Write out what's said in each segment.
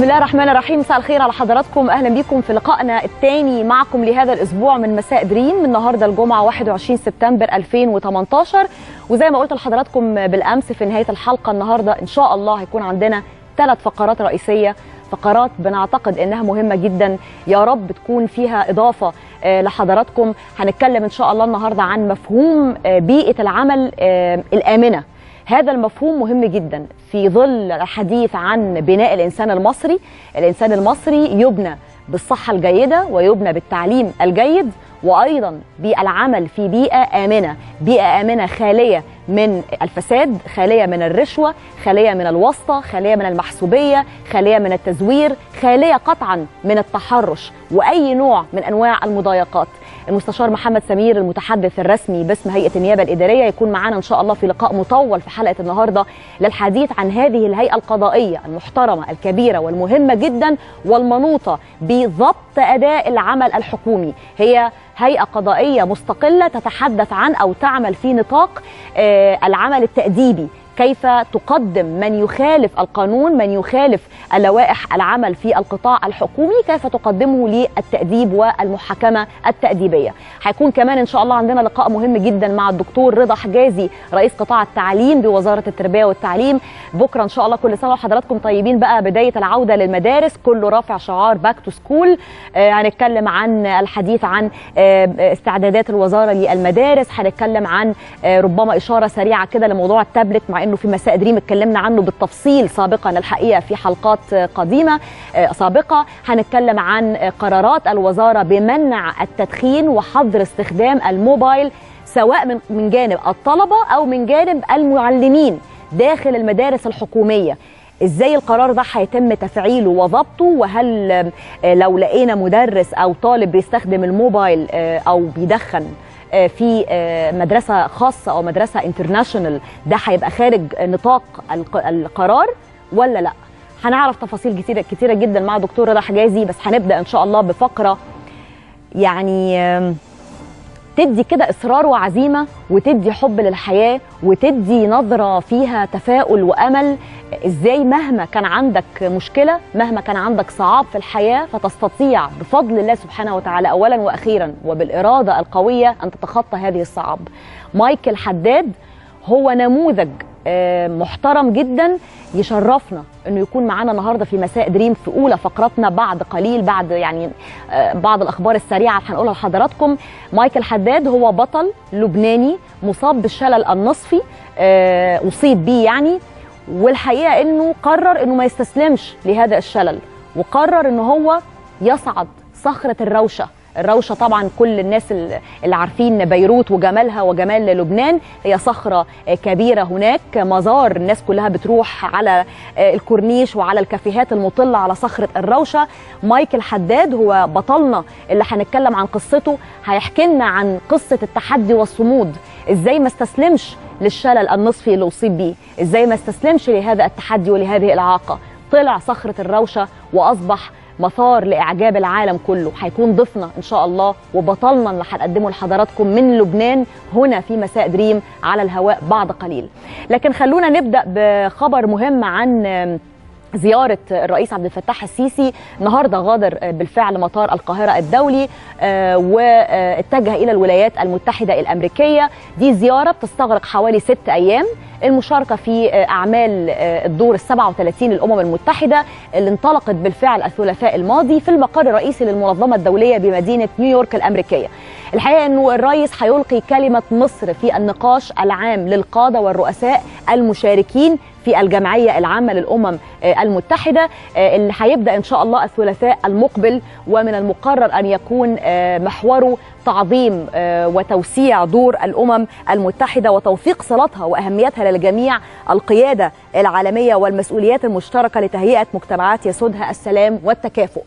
بسم الله الرحمن الرحيم مساء الخير على حضراتكم اهلا بكم في لقائنا الثاني معكم لهذا الاسبوع من مساء دريم النهارده الجمعه 21 سبتمبر 2018 وزي ما قلت لحضراتكم بالامس في نهايه الحلقه النهارده ان شاء الله هيكون عندنا ثلاث فقرات رئيسيه فقرات بنعتقد انها مهمه جدا يا رب تكون فيها اضافه لحضراتكم هنتكلم ان شاء الله النهارده عن مفهوم بيئه العمل الامنه هذا المفهوم مهم جدا في ظل الحديث عن بناء الانسان المصري الانسان المصري يبنى بالصحه الجيده ويبنى بالتعليم الجيد وايضا بالعمل في بيئه امنه بيئه امنه خاليه من الفساد خاليه من الرشوه خاليه من الواسطه خاليه من المحسوبيه خاليه من التزوير خاليه قطعا من التحرش واي نوع من انواع المضايقات المستشار محمد سمير المتحدث الرسمي باسم هيئه النيابه الاداريه يكون معنا ان شاء الله في لقاء مطول في حلقه النهارده للحديث عن هذه الهيئه القضائيه المحترمه الكبيره والمهمه جدا والمنوطه بضبط اداء العمل الحكومي هي هيئه قضائيه مستقله تتحدث عن او تعمل في نطاق العمل التاديبي كيف تقدم من يخالف القانون من يخالف اللوائح العمل في القطاع الحكومي كيف تقدمه للتأديب والمحاكمة التأديبية هيكون كمان إن شاء الله عندنا لقاء مهم جدا مع الدكتور رضا حجازي رئيس قطاع التعليم بوزارة التربية والتعليم بكرة إن شاء الله كل سنة وحضراتكم طيبين بقى بداية العودة للمدارس كله رافع شعار باك تو سكول هنتكلم عن الحديث عن آه استعدادات الوزارة للمدارس هنتكلم عن آه ربما إشارة سريعة كده لموضوع التابلت مع انه في مساء دريم اتكلمنا عنه بالتفصيل سابقا الحقيقه في حلقات قديمه سابقه هنتكلم عن قرارات الوزاره بمنع التدخين وحظر استخدام الموبايل سواء من جانب الطلبه او من جانب المعلمين داخل المدارس الحكوميه ازاي القرار ده هيتم تفعيله وضبطه وهل لو لقينا مدرس او طالب بيستخدم الموبايل او بيدخن في مدرسة خاصة أو مدرسة انترناشونال ده هيبقى خارج نطاق القرار ولا لا هنعرف تفاصيل كتيرة, كتيرة جدا مع دكتور رضا حجازي بس هنبدأ إن شاء الله بفقرة يعني تدي كده إصرار وعزيمة وتدي حب للحياة وتدي نظرة فيها تفاؤل وأمل إزاي مهما كان عندك مشكلة مهما كان عندك صعاب في الحياة فتستطيع بفضل الله سبحانه وتعالى أولا وأخيرا وبالإرادة القوية أن تتخطى هذه الصعاب مايكل حداد هو نموذج محترم جدا يشرفنا انه يكون معانا النهارده في مساء دريم في اولى فقراتنا بعد قليل بعد يعني بعض الاخبار السريعه اللي هنقولها لحضراتكم مايكل حداد هو بطل لبناني مصاب بالشلل النصفي اصيب بيه يعني والحقيقه انه قرر انه ما يستسلمش لهذا الشلل وقرر ان هو يصعد صخره الروشه الروشة طبعا كل الناس اللي عارفين بيروت وجمالها وجمال لبنان هي صخرة كبيرة هناك مزار الناس كلها بتروح على الكورنيش وعلى الكافيهات المطلة على صخرة الروشة مايكل حداد هو بطلنا اللي هنتكلم عن قصته هيحكي لنا عن قصة التحدي والصمود ازاي ما استسلمش للشلل النصفي اللي اصيب بيه ازاي ما استسلمش لهذا التحدي ولهذه الإعاقة طلع صخرة الروشة وأصبح مثار لاعجاب العالم كله هيكون ضيفنا ان شاء الله وبطلنا اللي هنقدمه لحضراتكم من لبنان هنا في مساء دريم على الهواء بعد قليل لكن خلونا نبدا بخبر مهم عن زيارة الرئيس عبد الفتاح السيسي النهارده غادر بالفعل مطار القاهرة الدولي واتجه إلى الولايات المتحدة الأمريكية دي زيارة بتستغرق حوالي ست أيام المشاركة في أعمال الدور ال 37 للأمم المتحدة اللي انطلقت بالفعل الثلاثاء الماضي في المقر الرئيسي للمنظمة الدولية بمدينة نيويورك الأمريكية الحقيقة أنه الرئيس هيلقي كلمة مصر في النقاش العام للقادة والرؤساء المشاركين في الجمعية العامة للأمم المتحدة اللي هيبدأ إن شاء الله الثلاثاء المقبل ومن المقرر أن يكون محوره تعظيم وتوسيع دور الأمم المتحدة وتوثيق صلاتها وأهميتها للجميع القيادة العالمية والمسؤوليات المشتركة لتهيئة مجتمعات يسودها السلام والتكافؤ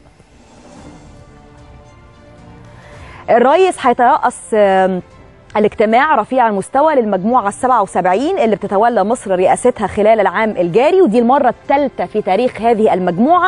الرئيس هيترأس الاجتماع رفيع المستوى للمجموعة السبعة وسبعين اللي بتتولى مصر رئاستها خلال العام الجاري ودي المرة الثالثة في تاريخ هذه المجموعة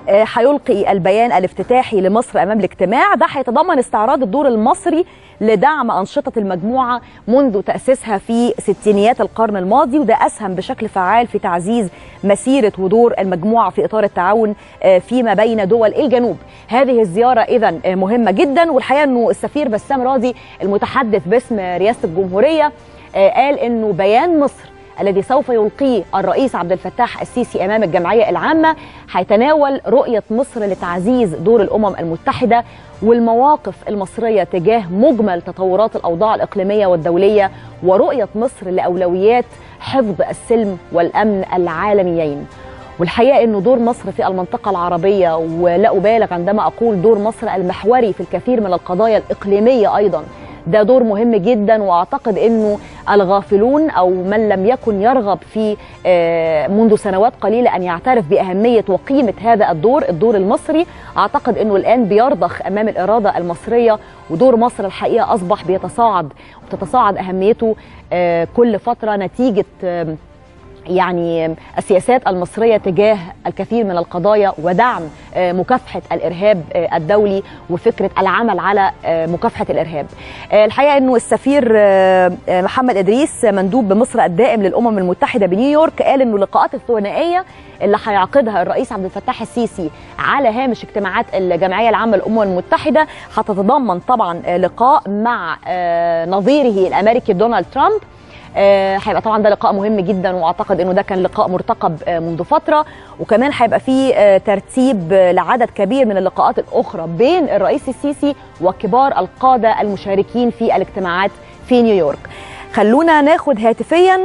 هيلقي البيان الافتتاحي لمصر امام الاجتماع ده هيتضمن استعراض الدور المصري لدعم انشطه المجموعه منذ تاسيسها في ستينيات القرن الماضي وده اسهم بشكل فعال في تعزيز مسيره ودور المجموعه في اطار التعاون فيما بين دول الجنوب هذه الزياره اذا مهمه جدا والحقيقه انه السفير بسام راضي المتحدث باسم رئاسه الجمهوريه قال انه بيان مصر الذي سوف يلقيه الرئيس عبد الفتاح السيسي امام الجمعيه العامه هيتناول رؤيه مصر لتعزيز دور الامم المتحده والمواقف المصريه تجاه مجمل تطورات الاوضاع الاقليميه والدوليه ورؤيه مصر لاولويات حفظ السلم والامن العالميين. والحقيقه انه دور مصر في المنطقه العربيه ولا ابالغ عندما اقول دور مصر المحوري في الكثير من القضايا الاقليميه ايضا ده دور مهم جدا واعتقد انه الغافلون او من لم يكن يرغب في منذ سنوات قليله ان يعترف باهميه وقيمه هذا الدور الدور المصري اعتقد انه الان بيرضخ امام الاراده المصريه ودور مصر الحقيقه اصبح بيتصاعد وتتصاعد اهميته كل فتره نتيجه يعني السياسات المصرية تجاه الكثير من القضايا ودعم مكافحة الإرهاب الدولي وفكرة العمل على مكافحة الإرهاب الحقيقة أنه السفير محمد إدريس مندوب بمصر الدائم للأمم المتحدة بنيويورك قال أنه اللقاءات الثنائية اللي هيعقدها الرئيس عبد الفتاح السيسي على هامش اجتماعات الجمعية العامة للأمم المتحدة هتتضمن طبعا لقاء مع نظيره الأمريكي دونالد ترامب هيبقى طبعا ده لقاء مهم جدا واعتقد انه ده كان لقاء مرتقب منذ فتره وكمان هيبقى فيه ترتيب لعدد كبير من اللقاءات الاخرى بين الرئيس السيسي وكبار القاده المشاركين في الاجتماعات في نيويورك. خلونا ناخد هاتفيا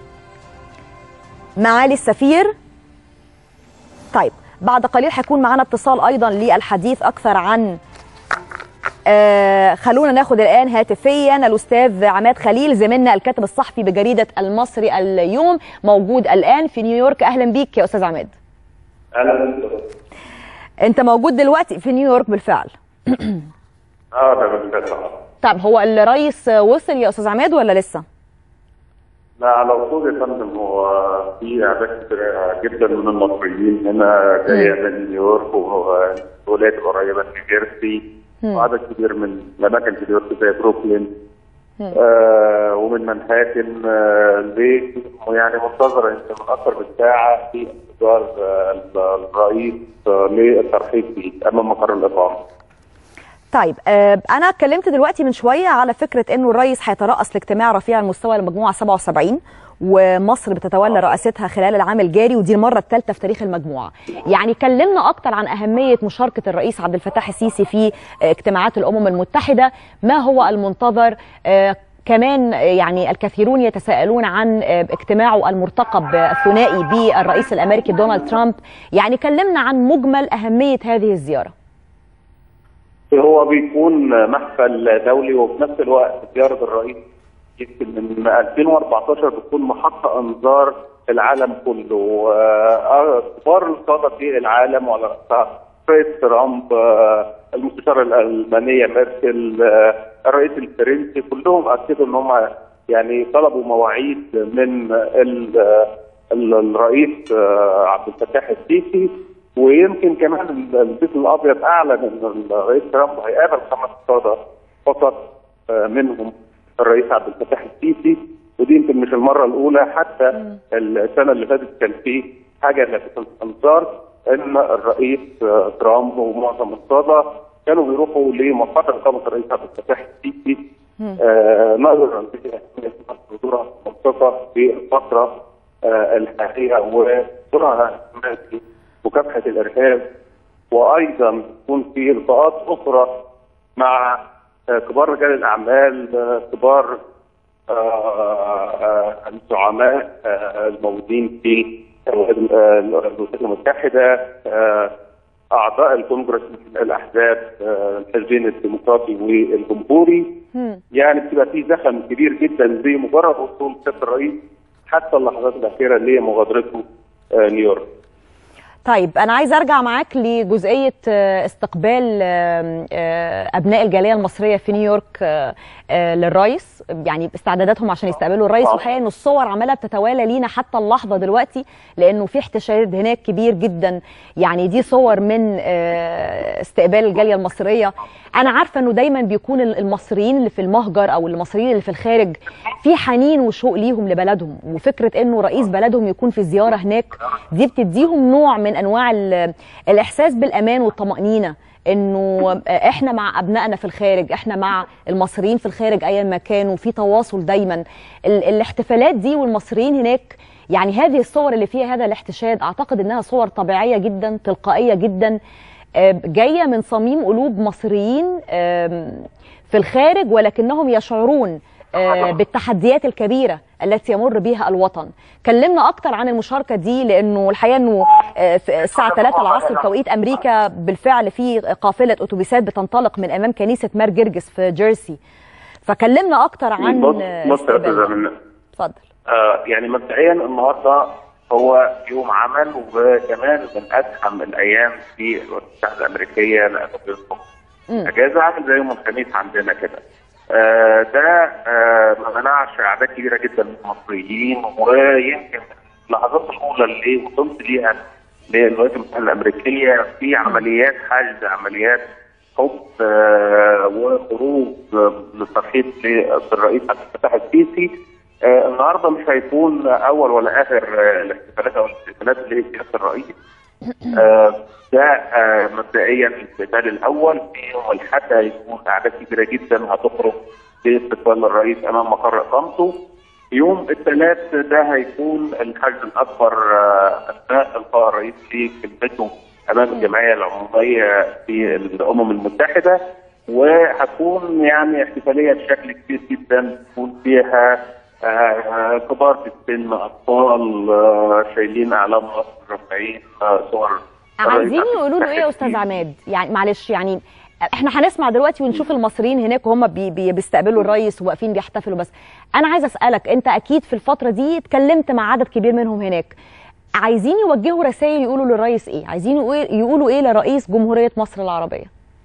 معالي السفير طيب بعد قليل هيكون معانا اتصال ايضا للحديث اكثر عن آه خلونا ناخد الان هاتفيا الاستاذ عماد خليل زميلنا الكاتب الصحفي بجريده المصري اليوم موجود الان في نيويورك اهلا بيك يا استاذ عماد اهلا انت موجود دلوقتي في نيويورك بالفعل اه ده بالفعل طب هو الرئيس وصل يا استاذ عماد ولا لسه؟ لا على وصول يا فندم هو في اعداد كبيره جدا من المصريين هنا جايه من نيويورك والولايات القريبه من جيرسي وعدد كبير من الاماكن في نيويورك زي بروكلين آه ومن منهاتن آه البيت يعني منتظر يمكن من اكثر من ساعه في انتظار آه الرئيس آه للترحيب به امام مقر الاقامه. طيب آه انا اتكلمت دلوقتي من شويه على فكره انه الرئيس هيترأس لاجتماع رفيع المستوى لمجموعه 77 ومصر بتتولى رئاستها خلال العام الجاري ودي المره الثالثه في تاريخ المجموعه. يعني كلمنا اكتر عن اهميه مشاركه الرئيس عبد الفتاح السيسي في اجتماعات الامم المتحده، ما هو المنتظر آه كمان يعني الكثيرون يتساءلون عن اجتماعه المرتقب الثنائي بالرئيس الامريكي دونالد ترامب، يعني كلمنا عن مجمل اهميه هذه الزياره. هو بيكون محفل دولي وفي نفس الوقت زياره الرئيس يمكن من 2014 بتكون محطه انظار العالم كله كبار القاده في العالم وعلى راسها رئيس ترامب المستشاره الالمانيه ميركل الرئيس الفرنسي كلهم اكدوا ان هم يعني طلبوا مواعيد من الرئيس عبد الفتاح السيسي ويمكن كمان البيت الابيض اعلن ان الرئيس ترامب هيقابل خمس قاده فقط منهم الرئيس عبد الفتاح السيسي ودي يمكن مش المره الاولى حتى السنه اللي فاتت كان في حاجه لفتت الانظار ان الرئيس ترامب ومعظم القاده كانوا بيروحوا لمقر اقامه الرئيس عبد الفتاح السيسي آه نظرا لحضورها المنطقه في الفتره آه الحاليه ودورها في مكافحه الارهاب وايضا يكون في لقاءات اخرى مع آه كبار رجال الاعمال كبار الزعماء الموجودين في الولايات المتحده اعضاء الكونجرس من الاحزاب الحزبين الديمقراطي والجمهوري يعني بتبقى في زخم كبير جدا بمجرد وصول سياده الرئيس حتى اللحظات الاخيره لمغادرته نيويورك. طيب انا عايز ارجع معاك لجزئيه آه، استقبال آه، آه، ابناء الجاليه المصريه في نيويورك آه، آه، للرئيس يعني استعداداتهم عشان يستقبلوا الرئيس آه. والحقيقه ان الصور عماله بتتوالى لينا حتى اللحظه دلوقتي لانه في احتشاد هناك كبير جدا يعني دي صور من آه، استقبال الجاليه المصريه انا عارفه انه دايما بيكون المصريين اللي في المهجر او المصريين اللي في الخارج في حنين وشوق ليهم لبلدهم وفكره انه رئيس بلدهم يكون في زياره هناك دي بتديهم نوع من انواع ال- الاحساس بالامان والطمانينه انه احنا مع ابنائنا في الخارج احنا مع المصريين في الخارج ايا ما كانوا في تواصل دايما ال- الاحتفالات دي والمصريين هناك يعني هذه الصور اللي فيها هذا الاحتشاد اعتقد انها صور طبيعيه جدا تلقائيه جدا آه، جايه من صميم قلوب مصريين آم، في الخارج ولكنهم يشعرون آه، بالتحديات الكبيره التي يمر بها الوطن كلمنا اكتر عن المشاركه دي لانه الحقيقه انه آه، في الساعه 3 العصر بتوقيت امريكا بالفعل في قافله اتوبيسات بتنطلق من امام كنيسه مار جرجس في جيرسي فكلمنا اكتر عن بص آه، بص يا استقبال. استاذه من اتفضل آه يعني مبدئيا النهارده هو يوم عمل وكمان من ازحم الايام في الولايات المتحده الامريكيه لانه بيصبح مم. اجازه عامل زي يوم الخميس عندنا كده. آه ده آه ما منعش اعداد كبيره جدا من المصريين ويمكن اللحظات الاولى اللي وصلت ليها للولايات المتحده الامريكيه في عمليات حشد عمليات حب آه وخروج آه للترحيب بالرئيس عبد الفتاح السيسي آه النهارده مش هيكون اول ولا اخر آه الاحتفالات او الاحتفالات اللي هي سياسه الرئيس آه، ده آه، مبدئيا الاستقبال الاول في يوم الاحد هيكون اعداد كبيره جدا هتخرج لاستقبال الرئيس امام مقر اقامته يوم الثلاث ده هيكون الحشد الاكبر آه، اثناء القاء الرئيس في كلمته امام الجمعيه العموميه في الامم المتحده وهتكون يعني احتفاليه بشكل كبير جدا تكون فيها آه، كبار في السن اطفال آه، شايلين اعلام مصر رافعين آه، صور عايزين الرئيس يقولوا له عبد ايه يا الفتاح استاذ السيسي. عماد يعني معلش يعني احنا هنسمع دلوقتي ونشوف المصريين هناك وهم بي بي بيستقبلوا الرئيس وواقفين بيحتفلوا بس انا عايزه اسالك انت اكيد في الفتره دي اتكلمت مع عدد كبير منهم هناك عايزين يوجهوا رسائل يقولوا للرئيس ايه عايزين يقولوا- يقولوا ايه لرئيس جمهوريه مصر العربيه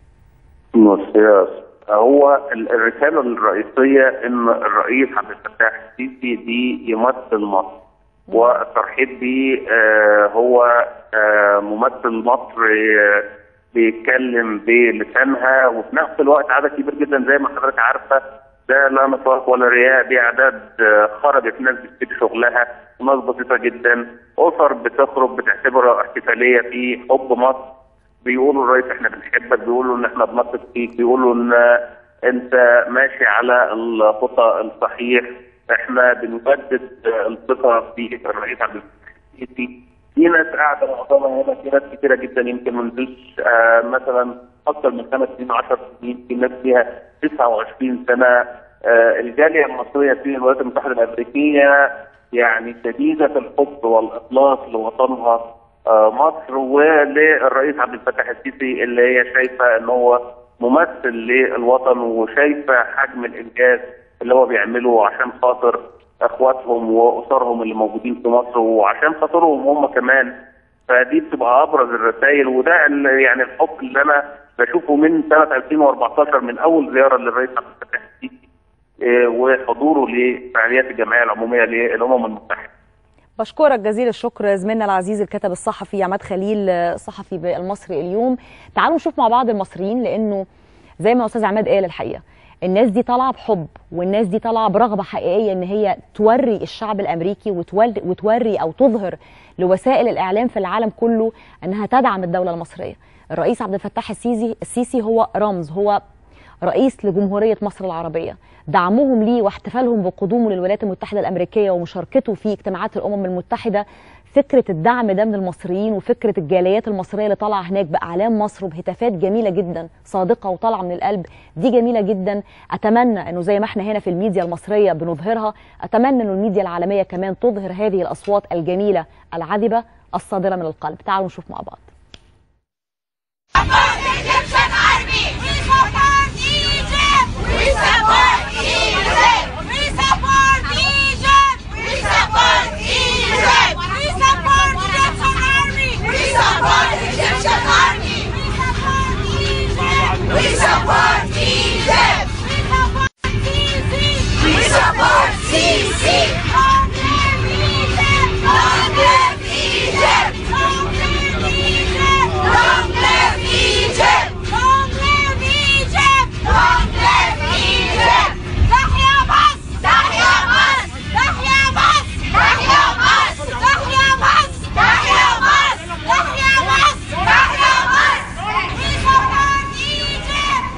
بص يا أستاذ، هو ال- الرساله الرئيسيه ان الرئيس عبد الفتاح السيسي دي يمثل مصر والترحيب بيه آه، هو آه، ممثل مصر آه، بيتكلم بلسانها وفي نفس الوقت عدد كبير جدا زي ما حضرتك عارفه ده لا نفاق ولا رياء دي اعداد آه، خرجت ناس بتسيب شغلها وناس بسيطه جدا اسر بتخرج بتعتبرها احتفاليه في حب مصر بيقولوا الرئيس احنا بنحبك بيقولوا ان احنا بنثق فيك بيقولوا ان انت ماشي على الخطى الصحيح احنا بنجدد الثقه في الرئيس عبد الفتاح السيسي في ناس قاعده معظمها هنا في ناس كتيره جدا يمكن ما نزلش آه مثلا اكثر من خمس سنين 10 سنين في ناس فيها 29 سنه آه الجاليه المصريه في الولايات المتحده الامريكيه يعني شديده الحب والاخلاص لوطنها آه، مصر وللرئيس عبد الفتاح السيسي اللي هي شايفه ان هو ممثل للوطن وشايفه حجم الانجاز اللي هو بيعمله عشان خاطر اخواتهم واسرهم اللي موجودين في مصر وعشان خاطرهم هم كمان فدي بتبقى ابرز الرسائل وده ال- يعني الحب اللي انا بشوفه من سنه 2014 من اول زياره للرئيس عبد الفتاح السيسي آه، وحضوره لفعاليات الجمعيه العموميه للامم المتحده بشكرك جزيل الشكر زميلنا العزيز الكاتب الصحفي عماد خليل آه، صحفي بالمصري اليوم تعالوا نشوف مع بعض المصريين لانه زي ما استاذ عماد قال الحقيقه الناس دي طالعه بحب والناس دي طالعه برغبه حقيقيه ان هي توري الشعب الامريكي وتول- وتوري او تظهر لوسائل الاعلام في العالم كله انها تدعم الدوله المصريه الرئيس عبد الفتاح السيسي السيسي هو رمز هو رئيس لجمهورية مصر العربية دعمهم ليه واحتفالهم بقدومه للولايات المتحدة الأمريكية ومشاركته في اجتماعات الأمم المتحدة فكرة الدعم ده من المصريين وفكرة الجاليات المصرية اللي طالعة هناك بأعلام مصر وبهتافات جميلة جدا صادقة وطالعة من القلب دي جميلة جدا أتمنى أنه زي ما احنا هنا في الميديا المصرية بنظهرها أتمنى أنه الميديا العالمية كمان تظهر هذه الأصوات الجميلة العذبة الصادرة من القلب تعالوا نشوف مع بعض support Egyptian army. We support Egypt. We support Egypt. We support Egypt. We support Egypt. We support Egyptian army. We support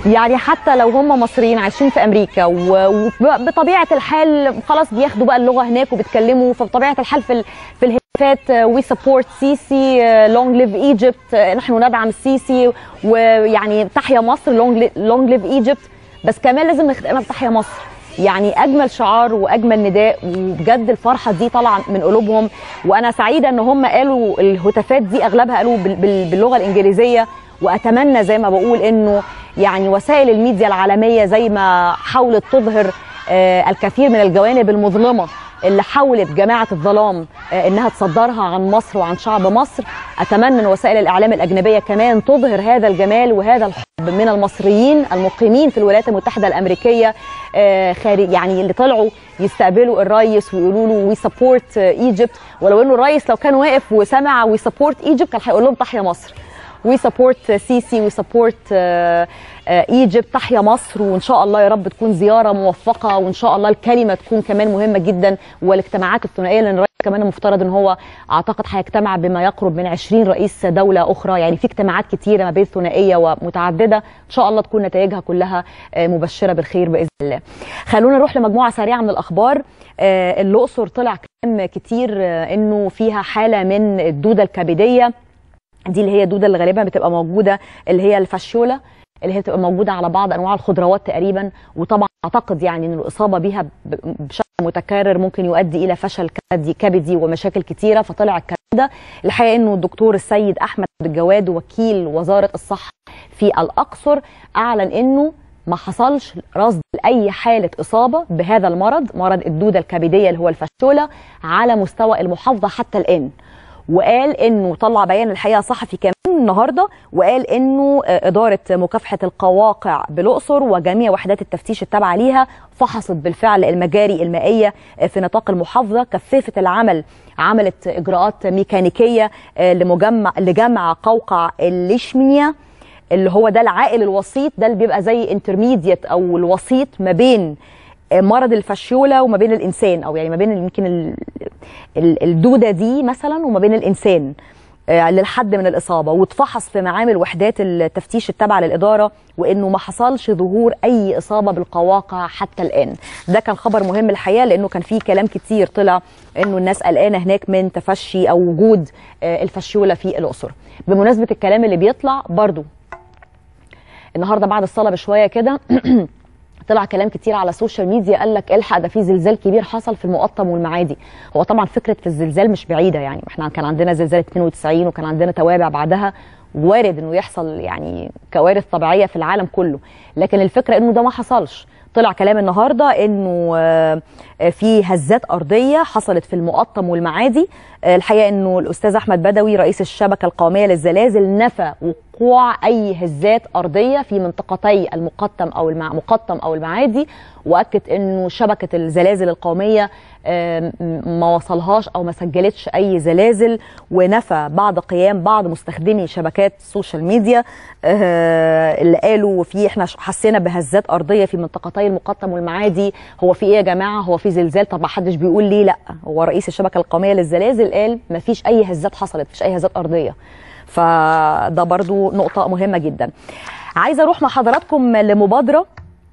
يعني حتى لو هم مصريين عايشين في امريكا و- وبطبيعه الحال خلاص بياخدوا بقى اللغه هناك وبيتكلموا فبطبيعه الحال في ال- في الهتافات وي سبورت سيسي لونج ليف ايجيبت نحن ندعم السيسي ويعني تحيا مصر لونج ليف ايجيبت بس كمان لازم نختمها بتحيا مصر يعني اجمل شعار واجمل نداء وبجد الفرحه دي طالعه من قلوبهم وانا سعيده ان هم قالوا الهتافات دي اغلبها قالوا بال- بال- باللغه الانجليزيه واتمنى زي ما بقول انه يعني وسائل الميديا العالميه زي ما حاولت تظهر آه، الكثير من الجوانب المظلمه اللي حاولت جماعه الظلام آه، انها تصدرها عن مصر وعن شعب مصر اتمنى ان وسائل الاعلام الاجنبيه كمان تظهر هذا الجمال وهذا الحب من المصريين المقيمين في الولايات المتحده الامريكيه آه، خارج يعني اللي طلعوا يستقبلوا الرئيس ويقولوا له وي سبورت ايجيبت ولو انه الرئيس لو كان واقف وسمع وي سبورت ايجيبت كان هيقول لهم تحيا مصر وي سبورت سيسي وي سبورت ايجيبت تحيا مصر وان شاء الله يا رب تكون زياره موفقه وان شاء الله الكلمه تكون كمان مهمه جدا والاجتماعات الثنائيه لان الرئيس كمان المفترض ان هو اعتقد هيجتمع بما يقرب من 20 رئيس دوله اخرى يعني في اجتماعات كتيره ما بين ثنائيه ومتعدده ان شاء الله تكون نتائجها كلها آه، مبشره بالخير باذن الله. خلونا نروح لمجموعه سريعه من الاخبار آه، الاقصر طلع كلام كتير آه، انه فيها حاله من الدوده الكبديه دي اللي هي الدوده اللي غالبا بتبقى موجوده اللي هي الفاشيولا اللي هي بتبقى موجوده على بعض انواع الخضروات تقريبا وطبعا اعتقد يعني ان الاصابه بيها ب- بشكل متكرر ممكن يؤدي الى فشل كبدي كبدي ومشاكل كتيره فطلع الكلام ده الحقيقه انه الدكتور السيد احمد الجواد وكيل وزاره الصحه في الاقصر اعلن انه ما حصلش رصد لاي حاله اصابه بهذا المرض مرض الدوده الكبديه اللي هو الفاشولا على مستوى المحافظه حتى الان وقال انه طلع بيان الحقيقه صحفي كمان النهارده وقال انه آه، اداره مكافحه القواقع بالاقصر وجميع وحدات التفتيش التابعه ليها فحصت بالفعل المجاري المائيه آه، في نطاق المحافظه كثفت العمل عملت اجراءات ميكانيكيه آه، لمجمع لجمع قوقع الليشميا اللي هو ده العائل الوسيط ده اللي بيبقى زي انترميديت او الوسيط ما بين مرض الفاشيولا وما بين الانسان او يعني ما بين يمكن ال- ال- الدوده دي مثلا وما بين الانسان آه، للحد من الاصابه واتفحص في معامل وحدات التفتيش التابعه للاداره وانه ما حصلش ظهور اي اصابه بالقواقع حتى الان ده كان خبر مهم الحقيقه لانه كان فيه كلام كتير طلع انه الناس قلقانه هناك من تفشي او وجود آه، الفاشيولا في الاقصر بمناسبه الكلام اللي بيطلع برضو النهارده بعد الصلاه بشويه كده طلع كلام كتير على السوشيال ميديا قال لك الحق ده في زلزال كبير حصل في المقطم والمعادي هو طبعا فكره في الزلزال مش بعيده يعني احنا كان عندنا زلزال 92 وكان عندنا توابع بعدها وارد انه يحصل يعني كوارث طبيعيه في العالم كله لكن الفكره انه ده ما حصلش طلع كلام النهارده انه آه، آه، في هزات ارضيه حصلت في المقطم والمعادي آه، الحقيقه انه الاستاذ احمد بدوي رئيس الشبكه القوميه للزلازل نفى وقوع اي هزات ارضيه في منطقتي المقطم او المع... مقطم او المعادي واكد انه شبكه الزلازل القوميه آم، ما وصلهاش او ما سجلتش اي زلازل ونفى بعد قيام بعض مستخدمي شبكات السوشيال ميديا آه، اللي قالوا في احنا حسينا بهزات ارضيه في منطقتي المقطم والمعادي هو في ايه يا جماعه هو في زلزال طب ما حدش بيقول ليه لا هو رئيس الشبكه القوميه للزلازل قال ما فيش اي هزات حصلت مفيش اي هزات ارضيه فده برضو نقطه مهمه جدا عايزه اروح مع حضراتكم لمبادره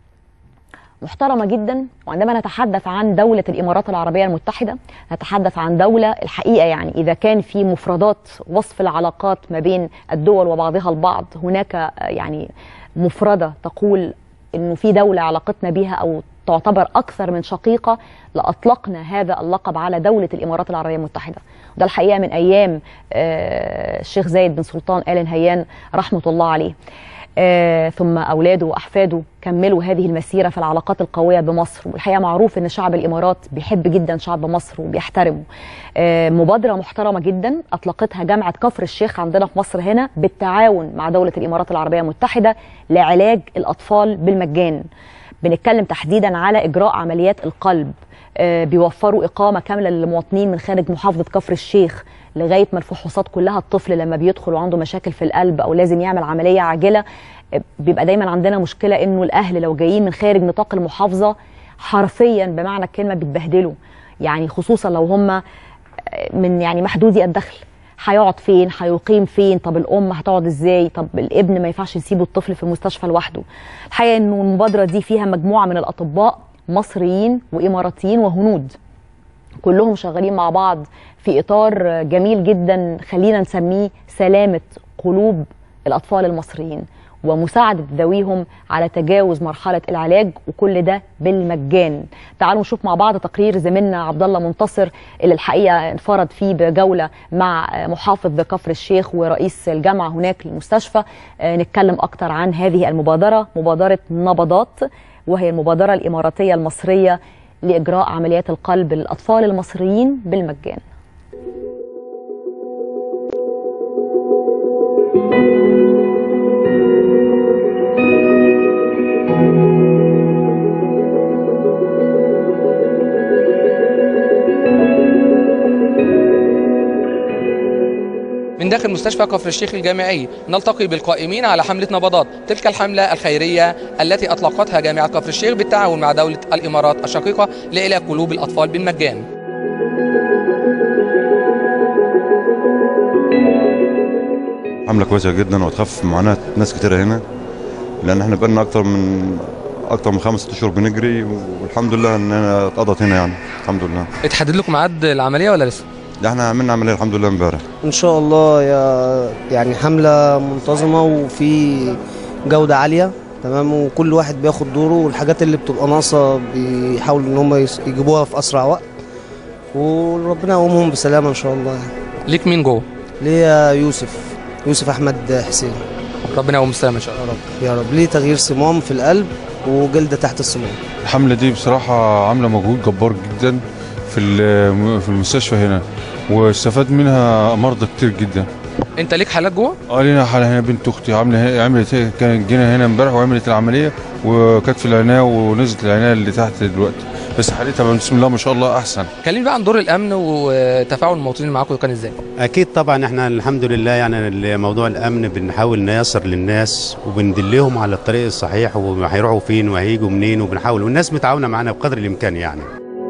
محترمه جدا وعندما نتحدث عن دوله الامارات العربيه المتحده نتحدث عن دوله الحقيقه يعني اذا كان في مفردات وصف العلاقات ما بين الدول وبعضها البعض هناك يعني مفرده تقول انه في دوله علاقتنا بها او تعتبر اكثر من شقيقه لاطلقنا هذا اللقب على دوله الامارات العربيه المتحده وده الحقيقه من ايام آه، الشيخ زايد بن سلطان ال نهيان رحمه الله عليه آه، ثم اولاده واحفاده كملوا هذه المسيره في العلاقات القويه بمصر والحقيقه معروف ان شعب الامارات بيحب جدا شعب مصر وبيحترمه آه، مبادره محترمه جدا اطلقتها جامعه كفر الشيخ عندنا في مصر هنا بالتعاون مع دوله الامارات العربيه المتحده لعلاج الاطفال بالمجان بنتكلم تحديدا على اجراء عمليات القلب آه، بيوفروا اقامه كامله للمواطنين من خارج محافظه كفر الشيخ لغايه ما الفحوصات كلها الطفل لما بيدخل وعنده مشاكل في القلب او لازم يعمل عمليه عاجله آه، بيبقى دايما عندنا مشكله انه الاهل لو جايين من خارج نطاق المحافظه حرفيا بمعنى الكلمه بيتبهدلوا يعني خصوصا لو هم من يعني محدودي الدخل هيقعد فين هيقيم فين طب الام هتقعد ازاي طب الابن ما ينفعش يسيبوا الطفل في المستشفى لوحده الحقيقه انه المبادره دي فيها مجموعه من الاطباء مصريين واماراتيين وهنود كلهم شغالين مع بعض في اطار جميل جدا خلينا نسميه سلامه قلوب الاطفال المصريين ومساعده ذويهم على تجاوز مرحله العلاج وكل ده بالمجان. تعالوا نشوف مع بعض تقرير زميلنا عبد الله منتصر اللي الحقيقه انفرد فيه بجوله مع محافظ كفر الشيخ ورئيس الجامعه هناك المستشفى آه، نتكلم اكتر عن هذه المبادره مبادره نبضات وهي المبادره الاماراتيه المصريه لاجراء عمليات القلب للاطفال المصريين بالمجان. من داخل مستشفى كفر الشيخ الجامعي نلتقي بالقائمين على حملة نبضات تلك الحملة الخيرية التي أطلقتها جامعة كفر الشيخ بالتعاون مع دولة الإمارات الشقيقة لعلاج قلوب الأطفال بالمجان حملة كويسة جدا وتخفف معاناة ناس كتيرة هنا لأن احنا بقالنا أكتر من أكتر من خمس ست شهور بنجري والحمد لله إننا اتقضت هنا يعني الحمد لله اتحدد لكم ميعاد العملية ولا لسه؟ ده احنا عملنا عملية الحمد لله امبارح ان شاء الله يا يعني حمله منتظمه وفي جوده عاليه تمام وكل واحد بياخد دوره والحاجات اللي بتبقى ناقصه بيحاولوا ان هم يس- يجيبوها في اسرع وقت وربنا يقومهم بسلامه ان شاء الله ليك مين جوه؟ ليه يوسف يوسف احمد حسين ربنا يقوم بالسلامة إن شاء الله يا رب يا رب ليه تغيير صمام في القلب وجلده تحت الصمام الحملة دي بصراحة عاملة مجهود جبار جدا في ال- في المستشفى هنا واستفاد منها مرضى كتير جدا أنت ليك حالات جوه؟ اه لينا حالة هنا بنت اختي عاملة عملت كانت جينا هنا امبارح وعملت العملية وكانت في العناية ونزلت العناية اللي تحت دلوقتي بس حالتها بسم الله ما شاء الله احسن كلمني بقى عن دور الأمن وتفاعل المواطنين معاكم كان إزاي؟ اكيد طبعا احنا الحمد لله يعني موضوع الامن بنحاول نيسر للناس وبندلهم على الطريق الصحيح وهيروحوا فين وهيجوا منين وبنحاول والناس متعاونه معانا بقدر الامكان يعني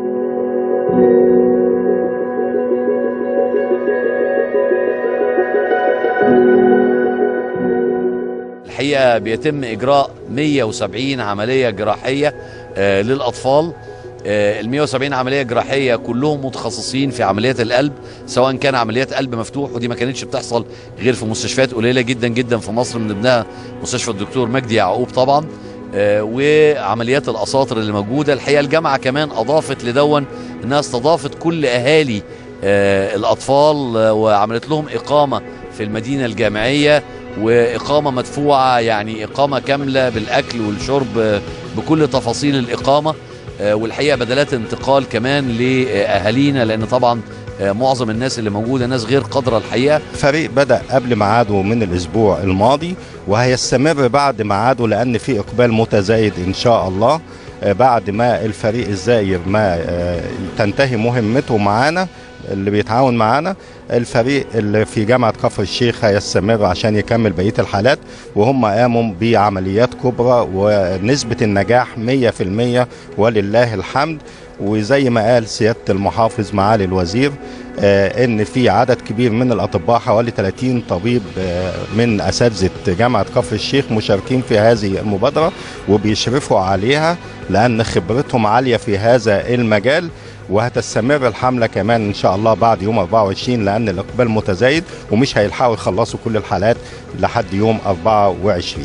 الحقيقه بيتم اجراء 170 عمليه جراحيه آه، للاطفال ال 170 عمليه جراحيه كلهم متخصصين في عمليات القلب سواء كان عمليات قلب مفتوح ودي ما كانتش بتحصل غير في مستشفيات قليله جدا جدا في مصر من ضمنها مستشفى الدكتور مجدي يعقوب طبعا آه، وعمليات الاساطر اللي موجوده الحقيقه الجامعه كمان اضافت لدون انها استضافت كل اهالي آه، الاطفال آه، وعملت لهم اقامه في المدينه الجامعيه واقامه مدفوعه يعني اقامه كامله بالاكل والشرب آه، بكل تفاصيل الاقامه آه، والحقيقه بدلات انتقال كمان لاهالينا لان طبعا آه، معظم الناس اللي موجوده ناس غير قادره الحقيقه الفريق بدأ قبل ميعاده من الأسبوع الماضي وهيستمر بعد ميعاده لأن في إقبال متزايد إن شاء الله آه، بعد ما الفريق الزائر ما آه، تنتهي مهمته معانا اللي بيتعاون معانا الفريق اللي في جامعة كفر الشيخ هيستمر عشان يكمل بقية الحالات وهم قاموا بعمليات كبرى ونسبة النجاح 100% ولله الحمد وزي ما قال سيادة المحافظ معالي الوزير آه، ان في عدد كبير من الاطباء حوالي 30 طبيب آه، من اساتذه جامعه كفر الشيخ مشاركين في هذه المبادره وبيشرفوا عليها لان خبرتهم عاليه في هذا المجال وهتستمر الحمله كمان ان شاء الله بعد يوم 24 لان الاقبال متزايد ومش هيلحقوا يخلصوا كل الحالات لحد يوم 24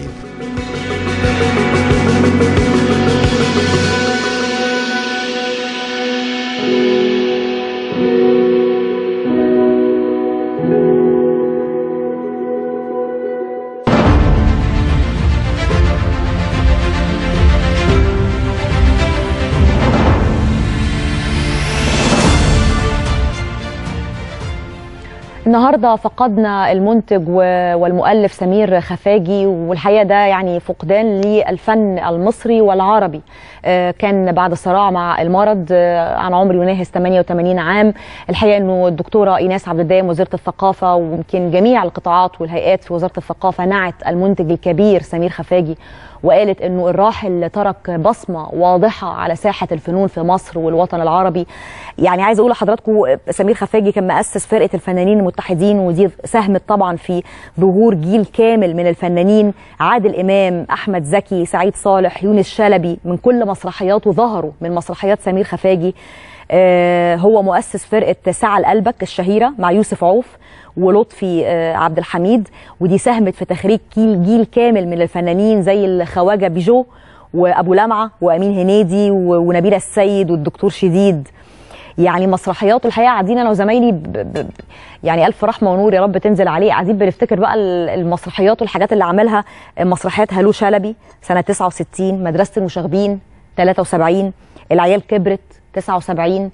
النهارده فقدنا المنتج و- والمؤلف سمير خفاجي والحقيقه ده يعني فقدان للفن المصري والعربي آه، كان بعد صراع مع المرض آه، عن عمر يناهز 88 عام الحقيقه انه الدكتوره ايناس عبد الدايم وزيره الثقافه ويمكن جميع القطاعات والهيئات في وزاره الثقافه نعت المنتج الكبير سمير خفاجي وقالت انه الراحل ترك بصمه واضحه على ساحه الفنون في مصر والوطن العربي يعني عايزه اقول لحضراتكم سمير خفاجي كان مؤسس فرقه الفنانين المتحدين ودي ساهمت طبعا في ظهور جيل كامل من الفنانين عادل امام احمد زكي سعيد صالح يونس شلبي من كل مسرحياته ظهروا من مسرحيات سمير خفاجي آه، هو مؤسس فرقه ساعه لقلبك الشهيره مع يوسف عوف ولطفي آه، عبد الحميد ودي ساهمت في تخريج جيل جيل كامل من الفنانين زي الخواجه بيجو وابو لمعه وامين هنيدي و- ونبيله السيد والدكتور شديد يعني مسرحياته الحقيقه قاعدين انا وزمايلي ب... ب... ب- يعني الف رحمه ونور يا رب تنزل عليه قاعدين بنفتكر بقى ال- المسرحيات والحاجات اللي عملها مسرحيات هالو شلبي سنه 69 مدرسه المشاغبين 73 العيال كبرت 79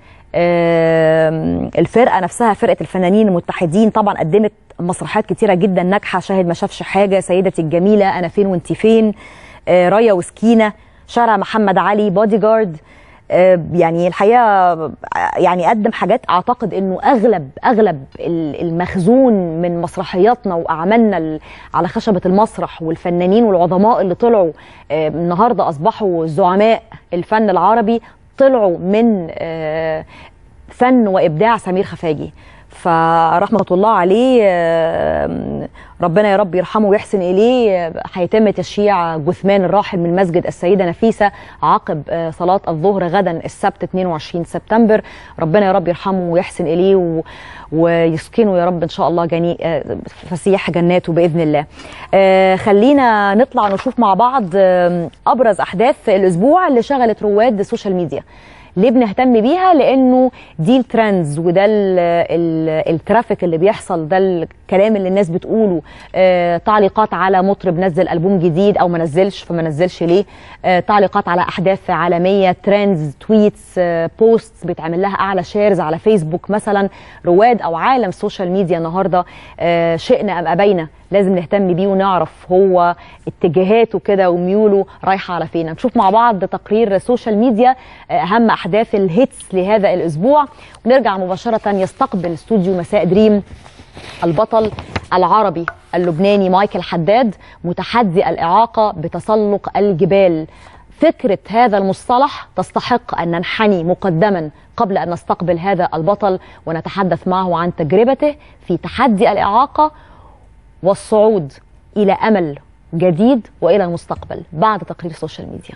آم، الفرقه نفسها فرقه الفنانين المتحدين طبعا قدمت مسرحيات كتيره جدا ناجحه شاهد ما شافش حاجه سيدتي الجميله انا فين وانت فين آه، رايا وسكينه شارع محمد علي بودي جارد آه، يعني الحقيقه آه، يعني قدم حاجات اعتقد انه اغلب اغلب ال- المخزون من مسرحياتنا واعمالنا ال- على خشبه المسرح والفنانين والعظماء اللي طلعوا آه، النهارده اصبحوا زعماء الفن العربي طلعوا من آه، فن وابداع سمير خفاجي فرحمه الله عليه آه، ربنا يا رب يرحمه ويحسن اليه آه، هيتم تشييع جثمان الراحل من مسجد السيده نفيسه عقب آه، صلاه الظهر غدا السبت 22 سبتمبر ربنا يا رب يرحمه ويحسن اليه و... ويسكنه يا رب ان شاء الله جني... آه، فسيح جناته باذن الله. آه، خلينا نطلع نشوف مع بعض آه، ابرز احداث الاسبوع اللي شغلت رواد السوشيال ميديا. ليه بنهتم بيها لانه دي الترندز وده ال ال الترافيك اللي بيحصل ده الكلام اللي الناس بتقوله آه تعليقات على مطرب نزل البوم جديد او ما نزلش فما نزلش ليه آه تعليقات على احداث عالميه ترندز تويتس آه بوستس بيتعمل لها اعلى شيرز على فيسبوك مثلا رواد او عالم السوشيال ميديا النهارده آه شئنا ام ابينا لازم نهتم بيه ونعرف هو اتجاهاته كده وميوله رايحه على فين نشوف مع بعض تقرير سوشيال ميديا آه، اهم احداث الهيتس لهذا الاسبوع ونرجع مباشره يستقبل استوديو مساء دريم البطل العربي اللبناني مايكل حداد متحدي الاعاقه بتسلق الجبال فكره هذا المصطلح تستحق ان ننحني مقدما قبل ان نستقبل هذا البطل ونتحدث معه عن تجربته في تحدي الاعاقه والصعود الى امل جديد والى المستقبل بعد تقرير السوشيال ميديا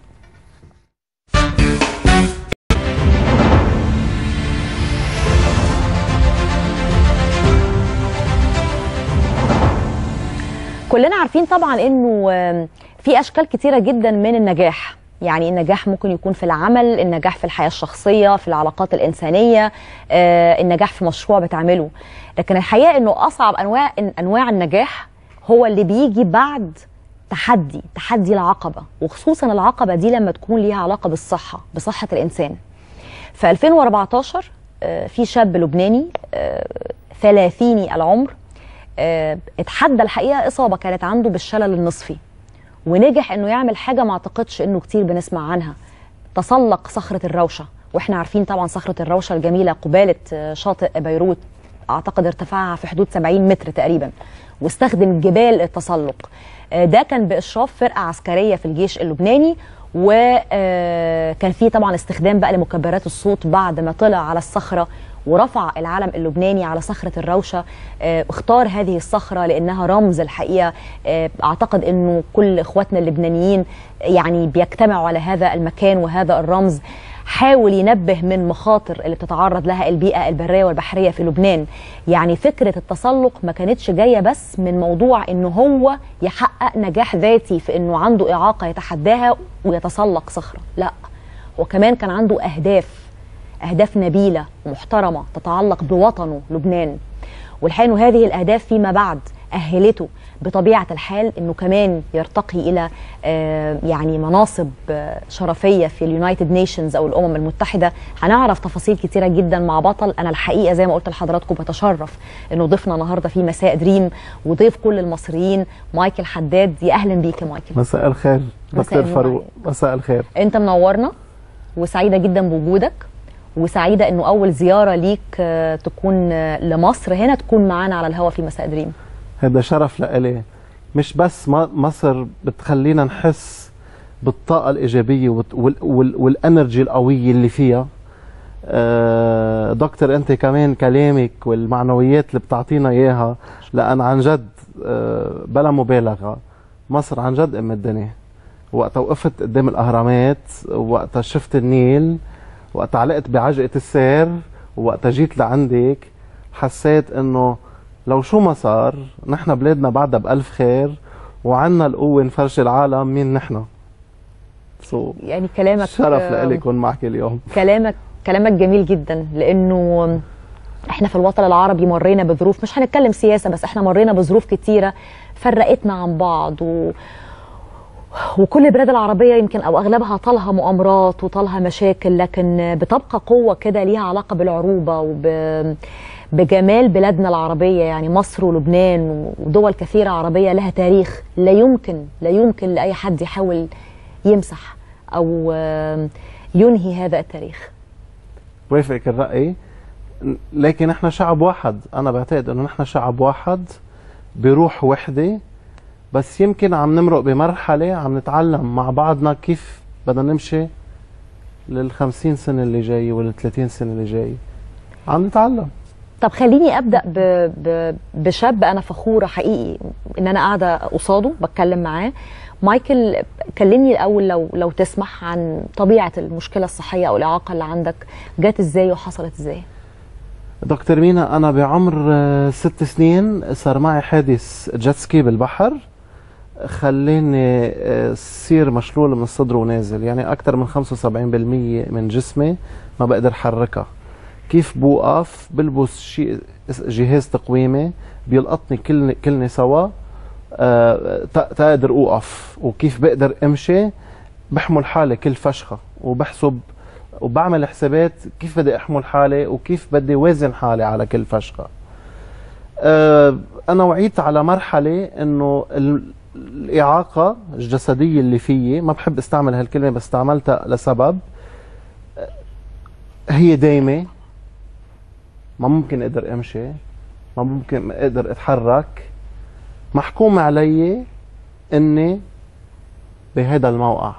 كلنا عارفين طبعا انه آم، في اشكال كتيره جدا من النجاح يعني النجاح ممكن يكون في العمل النجاح في الحياه الشخصيه في العلاقات الانسانيه آه، النجاح في مشروع بتعمله لكن الحقيقه انه اصعب انواع انواع النجاح هو اللي بيجي بعد تحدي تحدي العقبه وخصوصا العقبه دي لما تكون ليها علاقه بالصحه بصحه الانسان في 2014 آه، في شاب لبناني آه، ثلاثيني العمر آه، اتحدى الحقيقه اصابه كانت عنده بالشلل النصفي ونجح انه يعمل حاجه ما اعتقدش انه كتير بنسمع عنها تسلق صخره الروشه واحنا عارفين طبعا صخره الروشه الجميله قباله آه، شاطئ بيروت اعتقد ارتفاعها في حدود 70 متر تقريبا واستخدم جبال التسلق آه، ده كان باشراف فرقه عسكريه في الجيش اللبناني وكان في طبعا استخدام بقى لمكبرات الصوت بعد ما طلع على الصخره ورفع العلم اللبناني على صخره الروشه آه، اختار هذه الصخره لانها رمز الحقيقه آه، اعتقد انه كل اخواتنا اللبنانيين يعني بيجتمعوا على هذا المكان وهذا الرمز حاول ينبه من مخاطر اللي بتتعرض لها البيئه البريه والبحريه في لبنان يعني فكره التسلق ما كانتش جايه بس من موضوع انه هو يحقق نجاح ذاتي في انه عنده اعاقه يتحداها ويتسلق صخره لا هو كمان كان عنده اهداف اهداف نبيله ومحترمه تتعلق بوطنه لبنان والحقيقه انه هذه الاهداف فيما بعد اهلته بطبيعه الحال انه كمان يرتقي الى آه، يعني مناصب آه، شرفيه في اليونايتد نيشنز او الامم المتحده هنعرف تفاصيل كتيره جدا مع بطل انا الحقيقه زي ما قلت لحضراتكم بتشرف انه ضيفنا النهارده في مساء دريم وضيف كل المصريين مايكل حداد يا اهلا بيك يا مايكل مساء الخير مساء دكتور النور فاروق مساء الخير انت منورنا وسعيده جدا بوجودك وسعيده انه اول زياره ليك آه، تكون آه، لمصر هنا تكون معانا على الهوا في مساء دريم هذا شرف لإلي مش بس م- مصر بتخلينا نحس بالطاقة الإيجابية وبت- وال- وال- والأنرجي القوية اللي فيها آه، دكتور أنت كمان كلامك والمعنويات اللي بتعطينا إياها لأن عن جد آه، بلا مبالغة مصر عن جد أم الدنيا وقتها وقفت قدام الأهرامات وقتها شفت النيل وقتها علقت بعجقة السير وقتها جيت لعندك حسيت انه لو شو ما صار نحن بلادنا بعدها بألف خير وعنا القوة نفرش العالم مين نحن سو يعني كلامك شرف آه، لإلي كون معك اليوم كلامك كلامك جميل جدا لانه احنا في الوطن العربي مرينا بظروف مش هنتكلم سياسه بس احنا مرينا بظروف كتيره فرقتنا عن بعض و... وكل البلاد العربيه يمكن او اغلبها طالها مؤامرات وطالها مشاكل لكن بتبقى قوه كده ليها علاقه بالعروبه وب بجمال بلادنا العربيه يعني مصر ولبنان ودول كثيره عربيه لها تاريخ لا يمكن لا يمكن لاي حد يحاول يمسح او آه، ينهي هذا التاريخ وافقك الرأي لكن احنا شعب واحد انا بعتقد انه نحن شعب واحد بروح وحدة بس يمكن عم نمرق بمرحلة عم نتعلم مع بعضنا كيف بدنا نمشي للخمسين سنة اللي جاية والثلاثين سنة اللي جاية عم نتعلم طب خليني ابدا ب... ب... بشاب انا فخوره حقيقي ان انا قاعده قصاده بتكلم معاه مايكل كلمني الاول لو لو تسمح عن طبيعه المشكله الصحيه او الاعاقه اللي عندك جت ازاي وحصلت ازاي دكتور مينا انا بعمر آه، ست سنين صار معي حادث جيت سكي بالبحر خلاني آه، صير مشلول من الصدر ونازل يعني اكثر من 75% من جسمي ما بقدر حركها كيف بوقف بلبس شيء جهاز تقويمي بيلقطني كلني كلني سوا آه، تا- تقدر اوقف وكيف بقدر امشي بحمل حالي كل فشخه وبحسب وبعمل حسابات كيف بدي احمل حالي وكيف بدي وازن حالي على كل فشخه آه، انا وعيت على مرحله انه ال- الاعاقه الجسديه اللي فيي ما بحب استعمل هالكلمه بس استعملتها لسبب آه، هي دايمه ما ممكن اقدر امشي ما ممكن اقدر اتحرك محكوم علي اني بهذا الموقع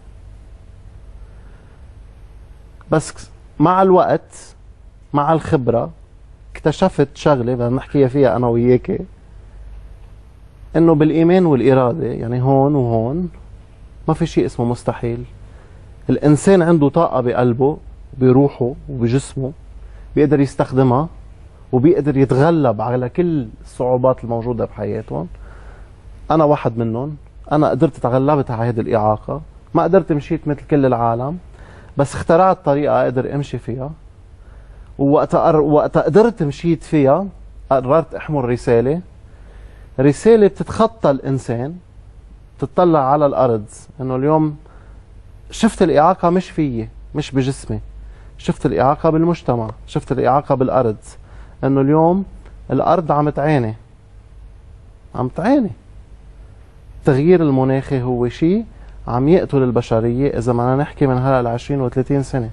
بس مع الوقت مع الخبرة اكتشفت شغلة بدنا نحكيها فيها أنا وياكي إنه بالإيمان والإرادة يعني هون وهون ما في شيء اسمه مستحيل الإنسان عنده طاقة بقلبه بروحه وبجسمه بيقدر يستخدمها وبيقدر يتغلب على كل الصعوبات الموجودة بحياتهم أنا واحد منهم أنا قدرت تغلبت على هذه الإعاقة ما قدرت مشيت مثل كل العالم بس اخترعت طريقة أقدر أمشي فيها ووقتها قر- وقتها قدرت مشيت فيها قررت أحمل رسالة رسالة بتتخطى الإنسان تطلع على الأرض إنه اليوم شفت الإعاقة مش فيي مش بجسمي شفت الإعاقة بالمجتمع شفت الإعاقة بالأرض إنه اليوم الأرض عم تعاني عم تعاني التغيير المناخي هو شيء عم يقتل البشرية إذا بدنا نحكي من هلا ل 20 و 30 سنة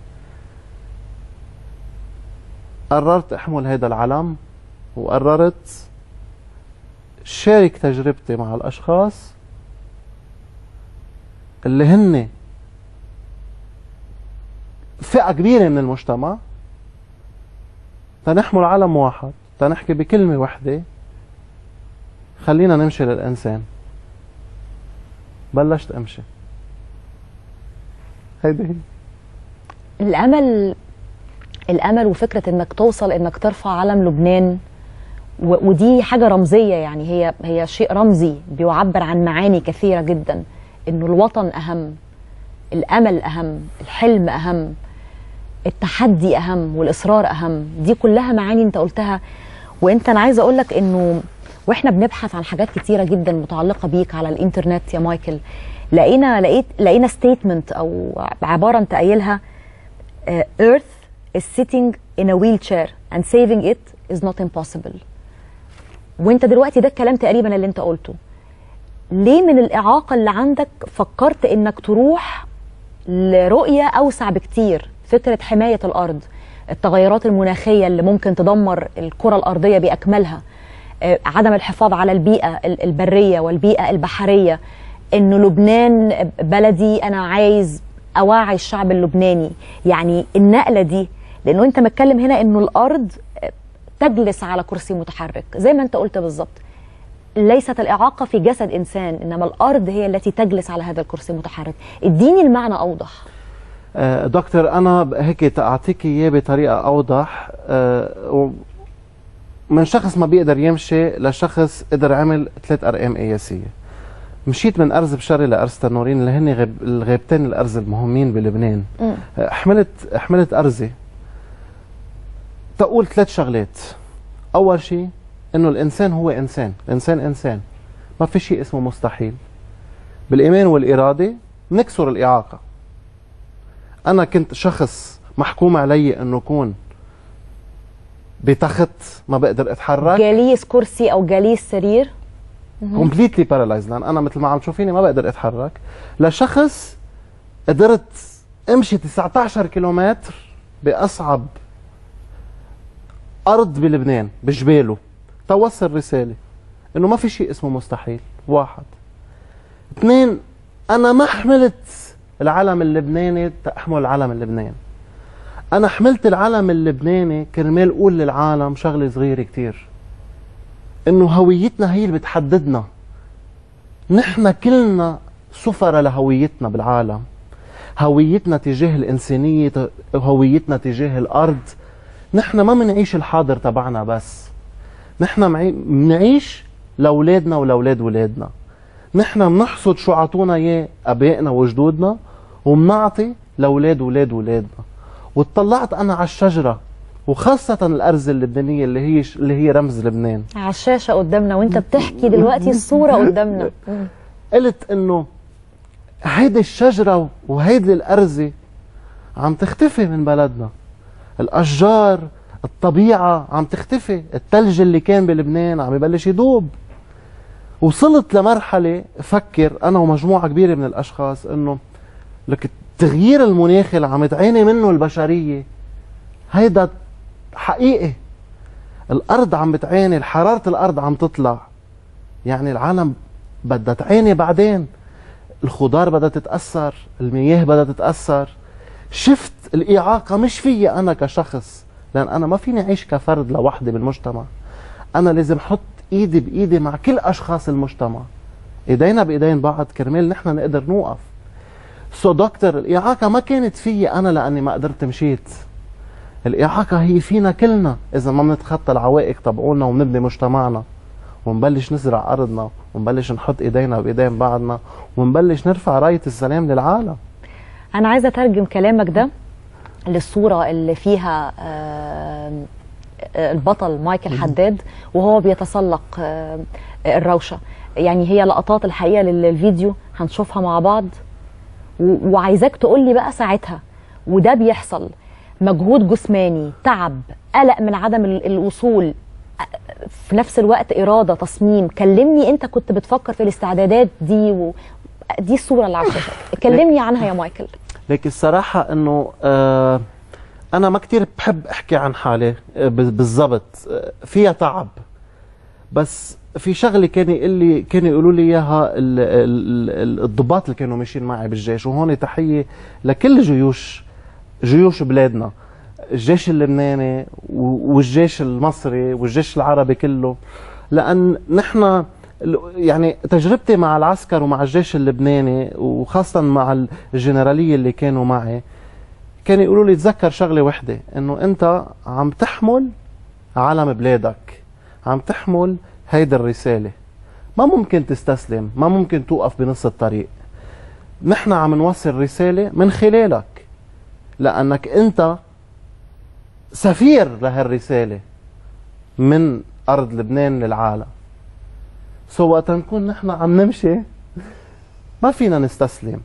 قررت أحمل هذا العلم وقررت شارك تجربتي مع الأشخاص اللي هن فئة كبيرة من المجتمع تنحمل علم واحد تنحكي بكلمة واحدة خلينا نمشي للإنسان بلشت أمشي هيدي هي الامل الامل وفكره انك توصل انك ترفع علم لبنان و- ودي حاجه رمزيه يعني هي هي شيء رمزي بيعبر عن معاني كثيره جدا انه الوطن اهم الامل اهم الحلم اهم التحدي اهم والاصرار اهم دي كلها معاني انت قلتها وانت انا عايزه اقول لك انه واحنا بنبحث عن حاجات كتيره جدا متعلقه بيك على الانترنت يا مايكل لقينا لقيت لقينا ستيتمنت او عباره انت قايلها uh, Earth is sitting in a wheelchair and saving it is not impossible. وانت دلوقتي ده الكلام تقريبا اللي انت قلته. ليه من الإعاقة اللي عندك فكرت انك تروح لرؤية أوسع بكتير فكرة حماية الأرض التغيرات المناخية اللي ممكن تدمر الكرة الأرضية بأكملها آه، عدم الحفاظ على البيئه ال- البريه والبيئه البحريه انه لبنان بلدي انا عايز اوعي الشعب اللبناني يعني النقله دي لانه انت متكلم هنا انه الارض آه، تجلس على كرسي متحرك زي ما انت قلت بالظبط ليست الإعاقة في جسد إنسان إنما الأرض هي التي تجلس على هذا الكرسي المتحرك اديني المعنى أوضح آه، دكتور انا ب- هيك اعطيك اياه بطريقه اوضح آه، و- من شخص ما بيقدر يمشي لشخص قدر عمل ثلاث ارقام قياسيه مشيت من ارز بشري لارز تنورين اللي هن غيب الغيبتين الارز المهمين بلبنان مم. آه، حملت حملت ارزي تقول ثلاث شغلات اول شيء انه الانسان هو انسان الانسان انسان ما في شيء اسمه مستحيل بالايمان والاراده نكسر الاعاقه انا كنت شخص محكوم علي انه اكون بتخت ما بقدر اتحرك جاليس كرسي أو جاليس سرير مهم. كومبليتلي بارالايز لان انا مثل ما عم تشوفيني ما بقدر اتحرك لشخص قدرت امشي 19 كيلومتر باصعب ارض بلبنان بجباله توصل رساله انه ما في شيء اسمه مستحيل واحد اثنين انا ما حملت العلم اللبناني تحمل العلم اللبناني انا حملت العلم اللبناني كرمال اقول للعالم شغله صغيره كتير انه هويتنا هي اللي بتحددنا نحن كلنا سفرة لهويتنا بالعالم هويتنا تجاه الإنسانية ت- هويتنا تجاه الأرض نحن ما منعيش الحاضر تبعنا بس نحن معي- منعيش لأولادنا ولأولاد ولادنا نحن بنحصد شو عطونا اياه ابائنا وجدودنا وبنعطي لاولاد ولاد ولادنا وطلعت انا على الشجره وخاصة الأرز اللبنانية اللي هي اللي هي رمز لبنان على الشاشة قدامنا وانت بتحكي دلوقتي الصورة قدامنا مم. قلت انه هيدي الشجرة وهيدي الأرزة عم تختفي من بلدنا الأشجار الطبيعة عم تختفي التلج اللي كان بلبنان عم يبلش يدوب وصلت لمرحلة فكر أنا ومجموعة كبيرة من الأشخاص إنه لك التغيير المناخي اللي عم تعاني منه البشرية هيدا حقيقي الأرض عم بتعاني حرارة الأرض عم تطلع يعني العالم بدها تعاني بعدين الخضار بدها تتأثر المياه بدها تتأثر شفت الإعاقة مش فيي أنا كشخص لأن أنا ما فيني أعيش كفرد لوحدي بالمجتمع أنا لازم أحط إيدي بإيدي مع كل أشخاص المجتمع إيدينا بإيدين بعض كرمال نحن نقدر نوقف سو دكتور الإعاقة ما كانت فيي أنا لأني ما قدرت مشيت الإعاقة هي فينا كلنا إذا ما بنتخطى العوائق تبعولنا وبنبني مجتمعنا ونبلش نزرع أرضنا ونبلش نحط إيدينا بإيدين بعضنا ونبلش نرفع راية السلام للعالم أنا عايزة أترجم كلامك ده للصورة اللي فيها آه، آه، البطل مايكل حداد وهو بيتسلق آه، الروشة يعني هي لقطات الحقيقة للفيديو هنشوفها مع بعض و- وعايزاك تقول لي بقى ساعتها وده بيحصل مجهود جسماني تعب قلق من عدم ال- الوصول أ- في نفس الوقت إرادة تصميم كلمني أنت كنت بتفكر في الاستعدادات دي و... دي الصورة اللي على الشاشة كلمني عنها يا مايكل لكن الصراحة انه آه انا ما كتير بحب احكي عن حالي آه، ب- بالضبط آه، فيها تعب بس في شغله كان يقول لي كانوا يقولوا لي اياها ال- ال- ال- الضباط اللي كانوا ماشيين معي بالجيش وهون تحيه لكل جيوش جيوش بلادنا الجيش اللبناني و- والجيش المصري والجيش العربي كله لان نحن ال- يعني تجربتي مع العسكر ومع الجيش اللبناني وخاصة مع الجنرالية اللي كانوا معي كانوا يقولوا لي تذكر شغلة وحدة انه انت عم تحمل علم بلادك عم تحمل هيدا الرسالة ما ممكن تستسلم ما ممكن توقف بنص الطريق نحن عم نوصل رسالة من خلالك لأنك أنت سفير لهالرسالة من أرض لبنان للعالم سو وقت نكون نحن عم نمشي ما فينا نستسلم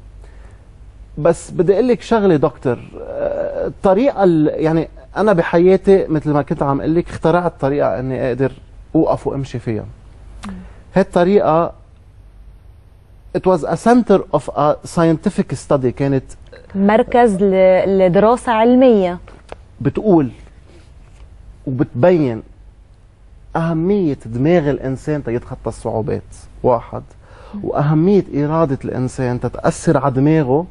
بس بدي اقول لك شغله دكتور آه، الطريقه ال- يعني انا بحياتي مثل ما كنت عم اقول لك اخترعت طريقه اني اقدر اوقف وامشي فيها هاي الطريقه it was a center of a scientific study كانت مركز ل- لدراسة علمية بتقول وبتبين اهميه دماغ الانسان تيتخطى الصعوبات واحد واهميه اراده الانسان تتاثر على دماغه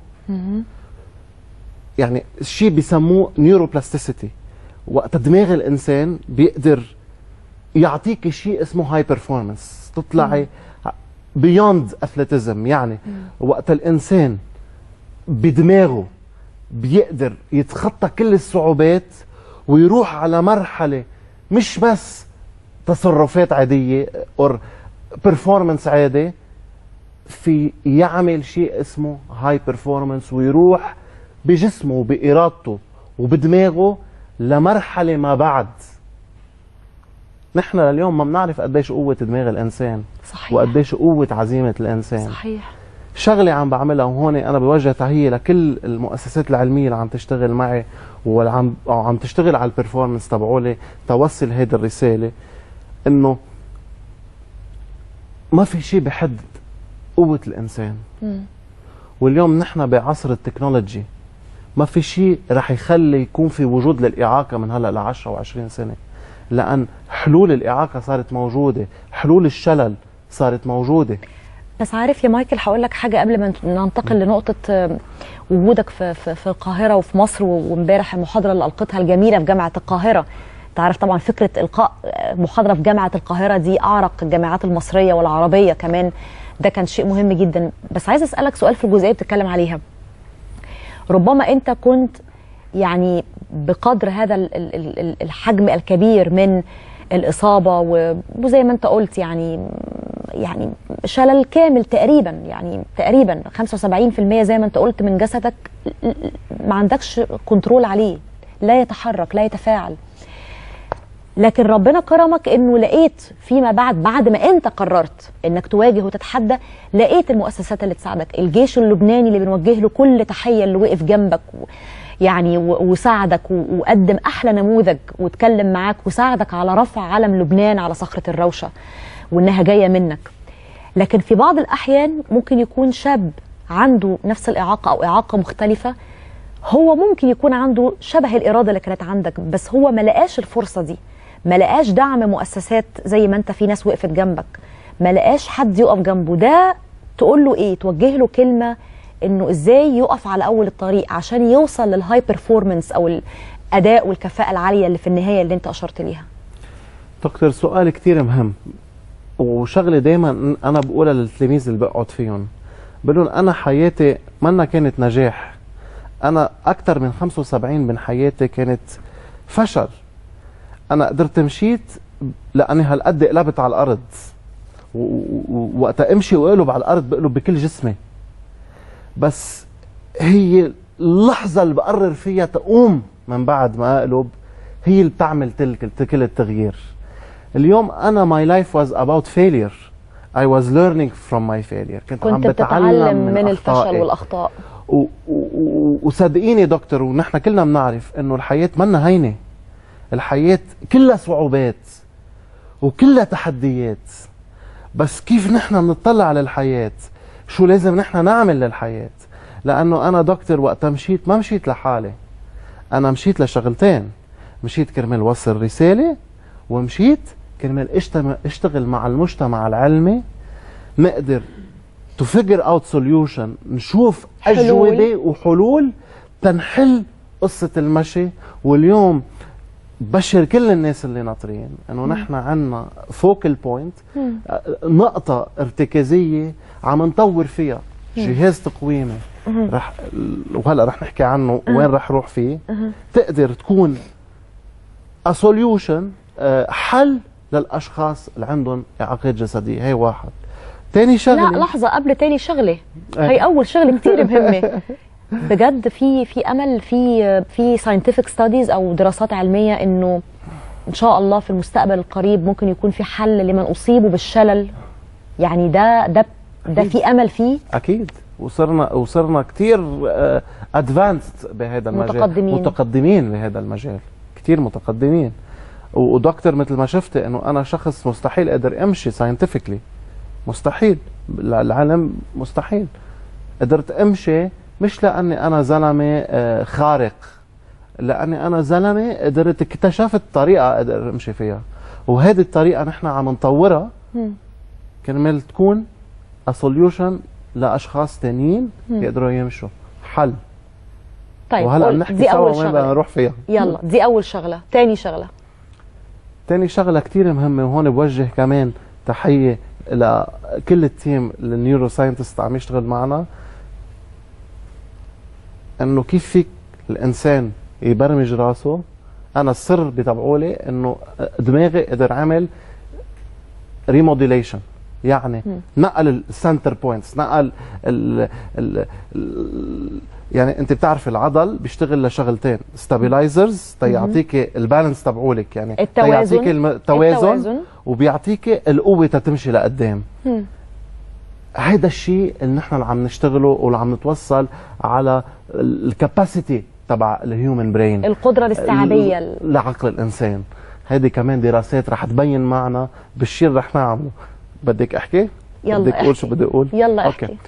يعني شيء بيسموه نيوروبلاستيسيتي وقت دماغ الانسان بيقدر يعطيك شيء اسمه هاي بيرفورمانس تطلعي بيوند اثليتيزم يعني وقت الانسان بدماغه بيقدر يتخطى كل الصعوبات ويروح على مرحله مش بس تصرفات عاديه اور بيرفورمانس عادي في يعمل شيء اسمه هاي بيرفورمانس ويروح بجسمه وبإرادته وبدماغه لمرحلة ما بعد نحن اليوم ما بنعرف قديش قوة دماغ الإنسان صحيح. وقديش قوة عزيمة الإنسان صحيح شغلة عم بعملها وهون أنا بوجه تحية لكل المؤسسات العلمية اللي عم تشتغل معي وعم أو عم تشتغل على البرفورمانس تبعولي توصل هيدي الرسالة إنه ما في شيء بحدد قوة الإنسان مم. واليوم نحن بعصر التكنولوجي ما في شيء رح يخلي يكون في وجود للإعاقة من هلا ل 10 و20 سنة لأن حلول الإعاقة صارت موجودة حلول الشلل صارت موجودة بس عارف يا مايكل هقول لك حاجه قبل ما ننتقل لنقطه آه، وجودك في في, في القاهره وفي مصر وامبارح المحاضره اللي القيتها الجميله في جامعه القاهره انت عارف طبعا فكره القاء آه، محاضره في جامعه القاهره دي اعرق الجامعات المصريه والعربيه كمان ده كان شيء مهم جدا بس عايز اسالك سؤال في الجزئيه اللي بتتكلم عليها ربما انت كنت يعني بقدر هذا ال- ال- ال- الحجم الكبير من الاصابه و- وزي ما انت قلت يعني يعني شلل كامل تقريبا يعني تقريبا 75% زي ما انت قلت من جسدك ما عندكش كنترول عليه لا يتحرك لا يتفاعل لكن ربنا كرمك انه لقيت فيما بعد بعد ما انت قررت انك تواجه وتتحدى لقيت المؤسسات اللي تساعدك الجيش اللبناني اللي بنوجه له كل تحيه اللي وقف جنبك و يعني و- وساعدك و- وقدم احلى نموذج واتكلم معاك وساعدك على رفع علم لبنان على صخره الروشه وانها جايه منك لكن في بعض الاحيان ممكن يكون شاب عنده نفس الاعاقه او اعاقه مختلفه هو ممكن يكون عنده شبه الاراده اللي كانت عندك بس هو ما لقاش الفرصه دي ما لقاش دعم مؤسسات زي ما انت في ناس وقفت جنبك ما لقاش حد يقف جنبه ده تقول له ايه توجه له كلمه انه ازاي يقف على اول الطريق عشان يوصل للهاي بيرفورمانس او الاداء والكفاءه العاليه اللي في النهايه اللي انت اشرت ليها دكتور سؤال كتير مهم وشغله دايما انا بقولها للتلاميذ اللي بقعد فيهم بقول لهم انا حياتي منا كانت نجاح انا اكثر من 75 من حياتي كانت فشل انا قدرت مشيت لاني هالقد قلبت على الارض و- و- و- وقتها امشي واقلب على الارض بقلب بكل جسمي بس هي اللحظة اللي بقرر فيها تقوم من بعد ما اقلب هي اللي بتعمل تلك كل التغيير اليوم انا my life was about failure I was learning from my failure كنت, عم كنت بتعلم بتتعلم من, من الفشل أخطائي. والاخطاء و- و- و- وصدقيني دكتور ونحن كلنا بنعرف انه الحياة منا هينة الحياة كلها صعوبات وكلها تحديات بس كيف نحن بنطلع على الحياة شو لازم نحن نعمل للحياة لأنه أنا دكتور وقتها مشيت ما مشيت لحالي أنا مشيت لشغلتين مشيت كرمال وصل رسالة ومشيت كرمال اشتم- اشتغل مع المجتمع العلمي نقدر to figure out solution نشوف حلول. أجوبة وحلول تنحل قصة المشي واليوم بشر كل الناس اللي ناطرين انه مم. نحن عنا فوكل بوينت مم. نقطة ارتكازية عم نطور فيها مم. جهاز تقويمي مم. رح وهلا رح نحكي عنه مم. وين رح روح فيه مهم. تقدر تكون a solution آه، حل للاشخاص اللي عندهم اعاقات جسديه هي واحد تاني شغله لا لحظه قبل تاني شغله آه. هي اول شغله كتير مهمه بجد في في امل في في ساينتفك ستاديز او دراسات علميه انه ان شاء الله في المستقبل القريب ممكن يكون في حل لمن اصيبوا بالشلل يعني ده ده ده في امل فيه اكيد وصرنا وصرنا كثير ادفانسد بهذا المجال متقدمين. متقدمين بهذا المجال كثير متقدمين و- ودكتور مثل ما شفت انه انا شخص مستحيل اقدر امشي ساينتفكلي مستحيل العلم مستحيل قدرت امشي مش لاني انا زلمه آه، خارق لاني انا زلمه قدرت اكتشفت طريقه اقدر امشي فيها وهذه الطريقه نحن عم نطورها مم. كرمال تكون سوليوشن لاشخاص تانيين مم. يقدروا يمشوا حل طيب وهلا قول- بنحكي دي سوا اول وين بدنا شغله نروح فيها يلا دي اول شغله تاني شغله تاني شغلة كتير مهمة وهون بوجه كمان تحية لكل التيم النيورو ساينتست عم يشتغل معنا انه كيف فيك الانسان يبرمج راسه انا السر بتبعولي انه دماغي قدر عمل ريموديليشن يعني مم. نقل السنتر بوينتس نقل ال ال ال يعني انت بتعرف العضل بيشتغل لشغلتين ستابلايزرز تيعطيك البالانس تبعولك يعني التوازن. تيعطيك الم- التوازن التوازن. وبيعطيك القوه تتمشي لقدام مم. هيدا الشيء اللي نحن اللي عم نشتغله واللي عم نتوصل على الكاباسيتي تبع الهيومن برين القدره الاستيعابيه ال- لعقل الانسان هيدي كمان دراسات رح تبين معنا بالشيء اللي رح نعمله بدك احكي يلا بدك اقول احكي. شو بدي اقول يلا أوكي. احكي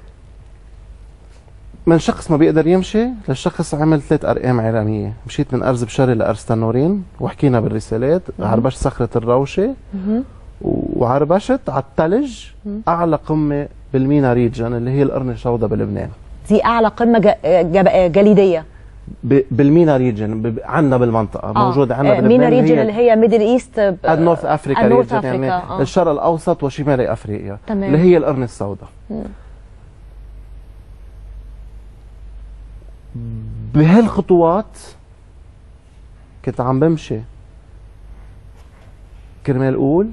من شخص ما بيقدر يمشي للشخص عمل ثلاث ارقام عالميه مشيت من ارز بشري لارز تنورين وحكينا بالرسالات مهم. عربشت صخره الروشه مهم. وعربشت على الثلج مم. اعلى قمه بالمينا ريجن اللي هي القرن الشوضة بلبنان دي اعلى قمه ج- جب- جليديه ب- بالمينا ريجن ب- عندنا بالمنطقه آه. موجوده عندنا آه، مينا بلبنان ريجن اللي هي ميدل ايست النورث افريكا النورث ريجن يعني أفريكا، آه. الشرق الاوسط وشمالي افريقيا تمام. اللي هي القرن السوداء مم. بهالخطوات كنت عم بمشي كرمال اقول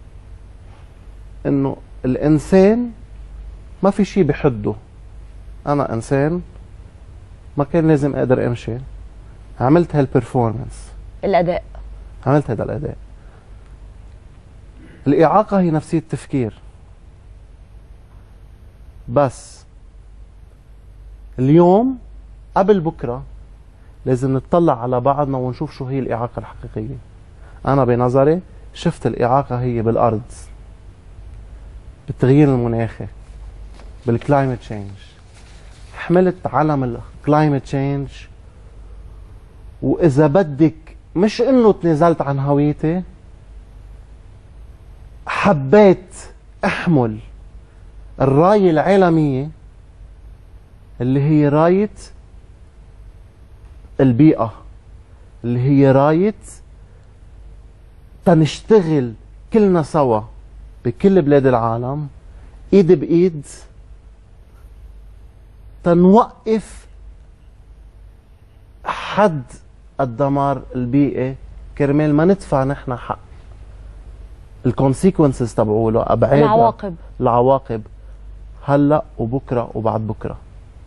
انه الانسان ما في شيء بحده انا انسان ما كان لازم اقدر امشي عملت هالبرفورمانس الاداء عملت هذا الاداء الاعاقه هي نفسيه تفكير بس اليوم قبل بكره لازم نطلع على بعضنا ونشوف شو هي الاعاقه الحقيقيه انا بنظري شفت الاعاقه هي بالارض بالتغيير المناخي بالكلايمت تشينج حملت علم الكلايمت تشينج واذا بدك مش انه تنازلت عن هويتي حبيت احمل الرايه العالميه اللي هي رايه البيئه اللي هي رايه تنشتغل كلنا سوا بكل بلاد العالم ايد بايد تنوقف حد الدمار البيئي كرمال ما ندفع نحن حق الكونسيكونسز تبعوله ابعاد العواقب. العواقب هلا وبكره وبعد بكره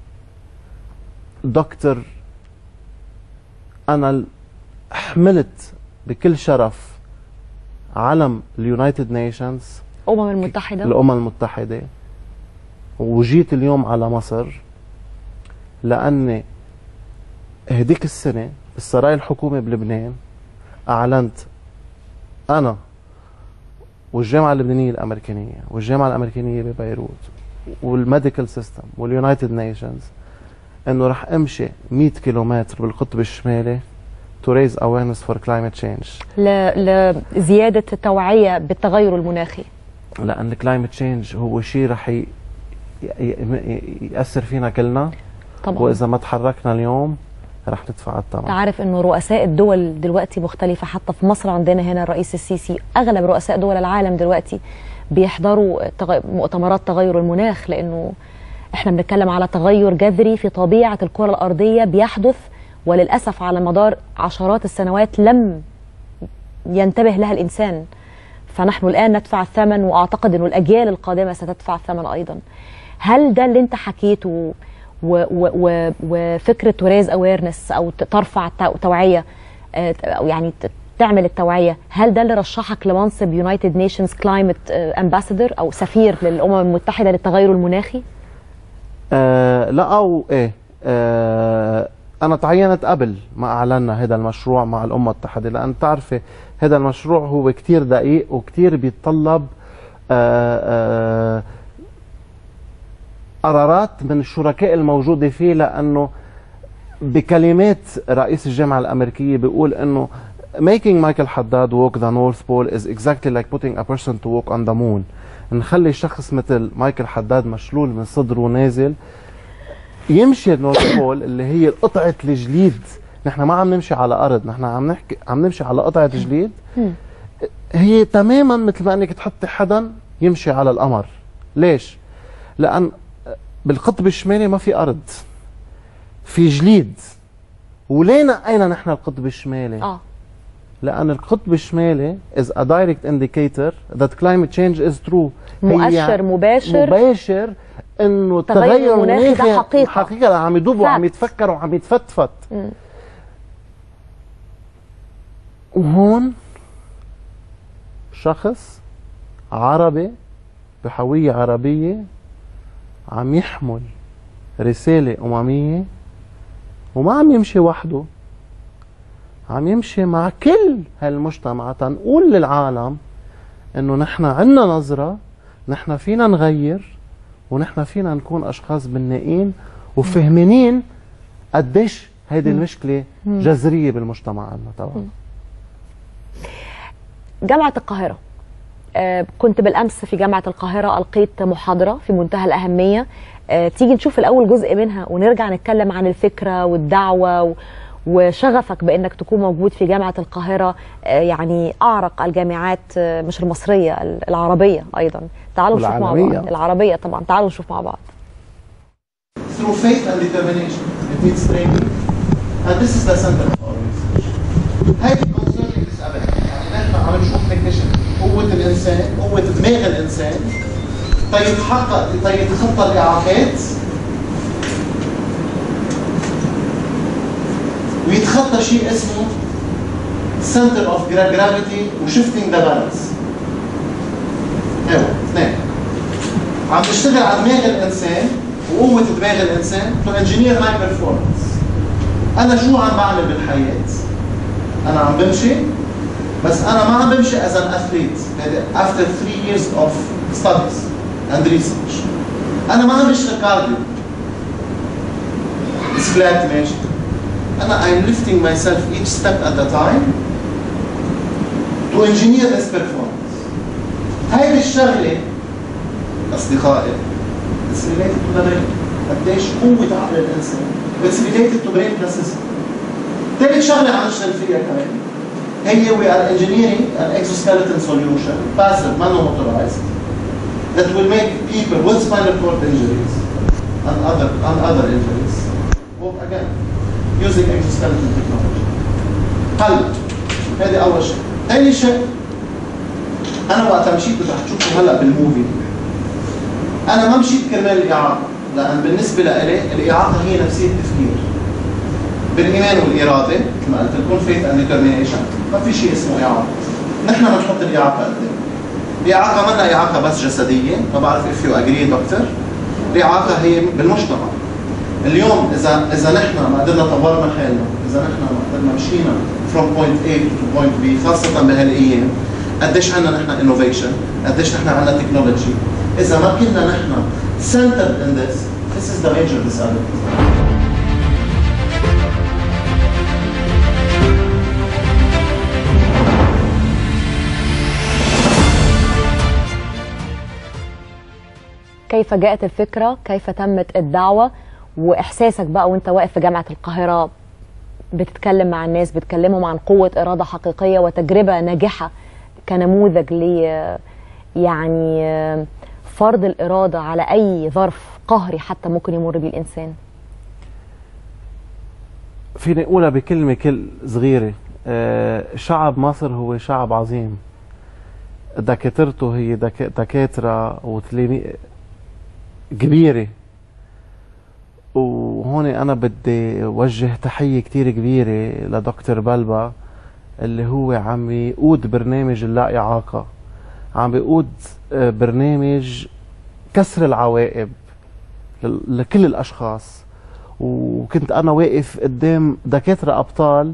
دكتور انا ال- حملت بكل شرف علم اليونايتد نيشنز الامم المتحده الامم المتحده وجيت اليوم على مصر لاني هديك السنه بالسرايا الحكومي بلبنان اعلنت انا والجامعه اللبنانيه الامريكانيه والجامعه الامريكانيه ببيروت والميديكال سيستم واليونايتد نيشنز انه رح امشي 100 كيلومتر بالقطب الشمالي to raise awareness for climate change ل- لزياده التوعيه بالتغير المناخي لان الكلايمت تشينج هو شيء رح ي... ي... ي... ياثر فينا كلنا طبعا واذا ما تحركنا اليوم رح ندفع الثمن تعرف انه رؤساء الدول دلوقتي مختلفه حتى في مصر عندنا هنا الرئيس السيسي اغلب رؤساء دول العالم دلوقتي بيحضروا تغ... مؤتمرات تغير المناخ لانه احنا بنتكلم على تغير جذري في طبيعه الكره الارضيه بيحدث وللاسف على مدار عشرات السنوات لم ينتبه لها الانسان فنحن الان ندفع الثمن واعتقد انه الاجيال القادمه ستدفع الثمن ايضا هل ده اللي انت حكيته و و و وفكره توريز اويرنس او ت- ترفع التو- توعيه آه، او يعني ت- تعمل التوعيه هل ده اللي رشحك لمنصب يونايتد نيشنز كلايمت امباسادور او سفير للامم المتحده للتغير المناخي آه لا او ايه آه انا تعينت قبل ما اعلنا هذا المشروع مع الامم المتحده لان تعرفي هذا المشروع هو كتير دقيق وكتير بيتطلب آه آه قرارات من الشركاء الموجوده فيه لانه بكلمات رئيس الجامعه الامريكيه بيقول انه making Michael Haddad walk the North Pole is exactly like putting a person to walk on the moon نخلي شخص مثل مايكل حداد مشلول من صدره نازل يمشي النورث بول اللي هي قطعة الجليد نحن ما عم نمشي على أرض نحن عم نحكي عم نمشي على قطعة جليد هي تماما مثل ما انك تحطي حدا يمشي على القمر ليش لان بالقطب الشمالي ما في ارض في جليد وليه نقينا نحن القطب الشمالي اه لان القطب الشمالي is a direct indicator that climate change is true هي مؤشر مباشر مباشر انه تغير التغير المناخي ده المناخي حقيقة. حقيقه عم يدوب وعم Fact. يتفكر وعم يتفتفت مم. وهون شخص عربي بهوية عربية عم يحمل رسالة أممية وما عم يمشي وحده عم يمشي مع كل هالمجتمع تنقول للعالم انه نحن عنا نظرة نحن فينا نغير ونحن فينا نكون اشخاص بنائين وفهمانين قديش هيدي مم. المشكلة مم. جذرية بالمجتمع عنا طبعا جامعة القاهرة آه، كنت بالأمس في جامعة القاهرة ألقيت محاضرة في منتهى الأهمية آه، تيجي نشوف الأول جزء منها ونرجع نتكلم عن الفكرة والدعوة و- وشغفك بأنك تكون موجود في جامعة القاهرة آه، يعني أعرق الجامعات آه، مش المصرية ال- العربية أيضا تعالوا نشوف مع والعالمية. بعض العربية طبعا تعالوا نشوف مع بعض through faith and determination. It needs training. And this is the center of our research. هيدي concerning disability. يعني نحن عم نشوف نكتشف قوة الإنسان، قوة دماغ الإنسان تيتحقق تيتخطى الإعاقات ويتخطى شيء اسمه center of gra- gravity و shifting the balance. ايوه اثنين. عم نشتغل على دماغ الانسان وقوه دماغ الانسان تو انجينير ماي بيرفورمانس انا شو عم بعمل بالحياه؟ انا عم بمشي بس انا ما عم بمشي از ان اثليت after 3 years of studies and research انا ما عم بشتغل كارديو بس فلات ماشي انا I'm lifting myself each step at a time to engineer this performance هيدي الشغله اصدقائي It's related to the brain قديش قوة عقل الإنسان It's related to brain plasticity ثالث شغلة عم نشتغل فيها كمان هي we are engineering an exoskeleton solution passive non motorized that will make people with spinal cord injuries and other and other injuries walk again using exoskeleton technology هلا هذه أول شيء ثاني شيء أنا وقت مشيت رح تشوفوا هلا بالموفي انا ما مشيت كرمال الاعاقه لان بالنسبه لإلي الاعاقه هي نفسيه التفكير بالايمان والاراده مثل ما قلت لكم فيت اند ديترمينيشن ما في شيء اسمه اعاقه نحن بنحط الاعاقه قدام الاعاقه منا اعاقه بس جسديه ما بعرف if you agree دكتور الاعاقه هي بالمجتمع اليوم اذا اذا نحن ما قدرنا طورنا حالنا اذا نحن ما قدرنا مشينا from point A to point B خاصه بهالايام قديش عندنا نحن انوفيشن قديش نحن عندنا تكنولوجي اذا ما كنا نحن centered in this this is the major disability كيف جاءت الفكرة كيف تمت الدعوة وإحساسك بقى وانت واقف في جامعة القاهرة بتتكلم مع الناس بتكلمهم عن قوة إرادة حقيقية وتجربة ناجحة كنموذج ل يعني فرض الإرادة على أي ظرف قهري حتى ممكن يمر بيه الإنسان فيني اقولها بكلمه كل صغيره آه، شعب مصر هو شعب عظيم دكاترته هي دك- دكاتره وتلاميذ كبيره وهون انا بدي اوجه تحيه كتير كبيره لدكتور بلبا اللي هو عم يقود برنامج اللا اعاقه عم بيقود آه، برنامج كسر العوائب لل- لكل الاشخاص وكنت انا واقف قدام دكاتره ابطال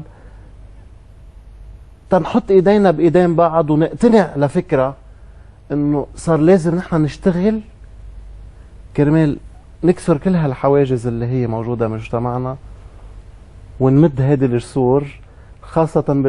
تنحط ايدينا بايدين بعض ونقتنع لفكره انه صار لازم نحن نشتغل كرمال نكسر كل هالحواجز اللي هي موجوده بمجتمعنا ونمد هذه الجسور خاصه بال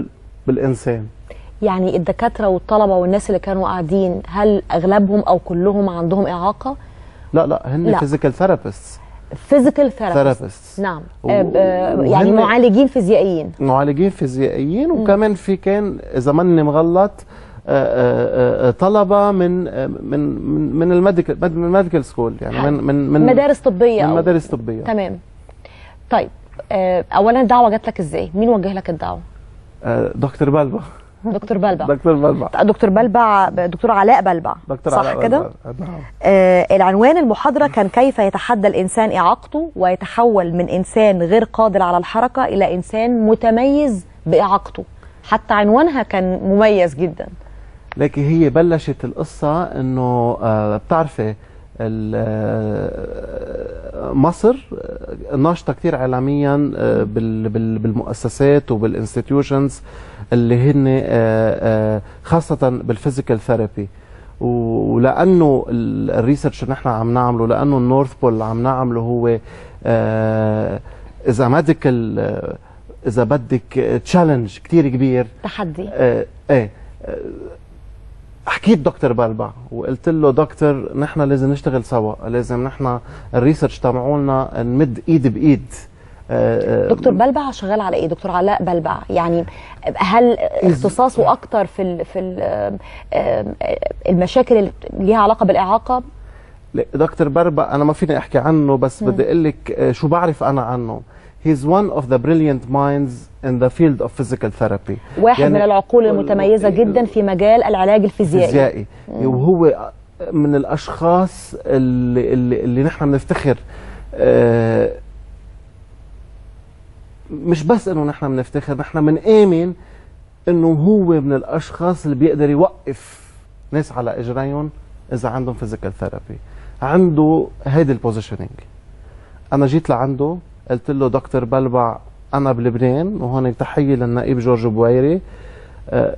بالانسان يعني الدكاتره والطلبه والناس اللي كانوا قاعدين هل اغلبهم او كلهم عندهم اعاقه لا لا هن لا. فيزيكال ثيرابيست فيزيكال ثيرابيست ثيرابيست نعم و- آه، ب- آه، يعني وهن- معالجين فيزيائيين معالجين فيزيائيين وكمان في كان اذا ماني مغلط آه، آه، آه، طلبه من آه، من من من الميديكال من الميديكال سكول يعني من من من مدارس طبيه من أو- مدارس طبيه تمام طيب آه، اولا الدعوه جات لك ازاي مين وجه لك الدعوه آه، دكتور بلبع دكتور بلبع دكتور بلبع دكتور بلبع دكتور علاء بلبع دكتور صح علاء كده بلبع. نعم. آه العنوان المحاضرة كان كيف يتحدى الإنسان إعاقته ويتحول من إنسان غير قادر على الحركة إلى إنسان متميز بإعاقته حتى عنوانها كان مميز جدا لكن هي بلشت القصة انه آه بتعرفي ال- آه، مصر آه، ناشطة كتير اعلاميا آه، بال- بال- بالمؤسسات وبالانستتيوشنز اللي هن آه، آه، خاصة بالفيزيكال ثيرابي ولانه ال- الريسيرش اللي نحن عم نعمله لانه النورث بول اللي عم نعمله هو آه، اذا ميديكال اذا بدك تشالنج كتير كبير تحدي آه ايه آه، حكيت دكتور بلبع وقلت له دكتور نحن لازم نشتغل سوا لازم نحن الريسيرش تبعولنا نمد ايد بايد آه، آه، دكتور بلبع شغال على إيه دكتور علاء بلبع يعني هل اختصاصه أكتر في ال في ال المشاكل اللي ليها علاقة بالإعاقة لا، دكتور بربع انا ما فيني احكي عنه بس مم. بدي اقول لك آه، شو بعرف انا عنه He's one of the brilliant minds in the field of physical therapy واحد يعني من العقول المتميزة جدا في مجال العلاج الفيزيائي فيزيائي مم. وهو من الاشخاص اللي اللي, اللي نحن بنفتخر آه، مش بس انه نحن بنفتخر نحن بنآمن انه هو من الاشخاص اللي بيقدر يوقف ناس على اجريهم اذا عندهم فيزيكال ثيرابي عنده هيدي البوزيشننج انا جيت لعنده قلت له دكتور بلبع انا بلبنان وهون تحيه للنائب جورج بويري آه،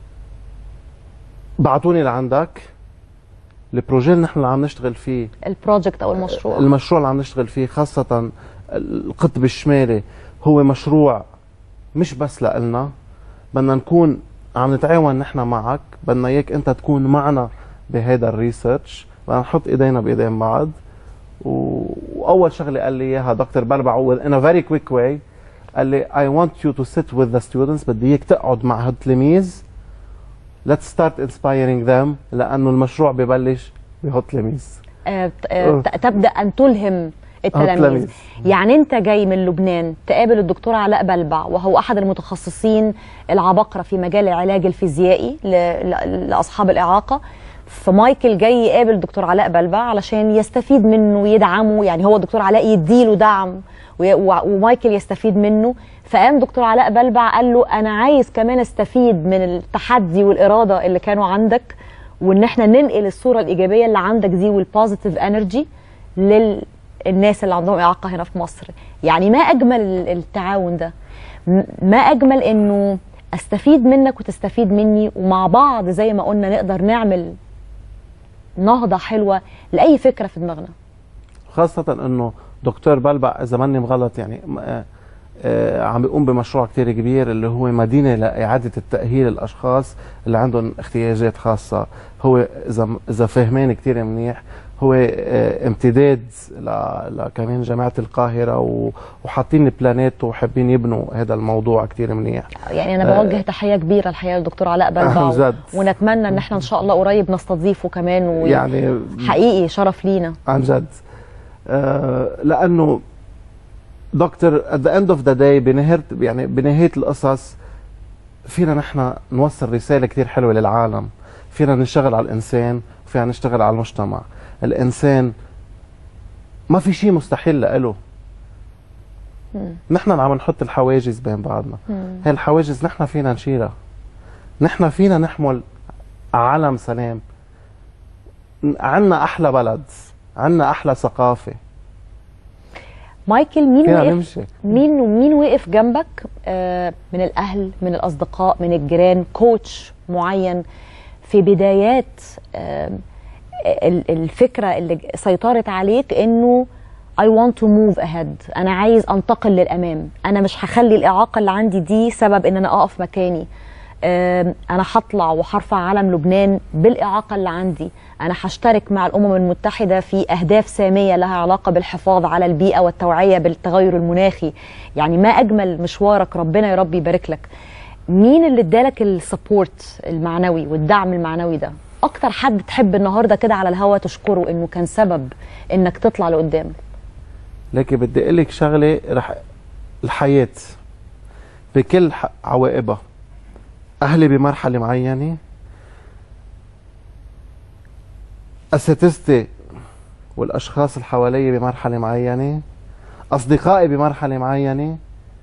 بعتوني لعندك البروجي اللي نحن اللي عم نشتغل فيه البروجكت أو المشروع المشروع اللي عم نشتغل فيه خاصة القطب الشمالي هو مشروع مش بس لإلنا بدنا نكون عم نتعاون نحن معك بدنا اياك انت تكون معنا بهذا الريسيرش بدنا نحط ايدينا بايدين بعض و... واول شغله قال لي اياها دكتور بلبع هو in a very quick way قال لي I want you to sit with the students بدي اياك تقعد مع هالتلاميذ let's start inspiring them لانه المشروع ببلش بهالتلاميذ آه، ت- آه، ت- تبدا ان تلهم التلاميذ التلاميذ. يعني انت جاي من لبنان تقابل الدكتور علاء بلبع وهو احد المتخصصين العباقره في مجال العلاج الفيزيائي ل- ل- لاصحاب الاعاقه فمايكل جاي يقابل الدكتور علاء بلبع علشان يستفيد منه ويدعمه يعني هو الدكتور علاء يديله دعم وي- و- ومايكل يستفيد منه فقام دكتور علاء بلبع قال له انا عايز كمان استفيد من التحدي والاراده اللي كانوا عندك وان احنا ننقل الصوره الايجابيه اللي عندك دي والبوزيتيف انرجي للناس اللي عندهم اعاقه هنا في مصر يعني ما اجمل ال- التعاون ده م- ما اجمل انه استفيد منك وتستفيد مني ومع بعض زي ما قلنا نقدر نعمل نهضه حلوه لاي فكره في دماغنا خاصة انه دكتور بلبع اذا ماني مغلط يعني م- آه، آه، عم بيقوم بمشروع كتير كبير اللي هو مدينة لإعادة التأهيل الأشخاص اللي عندهم احتياجات خاصة هو إذا إذا فهمان كتير منيح هو آه، امتداد ل- لكمان جامعة القاهرة و- وحاطين بلانات وحابين يبنوا هذا الموضوع كتير منيح يعني انا آه، بوجه تحيه كبيره الحقيقه للدكتور علاء بلبع عن جد. ونتمنى ان احنا ان شاء الله قريب نستضيفه كمان و... يعني حقيقي شرف لينا عن جد آه لانه دكتور at the end of the day بنهايه يعني بنهايه القصص فينا نحن نوصل رساله كثير حلوه للعالم فينا نشتغل على الانسان وفينا نشتغل على المجتمع الانسان ما في شيء مستحيل له نحن عم نحط الحواجز بين بعضنا هاي الحواجز نحن فينا نشيلها نحن فينا نحمل علم سلام عنا احلى بلد عنا احلى ثقافه مايكل مين فينا وقف نمشي مين ومين وقف جنبك آه، من الاهل من الاصدقاء من الجيران كوتش معين في بدايات آه، ال- الفكره اللي سيطرت عليك انه I want to move ahead أنا عايز أنتقل للأمام أنا مش هخلي الإعاقة اللي عندي دي سبب إن أنا أقف مكاني آم، انا هطلع وهرفع علم لبنان بالاعاقه اللي عندي انا هشترك مع الامم المتحده في اهداف ساميه لها علاقه بالحفاظ على البيئه والتوعيه بالتغير المناخي يعني ما اجمل مشوارك ربنا يا رب يبارك لك مين اللي ادالك السبورت المعنوي والدعم المعنوي ده اكتر حد تحب النهارده كده على الهوا تشكره انه كان سبب انك تطلع لقدام لكن بدي اقول لك شغله رح الحياه بكل ح- عواقبها اهلي بمرحله معينه اساتذتي والاشخاص اللي حوالي بمرحله معينه اصدقائي بمرحله معينه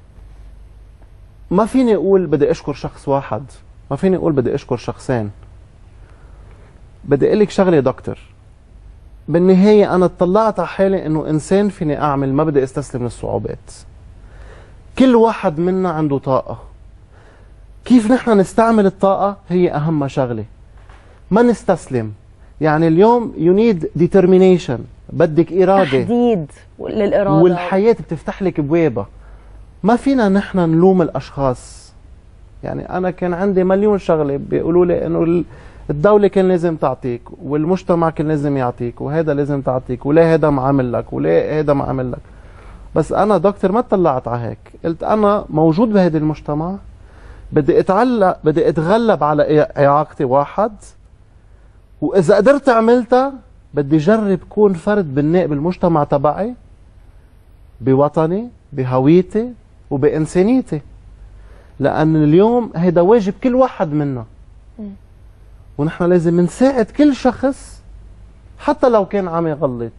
ما فيني اقول بدي اشكر شخص واحد ما فيني اقول بدي اشكر شخصين بدي اقول لك شغله يا دكتور بالنهاية أنا اطلعت على حالي إنه إنسان فيني أعمل ما بدي أستسلم للصعوبات. كل واحد منا عنده طاقة. كيف نحن نستعمل الطاقة هي أهم شغلة. ما نستسلم. يعني اليوم you need determination بدك إرادة تحديد للاراده والحياة بتفتح لك بوابة. ما فينا نحن نلوم الأشخاص. يعني أنا كان عندي مليون شغلة بيقولوا لي إنه ال- الدولة كان لازم تعطيك والمجتمع كان لازم يعطيك وهذا لازم تعطيك وليه هذا ما عمل لك وليه هذا ما عمل لك بس انا دكتور ما اطلعت على هيك قلت انا موجود بهذا المجتمع بدي اتعلق بدي اتغلب على إع- اعاقتي واحد واذا قدرت عملتها بدي جرب كون فرد بناء بالمجتمع تبعي بوطني بهويتي وبانسانيتي لان اليوم هيدا واجب كل واحد منا ونحن لازم نساعد كل شخص حتى لو كان عم يغلط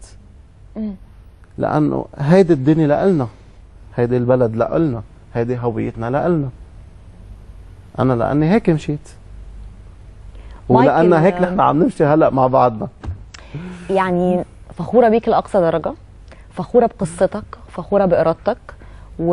لانه هيدي الدنيا لإلنا هيدي البلد لإلنا هيدي هويتنا لإلنا انا لاني هيك مشيت ولان مايكل، هيك نحن عم نمشي هلا مع بعضنا يعني فخوره بيك لاقصى درجه فخوره بقصتك فخوره بارادتك و...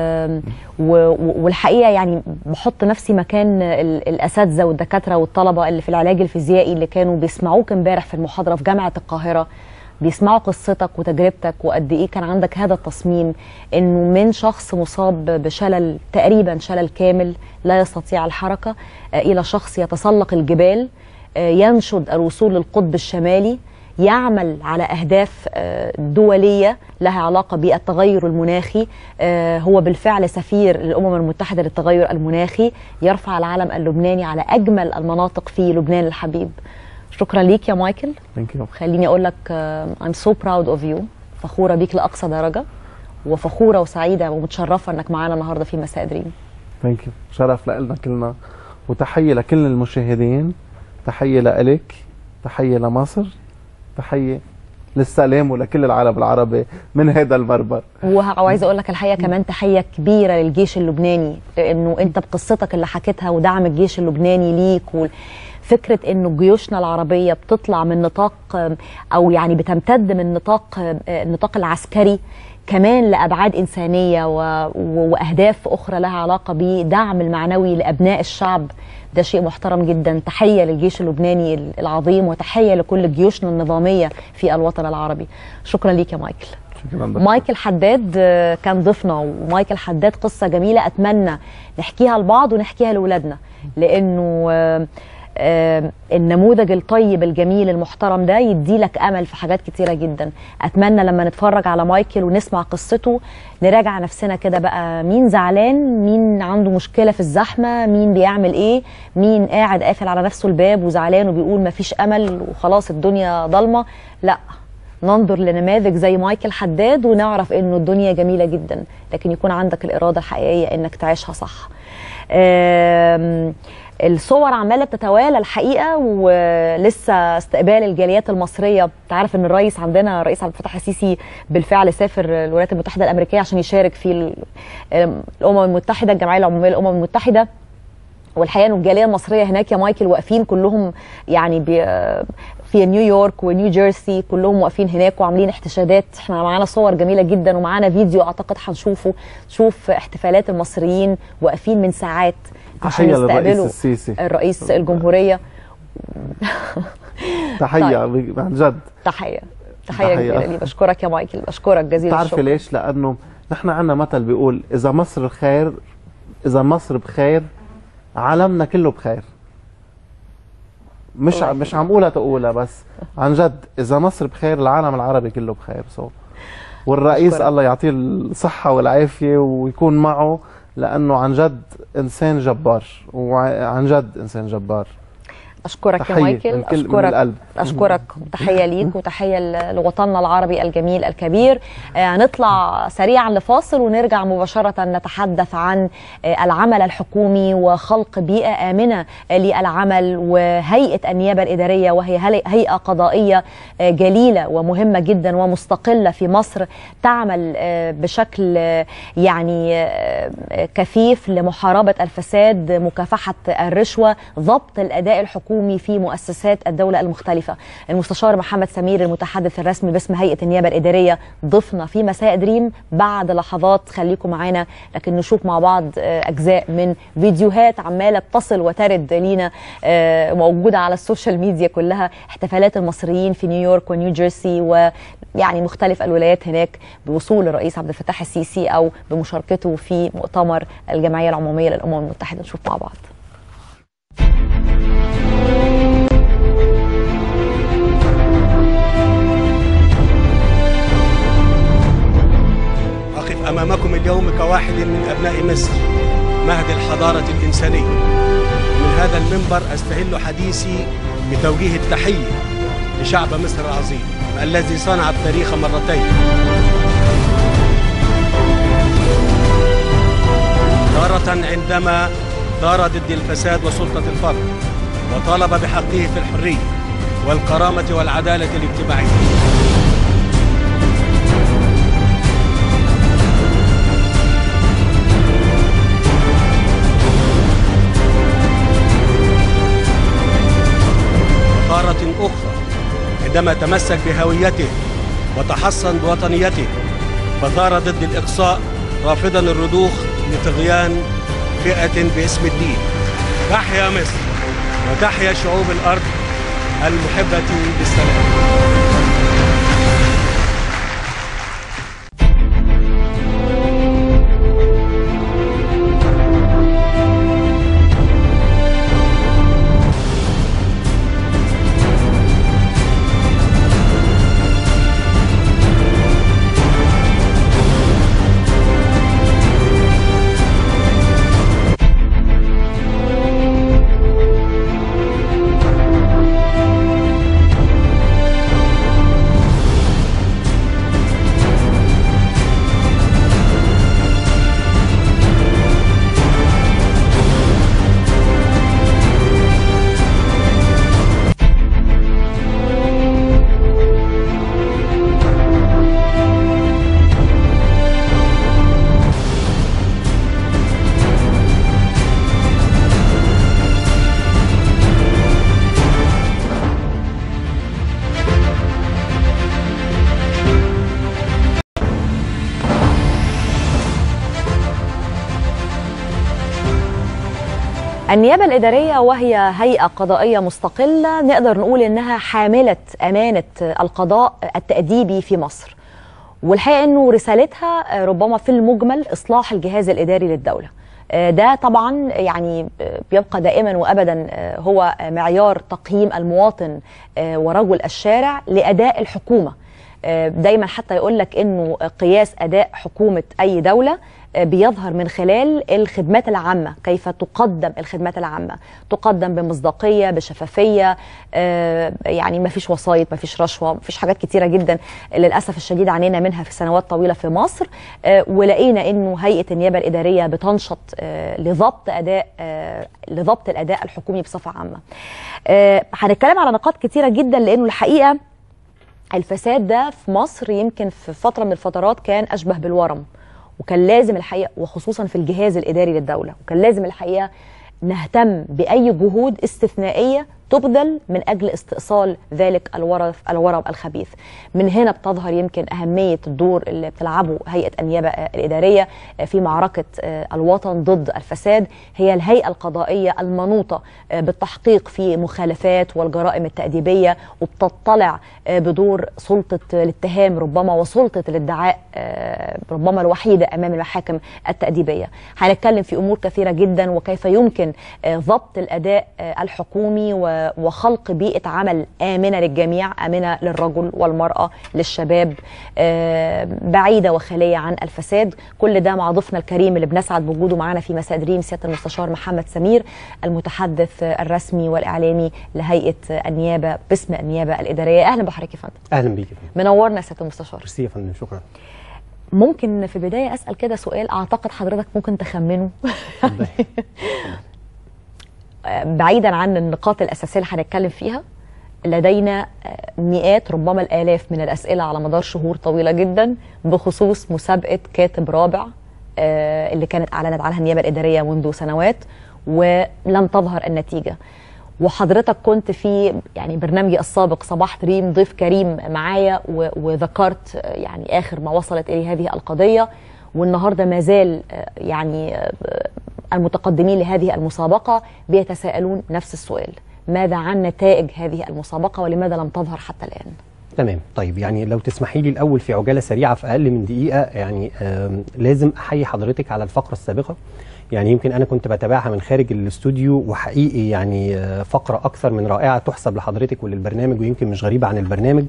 و... والحقيقه يعني بحط نفسي مكان ال... الاساتذه والدكاتره والطلبه اللي في العلاج الفيزيائي اللي كانوا بيسمعوك امبارح في المحاضره في جامعه القاهره بيسمعوا قصتك وتجربتك وقد ايه كان عندك هذا التصميم انه من شخص مصاب بشلل تقريبا شلل كامل لا يستطيع الحركه آه، الى شخص يتسلق الجبال آه، ينشد الوصول للقطب الشمالي يعمل على اهداف آه، دوليه لها علاقه بالتغير المناخي آه، هو بالفعل سفير للامم المتحده للتغير المناخي يرفع العلم اللبناني على اجمل المناطق في لبنان الحبيب شكرا ليك يا مايكل ثانك يو خليني اقول لك I'm so proud of you فخوره بيك لاقصى درجه وفخوره وسعيده ومتشرفه انك معانا النهارده في مساء دريم ثانك يو شرف لنا كلنا وتحيه لكل المشاهدين تحيه لإلك تحيه لمصر تحيه للسلام ولكل العالم العربي من هذا المربر وه- وعايزه اقول لك الحقيقه كمان تحيه كبيره للجيش اللبناني لانه انت بقصتك اللي حكيتها ودعم الجيش اللبناني ليك وفكره انه جيوشنا العربيه بتطلع من نطاق آم، او يعني بتمتد من نطاق آم، آه، النطاق العسكري كمان لابعاد انسانيه و... و... واهداف اخرى لها علاقه بدعم المعنوي لابناء الشعب ده شيء محترم جدا تحيه للجيش اللبناني العظيم وتحيه لكل جيوشنا النظاميه في الوطن العربي شكرا ليك يا مايكل شكرا دكتور. مايكل حداد آه، كان ضيفنا ومايكل حداد قصه جميله اتمنى نحكيها لبعض ونحكيها لاولادنا لانه آه، آه، النموذج الطيب الجميل المحترم ده يدي لك امل في حاجات كتيره جدا اتمنى لما نتفرج على مايكل ونسمع قصته نراجع نفسنا كده بقى مين زعلان مين عنده مشكله في الزحمه مين بيعمل ايه مين قاعد قافل على نفسه الباب وزعلان وبيقول مفيش امل وخلاص الدنيا ضلمه لا ننظر لنماذج زي مايكل حداد ونعرف انه الدنيا جميله جدا لكن يكون عندك الاراده الحقيقيه انك تعيشها صح آم، الصور عماله بتتوالى الحقيقه ولسه استقبال الجاليات المصريه تعرف ان الرئيس عندنا الرئيس عبد الفتاح السيسي بالفعل سافر الولايات المتحده الامريكيه عشان يشارك في ال- آم، الامم المتحده الجمعيه العموميه للامم المتحده والحقيقه انه الجاليه المصريه هناك يا مايكل واقفين كلهم يعني بي في نيويورك ونيو جيرسي كلهم واقفين هناك وعاملين احتشادات احنا معانا صور جميله جدا ومعانا فيديو اعتقد هنشوفه شوف احتفالات المصريين واقفين من ساعات عشان تحيه للرئيس يستقبلوا السيسي الرئيس الجمهوريه تحيه طيب. عن جد تحيه تحيه تحية. كبيره لي بشكرك يا مايكل بشكرك جزيل بتعرفي الشكر ليش؟ لانه نحن عندنا مثل بيقول اذا مصر خير اذا مصر بخير عالمنا كله بخير مش ع- مش عم قولها تقولها بس عن جد اذا مصر بخير العالم العربي كله بخير سو والرئيس أشكرك. الله يعطيه الصحة والعافية ويكون معه لأنه عن جد إنسان جبار وعن جد إنسان جبار اشكرك يا تحية مايكل من كل- من اشكرك القلب. اشكرك تحيه ليك وتحيه ل- لوطننا العربي الجميل الكبير آه، هنطلع سريعا لفاصل ونرجع مباشره نتحدث عن آه، العمل الحكومي وخلق بيئه امنه آه، للعمل وهيئه النيابه الاداريه وهي هل- هيئه قضائيه آه، جليله ومهمه جدا ومستقله في مصر تعمل آه، بشكل آه، يعني آه، آه، كثيف لمحاربه الفساد مكافحه الرشوه ضبط الاداء الحكومي في مؤسسات الدوله المختلفه المستشار محمد سمير المتحدث الرسمي باسم هيئه النيابه الاداريه ضفنا في مساء دريم بعد لحظات خليكم معانا لكن نشوف مع بعض آه، اجزاء من فيديوهات عماله تصل وترد لينا آه، موجوده على السوشيال ميديا كلها احتفالات المصريين في نيويورك ونيو جيرسي ويعني مختلف الولايات هناك بوصول الرئيس عبد الفتاح السيسي او بمشاركته في مؤتمر الجمعيه العموميه للامم المتحده نشوف مع بعض أقف أمامكم اليوم كواحد من أبناء مصر مهد الحضارة الإنسانية من هذا المنبر أستهل حديثي بتوجيه التحية لشعب مصر العظيم الذي صنع التاريخ مرتين تارة عندما ثار ضد الفساد وسلطة الفرد وطالب بحقه في الحرية والكرامة والعدالة الاجتماعية وتارة أخرى عندما تمسك بهويته وتحصن بوطنيته فثار ضد الإقصاء رافضا الرضوخ لطغيان فئة باسم الدين تحيا مصر وتحيا شعوب الأرض المحبة بالسلام النيابة الإدارية وهي هيئة قضائية مستقلة نقدر نقول إنها حاملة أمانة القضاء التأديبي في مصر والحقيقة إنه رسالتها ربما في المجمل إصلاح الجهاز الإداري للدولة ده طبعا يعني بيبقى دائما وابدا هو معيار تقييم المواطن ورجل الشارع لاداء الحكومه دايما حتى يقول لك انه قياس اداء حكومه اي دوله بيظهر من خلال الخدمات العامة كيف تقدم الخدمات العامة تقدم بمصداقية بشفافية آه، يعني ما فيش وسايط ما فيش رشوة ما فيش حاجات كتيرة جدا للأسف الشديد عانينا منها في سنوات طويلة في مصر آه، ولقينا أنه هيئة النيابة الإدارية بتنشط آه، لضبط أداء آه، لضبط الأداء الحكومي بصفة عامة آه، هنتكلم على نقاط كتيرة جدا لأنه الحقيقة الفساد ده في مصر يمكن في فترة من الفترات كان أشبه بالورم وكان لازم الحقيقه وخصوصا في الجهاز الاداري للدوله وكان لازم الحقيقه نهتم باي جهود استثنائيه تبذل من اجل استئصال ذلك الورم الورم الخبيث من هنا بتظهر يمكن اهميه الدور اللي بتلعبه هيئه النيابه الاداريه في معركه الوطن ضد الفساد هي الهيئه القضائيه المنوطه بالتحقيق في مخالفات والجرائم التاديبيه وبتطلع بدور سلطه الاتهام ربما وسلطه الادعاء ربما الوحيده امام المحاكم التاديبيه هنتكلم في امور كثيره جدا وكيف يمكن ضبط الاداء الحكومي وخلق بيئه عمل امنه للجميع امنه للرجل والمراه للشباب بعيده وخاليه عن الفساد كل ده مع ضيفنا الكريم اللي بنسعد بوجوده معانا في مساء دريم سياده المستشار محمد سمير المتحدث الرسمي والاعلامي لهيئه النيابه باسم النيابه الاداريه اهلا بحضرتك يا فندم اهلا بيك منورنا يا سياده المستشار ميرسي يا فندم شكرا ممكن في البدايه اسال كده سؤال اعتقد حضرتك ممكن تخمنه بعيدا عن النقاط الاساسيه اللي هنتكلم فيها لدينا مئات ربما الالاف من الاسئله على مدار شهور طويله جدا بخصوص مسابقه كاتب رابع اللي كانت اعلنت عنها النيابه الاداريه منذ سنوات ولم تظهر النتيجه وحضرتك كنت في يعني برنامجي السابق صباح دريم ضيف كريم معايا وذكرت يعني اخر ما وصلت اليه هذه القضيه والنهارده ما زال يعني المتقدمين لهذه المسابقه بيتساءلون نفس السؤال ماذا عن نتائج هذه المسابقه ولماذا لم تظهر حتى الان تمام طيب يعني لو تسمحي لي الاول في عجاله سريعه في اقل من دقيقه يعني لازم احيي حضرتك على الفقره السابقه يعني يمكن انا كنت بتابعها من خارج الاستوديو وحقيقي يعني فقره اكثر من رائعه تحسب لحضرتك وللبرنامج ويمكن مش غريبه عن البرنامج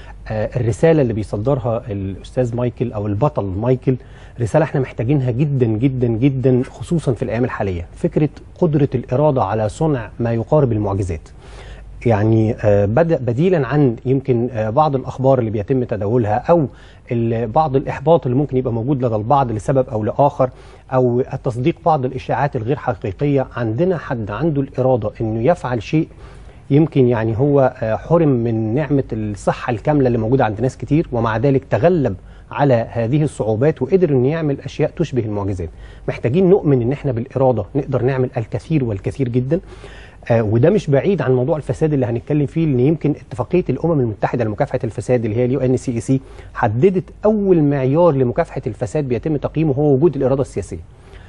الرساله اللي بيصدرها الاستاذ مايكل او البطل مايكل رساله احنا محتاجينها جدا جدا جدا خصوصا في الايام الحاليه فكره قدره الاراده على صنع ما يقارب المعجزات يعني بدا بديلا عن يمكن بعض الاخبار اللي بيتم تداولها او بعض الاحباط اللي ممكن يبقى موجود لدى البعض لسبب او لاخر او تصديق بعض الاشاعات الغير حقيقيه عندنا حد عنده الاراده انه يفعل شيء يمكن يعني هو حرم من نعمه الصحه الكامله اللي موجوده عند ناس كتير ومع ذلك تغلب على هذه الصعوبات وقدر انه يعمل اشياء تشبه المعجزات محتاجين نؤمن ان احنا بالاراده نقدر نعمل الكثير والكثير جدا آه وده مش بعيد عن موضوع الفساد اللي هنتكلم فيه لان يمكن اتفاقيه الامم المتحده لمكافحه الفساد اللي هي اليو ان سي اي سي حددت اول معيار لمكافحه الفساد بيتم تقييمه هو وجود الاراده السياسيه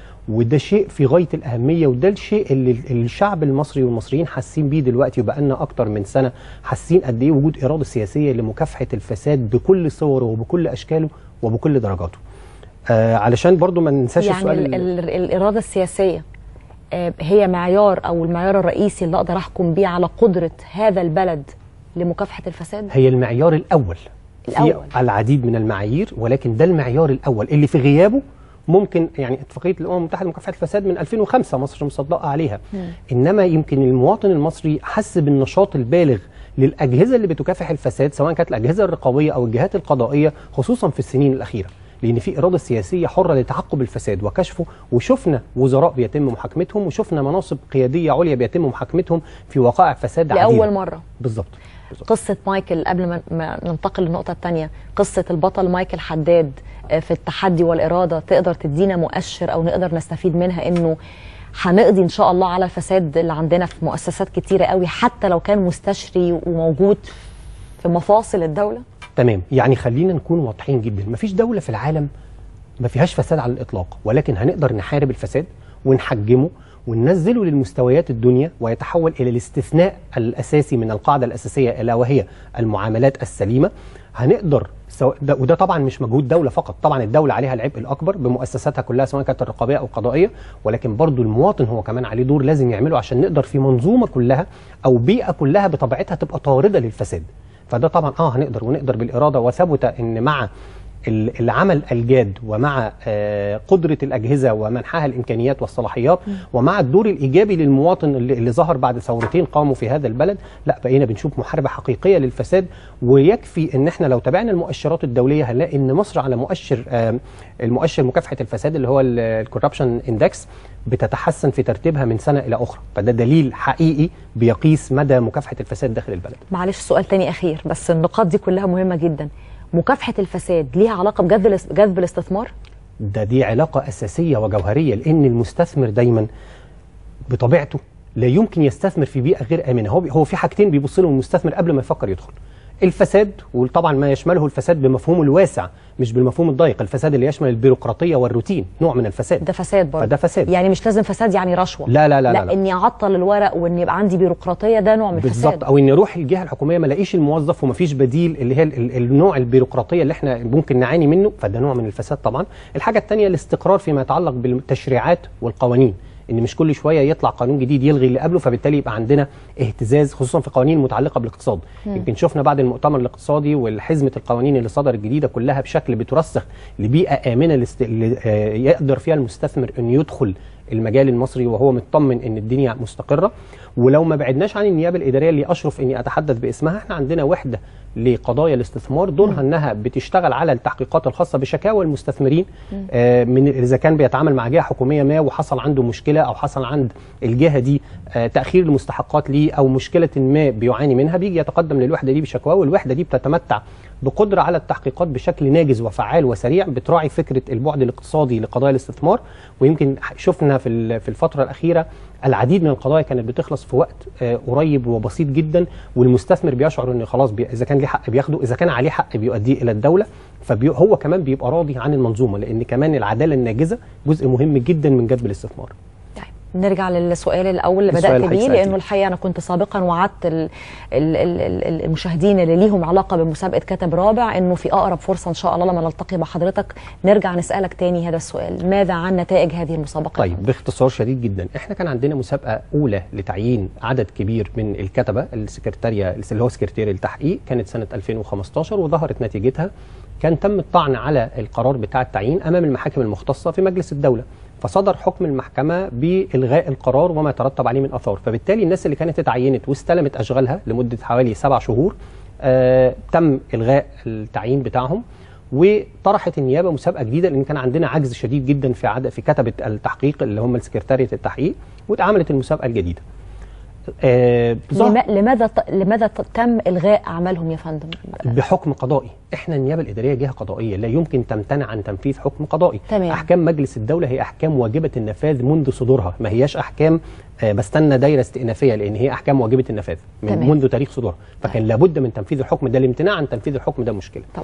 وده شيء في غايه الاهميه وده الشيء اللي الشعب المصري والمصريين حاسين بيه دلوقتي وبقالنا اكتر من سنه حاسين قد ايه وجود اراده سياسيه لمكافحه الفساد بكل صوره وبكل اشكاله وبكل درجاته. آه علشان برضو ما ننساش يعني السؤال ال ال الاراده السياسيه آه هي معيار او المعيار الرئيسي اللي اقدر احكم بيه على قدره هذا البلد لمكافحه الفساد؟ هي المعيار الاول. الأول. في العديد من المعايير ولكن ده المعيار الاول اللي في غيابه ممكن يعني اتفاقيه الامم المتحده لمكافحه الفساد من 2005 مصر مصدقه عليها مم. انما يمكن المواطن المصري حس بالنشاط البالغ للاجهزه اللي بتكافح الفساد سواء كانت الاجهزه الرقابيه او الجهات القضائيه خصوصا في السنين الاخيره لان في اراده سياسيه حره لتعقب الفساد وكشفه وشفنا وزراء بيتم محاكمتهم وشفنا مناصب قياديه عليا بيتم محاكمتهم في وقائع فساد لاول عديدة. مره بالظبط قصة مايكل قبل ما- ما ننتقل للنقطة الثانية قصة البطل مايكل حداد آه، في التحدي والإرادة تقدر تدينا مؤشر أو نقدر نستفيد منها إنه هنقضي إن شاء الله على الفساد اللي عندنا في مؤسسات كتيرة قوي حتى لو كان مستشري وموجود في مفاصل الدولة تمام يعني خلينا نكون واضحين جدا مفيش دولة في العالم ما فيهاش فساد على الإطلاق ولكن هنقدر نحارب الفساد ونحجمه وننزله للمستويات الدنيا ويتحول إلى الاستثناء الأساسي من القاعدة الأساسية ألا وهي المعاملات السليمة هنقدر سواء ده وده طبعا مش مجهود دولة فقط طبعا الدولة عليها العبء الأكبر بمؤسساتها كلها سواء كانت الرقابية أو القضائية ولكن برضو المواطن هو كمان عليه دور لازم يعمله عشان نقدر في منظومة كلها أو بيئة كلها بطبيعتها تبقى طاردة للفساد فده طبعا اه هنقدر ونقدر بالاراده وثبت ان مع ال- العمل الجاد ومع آه، قدره الاجهزه ومنحها الامكانيات والصلاحيات ومع الدور الايجابي للمواطن اللي, اللي ظهر بعد ثورتين قاموا في هذا البلد لا بقينا بنشوف محاربه حقيقيه للفساد ويكفي ان احنا لو تابعنا المؤشرات الدوليه هنلاقي ان مصر على مؤشر آه، المؤشر مكافحه الفساد اللي هو الكوربشن اندكس بتتحسن في ترتيبها من سنه الى اخرى فده دليل حقيقي بيقيس مدى مكافحه الفساد داخل البلد معلش سؤال تاني أخير بس النقاط دي كلها مهمة جدا مكافحة الفساد ليها علاقة بجذب الاس- جذب الاستثمار؟ ده دي علاقة أساسية وجوهرية لأن المستثمر دايما بطبيعته لا يمكن يستثمر في بيئه غير امنه هو هو في حاجتين بيبص لهم المستثمر قبل ما يفكر يدخل الفساد وطبعا ما يشمله الفساد بمفهومه الواسع مش بالمفهوم الضيق الفساد اللي يشمل البيروقراطيه والروتين نوع من الفساد ده فساد برضه فده فساد يعني مش لازم فساد يعني رشوه لا لا لا لا, لا, لا. اني اعطل الورق وان يبقى عندي بيروقراطيه ده نوع من الفساد بالظبط او اني اروح الجهه الحكوميه ما الاقيش الموظف ومفيش بديل اللي هي ال- ال- النوع البيروقراطيه اللي احنا ممكن نعاني منه فده نوع من الفساد طبعا الحاجه الثانيه الاستقرار فيما يتعلق بالتشريعات والقوانين ان مش كل شويه يطلع قانون جديد يلغي اللي قبله فبالتالي يبقى عندنا اهتزاز خصوصا في قوانين المتعلقه بالاقتصاد مم. يمكن شفنا بعد المؤتمر الاقتصادي والحزمه القوانين اللي صدرت الجديده كلها بشكل بترسخ لبيئه امنه لاست... ل... آه، يقدر فيها المستثمر انه يدخل المجال المصري وهو مطمن ان الدنيا مستقره ولو ما بعدناش عن النيابه الاداريه اللي اشرف اني اتحدث باسمها احنا عندنا وحده لقضايا الاستثمار دورها انها بتشتغل على التحقيقات الخاصه بشكاوى المستثمرين مم. آه، من اذا كان بيتعامل مع جهه حكوميه ما وحصل عنده مشكله او حصل عند الجهه دي آه، تاخير المستحقات ليه او مشكله ما بيعاني منها بيجي يتقدم للوحده دي بشكواه والوحده دي بتتمتع بقدره على التحقيقات بشكل ناجز وفعال وسريع بتراعي فكره البعد الاقتصادي لقضايا الاستثمار ويمكن شفنا في ال- في الفتره الاخيره العديد من القضايا كانت بتخلص في وقت آه، قريب وبسيط جدا والمستثمر بيشعر ان خلاص بي اذا كان ليه حق بياخده اذا كان عليه حق بيؤديه الى الدوله فهو كمان بيبقى راضي عن المنظومه لان كمان العداله الناجزه جزء مهم جدا من جذب الاستثمار نرجع للسؤال الاول اللي السؤال بدات اللي بيه حضرتك لانه الحقيقه انا كنت سابقا وعدت ال- ال- ال- ال- المشاهدين اللي ليهم علاقه بمسابقه كاتب رابع انه في اقرب فرصه ان شاء الله لما نلتقي بحضرتك نرجع نسالك تاني هذا السؤال ماذا عن نتائج هذه المسابقه طيب باختصار شديد جدا احنا كان عندنا مسابقه اولى لتعيين عدد كبير من الكتبه السكرتاريه اللي هو سكرتير التحقيق كانت سنه 2015 وظهرت نتيجتها كان تم الطعن على القرار بتاع التعيين امام المحاكم المختصه في مجلس الدوله فصدر حكم المحكمه بالغاء القرار وما يترتب عليه من اثار فبالتالي الناس اللي كانت اتعينت واستلمت اشغالها لمده حوالي سبع شهور آه تم الغاء التعيين بتاعهم وطرحت النيابه مسابقه جديده لان كان عندنا عجز شديد جدا في عدد في كتبه التحقيق اللي هم سكرتاريه التحقيق واتعملت المسابقه الجديده. آه ظهر- لما- لماذا ت- لماذا ت- تم الغاء اعمالهم يا فندم بحكم قضائي احنا النيابه الاداريه جهه قضائيه لا يمكن تمتنع عن تنفيذ حكم قضائي تمام. احكام مجلس الدوله هي احكام واجبه النفاذ منذ صدورها ما هياش احكام آه بستنى دايره استئنافيه لان هي احكام واجبه النفاذ من تمام. منذ تاريخ صدورها فكان لابد من تنفيذ الحكم ده الامتناع عن تنفيذ الحكم ده مشكله طبعا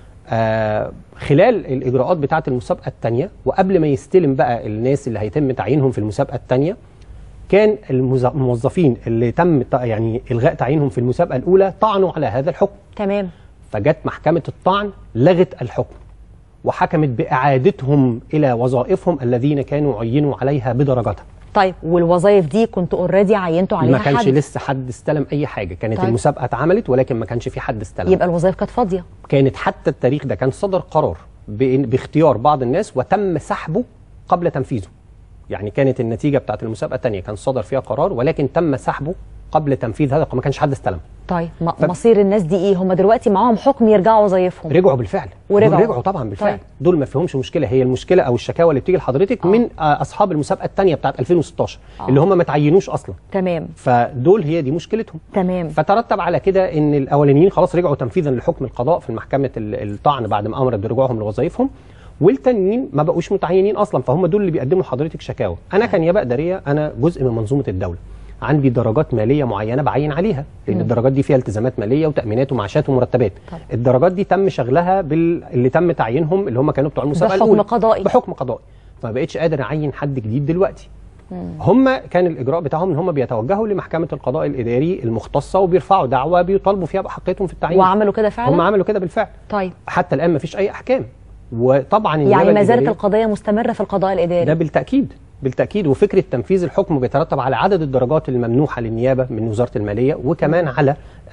آه خلال الاجراءات بتاعه المسابقه الثانيه وقبل ما يستلم بقى الناس اللي هيتم تعيينهم في المسابقه الثانيه كان المز- الموظفين اللي تم ت- يعني الغاء تعيينهم في المسابقه الاولى طعنوا على هذا الحكم تمام فجت محكمه الطعن لغت الحكم وحكمت باعادتهم الى وظائفهم الذين كانوا عينوا عليها بدرجاتها طيب والوظائف دي كنت اوريدي عينتوا عليها ما كانش حد لسه حد استلم اي حاجه كانت طيب. المسابقه اتعملت ولكن ما كانش في حد استلم يبقى الوظائف كانت فاضيه كانت حتى التاريخ ده كان صدر قرار بإن باختيار بعض الناس وتم سحبه قبل تنفيذه يعني كانت النتيجه بتاعت المسابقه الثانيه كان صدر فيها قرار ولكن تم سحبه قبل تنفيذ هذا ما كانش حد استلم طيب م- مصير الناس دي ايه هم دلوقتي معاهم حكم يرجعوا وظايفهم رجعوا بالفعل ورجعوا. دول رجعوا طبعا بالفعل طيب. طيب. دول ما فيهمش مشكله هي المشكله او الشكاوى اللي بتيجي لحضرتك آه. من آه اصحاب المسابقه الثانيه بتاعت 2016 آه. آه. اللي هم ما تعينوش اصلا تمام فدول هي دي مشكلتهم تمام فترتب على كده ان الاولانيين خلاص رجعوا تنفيذا لحكم القضاء في محكمه ال- الطعن بعد ما امرت برجوعهم لوظائفهم والتانيين ما بقوش متعينين اصلا فهم دول اللي بيقدموا لحضرتك شكاوى انا كنيابه اداريه انا جزء من منظومه الدوله عندي درجات ماليه معينه بعين عليها لان مم. الدرجات دي فيها التزامات ماليه وتامينات ومعاشات ومرتبات الدرجات دي تم شغلها بال اللي تم تعيينهم اللي هم كانوا بتوع المسابقه بحكم الأولى. قضائي. بحكم قضائي فما بقتش قادر اعين حد جديد دلوقتي هم كان الاجراء بتاعهم ان هم بيتوجهوا لمحكمه القضاء الاداري المختصه وبيرفعوا دعوه بيطالبوا فيها بحقيتهم في التعيين وعملوا كده فعلا هم عملوا كده بالفعل طيب حتى الان ما فيش اي احكام وطبعا يعني النيابة ما زالت الإدارية- القضيه مستمره في القضاء الاداري ده بالتاكيد بالتاكيد وفكره تنفيذ الحكم بيترتب على عدد الدرجات الممنوحه للنيابه من وزاره الماليه وكمان على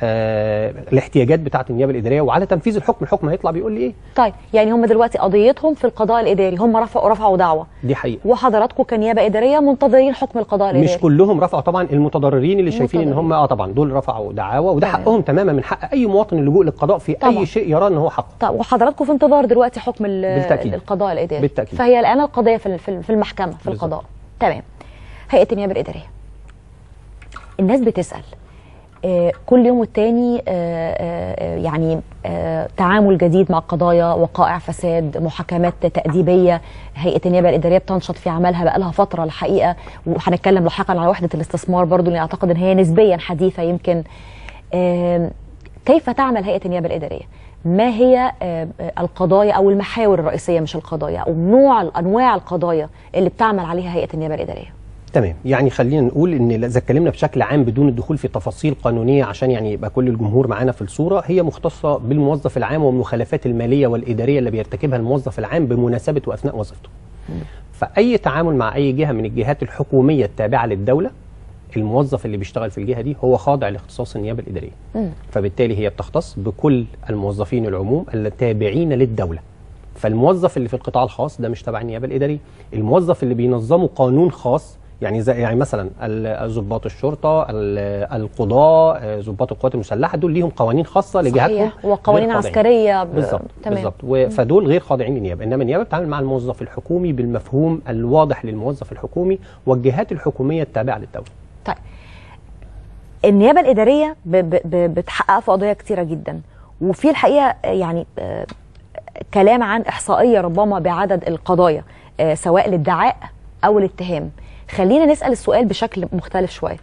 آه الاحتياجات بتاعه النيابه الاداريه وعلى تنفيذ الحكم الحكم هيطلع بيقول لي ايه طيب يعني هم دلوقتي قضيتهم في القضاء الاداري هم رفعوا رفعوا دعوه دي حقيقه وحضراتكم كنيابه اداريه منتظرين حكم القضاء الاداري مش كلهم رفعوا طبعا المتضررين اللي شايفين ان المتضررين. هم اه طبعا دول رفعوا دعاوى وده تمام. حقهم تماما من حق اي مواطن اللجوء للقضاء في طبعاً. اي شيء يراه ان هو حق طب وحضراتكم في انتظار دلوقتي حكم ال- بالتأكيد. القضاء الاداري بالتأكيد. فهي الان القضيه في ال- في ال- في المحكمه في القضاء تمام هيئه النيابه الاداريه الناس بتسال آه، كل يوم والتاني آه، آه، آه، يعني آه، تعامل جديد مع قضايا وقائع فساد محاكمات تأديبية هيئة النيابة الإدارية بتنشط في عملها بقالها فترة الحقيقة وهنتكلم لاحقا على وحدة الاستثمار برضو اللي أعتقد أن هي نسبيا حديثة يمكن آم، كيف تعمل هيئة النيابة الإدارية؟ ما هي آه، آه، القضايا أو المحاور الرئيسية مش القضايا أو نوع أنواع القضايا اللي بتعمل عليها هيئة النيابة الإدارية؟ تمام يعني خلينا نقول ان اذا اتكلمنا بشكل عام بدون الدخول في تفاصيل قانونيه عشان يعني يبقى كل الجمهور معانا في الصوره هي مختصه بالموظف العام والمخالفات الماليه والاداريه اللي بيرتكبها الموظف العام بمناسبه واثناء وظيفته. فاي تعامل مع اي جهه من الجهات الحكوميه التابعه للدوله الموظف اللي بيشتغل في الجهه دي هو خاضع لاختصاص النيابه الاداريه. فبالتالي هي بتختص بكل الموظفين العموم التابعين للدوله. فالموظف اللي في القطاع الخاص ده مش تبع النيابه الاداريه، الموظف اللي بينظمه قانون خاص يعني زي يعني مثلا ال- ضباط الشرطه، ال- القضاه، آه، ضباط القوات المسلحه دول ليهم قوانين خاصه لجهاتهم صحيح وقوانين غير خاضعين. عسكرية ب- بالظبط تمام. بالظبط و- فدول غير خاضعين للنيابه انما النيابه بتتعامل مع الموظف الحكومي بالمفهوم الواضح للموظف الحكومي والجهات الحكوميه التابعه للدوله طيب النيابه الاداريه ب ب ب بتحقق في قضايا كتيره جدا وفي الحقيقه يعني آه، كلام عن احصائيه ربما بعدد القضايا آه، سواء الادعاء او الاتهام خلينا نسال السؤال بشكل مختلف شويه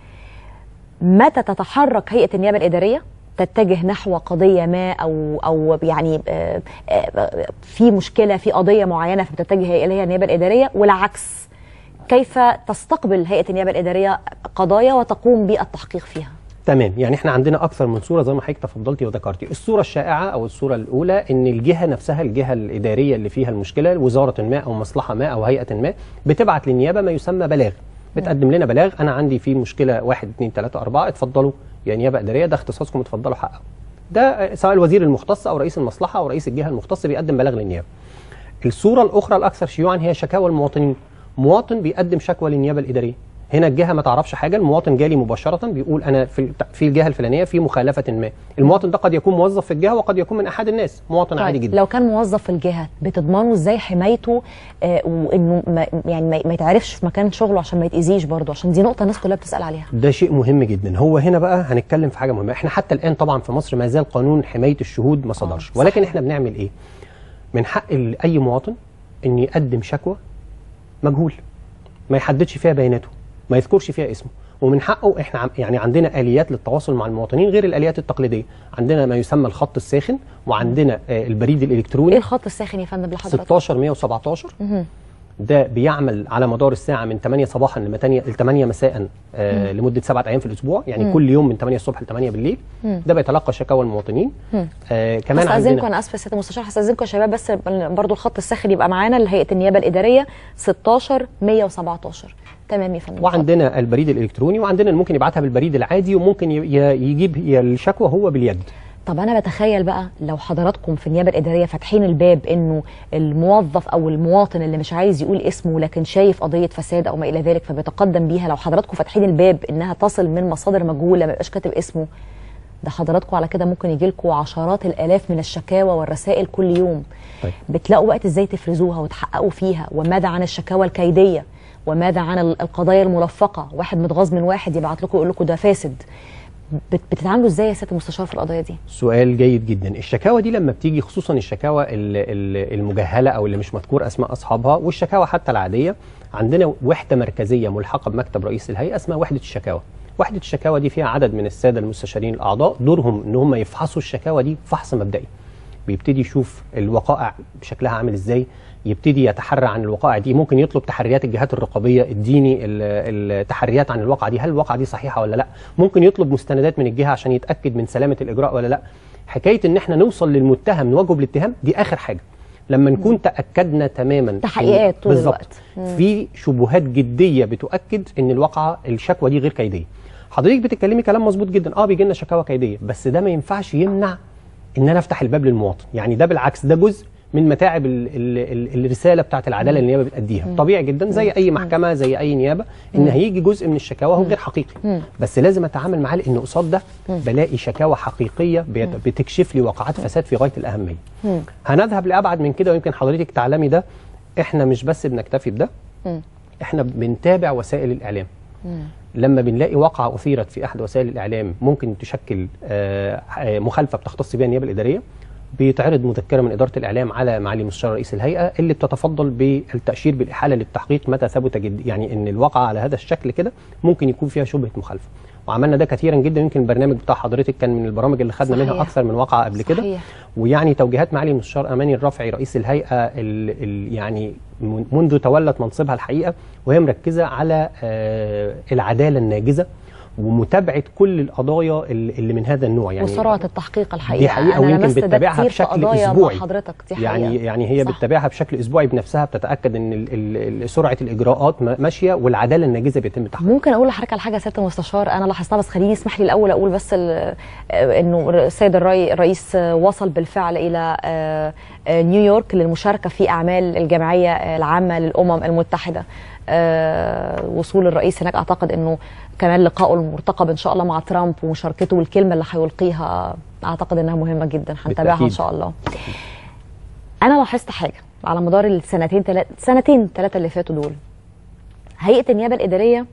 متى تتحرك هيئه النيابه الاداريه تتجه نحو قضيه ما او او يعني آه، آه، في مشكله في قضيه معينه فبتتجه هي اليها النيابه الاداريه والعكس كيف تستقبل هيئه النيابه الاداريه قضايا وتقوم بالتحقيق فيها تمام يعني احنا عندنا اكثر من صوره زي ما حضرتك تفضلتي وذكرتي الصوره الشائعه او الصوره الاولى ان الجهه نفسها الجهه الاداريه اللي فيها المشكله وزاره ما او مصلحه ما او هيئه ما بتبعت للنيابه ما يسمى بلاغ بتقدم لنا بلاغ انا عندي في مشكله واحد اثنين ثلاثه اربعه اتفضلوا يا نيابه اداريه ده اختصاصكم اتفضلوا حققوا ده آه، سواء الوزير المختص او رئيس المصلحه او رئيس الجهه المختص بيقدم بلاغ للنيابه الصوره الاخرى الاكثر شيوعا هي شكاوى المواطنين مواطن بيقدم شكوى للنيابه الاداريه هنا الجهه ما تعرفش حاجه المواطن جالي مباشره بيقول انا في في الجهه الفلانيه في مخالفه ما المواطن ده قد يكون موظف في الجهه وقد يكون من احد الناس مواطن عادي جدا لو كان موظف في الجهه بتضمنوا ازاي حمايته آه وانه ما يعني ما ما يتعرفش في مكان شغله عشان ما يتاذيش برضه عشان دي نقطه الناس كلها بتسال عليها ده شيء مهم جدا هو هنا بقى هنتكلم في حاجه مهمه احنا حتى الان طبعا في مصر ما زال قانون حمايه الشهود ما صدرش ولكن احنا بنعمل ايه من حق ال- اي مواطن ان يقدم شكوى مجهول ما يحددش فيها بياناته ما يذكرش فيها اسمه ومن حقه احنا عم يعني عندنا اليات للتواصل مع المواطنين غير الاليات التقليديه عندنا ما يسمى الخط الساخن وعندنا آه، البريد الالكتروني ايه الخط الساخن يا فندم لحضرتك 16 117 مهم. ده بيعمل على مدار الساعه من 8 صباحا ل 8 ل 8 مساء آه مم. لمده سبعة ايام في الاسبوع يعني مم. كل يوم من 8 الصبح ل 8 بالليل مم. ده بيتلقى شكاوى المواطنين مم. آه كمان هستأذنكم عندنا انا اسفه يا سياده المستشار هستأذنكم يا شباب بس برضو الخط الساخن يبقى معانا لهيئه النيابه الاداريه 16 117 تمام يا فندم وعندنا البريد الالكتروني وعندنا اللي ممكن يبعتها بالبريد العادي وممكن ي- ي- يجيب الشكوى هو باليد طب انا بتخيل بقى لو حضراتكم في النيابه الاداريه فاتحين الباب انه الموظف او المواطن اللي مش عايز يقول اسمه لكن شايف قضيه فساد او ما الى ذلك فبيتقدم بيها لو حضراتكم فاتحين الباب انها تصل من مصادر مجهوله ما يبقاش كاتب اسمه ده حضراتكم على كده ممكن يجي لكم عشرات الالاف من الشكاوى والرسائل كل يوم طيب. بتلاقوا وقت ازاي تفرزوها وتحققوا فيها وماذا عن الشكاوى الكيديه وماذا عن ال- القضايا الملفقه واحد متغاظ من واحد يبعت لكم يقول لكم ده فاسد بت- بتتعاملوا ازاي يا سياده المستشار في القضايا دي سؤال جيد جدا الشكاوى دي لما بتيجي خصوصا الشكاوى ال- ال- المجهله او اللي مش مذكور اسماء اصحابها والشكاوى حتى العاديه عندنا وحده مركزيه ملحقه بمكتب رئيس الهيئه اسمها وحده الشكاوى وحده الشكاوى دي فيها عدد من الساده المستشارين الاعضاء دورهم ان هم يفحصوا الشكاوى دي فحص مبدئي بيبتدي يشوف الوقائع بشكلها عامل ازاي يبتدي يتحرى عن الوقائع دي ممكن يطلب تحريات الجهات الرقابيه اديني ال- التحريات عن الواقعه دي هل الواقعه دي صحيحه ولا لا ممكن يطلب مستندات من الجهه عشان يتاكد من سلامه الاجراء ولا لا حكايه ان احنا نوصل للمتهم نواجهه بالاتهام دي اخر حاجه لما نكون تاكدنا تماما إن- تحقيقات طول بالظبط. الوقت. مم. في شبهات جديه بتؤكد ان الواقعه الشكوى دي غير كيديه حضرتك بتتكلمي كلام مظبوط جدا اه بيجي لنا شكاوى كيديه بس ده ما ينفعش يمنع ان انا افتح الباب للمواطن يعني ده بالعكس ده جزء من متاعب ال ال ال الرساله بتاعه العداله اللي النيابه بتاديها مم. طبيعي جدا زي اي محكمه زي اي نيابه ان مم. هيجي جزء من الشكاوى هو غير حقيقي مم. بس لازم اتعامل معاه لان قصاد ده مم. بلاقي شكاوى حقيقيه بيت- مم. بتكشف لي وقعات فساد في غايه الاهميه مم. هنذهب لابعد من كده ويمكن حضرتك تعلمي ده احنا مش بس بنكتفي بده مم. احنا بنتابع وسائل الاعلام مم. لما بنلاقي واقعه اثيرت في احد وسائل الاعلام ممكن تشكل آه، آه، مخالفه بتختص بها النيابه الاداريه بيتعرض مذكره من اداره الاعلام على معالي مستشار رئيس الهيئه اللي بتتفضل بالتاشير بالاحاله للتحقيق متى ثبت جد يعني ان الواقعه على هذا الشكل كده ممكن يكون فيها شبهه مخالفه وعملنا ده كثيرا جدا يمكن البرنامج بتاع حضرتك كان من البرامج اللي خدنا صحيح. منها اكثر من واقعه قبل كده صحيح. ويعني توجيهات معالي المستشار اماني الرافعي رئيس الهيئه ال ال يعني من- منذ تولت منصبها الحقيقه وهي مركزه على آه العداله الناجزه ومتابعه كل القضايا اللي اللي من هذا النوع يعني وسرعه التحقيق الحقيقه دي حقيقه انا ويمكن لمست ده بتتابعها كتير في بشكل قضايا اسبوعي مع حضرتك دي حقيقه يعني يعني هي صح. بتتابعها بشكل اسبوعي بنفسها بتتاكد ان ال ال ال سرعه الاجراءات ما- ماشيه والعداله الناجزه بيتم تحقيقها ممكن اقول لحضرتك على حاجه يا سياده المستشار انا لاحظتها بس خليني اسمح لي الاول اقول بس ال- آه، انه السيد الري- الرئيس آه، وصل بالفعل الى آه، آه، نيويورك للمشاركه في اعمال الجمعيه آه، العامه للامم المتحده آه، وصول الرئيس هناك اعتقد انه كمان لقائه المرتقب ان شاء الله مع ترامب ومشاركته والكلمه اللي هيلقيها اعتقد انها مهمه جدا هنتابعها ان بالتأكيد. شاء الله انا لاحظت حاجه على مدار السنتين ثلاث سنتين ثلاثه اللي فاتوا دول هيئه النيابه الاداريه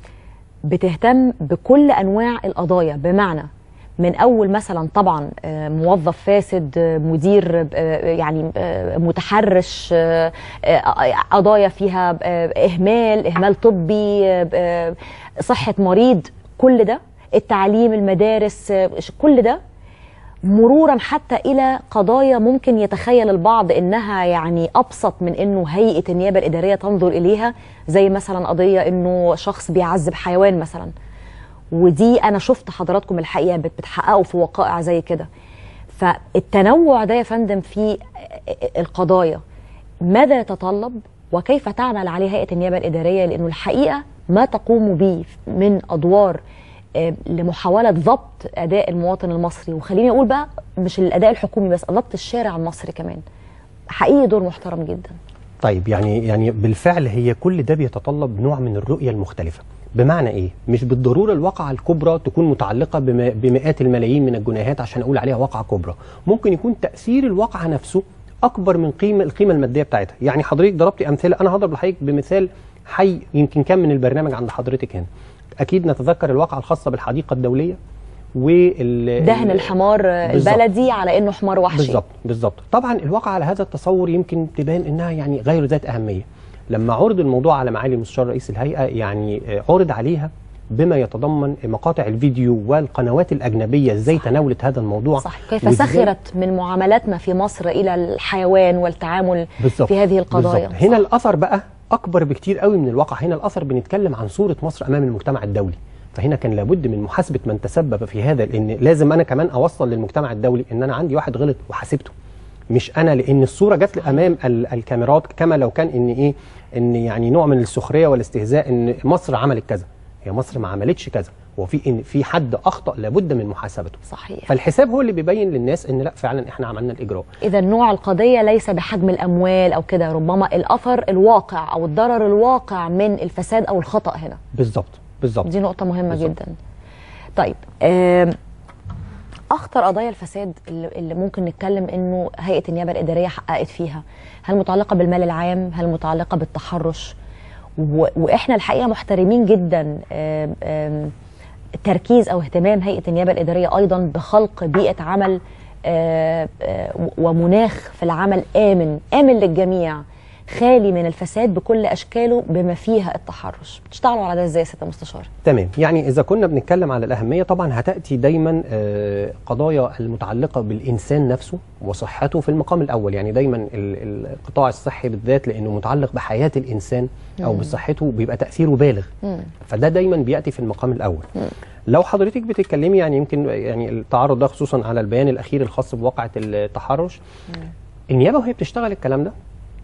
بتهتم بكل انواع القضايا بمعنى من اول مثلا طبعا آه، موظف فاسد آه، مدير آه، يعني آه، متحرش آه، آه، قضايا فيها آه، اهمال اهمال طبي آه، آه، صحه مريض كل ده التعليم المدارس آه، كل ده مرورا حتى الى قضايا ممكن يتخيل البعض انها يعني ابسط من انه هيئه النيابه الاداريه تنظر اليها زي مثلا قضيه انه شخص بيعذب حيوان مثلا ودي انا شفت حضراتكم الحقيقه بت- بتحققوا في وقائع زي كده فالتنوع ده يا فندم في القضايا ماذا يتطلب وكيف تعمل عليه هيئه النيابه الاداريه لانه الحقيقه ما تقوم به من ادوار آه، لمحاوله ضبط اداء المواطن المصري وخليني اقول بقى مش الاداء الحكومي بس ضبط الشارع المصري كمان حقيقي دور محترم جدا طيب يعني يعني بالفعل هي كل ده بيتطلب نوع من الرؤيه المختلفه بمعنى ايه مش بالضروره الواقعه الكبرى تكون متعلقه بم- بمئات الملايين من الجنيهات عشان اقول عليها واقعه كبرى ممكن يكون تاثير الواقعه نفسه اكبر من قيمه القيمه الماديه بتاعتها يعني حضرتك ضربتي امثله انا هضرب لحضرتك بمثال حي يمكن كان من البرنامج عند حضرتك هنا اكيد نتذكر الواقعه الخاصه بالحديقه الدوليه وال دهن الحمار آه، بالظبط. البلدي على انه حمار وحشي بالظبط بالظبط طبعا الواقع على هذا التصور يمكن تبان انها يعني غير ذات اهميه لما عرض الموضوع على معالي المستشار رئيس الهيئه يعني آه، عرض عليها بما يتضمن مقاطع الفيديو والقنوات الاجنبيه ازاي تناولت هذا الموضوع صح كيف وإزاي- سخرت من معاملاتنا في مصر الى الحيوان والتعامل بالظبط في هذه القضايا بالظبط. هنا الاثر بقى اكبر بكتير قوي من الواقع هنا الاثر بنتكلم عن صوره مصر امام المجتمع الدولي فهنا كان لابد من محاسبه من تسبب في هذا لان لازم انا كمان اوصل للمجتمع الدولي ان انا عندي واحد غلط وحاسبته مش انا لان الصوره جت لي امام ال- الكاميرات كما لو كان ان ايه ان يعني نوع من السخريه والاستهزاء ان مصر عملت كذا هي مصر ما عملتش كذا هو في ان في حد اخطا لابد من محاسبته صحيح فالحساب هو اللي بيبين للناس ان لا فعلا احنا عملنا الاجراء اذا نوع القضيه ليس بحجم الاموال او كده ربما الاثر الواقع او الضرر الواقع من الفساد او الخطا هنا بالظبط بالظبط دي نقطه مهمه جدا طيب آم، اخطر قضايا الفساد اللي اللي ممكن نتكلم انه هيئه النيابه الاداريه حققت فيها هل متعلقه بالمال العام هل متعلقه بالتحرش و- واحنا الحقيقه محترمين جدا آم، آم، تركيز او اهتمام هيئه النيابه الاداريه ايضا بخلق بيئه عمل آه، آه، ومناخ في العمل امن امن للجميع خالي من الفساد بكل اشكاله بما فيها التحرش بتشتغلوا على ده ازاي يا سياده المستشار تمام يعني اذا كنا بنتكلم على الاهميه طبعا هتاتي دايما آه، قضايا المتعلقه بالانسان نفسه وصحته في المقام الاول يعني دايما ال- ال- القطاع الصحي بالذات لانه متعلق بحياه الانسان او مم. بصحته بيبقى تاثيره بالغ مم. فده دايما بياتي في المقام الاول لو حضرتك بتتكلمي يعني يمكن يعني التعرض ده خصوصا على البيان الاخير الخاص بواقعه التحرش النيابه وهي بتشتغل الكلام ده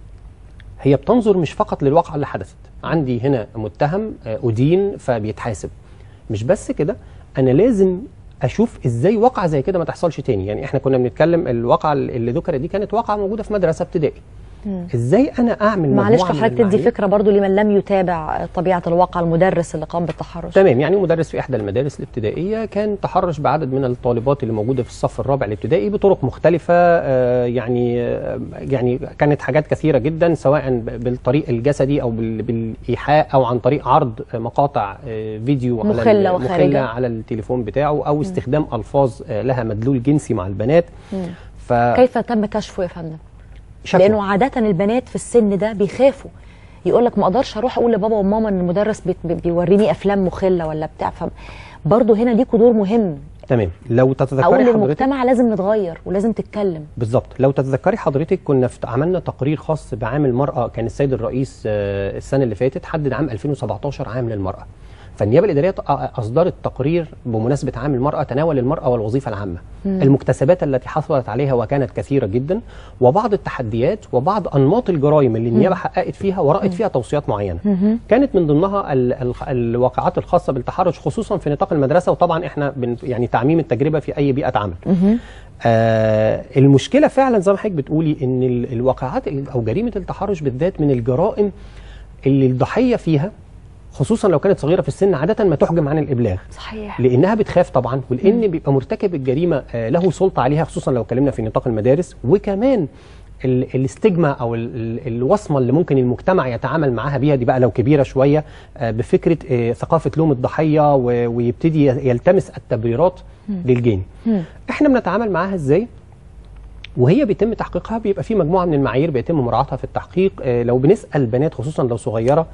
هي بتنظر مش فقط للواقعة اللي حدثت عندي هنا متهم آه، أدين فبيتحاسب مش بس كده أنا لازم أشوف إزاي واقعة زي كده ما تحصلش تاني يعني إحنا كنا بنتكلم الواقعة اللي ذكرت دي كانت واقعة موجودة في مدرسة ابتدائي مم. ازاي انا اعمل معلش مجموعة من حضرتك تدي المعايير؟ فكره برضو لمن لم يتابع طبيعه الواقع المدرس اللي قام بالتحرش تمام يعني مدرس في احدى المدارس الابتدائيه كان تحرش بعدد من الطالبات اللي موجوده في الصف الرابع الابتدائي بطرق مختلفه آه، يعني آه، يعني كانت حاجات كثيره جدا سواء ب- بالطريق الجسدي او بال- بالايحاء او عن طريق عرض آه، مقاطع آه، فيديو على مخلة ال- وخارجة. مخلة على التليفون بتاعه او استخدام الفاظ آه، لها مدلول جنسي مع البنات مم. ف كيف تم كشفه يا فندم شكوى. لانه عاده البنات في السن ده بيخافوا يقول لك ما اقدرش اروح اقول لبابا وماما ان المدرس بي- بي- بيوريني افلام مخله ولا بتاع برضه هنا ليكوا دور مهم تمام لو تتذكري اقول حضرتك للمجتمع لازم نتغير ولازم تتكلم بالظبط لو تتذكري حضرتك كنا في عملنا تقرير خاص بعام المرأة كان السيد الرئيس آه، السنة اللي فاتت حدد عام 2017 عام للمرأة فالنيابة الإدارية ط- أصدرت تقرير بمناسبة عام المرأة تناول المرأة والوظيفة العامة مم. المكتسبات التي حصلت عليها وكانت كثيرة جدا وبعض التحديات وبعض أنماط الجرائم اللي النيابة مم. حققت فيها ورأت فيها توصيات معينة مهم. كانت من ضمنها ال- ال- الواقعات الخاصة بالتحرش خصوصا في نطاق المدرسة وطبعا احنا بن يعني تعميم التجربة في أي بيئة عمل آه المشكله فعلا زي ما حضرتك بتقولي ان ال- الواقعات ال- او جريمه التحرش بالذات من الجرائم اللي الضحيه فيها خصوصا لو كانت صغيره في السن عاده ما تحجم عن الابلاغ صحيح لانها بتخاف طبعا ولان بيبقى مرتكب الجريمه آه، له سلطه عليها خصوصا لو اتكلمنا في نطاق المدارس وكمان ال- الاستجما او ال- ال- الوصمه اللي ممكن المجتمع يتعامل معاها بيها دي بقى لو كبيره شويه آه، بفكره آه، ثقافه لوم الضحيه و- ويبتدي يلتمس التبريرات مم. للجاني احنا بنتعامل معاها ازاي وهي بيتم تحقيقها بيبقى في مجموعه من المعايير بيتم مراعاتها في التحقيق آه، لو بنسال بنات خصوصا لو صغيره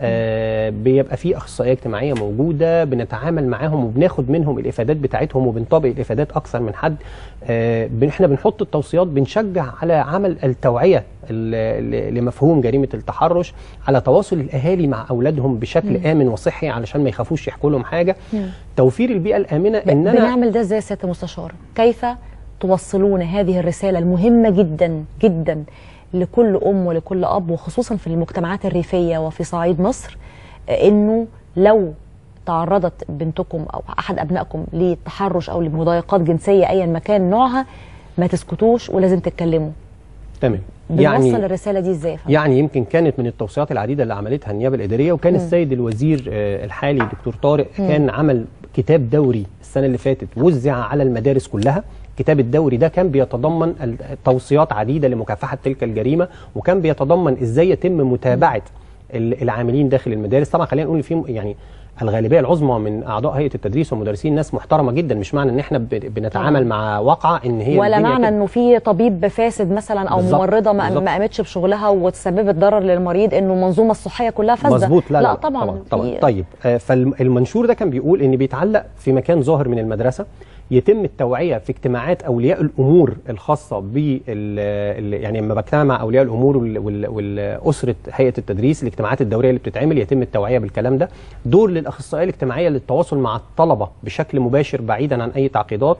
آه، بيبقى في اخصائيه اجتماعيه موجوده بنتعامل معاهم وبناخد منهم الافادات بتاعتهم وبنطبق الافادات اكثر من حد آه، بن- احنا بنحط التوصيات بنشجع على عمل التوعيه ال- ل- لمفهوم جريمه التحرش على تواصل الاهالي مع اولادهم بشكل مم. امن وصحي علشان ما يخافوش يحكوا لهم حاجه توفير البيئه الامنه ان انا بنعمل ده ازاي يا سياده المستشار كيف توصلون هذه الرساله المهمه جدا جدا لكل ام ولكل اب وخصوصا في المجتمعات الريفيه وفي صعيد مصر آه، انه لو تعرضت بنتكم او احد ابنائكم للتحرش او لمضايقات جنسيه ايا ما كان نوعها ما تسكتوش ولازم تتكلموا تمام بنوصل الرساله دي ازاي يا فندم؟ يعني يمكن كانت من التوصيات العديده اللي عملتها النيابه الاداريه وكان مم. السيد الوزير آه، الحالي دكتور طارق مم. كان عمل كتاب دوري السنه اللي فاتت وزع على المدارس كلها الكتاب الدوري ده كان بيتضمن ال- توصيات عديده لمكافحه تلك الجريمه وكان بيتضمن ازاي يتم متابعه ال- العاملين داخل المدارس طبعا خلينا نقول في يعني الغالبيه العظمى من اعضاء هيئه التدريس والمدرسين ناس محترمه جدا مش معنى ان احنا ب- بنتعامل مع واقعه ان هي ولا الدنيا معنى كده. انه في طبيب فاسد مثلا او بالظبط، ممرضه ما, بالظبط. ما قامتش بشغلها وتسببت ضرر للمريض انه المنظومه الصحيه كلها فاسده مظبوط لا, لا, طبعا, طبعا, طبعا في- طيب آه، فالمنشور ده كان بيقول ان بيتعلق في مكان ظاهر من المدرسه يتم التوعيه في اجتماعات اولياء الامور الخاصه بال ال- يعني لما بجتمع مع اولياء الامور وال- وال- والاسره هيئه التدريس الاجتماعات الدوريه اللي بتتعمل يتم التوعيه بالكلام ده دور للاخصائيه الاجتماعيه للتواصل مع الطلبه بشكل مباشر بعيدا عن اي تعقيدات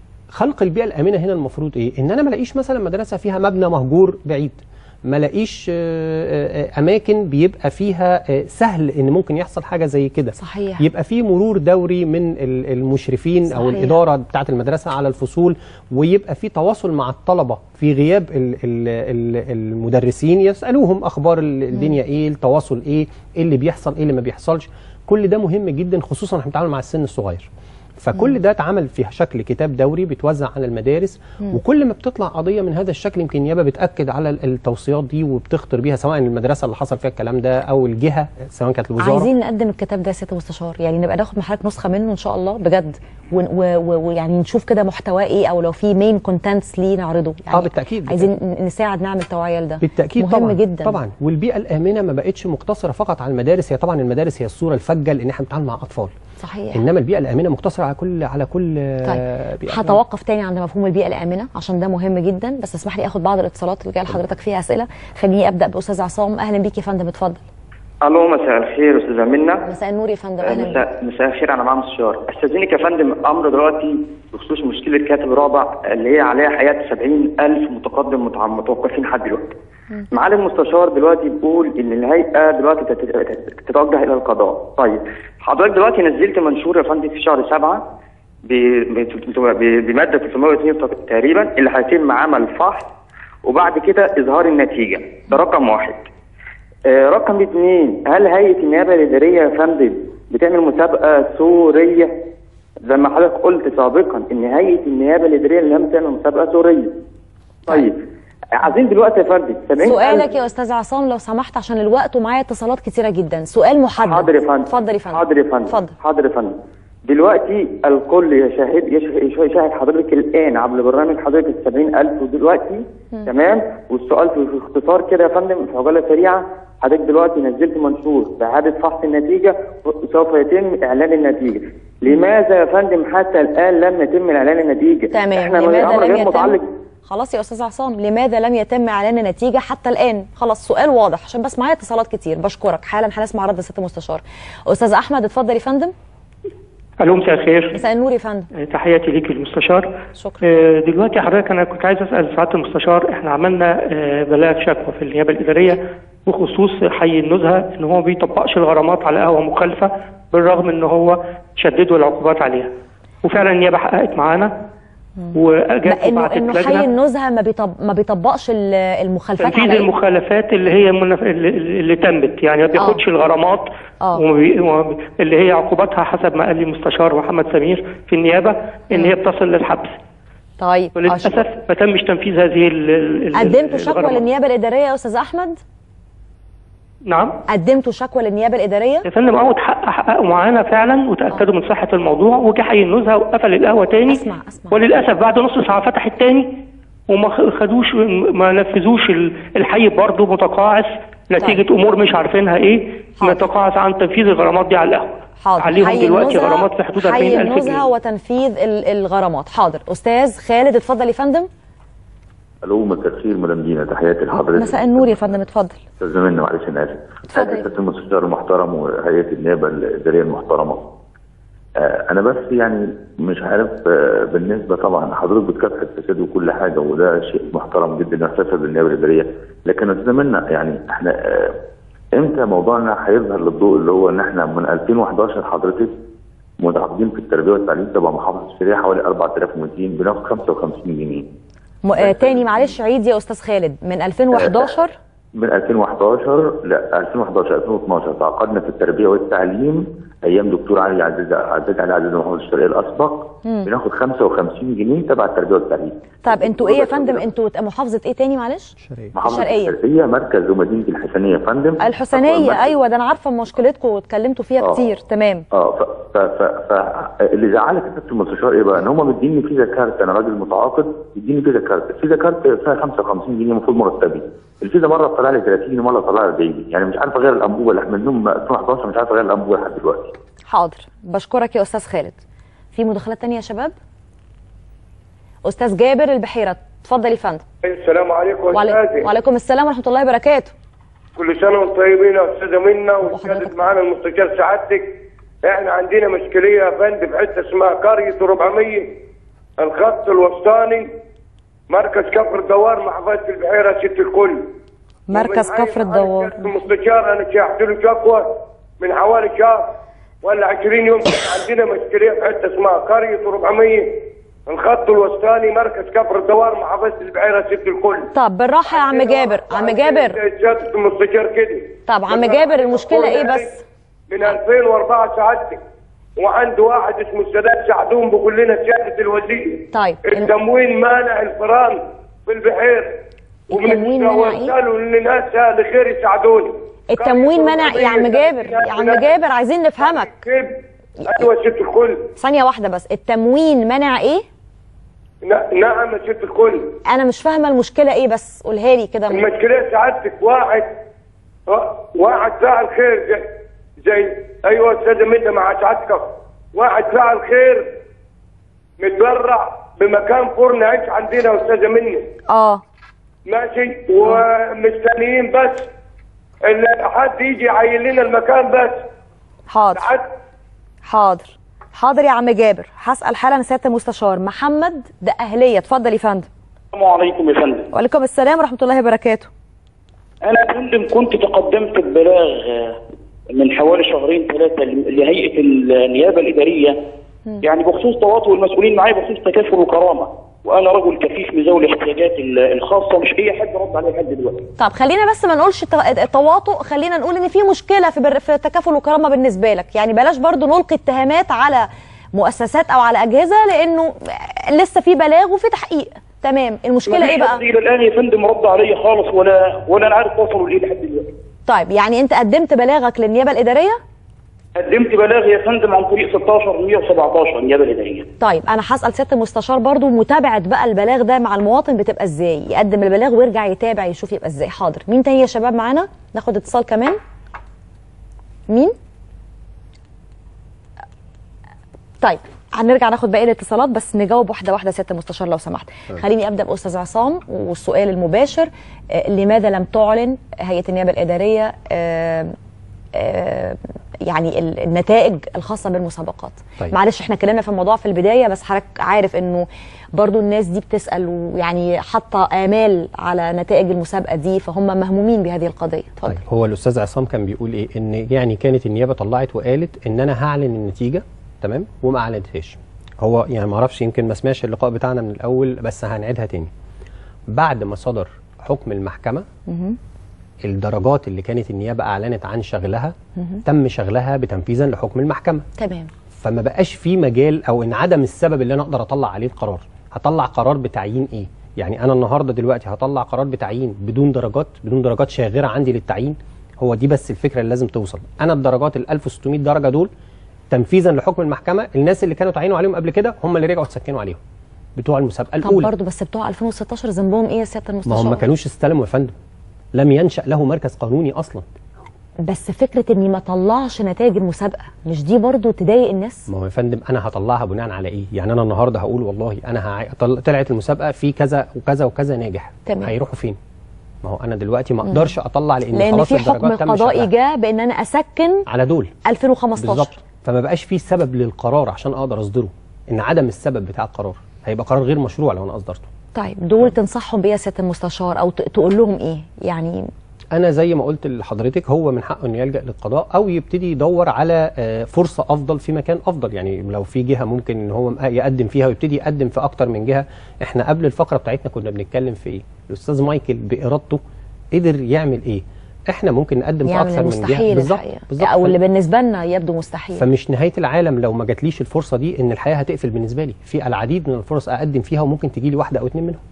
خلق البيئه الامنه هنا المفروض ايه ان انا ما الاقيش مثلا مدرسه فيها مبنى مهجور بعيد ما لاقيش آه، آه، اماكن بيبقى فيها آه، سهل ان ممكن يحصل حاجه زي كده صحيح يبقى في مرور دوري من ال- المشرفين او صحيح. الاداره بتاعه المدرسه على الفصول ويبقى في تواصل مع الطلبه في غياب ال ال ال المدرسين يسالوهم اخبار ال- الدنيا ايه التواصل ايه ايه اللي بيحصل ايه اللي ما بيحصلش كل ده مهم جدا خصوصا احنا بنتعامل مع السن الصغير فكل ده اتعمل في شكل كتاب دوري بيتوزع على المدارس مم. وكل ما بتطلع قضيه من هذا الشكل يمكن النيابه بتاكد على ال- التوصيات دي وبتخطر بيها سواء المدرسه اللي حصل فيها الكلام ده او الجهه سواء كانت الوزاره عايزين نقدم الكتاب ده يا سياده المستشار يعني نبقى ناخد من حضرتك نسخه منه ان شاء الله بجد ون- و- و- ويعني نشوف كده محتواه ايه او لو في مين كونتنتس ليه نعرضه يعني اه بالتاكيد عايزين ن- نساعد نعمل توعيه لده بالتاكيد مهم طبعا جدا طبعا والبيئه الامنه ما بقتش مقتصره فقط على المدارس هي طبعا المدارس هي الصوره الفجه لان احنا بنتعامل مع اطفال صحيح انما البيئه الامنه مقتصره على كل على كل آه، طيب بيئة هتوقف تاني عند مفهوم البيئه الامنه عشان ده مهم جدا بس اسمح لي اخد بعض الاتصالات اللي جايه لحضرتك فيها اسئله خليني ابدا باستاذ عصام اهلا بيك يا فندم اتفضل الو مساء الخير استاذه منى مساء النور يا فندم اهلا بيك مساء مساء الخير انا معاهم مستشار استاذنك يا فندم امر دلوقتي بخصوص مشكله كاتب رابع اللي هي عليها حياه 70000 متقدم متع- متوقفين لحد دلوقتي معالي المستشار دلوقتي بيقول ان الهيئه دلوقتي تت- تت- تتوجه الى القضاء طيب حضرتك دلوقتي نزلت منشور يا فندم في شهر سبعة ب- ب- ب- بماده 302 تقريبا اللي هيتم عمل فحص وبعد كده اظهار النتيجه ده رقم واحد آه، رقم اثنين هل هيئه النيابه الاداريه يا فندم بتعمل مسابقه سوريه زي ما حضرتك قلت سابقا ان هيئه النيابه الاداريه لم تعمل مسابقه سوريه طيب عايزين دلوقتي يا فندم 70 سؤالك يا استاذ عصام لو سمحت عشان الوقت ومعايا اتصالات كتيره جدا سؤال محدد حاضر يا فندم اتفضل يا فندم حاضر يا فندم اتفضل حاضر يا فندم دلوقتي الكل يشاهد يش- يشاهد حضرتك الان عبر برنامج حضرتك ال 70000 ودلوقتي مم. تمام والسؤال في في اختصار كده يا فندم في عجاله سريعه حضرتك دلوقتي نزلت منشور باعاده فحص النتيجه وسوف يتم اعلان النتيجه لماذا يا فندم حتى الان لم يتم اعلان النتيجه تمام احنا من لماذا الامر لم غير متعلق يتم خلاص يا استاذ عصام لماذا لم يتم اعلان النتيجه حتى الان خلاص سؤال واضح عشان بس معايا اتصالات كتير بشكرك حالا هنسمع رد الست المستشار استاذ احمد اتفضل يا فندم الو مساء الخير مساء النور يا فندم تحياتي ليك المستشار شكرا آه، دلوقتي حضرتك انا كنت عايز اسال سعاده المستشار احنا عملنا آه، بلاغ شكوى في النيابه الاداريه بخصوص حي النزهه ان هو ما بيطبقش الغرامات على قهوه مخالفه بالرغم ان هو شددوا العقوبات عليها وفعلا النيابه حققت معانا واجت ما انه وبعتت انه حي لجنه النزهه ما, بيطب... ما بيطبقش ال- المخالفات تنفيذ على إيه؟ المخالفات اللي هي منف... اللي, اللي تمت يعني ما بياخدش الغرامات اه وما بي... وما بي- اللي هي عقوباتها حسب ما قال لي المستشار محمد سمير في النيابه ان هي بتصل للحبس طيب وللاسف ما تمش تنفيذ هذه ال... ال... ال- قدمتوا شكوى الغرامات. للنيابه الاداريه يا استاذ احمد نعم قدمتوا شكوى للنيابه الاداريه يا فندم اه اتحقق حققوا معانا فعلا وتاكدوا من صحه الموضوع وجه حي النزهه وقفل القهوه تاني اسمع اسمع وللاسف بعد نص ساعه فتحت تاني وما خ- خدوش ما نفذوش ال- الحي برضه متقاعس نتيجه امور مش عارفينها ايه متقاعس عن تنفيذ الغرامات دي على القهوه حاضر عليهم حي دلوقتي النزهة- غرامات في حدود حي 40000 النزهه جنيه وتنفيذ ال- الغرامات حاضر استاذ خالد اتفضل يا فندم الو مساء الخير مدام دينا تحياتي لحضرتك مساء النور يا فندم اتفضل استاذ زميلنا معلش انا اسف تحياتي لسياده المستشار المحترم وهيئه النيابه الاداريه المحترمه آه انا بس يعني مش عارف آه بالنسبه طبعا حضرتك بتكافح الفساد وكل حاجه وده شيء محترم جدا يحتسب بالنيابه الاداريه لكن يا استاذ زميلنا يعني احنا آه امتى موضوعنا هيظهر للضوء اللي هو ان احنا من 2011 حضرتك متعاقدين في التربيه والتعليم تبع محافظه الشريعه حوالي 4200 بناخد 55 جنيه م... آه تاني معلش عيد يا استاذ خالد من 2011 من 2011 لا 2011 2012 تعاقدنا في التربيه والتعليم ايام دكتور علي عزيز عزيز علي عزيز محافظ الشرقيه الاسبق مم. بناخد 55 جنيه تبع التربيه والتعليم طب انتوا ايه يا فندم انتوا محافظه ايه تاني معلش محافظه الشرقيه الشرقيه مركز ومدينه الحسنيه يا فندم الحسينيه ايوه ده انا عارفه مشكلتكم واتكلمتوا فيها آه. كتير تمام اه ف ف ف ف اللي زعلك يا كابتن المستشار ايه بقى؟ ان هم مديني فيزا كارت انا راجل متعاقد مديني فيزا كارت، الفيزا كارت فيها 55 جنيه المفروض مرتبي. الفيزا مره طلع لي 30 جنيه مره طلع لي 40 جنيه، يعني مش عارف اغير الانبوبه اللي منهم 2011 مش عارف اغير الانبوبه لحد دلوقتي. حاضر بشكرك يا استاذ خالد في مداخلات تانية يا شباب استاذ جابر البحيره اتفضل يا فندم السلام عليكم يا وعلي... استاذي وعليكم السلام ورحمه الله وبركاته كل سنه وانتم طيبين يا استاذه منى وسيادة معانا المستشار سعادتك احنا عندنا مشكله يا فندم في حته اسمها قريه 400 الخط الوسطاني مركز كفر الدوار محافظه البحيره ست الكل مركز كفر الدوار المستشار انا شاحت له شكوى من حوالي شهر ولا 20 يوم عندنا مشكله في حته اسمها قريه 400 الخط الوسطاني مركز كفر الدوار محافظه البحيره ست الكل طب بالراحه يا عم جابر عم جابر سياده المستشار كده طب عم جابر المشكله ايه بس من 2004 سعادتك وعنده واحد اسمه السادات سعدون بيقول لنا سياده الوزير طيب التموين مانع الفران في البحير التموين مانع ايه؟ وقالوا للناس اهل خير يساعدوني التموين منع يا عم جابر يا عم جابر عايزين نفهمك ايوه ست الكل ثانيه واحده بس التموين منع ايه ن- نعم يا ست الكل انا مش فاهمه المشكله ايه بس قولها لي كده المشكله سعادتك واحد واحد فاعل خير زي, زي ايوه استاذه منى مع سعادتك واحد فاعل خير متبرع بمكان فرن عيش عندنا يا استاذه منى اه ماشي ومستنيين بس ان حد يجي يعين لنا المكان بس حاضر حاضر حاضر يا عم جابر هسال حالا سياده المستشار محمد ده اهليه اتفضل يا فندم السلام عليكم يا فندم وعليكم السلام ورحمه الله وبركاته انا يا فندم كنت تقدمت ببلاغ آه، من حوالي شهرين ثلاثه لهيئه النيابه الاداريه يعني بخصوص تواطؤ المسؤولين معايا بخصوص تكافل وكرامه وانا رجل كفيف لذوي الاحتياجات ال- الخاصه مش اي حد رد عليه لحد دلوقتي طب خلينا بس ما نقولش الت- التواطؤ خلينا نقول ان في مشكله في, بر... في تكافل وكرامه بالنسبه لك يعني بلاش برضو نلقي اتهامات على مؤسسات او على اجهزه لانه لسه في بلاغ وفي تحقيق تمام المشكله مفيش ايه بقى حد الى الان يا فندم رد عليا خالص ولا ولا انا عارف اوصلوا لايه لحد دلوقتي طيب يعني انت قدمت بلاغك للنيابه الاداريه قدمت بلاغ يا فندم عن طريق 16 117 النيابه الاداريه طيب انا هسال سياده المستشار برضو متابعه بقى البلاغ ده مع المواطن بتبقى ازاي يقدم البلاغ ويرجع يتابع يشوف يبقى ازاي حاضر مين تاني يا شباب معانا ناخد اتصال كمان مين طيب هنرجع ناخد باقي الاتصالات بس نجاوب واحده واحده سياده المستشار لو سمحت طيب. خليني ابدا باستاذ عصام والسؤال المباشر آه، لماذا لم تعلن هيئه النيابه الاداريه آه، آه، يعني ال- النتائج الخاصه بالمسابقات طيب. معلش احنا اتكلمنا في الموضوع في البدايه بس حضرتك عارف انه برضو الناس دي بتسال ويعني حاطه امال على نتائج المسابقه دي فهم مهمومين بهذه القضيه اتفضل طيب هو الاستاذ عصام كان بيقول ايه ان يعني كانت النيابه طلعت وقالت ان انا هعلن النتيجه تمام وما اعلنتهاش هو يعني ما اعرفش يمكن ما سمعش اللقاء بتاعنا من الاول بس هنعيدها تاني بعد ما صدر حكم المحكمه مهم. الدرجات اللي كانت النيابه اعلنت عن شغلها مهم. تم شغلها بتنفيذا لحكم المحكمه تمام فما بقاش في مجال او ان عدم السبب اللي انا اقدر اطلع عليه القرار هطلع قرار بتعيين ايه يعني انا النهارده دلوقتي هطلع قرار بتعيين بدون درجات بدون درجات شاغره عندي للتعيين هو دي بس الفكره اللي لازم توصل انا الدرجات ال 1600 درجه دول تنفيذا لحكم المحكمه الناس اللي كانوا تعينوا عليهم قبل كده هم اللي رجعوا اتسكنوا عليهم بتوع المسابقه طب الاولى برضو بس بتوع 2016 ذنبهم ايه يا سياده ما المستشار هم ما كانوش استلموا يا فندم لم ينشا له مركز قانوني اصلا بس فكره اني ما طلعش نتائج المسابقه مش دي برضو تضايق الناس ما هو يا فندم انا هطلعها بناء على ايه؟ يعني انا النهارده هقول والله انا هع... طل- طلعت المسابقه في كذا وكذا وكذا ناجح تمام. هيروحوا فين؟ ما هو انا دلوقتي ما مم. اقدرش اطلع لان, لان خلاص في حكم الدرجات تم قضائي شغلها. جاء بان انا اسكن على دول 2015 بالظبط فما بقاش في سبب للقرار عشان اقدر اصدره ان عدم السبب بتاع القرار هيبقى قرار غير مشروع لو انا اصدرته طيب دول تنصحهم بيه يا سياده المستشار او ت- تقول لهم ايه يعني انا زي ما قلت لحضرتك هو من حقه انه يلجا للقضاء او يبتدي يدور على آه، فرصه افضل في مكان افضل يعني لو في جهه ممكن ان هو يقدم فيها ويبتدي يقدم في اكتر من جهه احنا قبل الفقره بتاعتنا كنا بنتكلم في ايه الاستاذ مايكل بارادته قدر يعمل ايه احنا ممكن نقدم في يعمل اكتر من جهه المستحيل بالظبط الحقيقه بالظبط او اللي بالنسبه لنا يبدو مستحيل فمش نهايه العالم لو ما جاتليش الفرصه دي ان الحياه هتقفل بالنسبه لي في العديد من الفرص اقدم فيها وممكن تجي لي واحده او اتنين منهم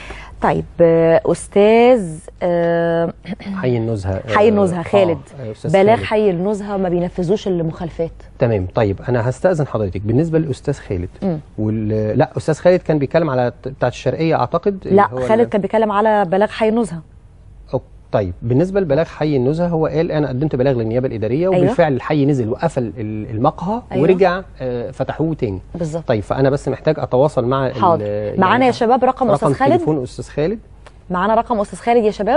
طيب آه، استاذ آه، حي النزهه حي النزهه خالد آه، أستاذ بلاغ خالد. حي النزهه ما بينفذوش المخالفات تمام طيب انا هستاذن حضرتك بالنسبه للاستاذ خالد مم. وال... لا استاذ خالد كان بيتكلم على ت- بتاعه الشرقيه اعتقد اللي لا هو خالد ال- كان بيتكلم على بلاغ حي النزهه أو- طيب بالنسبه لبلاغ حي النزهه هو قال انا قدمت بلاغ للنيابه الاداريه أيوة. وبالفعل الحي نزل وقفل ال- المقهى أيوة. ورجع آه، فتحوه تاني بالظبط طيب فانا بس محتاج اتواصل مع ال- حاضر يعني معانا يا شباب رقم رقم استاذ خالد تليفون استاذ خالد معانا رقم استاذ خالد يا شباب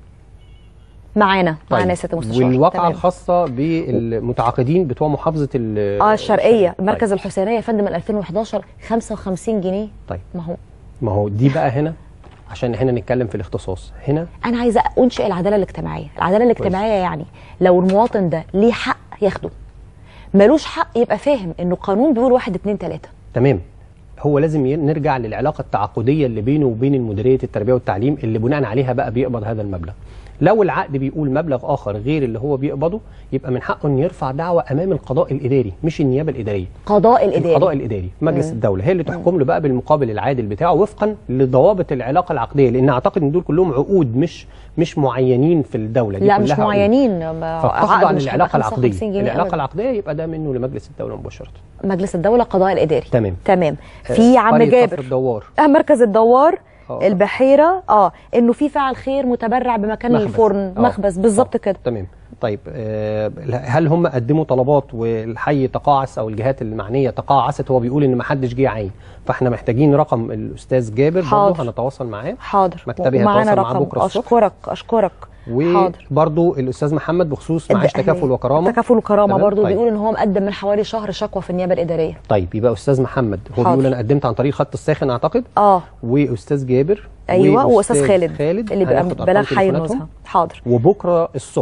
معانا معانا يا سياده المستشار والواقعه تمام. الخاصه بالمتعاقدين بتوع محافظه ال- اه الشرقيه مركز الحسينيه يا فندم من 2011 55 جنيه طيب ما هو ما هو دي بقى هنا عشان هنا نتكلم في الاختصاص هنا انا عايزه انشئ العداله الاجتماعيه العداله الاجتماعيه يعني لو المواطن ده ليه حق ياخده ملوش حق يبقى فاهم انه القانون بيقول واحد اتنين تلاته تمام هو لازم ي- نرجع للعلاقه التعاقديه اللي بينه وبين مديريه التربيه والتعليم اللي بناء عليها بقى بيقبض هذا المبلغ لو العقد بيقول مبلغ اخر غير اللي هو بيقبضه يبقى من حقه انه يرفع دعوه امام القضاء الاداري مش النيابه الاداريه قضاء الاداري القضاء الاداري مجلس مم. الدوله هي اللي تحكم له بقى بالمقابل العادل بتاعه وفقا لضوابط العلاقه العقديه لان اعتقد ان دول كلهم عقود مش مش معينين في الدوله دي لا مش كلها عقود. معينين ما- فبتخضع عقد مش هيبقى للعلاقه 55 العقديه جنيه العلاقه أبداً. العقديه يبقى ده منه لمجلس الدوله مباشره مجلس الدوله قضاء الاداري تمام تمام آه، في عم قرية كفر جابر الدوار اه مركز الدوار آه. البحيره اه انه في فاعل خير متبرع بمكان مخبز. الفرن آه. مخبز بالظبط كده تمام طيب آه، هل هم قدموا طلبات والحي تقاعس او الجهات المعنيه تقاعست هو بيقول ان ما حدش جه عين فاحنا محتاجين رقم الاستاذ جابر حاضر. برضه هنتواصل معاه حاضر مكتبي ومعانا هيتواصل معاه رقم بكره الصبح اشكرك اشكرك حاضر وبرضه الاستاذ محمد بخصوص معاش الدقهلية. تكافل وكرامه تكافل وكرامه تمام؟ برضو طيب. بيقول ان هو مقدم من حوالي شهر شكوى في النيابه الاداريه طيب يبقى استاذ محمد هو حاضر. بيقول انا قدمت عن طريق خط الساخن اعتقد اه واستاذ جابر ايوه واستاذ خالد خالد اللي بيبقى هناخد أرقام بلاغ حي تليفوناتهم. النزهه حاضر وبكره الصبح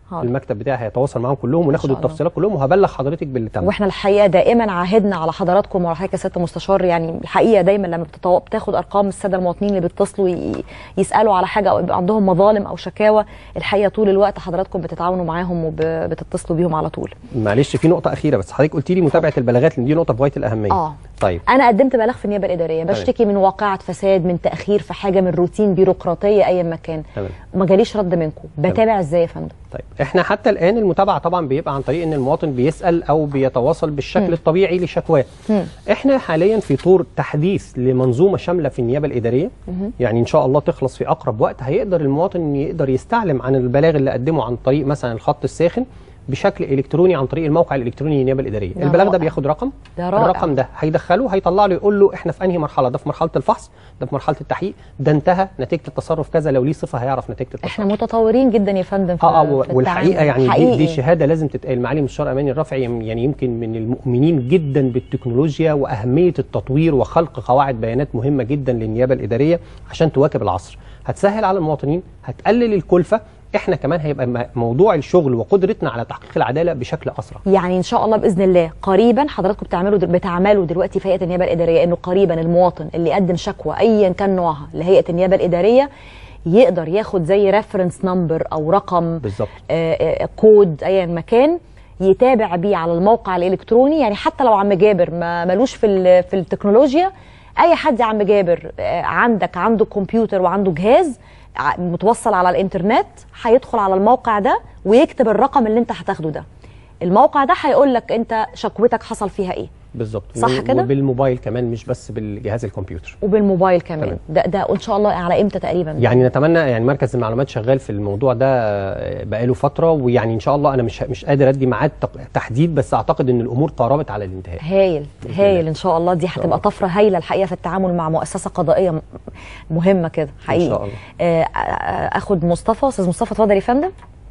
حاضر. المكتب بتاعي هيتواصل معاهم كلهم وناخد شاء الله. التفصيلات كلهم وهبلغ حضرتك باللي تم واحنا الحقيقه دائما عاهدنا على حضراتكم وعلى حضرتك يا سياده المستشار يعني الحقيقه دايما لما بتتو... بتاخد ارقام الساده المواطنين اللي بيتصلوا ي... يسالوا على حاجه او يبقى عندهم مظالم او شكاوى الحقيقه طول الوقت حضراتكم بتتعاونوا معاهم وبتتصلوا بيهم على طول معلش في نقطه اخيره بس حضرتك قلت لي متابعه البلاغات لان دي نقطه في غايه الاهميه آه. طيب انا قدمت بلاغ في النيابه الاداريه تمام. بشتكي من واقعه فساد من تاخير في حاجه من روتين بيروقراطيه اي مكان تمام ما جاليش رد منكم بتابع ازاي يا فندم طيب احنا حتى الان المتابعه طبعا بيبقى عن طريق ان المواطن بيسال او بيتواصل بالشكل مم. الطبيعي لشكواه احنا حاليا في طور تحديث لمنظومه شامله في النيابه الاداريه مهم. يعني ان شاء الله تخلص في اقرب وقت هيقدر المواطن إن يقدر يستعلم عن البلاغ اللي قدمه عن طريق مثلا الخط الساخن بشكل الكتروني عن طريق الموقع الالكتروني للنيابه الاداريه ده البلاغ ده رائع. بياخد رقم ده رائع. الرقم ده هيدخله هيطلع له يقول له احنا في انهي مرحله ده في مرحله الفحص ده في مرحله التحقيق ده انتهى نتيجه التصرف كذا لو ليه صفه هيعرف نتيجه التصرف احنا متطورين جدا يا فندم في اه اه في التعامل. والحقيقه يعني دي, حقيقي. دي شهاده لازم تتقال معالي المستشار اماني الرافعي يم- يعني يمكن من المؤمنين جدا بالتكنولوجيا واهميه التطوير وخلق قواعد بيانات مهمه جدا للنيابه الاداريه عشان تواكب العصر هتسهل على المواطنين هتقلل الكلفه احنا كمان هيبقى م- موضوع الشغل وقدرتنا على تحقيق العداله بشكل اسرع يعني ان شاء الله باذن الله قريبا حضراتكم بتعملوا دل... بتعملوا دلوقتي في هيئه النيابه الاداريه انه قريبا المواطن اللي يقدم شكوى ايا كان نوعها لهيئه النيابه الاداريه يقدر ياخد زي ريفرنس نمبر او رقم بالظبط آه، آه، كود ايا مكان يتابع بيه على الموقع الالكتروني يعني حتى لو عم جابر ما ملوش في ال- في التكنولوجيا اي حد يا عم جابر آه، عندك عنده كمبيوتر وعنده جهاز ع- متوصل على الانترنت هيدخل على الموقع ده ويكتب الرقم اللي انت هتاخده ده الموقع ده هيقول لك انت شكوتك حصل فيها ايه بالظبط صح و- كده؟ وبالموبايل كمان مش بس بالجهاز الكمبيوتر وبالموبايل كمان تمام. ده ده ان شاء الله على امتى تقريبا يعني نتمنى يعني مركز المعلومات شغال في الموضوع ده آه، بقاله فتره ويعني ان شاء الله انا مش مش قادر ادي ميعاد تق- تحديد بس اعتقد ان الامور قاربت على الانتهاء هايل هايل ان شاء الله دي هتبقى طفره هايله الحقيقه في التعامل مع مؤسسه قضائيه م- مهمه كده حقيقي إن شاء الله. آه، آه، اخد مصطفى استاذ مصطفى اتفضل يا فندم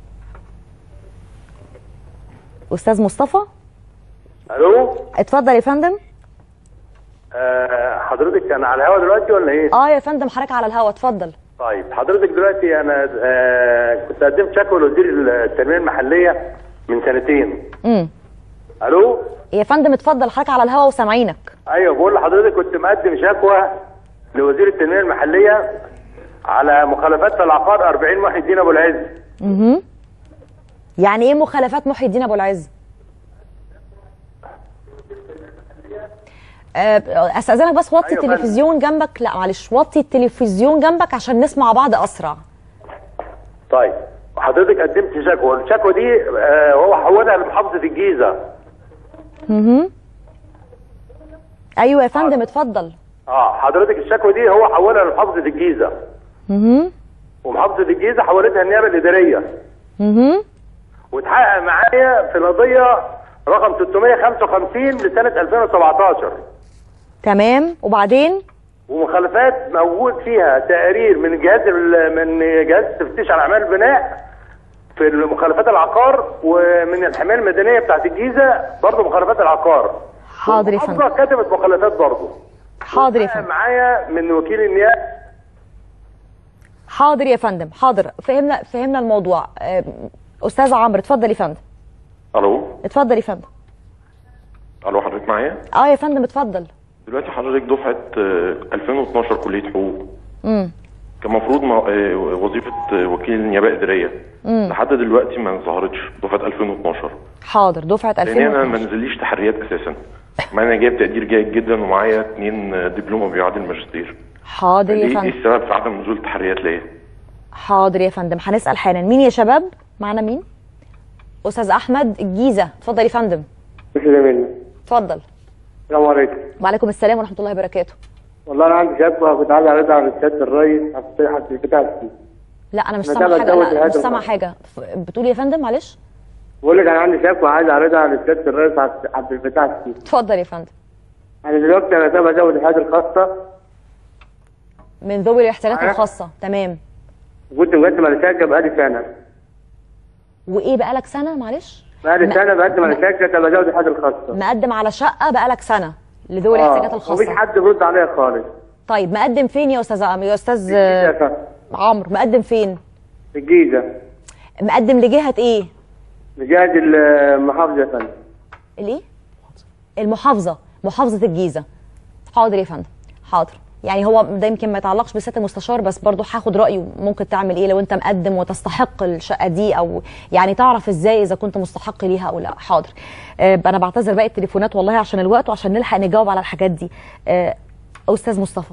استاذ مصطفى الو اتفضل يا فندم آه حضرتك انا على الهوا دلوقتي ولا ايه؟ اه يا فندم حضرتك على الهوا اتفضل طيب حضرتك دلوقتي انا آه كنت قدمت شكوى لوزير التنميه المحليه من سنتين امم الو يا فندم اتفضل حضرتك على الهوا وسامعينك ايوه بقول لحضرتك كنت مقدم شكوى لوزير التنميه المحليه على مخالفات في العقار 40 محي الدين ابو العز اها يعني ايه مخالفات محي الدين ابو العز آه، استاذنك بس وطي أيوة فندم. التلفزيون جنبك لا معلش وطي التلفزيون جنبك عشان نسمع بعض اسرع طيب حضرتك قدمت شكوى الشكوى دي آه هو حولها لمحافظه الجيزه اها ايوه يا فندم اتفضل اه حضرتك الشكوى دي هو حولها لمحافظه الجيزه اها ومحافظه الجيزه حولتها النيابه الاداريه اها واتحقق معايا في القضيه رقم 655 لسنه 2017 تمام وبعدين ومخالفات موجود فيها تقارير من جهاز ال- من جهاز تفتيش على اعمال البناء في مخالفات العقار ومن الحمايه المدنيه بتاعت الجيزه برضه مخالفات العقار حاضر يا فندم والمحافظه كتبت مخالفات برضه حاضر يا واتحقق فندم معايا من وكيل النيابه حاضر يا فندم حاضر فهمنا فهمنا الموضوع آه، استاذ عمرو اتفضل يا فندم الو اتفضل يا فندم الو حضرتك معايا اه يا فندم اتفضل دلوقتي حضرتك دفعه آه، 2012 كليه حقوق امم كان المفروض وظيفه آه، وكيل النيابه الاداريه امم لحد دلوقتي ما ظهرتش دفعه 2012 حاضر دفعه لان انا ما 2012 نزليش تحريات اساسا مع ان انا جايب تقدير جيد جدا ومعايا اثنين آه، دبلومه بيعادل ماجستير حاضر يا ليه ايه فندم السبب في عدم نزول التحريات ليا حاضر يا فندم هنسال حالا مين يا شباب معانا مين استاذ احمد الجيزه اتفضل يا فندم اتفضل السلام عليكم وعليكم السلام ورحمه الله وبركاته والله انا عندي شكوى كنت عايز اعرضها على سياده الرئيس عبد الفتاح السيسي لا انا مش أنا سامع تابع حاجه دولة لا هذا مش سامع الخط. حاجه ف- بتقول يا فندم معلش بقول لك انا عندي شكوى عايز اعرضها على سياده الرئيس عبد عبد الفتاح السيسي اتفضل يا فندم انا دلوقتي انا تابع ذوي الحياه الخاصه من ذوي الاحتياجات الخاصه تمام وكنت مقدم على شركه بقالي سنه وايه بقالك سنه معلش بقالي ما- سنه بقدم على شركه تبع ذوي الحياه الخاصه مقدم على شقه بقالك سنه لذوي آه، الاحتياجات مفيش الخاصه حد بيرد عليا خالص طيب مقدم فين يا استاذ عم- يا استاذ الجيزة. عمرو مقدم فين في الجيزه مقدم لجهه ايه لجهة المحافظة يا فندم الايه المحافظه محافظه الجيزه حاضر يا فندم حاضر يعني هو ده يمكن ما يتعلقش بسياده المستشار بس برضه هاخد رايه ممكن تعمل ايه لو انت مقدم وتستحق الشقه دي او يعني تعرف ازاي اذا كنت مستحق ليها او لا حاضر آه انا بعتذر باقي التليفونات والله عشان الوقت وعشان نلحق نجاوب على الحاجات دي آه استاذ مصطفى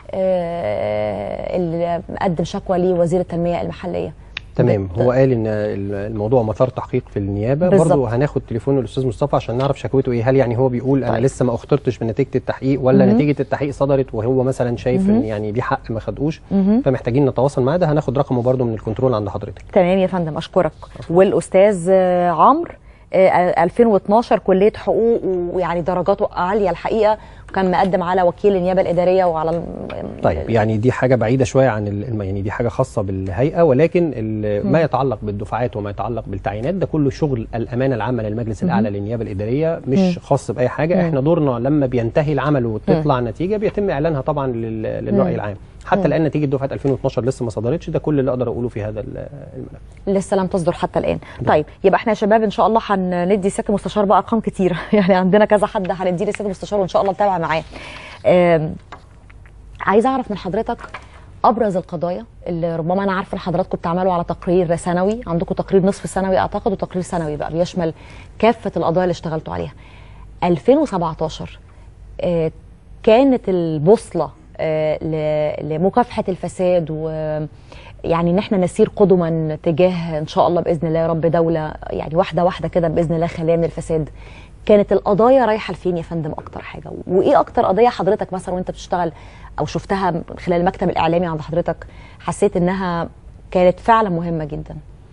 آه اللي مقدم شكوى لوزير التنميه المحليه تمام هو قال ان الموضوع مثار تحقيق في النيابه بالظبط. برضه هناخد تليفون الاستاذ مصطفى عشان نعرف شكوته ايه هل يعني هو بيقول انا طيب. لسه ما اخترتش بنتيجه التحقيق ولا مهم. نتيجه التحقيق صدرت وهو مثلا شايف مهم. ان يعني دي حق ما خدوش مهم. فمحتاجين نتواصل معاه ده هناخد رقمه برضه من الكنترول عند حضرتك تمام يا فندم اشكرك والاستاذ آه، عمرو آه، 2012 كليه حقوق ويعني درجاته عاليه الحقيقه وكان مقدم على وكيل النيابه الاداريه وعلى الم- طيب يعني دي حاجه بعيده شويه عن الم... يعني دي حاجه خاصه بالهيئه ولكن ال... مم. ما يتعلق بالدفعات وما يتعلق بالتعيينات ده كله شغل الامانه العامه للمجلس مم. الاعلى للنيابه الاداريه مش مم. خاص باي حاجه مم. احنا دورنا لما بينتهي العمل وتطلع نتيجه بيتم اعلانها طبعا لل... للراي مم. العام حتى مم. الان نتيجه دفعه 2012 لسه ما صدرتش ده كل اللي اقدر اقوله في هذا ال- الملف لسه لم تصدر حتى الان طيب يبقى احنا يا شباب ان شاء الله هندي سياده المستشار بقى ارقام كتيره يعني عندنا كذا حد هنديه لسياده المستشار وان شاء الله نتابع معاه آم، عايزه اعرف من حضرتك ابرز القضايا اللي ربما انا عارفه ان حضراتكم بتعملوا على تقرير سنوي عندكم تقرير نصف سنوي اعتقد وتقرير سنوي بقى بيشمل كافه القضايا اللي اشتغلتوا عليها 2017 آه، كانت البوصله آه، ل- لمكافحه الفساد و يعني ان احنا نسير قدما تجاه ان شاء الله باذن الله يا رب دوله يعني واحده واحده كده باذن الله خاليه من الفساد كانت القضايا رايحه لفين يا فندم اكتر حاجه وايه اكتر قضيه حضرتك مثلا وانت بتشتغل او شفتها من خلال المكتب الاعلامي عند حضرتك حسيت انها كانت فعلا مهمه جدا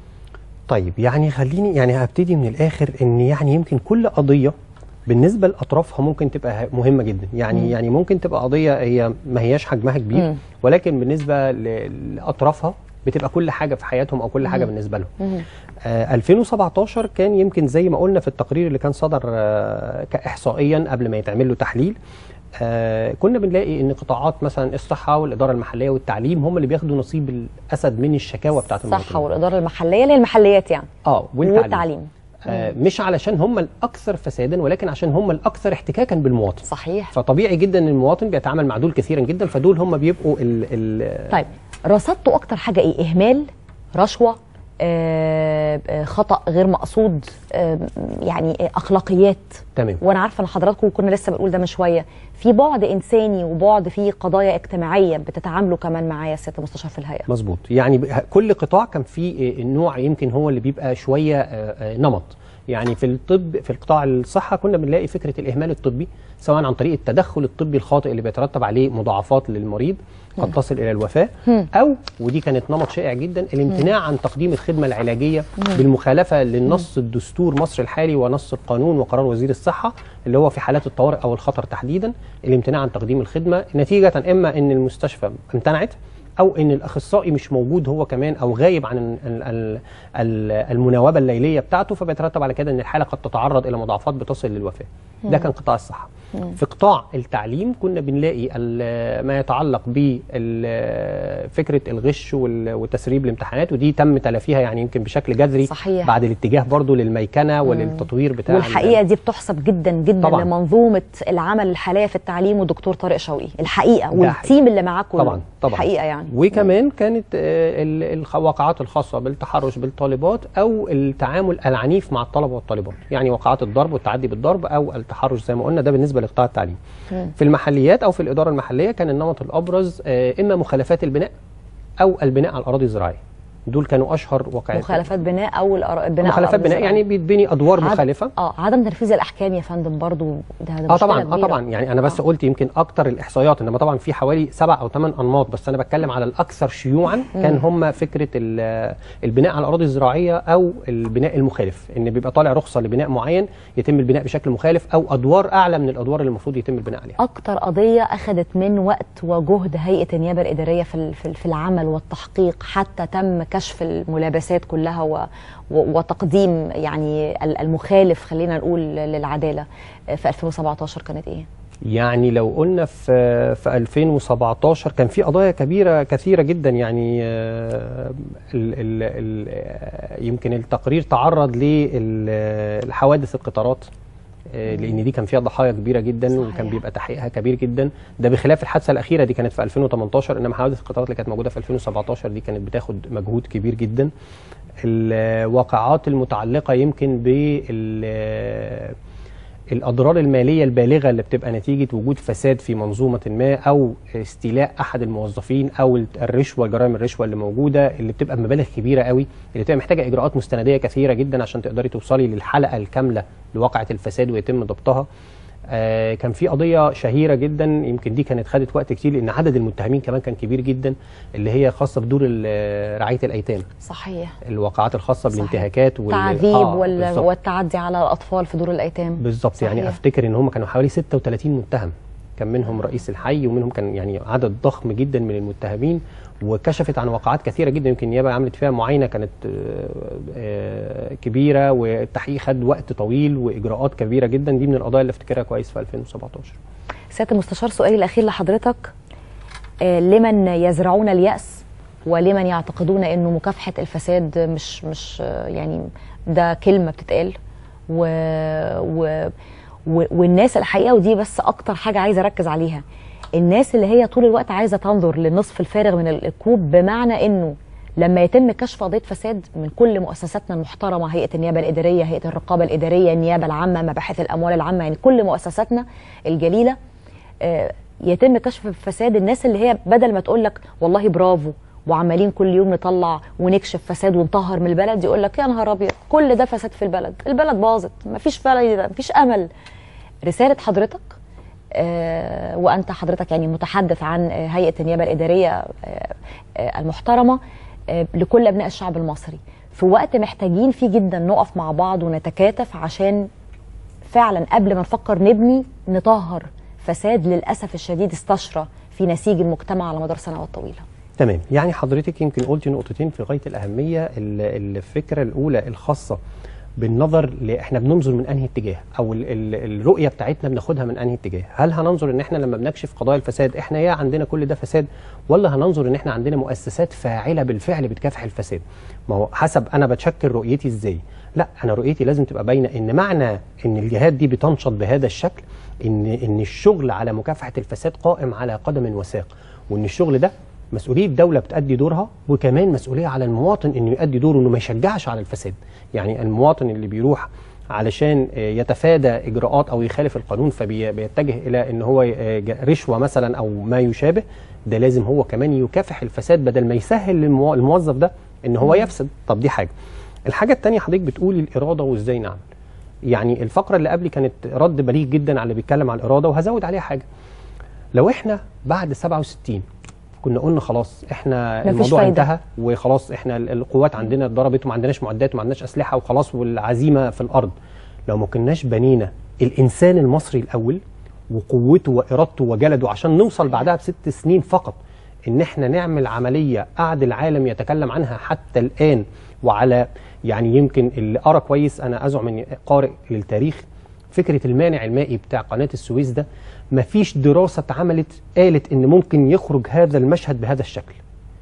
طيب يعني خليني يعني هبتدي من الاخر ان يعني يمكن كل قضيه بالنسبه لاطرافها ممكن تبقى مهمه جدا يعني مم. يعني ممكن تبقى قضيه هي ما هياش حجمها كبير مم. ولكن بالنسبه ل- لاطرافها بتبقى كل حاجه في حياتهم او كل حاجه مم. بالنسبه لهم آه 2017 كان يمكن زي ما قلنا في التقرير اللي كان صدر آه كاحصائيا قبل ما يتعمل له تحليل آه كنا بنلاقي ان قطاعات مثلا الصحه والاداره المحليه والتعليم هم اللي بياخدوا نصيب الاسد من الشكاوى بتاعت الصحه والاداره المحليه اللي هي المحليات يعني اه والتعليم, والتعليم آه مش علشان هم الاكثر فسادا ولكن عشان هم الاكثر احتكاكا بالمواطن صحيح فطبيعي جدا ان المواطن بيتعامل مع دول كثيرا جدا فدول هم بيبقوا ال ال طيب رصدتوا اكتر حاجه ايه اهمال رشوه آه، آه، خطا غير مقصود آه، يعني آه، اخلاقيات تمام وانا عارفه ان حضراتكم كنا لسه بنقول ده من شويه في بعد انساني وبعد في قضايا اجتماعيه بتتعاملوا كمان معايا يا سياده المستشار في الهيئه مظبوط يعني ب- كل قطاع كان فيه آه، النوع يمكن هو اللي بيبقى شويه آه، آه، نمط يعني في الطب في القطاع الصحه كنا بنلاقي فكره الاهمال الطبي سواء عن طريق التدخل الطبي الخاطئ اللي بيترتب عليه مضاعفات للمريض قد مم. تصل الى الوفاه مم. او ودي كانت نمط شائع جدا الامتناع عن تقديم الخدمه العلاجيه مم. بالمخالفه للنص الدستور مصر الحالي ونص القانون وقرار وزير الصحه اللي هو في حالات الطوارئ او الخطر تحديدا الامتناع عن تقديم الخدمه نتيجه اما ان المستشفى امتنعت او ان الاخصائي مش موجود هو كمان او غايب عن ال- ال- ال- ال- المناوبه الليليه بتاعته فبيترتب على كده ان الحاله قد تتعرض الى مضاعفات بتصل للوفاه ده مم. كان قطاع الصحه مم. في قطاع التعليم كنا بنلاقي ال- ما يتعلق بفكره الغش وال- وتسريب الامتحانات ودي تم تلافيها يعني يمكن بشكل جذري صحيح. بعد الاتجاه برضو للميكنه وللتطوير بتاع والحقيقه دي بتحسب جدا جدا طبعاً. لمنظومه العمل الحاليه في التعليم والدكتور طارق شوقي الحقيقه ده والتيم اللي معاكم طبعا طبعا الحقيقه يعني وكمان كانت آه، ال- الواقعات الخاصه بالتحرش بالطالبات او التعامل العنيف مع الطلبه والطالبات يعني وقعات الضرب والتعدي بالضرب او التحرش زي ما قلنا ده بالنسبه لقطاع التعليم في المحليات او في الاداره المحليه كان النمط الابرز آه، اما مخالفات البناء او البناء على الاراضي الزراعيه دول كانوا اشهر واقعات مخالفات بناء او الأر- بناء مخالفات على بناء الأرض يعني بيتبني ادوار عد- مخالفه اه عدم تنفيذ الاحكام يا فندم برضو ده, ده اه مشكلة طبعا اه كبيرة. طبعا يعني انا بس قلت يمكن اكتر الاحصائيات انما طبعا في حوالي سبع او ثمان انماط بس انا بتكلم على الاكثر شيوعا كان هم فكره ال- البناء على الاراضي الزراعيه او البناء المخالف ان بيبقى طالع رخصه لبناء معين يتم البناء بشكل مخالف او ادوار اعلى من الادوار اللي المفروض يتم البناء عليها اكتر قضيه اخذت من وقت وجهد هيئه النيابه الاداريه في ال- في ال- في العمل والتحقيق حتى تم كشف الملابسات كلها و و- وتقديم يعني ال- المخالف خلينا نقول للعداله في 2017 كانت ايه يعني لو قلنا في في 2017 كان في قضايا كبيره كثيره جدا يعني آه، ال ال ال آه، يمكن التقرير تعرض لحوادث القطارات آه، لان دي كان فيها ضحايا كبيره جدا وكان بيبقى تحقيقها كبير جدا ده بخلاف الحادثه الاخيره دي كانت في 2018 انما حوادث القطارات اللي كانت موجوده في 2017 دي كانت بتاخد مجهود كبير جدا الواقعات المتعلقه يمكن بال الاضرار الماليه البالغه اللي بتبقى نتيجه وجود فساد في منظومه ما او استيلاء احد الموظفين او الرشوه جرائم الرشوه اللي موجوده اللي بتبقى بمبالغ كبيره قوي اللي بتبقى محتاجه اجراءات مستنديه كثيره جدا عشان تقدري توصلي للحلقه الكامله لواقعه الفساد ويتم ضبطها آه كان في قضيه شهيره جدا يمكن دي كانت خدت وقت كتير لان عدد المتهمين كمان كان كبير جدا اللي هي خاصه بدور ال- رعايه الايتام صحيح الواقعات الخاصه بالانتهاكات وال- تعذيب آه، وال... بالظبط. والتعدي على الاطفال في دور الايتام بالظبط يعني صحيح. افتكر ان هم كانوا حوالي 36 متهم كان منهم رئيس الحي ومنهم كان يعني عدد ضخم جدا من المتهمين وكشفت عن واقعات كثيره جدا يمكن النيابه عملت فيها معاينه كانت آه، آه، كبيره والتحقيق خد وقت طويل واجراءات كبيره جدا دي من القضايا اللي افتكرها كويس في 2017 سياده المستشار سؤالي الاخير لحضرتك آه، لمن يزرعون الياس ولمن يعتقدون انه مكافحه الفساد مش مش آه، يعني ده كلمه بتتقال و... و... و... والناس الحقيقه ودي بس اكتر حاجه عايزه اركز عليها الناس اللي هي طول الوقت عايزه تنظر للنصف الفارغ من الكوب بمعنى انه لما يتم كشف قضيه فساد من كل مؤسساتنا المحترمه هيئه النيابه الاداريه هيئه الرقابه الاداريه النيابه العامه مباحث الاموال العامه يعني كل مؤسساتنا الجليله آه، يتم كشف الفساد الناس اللي هي بدل ما تقول لك والله برافو وعمالين كل يوم نطلع ونكشف فساد ونطهر من البلد يقول لك يا نهار ابيض كل ده فساد في البلد البلد باظت مفيش فايده مفيش امل رساله حضرتك آه، وانت حضرتك يعني متحدث عن آه، هيئه النيابه الاداريه آه، آه، المحترمه آه، لكل ابناء الشعب المصري في وقت محتاجين فيه جدا نقف مع بعض ونتكاتف عشان فعلا قبل ما نفكر نبني نطهر فساد للاسف الشديد استشرى في نسيج المجتمع على مدار سنوات طويله تمام يعني حضرتك يمكن قلتي نقطتين في غايه الاهميه ال- الفكره الاولى الخاصه بالنظر ل- احنا بننظر من انهي اتجاه او ال ال الرؤيه بتاعتنا بناخدها من انهي اتجاه هل هننظر ان احنا لما بنكشف قضايا الفساد احنا يا عندنا كل ده فساد ولا هننظر ان احنا عندنا مؤسسات فاعله بالفعل بتكافح الفساد ما هو حسب انا بتشكل رؤيتي ازاي لا انا رؤيتي لازم تبقى باينه ان معنى ان الجهات دي بتنشط بهذا الشكل ان ان الشغل على مكافحه الفساد قائم على قدم وساق وان الشغل ده مسؤوليه دوله بتأدي دورها وكمان مسؤوليه على المواطن انه يؤدي دوره انه ما يشجعش على الفساد يعني المواطن اللي بيروح علشان آه، يتفادى اجراءات او يخالف القانون فبيتجه الى ان هو آه، ج- رشوه مثلا او ما يشابه ده لازم هو كمان يكافح الفساد بدل ما يسهل للمو- الموظف ده ان هو مم. يفسد طب دي حاجه الحاجه الثانيه حضرتك بتقولي الاراده وازاي نعمل يعني الفقره اللي قبلي كانت رد بليغ جدا على اللي بيتكلم عن الاراده وهزود عليها حاجه لو احنا بعد 67 كنا قلنا خلاص احنا مفيش الموضوع فايدة. انتهى وخلاص احنا ال- القوات عندنا اتضربت وما عندناش معدات وما عندناش اسلحه وخلاص والعزيمه في الارض لو ما كناش بنينا الانسان المصري الاول وقوته وارادته وجلده عشان نوصل بعدها بست سنين فقط ان احنا نعمل عمليه قعد العالم يتكلم عنها حتى الان وعلى يعني يمكن اللي قرا كويس انا ازعم اني قارئ للتاريخ فكره المانع المائي بتاع قناه السويس ده مفيش دراسه اتعملت قالت ان ممكن يخرج هذا المشهد بهذا الشكل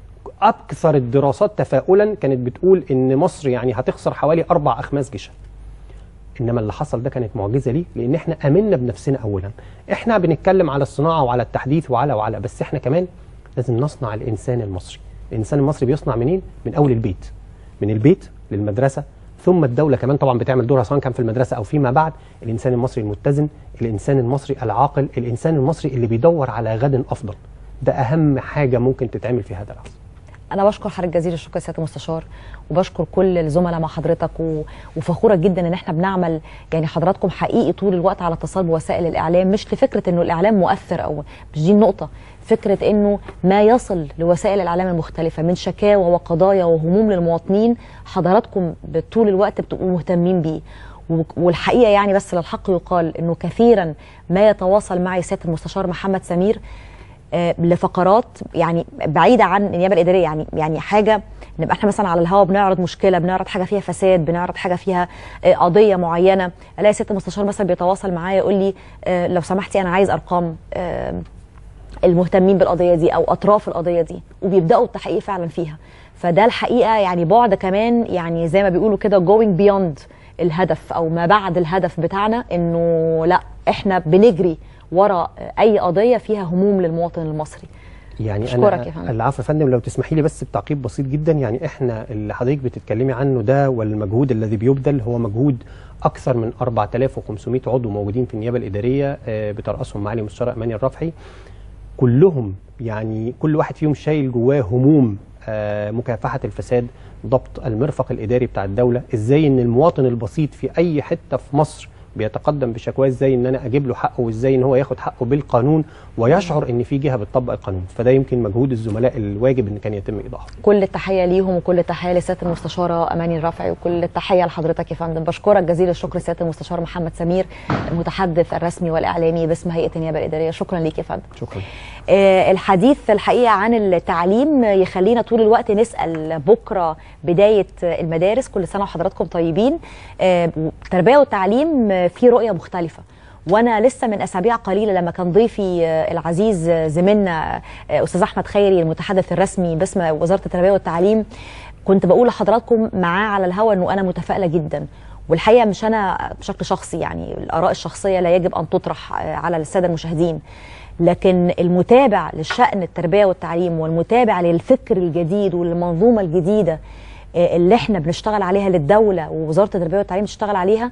اكثر الدراسات تفاؤلا كانت بتقول ان مصر يعني هتخسر حوالي اربع اخماس جيشها انما اللي حصل ده كانت معجزه ليه لان احنا امنا بنفسنا اولا احنا بنتكلم على الصناعه وعلى التحديث وعلى وعلى بس احنا كمان لازم نصنع الانسان المصري الانسان المصري بيصنع منين من اول البيت من البيت للمدرسه ثم الدوله كمان طبعا بتعمل دورها سواء كان في المدرسه او فيما بعد الانسان المصري المتزن الانسان المصري العاقل الانسان المصري اللي بيدور على غد افضل ده اهم حاجه ممكن تتعمل في هذا العصر انا بشكر حضرتك جزيل الشكر يا سياده المستشار وبشكر كل الزملاء مع حضرتك و... وفخوره جدا ان احنا بنعمل يعني حضراتكم حقيقي طول الوقت على اتصال بوسائل الاعلام مش لفكره انه الاعلام مؤثر او مش دي النقطه فكره انه ما يصل لوسائل الاعلام المختلفه من شكاوى وقضايا وهموم للمواطنين حضراتكم طول الوقت بتبقوا مهتمين بيه و- والحقيقه يعني بس للحق يقال انه كثيرا ما يتواصل معي سياده المستشار محمد سمير آه، لفقرات يعني بعيده عن النيابه الاداريه يعني يعني حاجه نبقى احنا مثلا على الهواء بنعرض مشكله بنعرض حاجه فيها فساد بنعرض حاجه فيها آه، قضيه معينه الاقي ست مستشار مثلا بيتواصل معايا يقول لي آه، لو سمحتي انا عايز ارقام آه، المهتمين بالقضيه دي او اطراف القضيه دي وبيبداوا التحقيق فعلا فيها فده الحقيقه يعني بعد كمان يعني زي ما بيقولوا كده going beyond الهدف او ما بعد الهدف بتاعنا انه لا احنا بنجري ورا اي قضيه فيها هموم للمواطن المصري يعني أشكرك انا يا فندم. العفو يا فندم لو تسمحي لي بس بتعقيب بسيط جدا يعني احنا اللي حضرتك بتتكلمي عنه ده والمجهود الذي بيبذل هو مجهود اكثر من 4500 عضو موجودين في النيابه الاداريه آه، بترأسهم معالي مستشار اماني الرفعي كلهم يعني كل واحد فيهم شايل جواه هموم آه، مكافحه الفساد ضبط المرفق الاداري بتاع الدوله ازاي ان المواطن البسيط في اي حته في مصر بيتقدم بشكواه ازاي ان انا اجيب له حقه وازاي ان هو ياخد حقه بالقانون ويشعر ان في جهه بتطبق القانون فده يمكن مجهود الزملاء الواجب ان كان يتم ايضاحه كل التحيه ليهم وكل التحيه لسياده المستشاره اماني الرافعي وكل التحيه لحضرتك يا فندم بشكرك جزيل الشكر سياده المستشار محمد سمير المتحدث الرسمي والاعلامي باسم هيئه النيابه الاداريه شكرا ليك يا فندم شكرا آه، الحديث الحقيقه عن التعليم يخلينا طول الوقت نسال بكره بدايه المدارس كل سنه وحضراتكم طيبين آه، التربيه والتعليم آه، في رؤيه مختلفه وانا لسه من اسابيع قليله لما كان ضيفي آه، العزيز آه، زميلنا آه، استاذ احمد خيري المتحدث الرسمي باسم وزاره التربيه والتعليم كنت بقول لحضراتكم معاه على الهوا انه انا متفائله جدا والحقيقه مش انا بشكل شخصي يعني الاراء الشخصيه لا يجب ان تطرح آه، على الساده المشاهدين لكن المتابع للشأن التربية والتعليم والمتابع للفكر الجديد والمنظومة الجديدة آه، اللي احنا بنشتغل عليها للدولة ووزارة التربية والتعليم بتشتغل عليها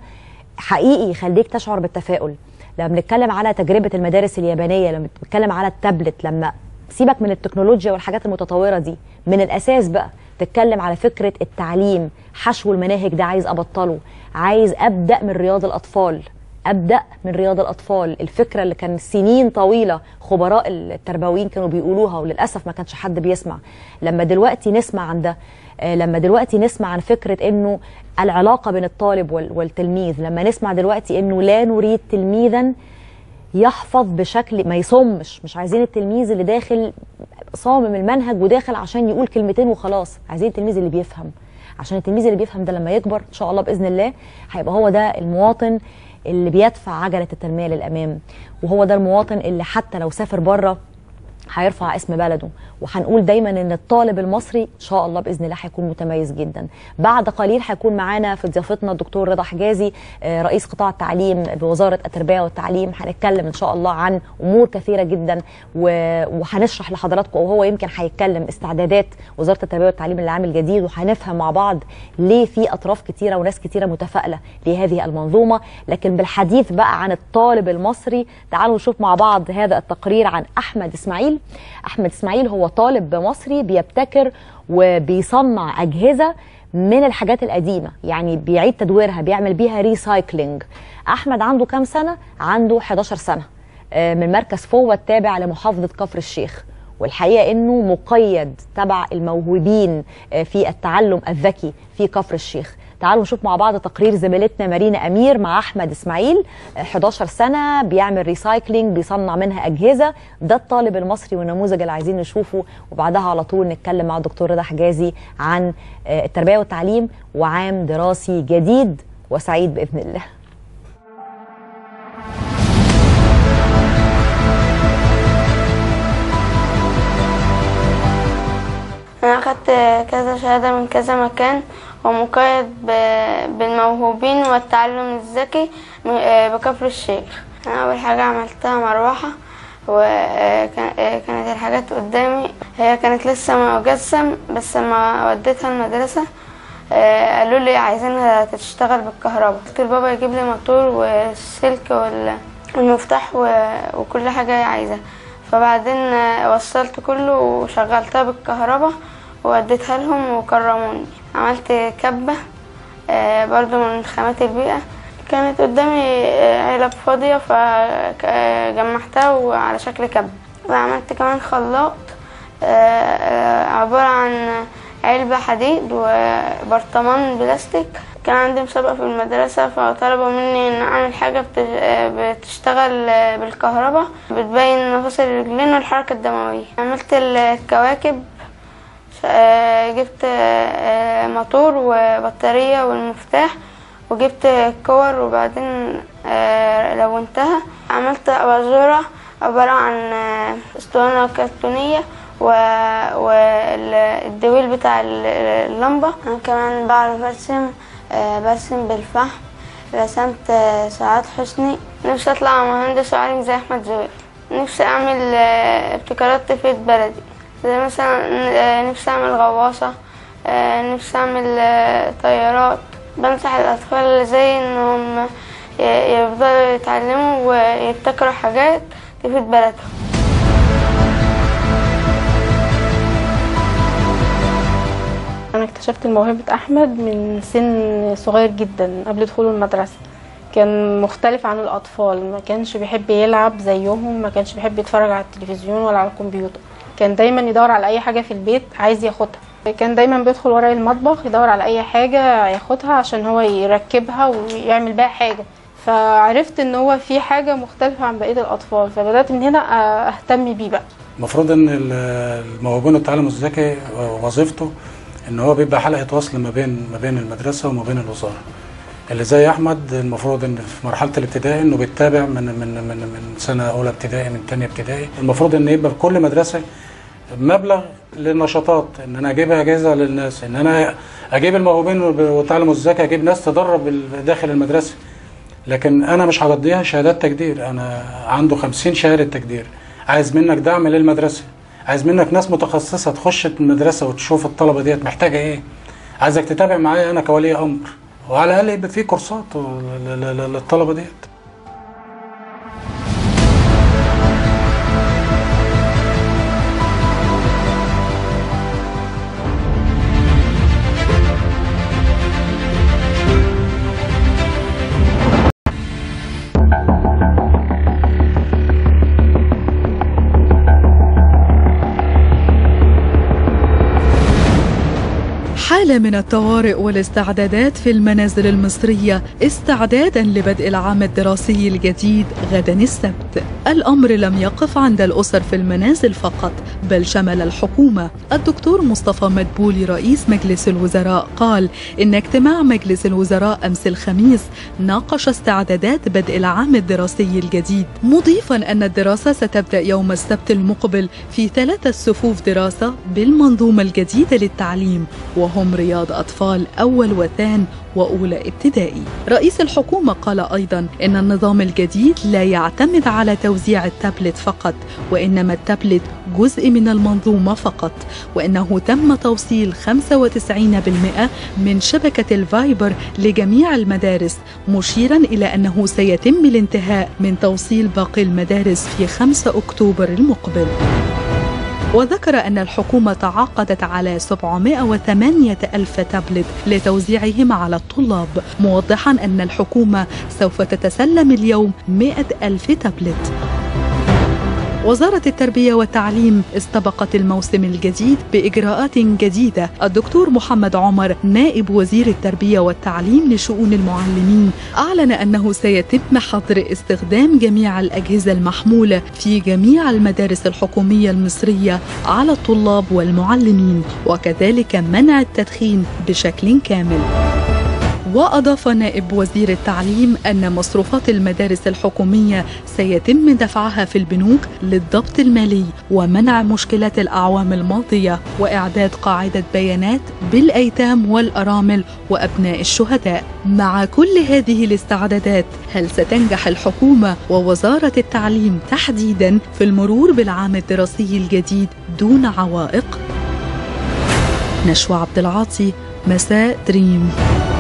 حقيقي يخليك تشعر بالتفاؤل لما بنتكلم على تجربة المدارس اليابانية لما بنتكلم على التابلت لما سيبك من التكنولوجيا والحاجات المتطورة دي من الأساس بقى تتكلم على فكرة التعليم حشو المناهج ده عايز أبطله عايز أبدأ من رياض الأطفال ابدا من رياض الاطفال الفكره اللي كان سنين طويله خبراء التربويين كانوا بيقولوها وللاسف ما كانش حد بيسمع لما دلوقتي نسمع عن ده آه، لما دلوقتي نسمع عن فكره انه العلاقه بين الطالب وال- والتلميذ لما نسمع دلوقتي انه لا نريد تلميذا يحفظ بشكل ما يصمش مش عايزين التلميذ اللي داخل صامم المنهج وداخل عشان يقول كلمتين وخلاص عايزين التلميذ اللي بيفهم عشان التلميذ اللي بيفهم ده لما يكبر ان شاء الله باذن الله هيبقى هو ده المواطن اللي بيدفع عجله التنميه للامام وهو ده المواطن اللي حتى لو سافر بره هيرفع اسم بلده وهنقول دايما ان الطالب المصري ان شاء الله باذن الله هيكون متميز جدا بعد قليل هيكون معانا في ضيافتنا الدكتور رضا حجازي آه، رئيس قطاع التعليم بوزاره التربيه والتعليم هنتكلم ان شاء الله عن امور كثيره جدا و- وهنشرح لحضراتكم وهو يمكن هيتكلم استعدادات وزاره التربيه والتعليم للعام الجديد وهنفهم مع بعض ليه في اطراف كتيره وناس كتيره متفائله لهذه المنظومه لكن بالحديث بقى عن الطالب المصري تعالوا نشوف مع بعض هذا التقرير عن احمد اسماعيل احمد اسماعيل هو طالب مصري بيبتكر وبيصنع اجهزه من الحاجات القديمه يعني بيعيد تدويرها بيعمل بيها ريسايكلينج احمد عنده كام سنه عنده 11 سنه آه، من مركز فوة التابع لمحافظه كفر الشيخ والحقيقه انه مقيد تبع الموهوبين آه، في التعلم الذكي في كفر الشيخ تعالوا نشوف مع بعض تقرير زميلتنا مارينا امير مع احمد اسماعيل آه، 11 سنه بيعمل ريسايكلينج بيصنع منها اجهزه ده الطالب المصري والنموذج اللي عايزين نشوفه وبعدها على طول نتكلم مع الدكتور رضا حجازي عن آه، التربيه والتعليم وعام دراسي جديد وسعيد باذن الله أنا أخدت كذا شهادة من كذا مكان ومقيد ب- بالموهوبين والتعلم الذكي م- آه، بكفر الشيخ أنا أول حاجة عملتها مروحة وكانت الحاجات قدامي هي كانت لسه مجسم بس لما وديتها المدرسة آه، قالوا لي عايزينها تشتغل بالكهرباء قلت لبابا يجيب لي موتور والسلك وال- والمفتاح و- وكل حاجة هي عايزاها فبعدين آه، وصلت كله وشغلتها بالكهرباء ووديتها لهم وكرموني عملت كبة آه، برضو من خامات البيئة كانت قدامي آه، علب فاضية فجمعتها وعلى شكل كبة وعملت كمان خلاط آه، آه، عبارة عن علبة حديد وبرطمان بلاستيك كان عندي مسابقة في المدرسة فطلبوا مني إن أعمل حاجة بتش- بتشتغل بالكهرباء بتبين مفاصل الرجلين والحركة الدموية عملت الكواكب آه، جبت آه، موتور وبطارية والمفتاح وجبت كور وبعدين آه، لونتها عملت أباجورة عبارة عن آه، اسطوانة كرتونية والدويل بتاع ال- اللمبة أنا كمان بعرف أرسم آه، برسم بالفحم رسمت آه، سعاد حسني نفسي أطلع مهندس وعالم زي أحمد زويل نفسي أعمل آه، ابتكارات تفيد بلدي زي مثلا آه، نفسي أعمل غواصة آه، نفسي أعمل آه، طيارات بنصح الأطفال اللي زي إنهم ي- يفضلوا يتعلموا ويبتكروا حاجات تفيد بلدهم أنا اكتشفت موهبة أحمد من سن صغير جدا قبل دخوله المدرسة كان مختلف عن الأطفال ما كانش بيحب يلعب زيهم ما كانش بيحب يتفرج على التلفزيون ولا على الكمبيوتر كان دايما يدور على أي حاجة في البيت عايز ياخدها كان دايما بيدخل ورا المطبخ يدور على أي حاجة ياخدها عشان هو يركبها ويعمل بيها حاجة فعرفت ان هو في حاجة مختلفة عن بقية الأطفال فبدأت من هنا أهتم بيه بقى المفروض ان ال- الموهوبين والتعلم الذكي وظيفته ان هو بيبقى حلقه وصل ما بين ما بين المدرسه وما بين الوزاره اللي زي احمد المفروض ان في مرحله الابتدائي انه بيتابع من من من من سنه اولى ابتدائي من ثانيه ابتدائي المفروض ان يبقى في كل مدرسه مبلغ للنشاطات ان انا اجيب اجهزه للناس ان انا اجيب الموهوبين والتعلم الذكي اجيب ناس تدرب ال- داخل المدرسه لكن انا مش هقضيها شهادات تقدير انا عنده 50 شهاده تقدير عايز منك دعم للمدرسه عايز منك ناس متخصصه تخش المدرسه وتشوف الطلبه ديت محتاجه ايه عايزك تتابع معايا انا كولي امر وعلى الاقل يبقى في كورسات لل- لل- للطلبه ديت حالة من الطوارئ والاستعدادات في المنازل المصرية استعدادا لبدء العام الدراسي الجديد غدا السبت. الأمر لم يقف عند الأسر في المنازل فقط بل شمل الحكومة. الدكتور مصطفى مدبولي رئيس مجلس الوزراء قال إن اجتماع مجلس الوزراء أمس الخميس ناقش استعدادات بدء العام الدراسي الجديد مضيفا أن الدراسة ستبدأ يوم السبت المقبل في ثلاثة صفوف دراسة بالمنظومة الجديدة للتعليم وهم رياض أطفال أول وثان وأولى ابتدائي رئيس الحكومة قال أيضا إن النظام الجديد لا يعتمد على توزيع التابلت فقط وإنما التابلت جزء من المنظومة فقط وإنه تم توصيل 95% من شبكة الفايبر لجميع المدارس مشيرا إلى أنه سيتم الانتهاء من توصيل باقي المدارس في 5 أكتوبر المقبل وذكر أن الحكومة تعاقدت على 708 ألف تابلت لتوزيعهم على الطلاب موضحا أن الحكومة سوف تتسلم اليوم 100 ألف تابلت وزارة التربية والتعليم استبقت الموسم الجديد بإجراءات جديدة الدكتور محمد عمر نائب وزير التربية والتعليم لشؤون المعلمين أعلن أنه سيتم حظر استخدام جميع الأجهزة المحمولة في جميع المدارس الحكومية المصرية على الطلاب والمعلمين وكذلك منع التدخين بشكل كامل وأضاف نائب وزير التعليم أن مصروفات المدارس الحكومية سيتم دفعها في البنوك للضبط المالي ومنع مشكلات الأعوام الماضية وإعداد قاعدة بيانات بالأيتام والأرامل وأبناء الشهداء مع كل هذه الاستعدادات هل ستنجح الحكومة ووزارة التعليم تحديدا في المرور بالعام الدراسي الجديد دون عوائق؟ نشوى عبد العاطي مساء دريم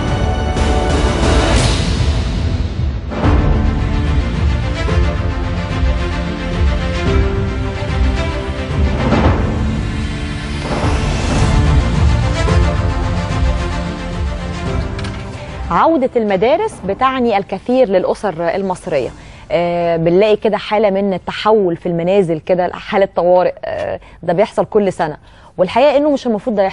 عودة المدارس بتعني الكثير للأسر المصرية آه بنلاقي كده حالة من التحول في المنازل كده حالة طوارئ آه ده بيحصل كل سنة والحقيقة انه مش المفروض ده يحصل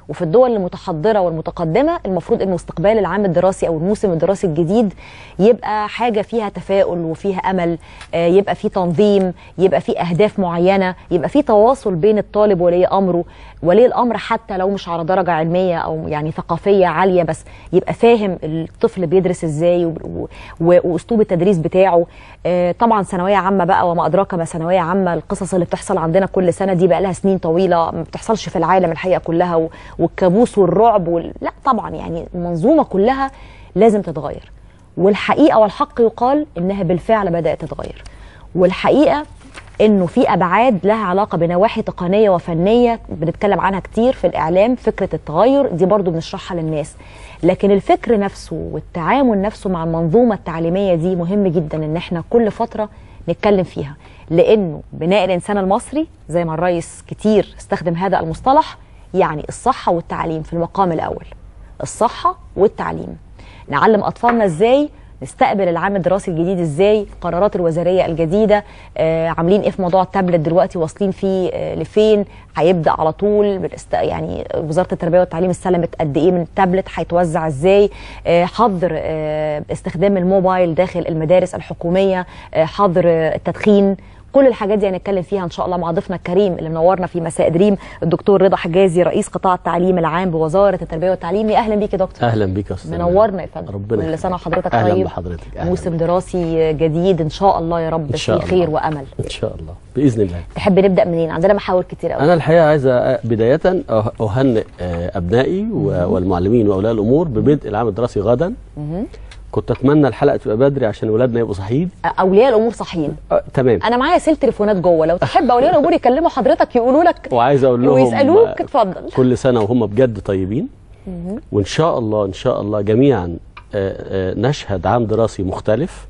وفي الدول المتحضره والمتقدمه المفروض انه استقبال العام الدراسي او الموسم الدراسي الجديد يبقى حاجه فيها تفاؤل وفيها امل آه، يبقى فيه تنظيم يبقى فيه اهداف معينه يبقى فيه تواصل بين الطالب وولي امره ولي الامر حتى لو مش على درجه علميه او يعني ثقافيه عاليه بس يبقى فاهم الطفل بيدرس ازاي و- و- و- واسلوب التدريس بتاعه آه، طبعا ثانويه عامه بقى وما ادراك ما ثانويه عامه القصص اللي بتحصل عندنا كل سنه دي بقى لها سنين طويله ما بتحصلش في العالم الحقيقه كلها و- والكابوس والرعب وال... لا طبعا يعني المنظومه كلها لازم تتغير والحقيقه والحق يقال انها بالفعل بدات تتغير والحقيقه انه في ابعاد لها علاقه بنواحي تقنيه وفنيه بنتكلم عنها كتير في الاعلام فكره التغير دي برضو بنشرحها للناس لكن الفكر نفسه والتعامل نفسه مع المنظومه التعليميه دي مهم جدا ان احنا كل فتره نتكلم فيها لانه بناء الانسان المصري زي ما الرئيس كتير استخدم هذا المصطلح يعني الصحه والتعليم في المقام الاول الصحه والتعليم نعلم اطفالنا ازاي نستقبل العام الدراسي الجديد ازاي القرارات الوزاريه الجديده آه عاملين ايه في موضوع التابلت دلوقتي واصلين فيه آه لفين هيبدا على طول بالاست... يعني وزاره التربيه والتعليم استلمت قد ايه من التابلت هيتوزع ازاي آه حظر آه استخدام الموبايل داخل المدارس الحكوميه آه حظر آه التدخين كل الحاجات دي هنتكلم فيها ان شاء الله مع ضيفنا الكريم اللي منورنا في مساء دريم الدكتور رضا حجازي رئيس قطاع التعليم العام بوزاره التربيه والتعليم يا اهلا بيك يا دكتور اهلا بيك يا استاذ منورنا يا فندم ربنا كل سنه وحضرتك اهلا طيب بحضرتك أهلا موسم دراسي جديد ان شاء الله يا رب إن شاء فيه الله. خير وامل ان شاء الله باذن الله تحب نبدا منين عندنا محاور كتير قوي انا الحقيقه عايز أ- بدايه أه- اهنئ آه، ابنائي و- والمعلمين واولياء الامور ببدء العام الدراسي غدا مهم. كنت اتمنى الحلقه تبقى بدري عشان ولادنا يبقوا صاحيين اولياء الامور صحيين أه، تمام انا معايا سلسله تليفونات جوه لو تحب اولياء الامور يكلموا حضرتك يقولوا لك وعايز اقول لهم ويسالوك آه، اتفضل كل سنه وهم بجد طيبين مهم. وان شاء الله ان شاء الله جميعا آه، آه، نشهد عام دراسي مختلف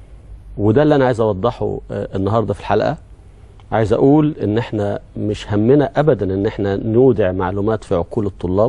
وده اللي انا عايز اوضحه آه، النهارده في الحلقه عايز اقول ان احنا مش همنا ابدا ان احنا نودع معلومات في عقول الطلاب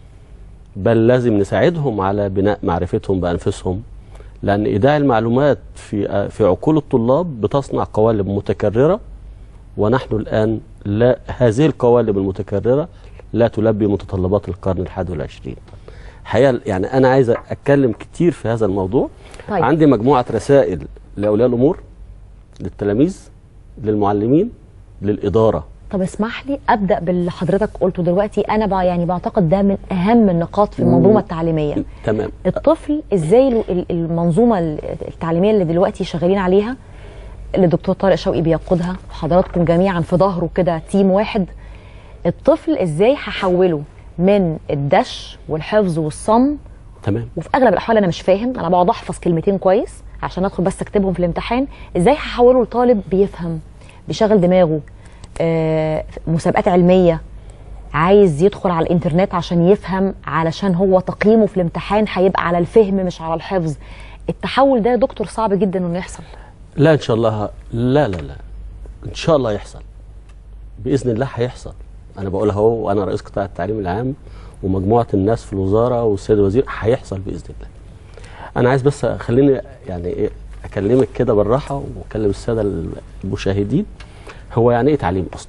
بل لازم نساعدهم على بناء معرفتهم بانفسهم لان ايداع المعلومات في آه، في عقول الطلاب بتصنع قوالب متكرره ونحن الان لا هذه القوالب المتكرره لا تلبي متطلبات القرن الحادي والعشرين حقيقه يعني انا عايز اتكلم كتير في هذا الموضوع طيب. عندي مجموعه رسائل لاولياء الامور للتلاميذ للمعلمين للاداره طب اسمح لي ابدا باللي حضرتك قلته دلوقتي انا بقى يعني بعتقد ده من اهم النقاط في المنظومه التعليميه تمام الطفل ازاي له ال- المنظومه التعليميه اللي دلوقتي شغالين عليها اللي الدكتور طارق شوقي بيقودها وحضراتكم جميعا في ظهره كده تيم واحد الطفل ازاي هحوله من الدش والحفظ والصم تمام وفي اغلب الاحوال انا مش فاهم انا بقعد احفظ كلمتين كويس عشان ادخل بس اكتبهم في الامتحان ازاي هحوله لطالب بيفهم بيشغل دماغه آه مسابقات علميه عايز يدخل على الانترنت عشان يفهم علشان هو تقييمه في الامتحان هيبقى على الفهم مش على الحفظ التحول ده يا دكتور صعب جدا انه يحصل لا ان شاء الله لا لا لا ان شاء الله يحصل باذن الله هيحصل انا بقول اهو وانا رئيس قطاع التعليم العام ومجموعه الناس في الوزاره والسيد الوزير هيحصل باذن الله انا عايز بس خليني يعني ايه اكلمك كده بالراحه واكلم الساده المشاهدين هو يعني ايه تعليم اصلا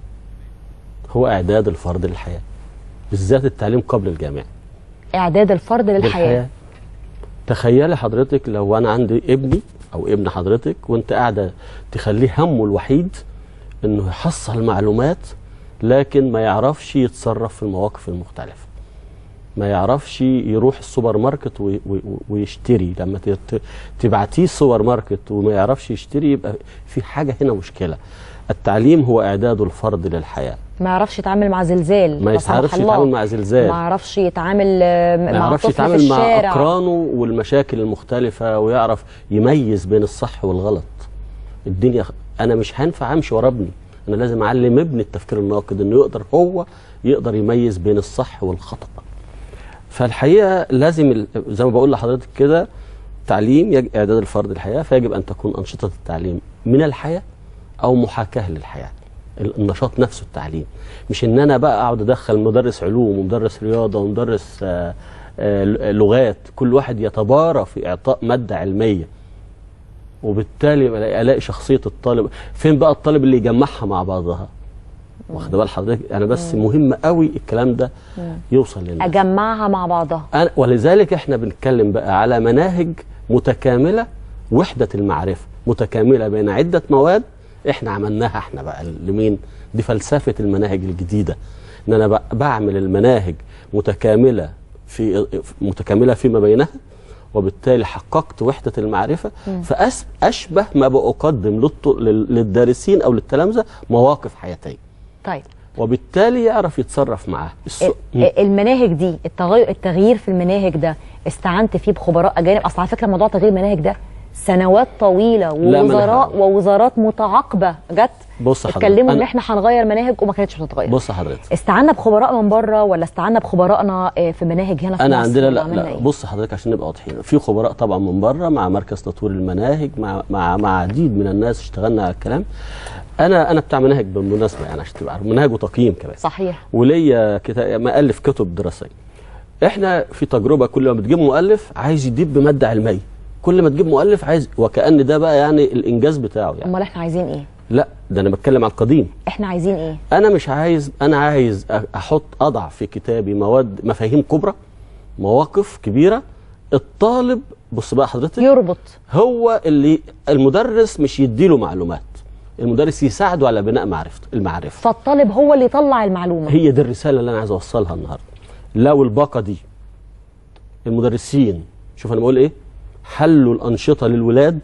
هو اعداد الفرد للحياه بالذات التعليم قبل الجامعه اعداد الفرد للحياه تخيلي حضرتك لو انا عندي ابني او ابن حضرتك وانت قاعده تخليه همه الوحيد انه يحصل معلومات لكن ما يعرفش يتصرف في المواقف المختلفه ما يعرفش يروح السوبر ماركت وي- وي- ويشتري لما ت- تبعتيه السوبر ماركت وما يعرفش يشتري يبقى في حاجه هنا مشكله التعليم هو اعداد الفرد للحياه ما يعرفش يتعامل مع زلزال ما لا سمح يعرفش الله. يتعامل مع زلزال. ما يعرفش يتعامل آه، ما مع يعرفش طفل في يتعامل مع الشارع اقرانه والمشاكل المختلفه ويعرف يميز بين الصح والغلط الدنيا انا مش هينفع امشي ورا ابني انا لازم اعلم ابني التفكير الناقد انه يقدر هو يقدر يميز بين الصح والخطا فالحقيقه لازم ال- زي ما بقول لحضرتك كده تعليم يج- اعداد الفرد للحياه فيجب ان تكون انشطه التعليم من الحياه او محاكاه للحياه ال- النشاط نفسه التعليم مش ان انا بقى اقعد ادخل مدرس علوم ومدرس رياضه ومدرس آه، آه، ل- لغات كل واحد يتبارى في اعطاء ماده علميه وبالتالي ألاقي- الاقي شخصيه الطالب فين بقى الطالب اللي يجمعها مع بعضها واخد بال حضرتك انا بس مهم قوي الكلام ده مم. يوصل للناس اجمعها مع بعضها أنا ولذلك احنا بنتكلم بقى على مناهج متكامله وحده المعرفه متكامله بين عده مواد احنا عملناها احنا بقى لمين دي فلسفه المناهج الجديده ان انا بق- بعمل المناهج متكامله في متكامله فيما بينها وبالتالي حققت وحده المعرفه مم. فاشبه ما بقدم للط- لل- للدارسين او للتلامذه مواقف حياتيه طيب وبالتالي يعرف يتصرف معاه السو... ال- المناهج دي التغير التغيير في المناهج ده استعنت فيه بخبراء اجانب اصل على فكره موضوع تغيير المناهج ده سنوات طويله لا، ما أنا ووزراء ووزارات متعاقبه جت بص حضرتك اتكلموا ان أنا- احنا هنغير مناهج وما كانتش بتتغير بص حضرتك استعنا بخبراء من بره ولا استعنا بخبراء آه، في مناهج هنا في انا مصر عندنا ولا لا, عملنا لا إيه؟ بص حضرتك عشان نبقى واضحين في خبراء طبعا من بره مع مركز تطوير المناهج مع مع مع عديد من الناس اشتغلنا على الكلام انا انا بتاع مناهج بالمناسبه يعني عشان تبقى عارف مناهج وتقييم كمان صحيح وليا كتاب مؤلف كتب دراسيه احنا في تجربه كل ما بتجيب مؤلف عايز يديب بماده علميه كل ما تجيب مؤلف عايز وكأن ده بقى يعني الانجاز بتاعه يعني امال احنا عايزين ايه لا ده انا بتكلم على القديم احنا عايزين ايه انا مش عايز انا عايز أ- احط اضع في كتابي مواد مفاهيم كبرى مواقف كبيره الطالب بص بقى حضرتك يربط هو اللي المدرس مش يديله معلومات المدرس يساعده على بناء معرفته المعرفه فالطالب هو اللي يطلع المعلومه هي دي الرساله اللي انا عايز اوصلها النهارده لو الباقه دي المدرسين شوف انا بقول ايه حلوا الانشطه للولاد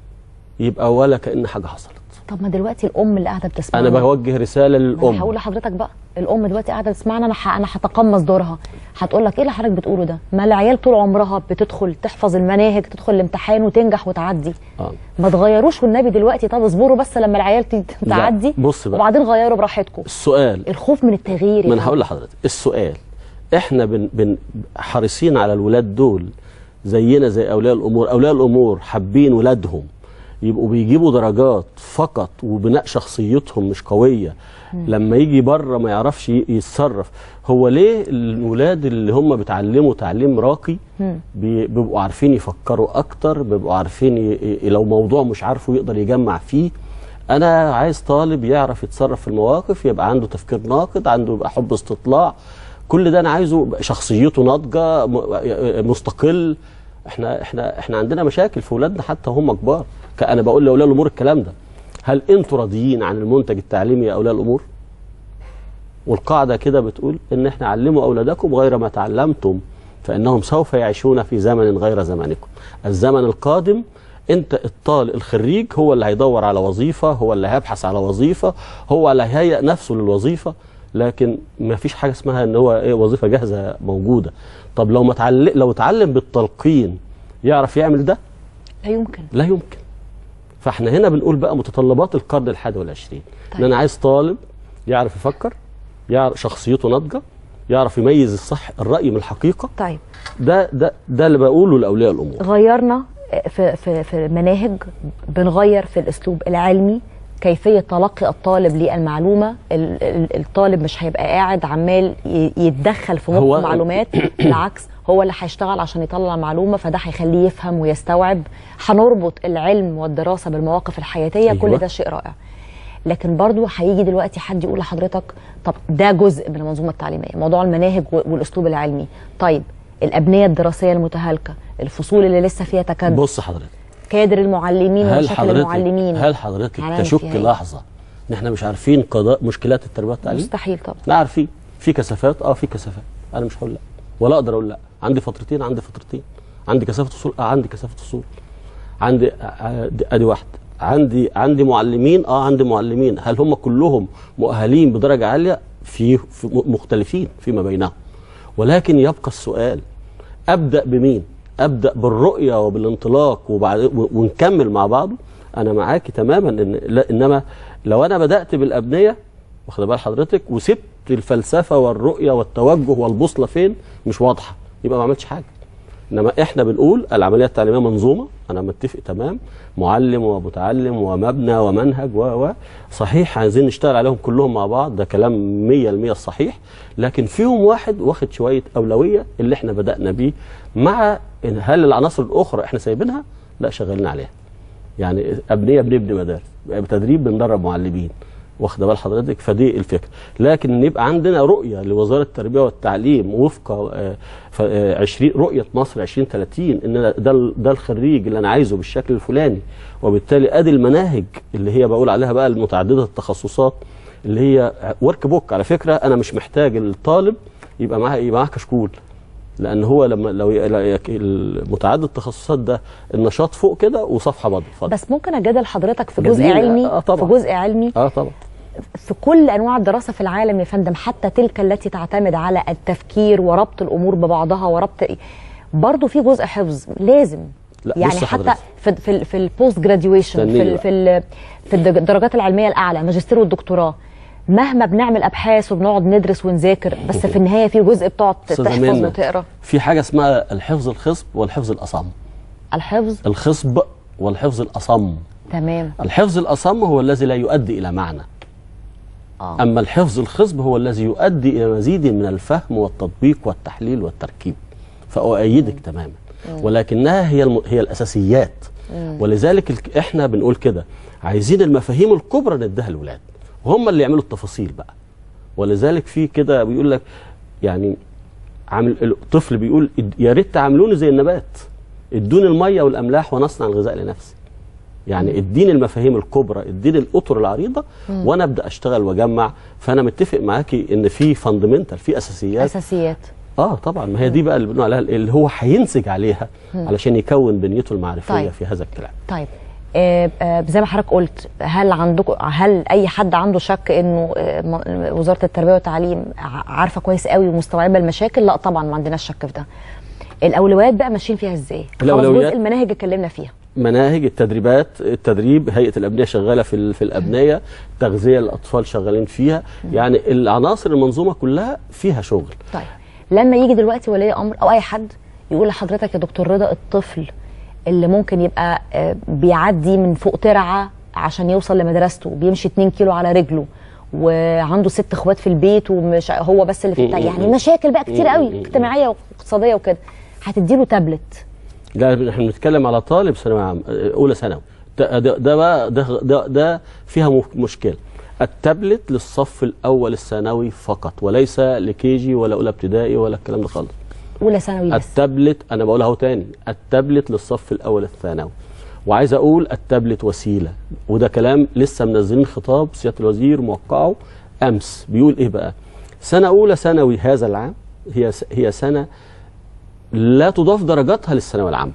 يبقى ولا كان حاجه حصلت طب ما دلوقتي الام اللي قاعده بتسمعنا انا بوجه رساله ما انا للام هقول لحضرتك بقى الام دلوقتي قاعده تسمعنا انا ح- انا هتقمص دورها هتقول لك ايه اللي حضرتك بتقوله ده ما العيال طول عمرها بتدخل تحفظ المناهج تدخل الامتحان وتنجح وتعدي اه ما تغيروش والنبي دلوقتي طب اصبروا بس لما العيال ت- لا، تعدي بص بقى. وبعدين غيروا براحتكم السؤال الخوف من التغيير يا ما انا فندم. هقول لحضرتك السؤال احنا بن بن حريصين على الولاد دول زينا زي اولياء الامور اولياء الامور حابين ولادهم يبقوا بيجيبوا درجات فقط وبناء شخصيتهم مش قويه مم. لما يجي بره ما يعرفش ي- يتصرف هو ليه الولاد اللي هم بيتعلموا تعليم راقي مم. بي- بيبقوا عارفين يفكروا اكتر بيبقوا عارفين ي... ي- لو موضوع مش عارفه يقدر يجمع فيه انا عايز طالب يعرف يتصرف في المواقف يبقى عنده تفكير ناقد عنده يبقى حب استطلاع كل ده انا عايزه يبقى شخصيته ناضجه م- مستقل احنا احنا احنا عندنا مشاكل في اولادنا حتى هم كبار ك- انا بقول لاولياء الامور الكلام ده هل انتوا راضيين عن المنتج التعليمي يا اولياء الامور والقاعده كده بتقول ان احنا علموا اولادكم غير ما تعلمتم فانهم سوف يعيشون في زمن غير زمنكم الزمن القادم انت الطالب الخريج هو اللي هيدور على وظيفه هو اللي هيبحث على وظيفه هو اللي هيهيئ نفسه للوظيفه لكن ما فيش حاجه اسمها ان هو ايه وظيفه جاهزه موجوده طب لو ما تعلم لو اتعلم بالتلقين يعرف يعمل ده لا يمكن لا يمكن فاحنا هنا بنقول بقى متطلبات القرن الحادي والعشرين طيب. ان انا عايز طالب يعرف يفكر يعرف شخصيته ناضجه يعرف يميز الصح الراي من الحقيقه طيب ده ده ده اللي بقوله لاولياء الامور غيرنا في في في المناهج بنغير في الاسلوب العلمي كيفيه تلقي الطالب للمعلومه ال- ال- الطالب مش هيبقى قاعد عمال ي- يتدخل في هو- مخ معلومات بالعكس هو اللي هيشتغل عشان يطلع معلومه فده هيخليه يفهم ويستوعب هنربط العلم والدراسه بالمواقف الحياتيه أيوة. كل ده شيء رائع لكن برضو هيجي دلوقتي حد يقول لحضرتك طب ده جزء من المنظومه التعليميه موضوع المناهج و- والاسلوب العلمي طيب الابنيه الدراسيه المتهالكه الفصول اللي لسه فيها تكدس بص حضرتك كادر المعلمين هل ومشاكل حضرتك المعلمين هل حضرتك هنعمل تشك فيها إيه؟ لحظه ان احنا مش عارفين قضاء مشكلات التربيه والتعليم مستحيل طبعا لا عارفين في كثافات اه في كثافات انا مش هقول لا ولا اقدر اقول لا عندي فترتين عندي فترتين عندي كثافه اصول اه عندي كثافه اصول عندي آه، آه، دي- ادي واحد عندي عندي معلمين اه عندي معلمين هل هم كلهم مؤهلين بدرجه عاليه في, في م- مختلفين فيما بينهم ولكن يبقى السؤال ابدا بمين ابدا بالرؤيه وبالانطلاق وبعد و- ونكمل مع بعضه انا معاكي تماما ان لا انما لو انا بدات بالابنيه واخد بال حضرتك وسبت الفلسفه والرؤيه والتوجه والبوصله فين مش واضحه يبقى ما عملتش حاجه انما احنا بنقول العمليه التعليميه منظومه انا متفق تمام معلم ومتعلم ومبنى ومنهج و و صحيح عايزين نشتغل عليهم كلهم مع بعض ده كلام 100% صحيح لكن فيهم واحد واخد شويه اولويه اللي احنا بدانا بيه مع إن هل العناصر الاخرى احنا سايبينها لا شغالين عليها يعني ابنيه بنبني مدارس بتدريب بندرب معلمين واخده بال حضرتك فدي الفكره لكن ان يبقى عندنا رؤيه لوزاره التربيه والتعليم وفق آه، ف- آه، 20 رؤيه مصر 2030 ان أنا ده ال- ده الخريج اللي انا عايزه بالشكل الفلاني وبالتالي ادي المناهج اللي هي بقول عليها بقى المتعدده التخصصات اللي هي ورك بوك على فكره انا مش محتاج الطالب يبقى معاه يبقى معاه كشكول لان هو لما لو ي- لا يك- المتعدد التخصصات ده النشاط فوق كده وصفحه بيضاء اتفضل. بس ممكن اجادل حضرتك في جزء جميل. علمي آه طبعا. في جزء علمي اه طبعا في كل انواع الدراسه في العالم يا فندم حتى تلك التي تعتمد على التفكير وربط الامور ببعضها وربط برضه في جزء حفظ لازم لا، يعني بص حتى حضرتك. في في ال- في البوست جراديويشن في استنيني ال بقى. في ال في الدج- الدرجات العلميه الاعلى الماجستير والدكتوراه مهما بنعمل ابحاث وبنقعد ندرس ونذاكر بس في النهايه في جزء بتقعد أستاذة تحفظ منى، وتقرا في حاجه اسمها الحفظ الخصب والحفظ الاصم الحفظ الخصب والحفظ الاصم تمام الحفظ الاصم هو الذي لا يؤدي الى معنى آه. اما الحفظ الخصب هو الذي يؤدي الى مزيد من الفهم والتطبيق والتحليل والتركيب فاؤيدك تماما ولكنها هي الم... هي الاساسيات مم. ولذلك الك- احنا بنقول كده عايزين المفاهيم الكبرى نديها للولاد وهم اللي يعملوا التفاصيل بقى ولذلك في كده بيقول لك يعني عامل الطفل بيقول "إد- يا ريت تعاملوني زي النبات ادوني الميه والاملاح ونصنع الغذاء لنفسي يعني اديني المفاهيم الكبرى اديني الاطر العريضه مم. وانا ابدا اشتغل واجمع فانا متفق معاكي ان في فاندمنتال في اساسيات اساسيات اه طبعا ما هي دي بقى اللي بنقول عليها اللي هو هينسج عليها مم. علشان يكون بنيته المعرفيه طيب. في هذا الكلام طيب آه، آه، زي ما حضرتك قلت هل عندكم هل اي حد عنده شك انه آه، م- وزاره التربيه والتعليم ع- عارفه كويس قوي ومستوعبه المشاكل لا طبعا ما عندناش شك في ده الاولويات بقى ماشيين فيها ازاي خلاص الأولويات- جزء المناهج اتكلمنا فيها مناهج التدريبات التدريب هيئه الابنيه شغاله في ال- في الابنيه تغذيه الاطفال شغالين فيها يعني العناصر المنظومه كلها فيها شغل طيب لما يجي دلوقتي ولي امر او اي حد يقول لحضرتك يا دكتور رضا الطفل اللي ممكن يبقى آه، بيعدي من فوق ترعه عشان يوصل لمدرسته بيمشي 2 كيلو على رجله وعنده ست اخوات في البيت ومش هو بس اللي في التع... يعني مشاكل بقى كتير قوي اجتماعيه واقتصاديه وكده هتديله تابلت لا احنا بنتكلم على طالب ثانوي عام اولى ثانوي ده ده ده بقى ده ده, ده فيها م- مشكله التابلت للصف الاول الثانوي فقط وليس لكيجي ولا اولى ابتدائي ولا الكلام ده خالص اولى ثانوي بس التابلت انا بقولها اهو تاني التابلت للصف الاول الثانوي وعايز اقول التابلت وسيله وده كلام لسه منزلين خطاب سياده الوزير موقعه امس بيقول ايه بقى سنه اولى ثانوي هذا العام هي س- هي سنه لا تضاف درجاتها للثانويه العامه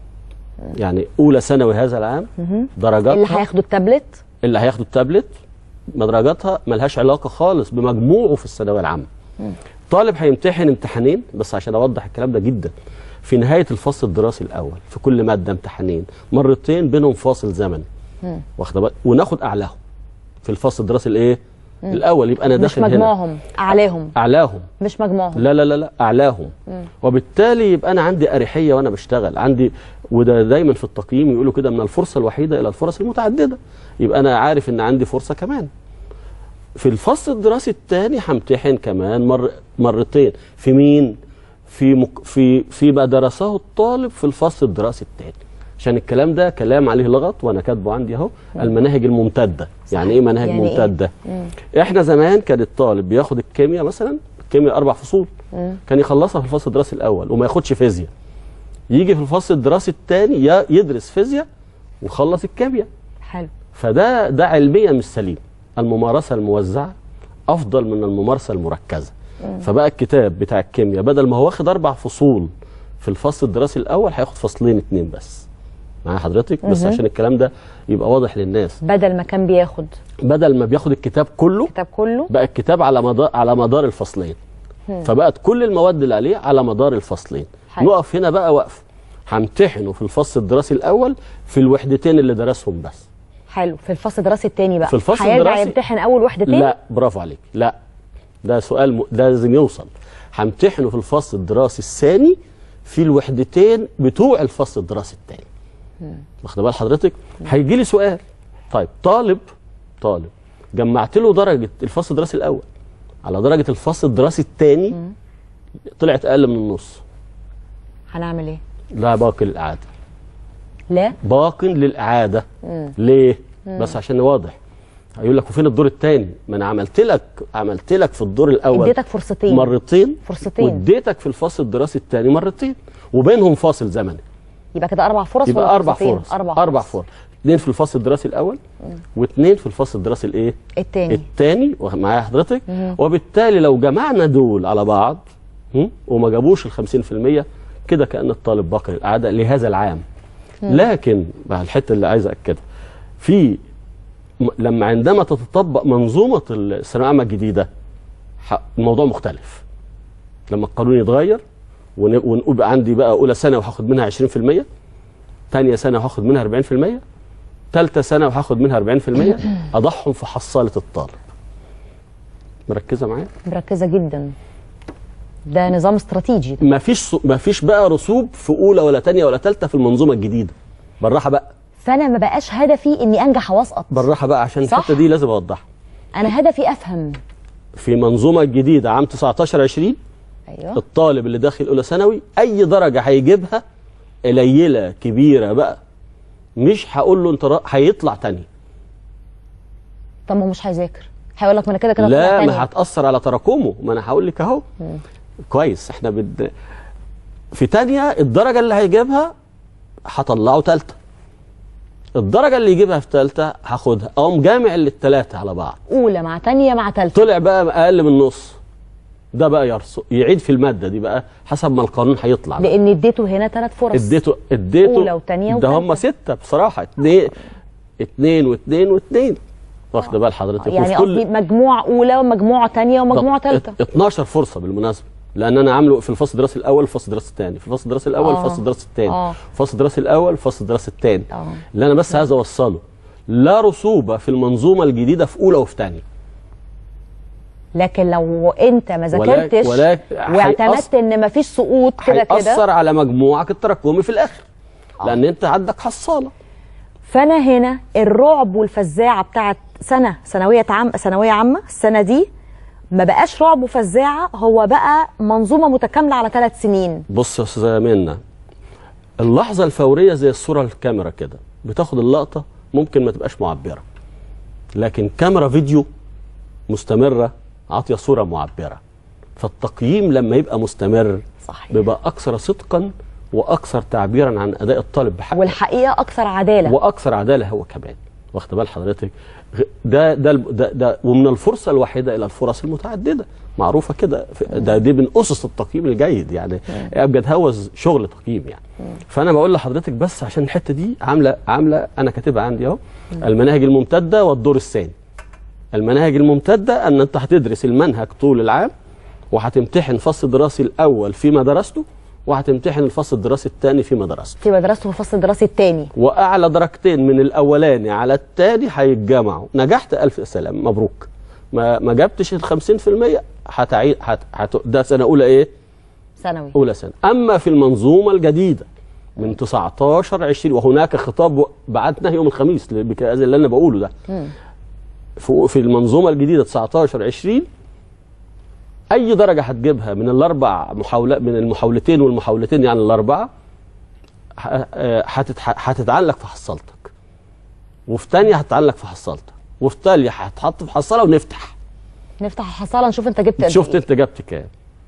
يعني اولى ثانوي هذا العام مهم. درجاتها اللي هياخدوا التابلت اللي هياخدوا التابلت درجاتها ملهاش علاقه خالص بمجموعه في الثانويه العامه طالب هيمتحن امتحانين بس عشان اوضح الكلام ده جدا في نهايه الفصل الدراسي الاول في كل ماده امتحانين مرتين بينهم فاصل زمني واخده بالك وناخد اعلاهم في الفصل الدراسي الايه مم. الاول يبقى انا مش داخل هنا مجموعهم اعلاهم اعلاهم مش مجموعهم لا لا لا لا اعلاهم مم. وبالتالي يبقى انا عندي اريحيه وانا بشتغل عندي وده دايما في التقييم يقولوا كده من الفرصه الوحيده الى الفرص المتعدده يبقى انا عارف ان عندي فرصه كمان في الفصل الدراسي الثاني همتحن كمان مر مرتين في مين في مك في في ما درسه الطالب في الفصل الدراسي الثاني عشان الكلام ده كلام عليه لغط وانا كاتبه عندي اهو المناهج الممتده يعني ايه مناهج يعني إيه؟ ممتده مم. احنا زمان كان الطالب بياخد الكيمياء مثلا الكيمياء اربع فصول مم. كان يخلصها في الفصل الدراسي الاول وما ياخدش فيزياء يجي في الفصل الدراسي الثاني يدرس فيزياء ويخلص الكيمياء حلو فده ده علميا مش سليم الممارسه الموزعه افضل من الممارسه المركزه مم. فبقى الكتاب بتاع الكيمياء بدل ما هو واخد اربع فصول في الفصل الدراسي الاول هياخد فصلين اتنين بس مع حضرتك بس مهم. عشان الكلام ده يبقى واضح للناس بدل ما كان بياخد بدل ما بياخد الكتاب كله الكتاب كله بقى الكتاب على مدار على مدار الفصلين مم. فبقت كل المواد اللي عليه على مدار الفصلين حلو. نقف هنا بقى وقف همتحنه في الفصل الدراسي الاول في الوحدتين اللي درسهم بس حلو في الفصل الدراسي الثاني بقى في الفصل هيرجع الدراسي يمتحن اول وحدتين لا برافو عليك لا ده سؤال م... ده لازم يوصل همتحنه في الفصل الدراسي الثاني في الوحدتين بتوع الفصل الدراسي الثاني واخد بال حضرتك هيجي لي سؤال طيب طالب طالب جمعت له درجه الفصل الدراسي الاول على درجه الفصل الدراسي الثاني طلعت اقل من النص هنعمل ايه لا باقي للاعاده لا باق للاعاده مم. ليه مم. بس عشان واضح هيقول لك وفين الدور الثاني ما انا عملت لك عملت لك في الدور الاول اديتك فرصتين مرتين فرصتين واديتك في الفصل الدراسي الثاني مرتين وبينهم فاصل زمني يبقى كده اربع فرص ولا يبقى اربع فرصتين؟ فرص اربع, اربع فرص اثنين في الفصل الدراسي الاول واثنين في الفصل الدراسي الايه الثاني الثاني معايا حضرتك مم. وبالتالي لو جمعنا دول على بعض هم، وما جابوش ال 50% كده كان الطالب باقي للاعاده لهذا العام مم. لكن بقى الحته اللي عايز اكدها في م- لما عندما تتطبق منظومه الثانويه العامه الجديده ح- الموضوع مختلف لما القانون يتغير ون- ونقول بقى عندي بقى اولى سنه وهاخد منها 20% ثانيه سنه وهاخد منها 40% ثالثه سنه وهاخد منها 40% اضعهم في حصاله الطالب مركزه معايا مركزه جدا ده نظام استراتيجي ده. ما فيش ما فيش بقى رسوب في اولى ولا ثانيه ولا ثالثه في المنظومه الجديده بالراحه بقى فانا ما بقاش هدفي اني انجح واسقط بالراحه بقى عشان صح. الحته دي لازم اوضحها انا هدفي افهم في منظومه الجديده عام 19 20 ايوه الطالب اللي داخل اولى ثانوي اي درجه هيجيبها قليله كبيره بقى مش هقول له انت را- هيطلع تاني طب ما هو مش هيذاكر هيقول لك ما انا كده كده طلع لا تاني. ما هتاثر على تراكمه ما انا هقول لك اهو مم. كويس احنا بد... في تانية الدرجة اللي هيجيبها هطلعه تالتة الدرجة اللي يجيبها في تالتة هاخدها اقوم جامع التلاتة على بعض اولى مع تانية مع تالتة طلع بقى اقل من نص ده بقى يرسو يعيد في المادة دي بقى حسب ما القانون هيطلع بقى. لان اديته هنا ثلاث فرص اديته اديته أولى وتانية ده هم وتالتة. ستة بصراحة اتنين اتنين واتنين واتنين واخد بال حضرتك يعني وفي كل- قصدي مجموعه اولى ومجموعه تانية ومجموعه طب ثالثه ات- 12 فرصه بالمناسبه لان انا عامله في الفصل الدراسي الاول الفصل الدراسي الثاني في الفصل الدراسي الاول آه. الفصل الدراسي الثاني آه. الفصل الدراسي الاول الفصل الدراسي الثاني اه اللي انا بس عايز اوصله لا رسوبه في المنظومه الجديده في اولى وفي ثانيه لكن لو انت ما ولا- ذاكرتش ولا- واعتمدت ان مفيش سقوط كده هيأثر كده على مجموعك التراكمي في الاخر لان انت عندك حصاله فانا هنا الرعب والفزاعه بتاعت سنه ثانويه عام ثانويه عامه السنه دي ما بقاش رعب وفزاعه هو بقى منظومه متكامله على ثلاث سنين بص يا استاذه منى اللحظه الفوريه زي الصوره الكاميرا كده بتاخد اللقطه ممكن ما تبقاش معبره لكن كاميرا فيديو مستمره عاطيه صوره معبره فالتقييم لما يبقى مستمر صحيح. بيبقى اكثر صدقا واكثر تعبيرا عن اداء الطالب بحقه والحقيقه اكثر عداله واكثر عداله هو كمان واخد بال حضرتك غ- ده ده ده, ده ومن الفرصه الواحده الى الفرص المتعدده معروفه كده في- ده دي من اسس التقييم الجيد يعني ابجد هوز شغل تقييم يعني فانا بقول لحضرتك بس عشان الحته دي عامله عامله انا كاتبها عندي اهو المناهج الممتده والدور الثاني المناهج الممتده ان انت هتدرس المنهج طول العام وهتمتحن فصل دراسي الاول فيما درسته وهتمتحن الفصل الدراسي الثاني فيما درسته في مدرسته في الفصل الدراسي الثاني واعلى درجتين من الاولاني على الثاني هيتجمعوا نجحت الف سلام مبروك ما ما جبتش ال 50% هتعيد هت... هت... ده سنه اولى ايه ثانوي اولى سنه اما في المنظومه الجديده من 19 20 وهناك خطاب بعتناه يوم الخميس بكذا اللي انا بقوله ده مم. في في المنظومه الجديده 19 20 اي درجه هتجيبها من الاربع محاولات من المحاولتين والمحاولتين يعني الاربعه ه- آه، هتتح- هتتعلق في حصالتك وفي تانية هتتعلق في حصالتك وفي تالية هتحط في حصالة ونفتح نفتح الحصاله نشوف انت جبت قد شفت إيه. انت جبت كام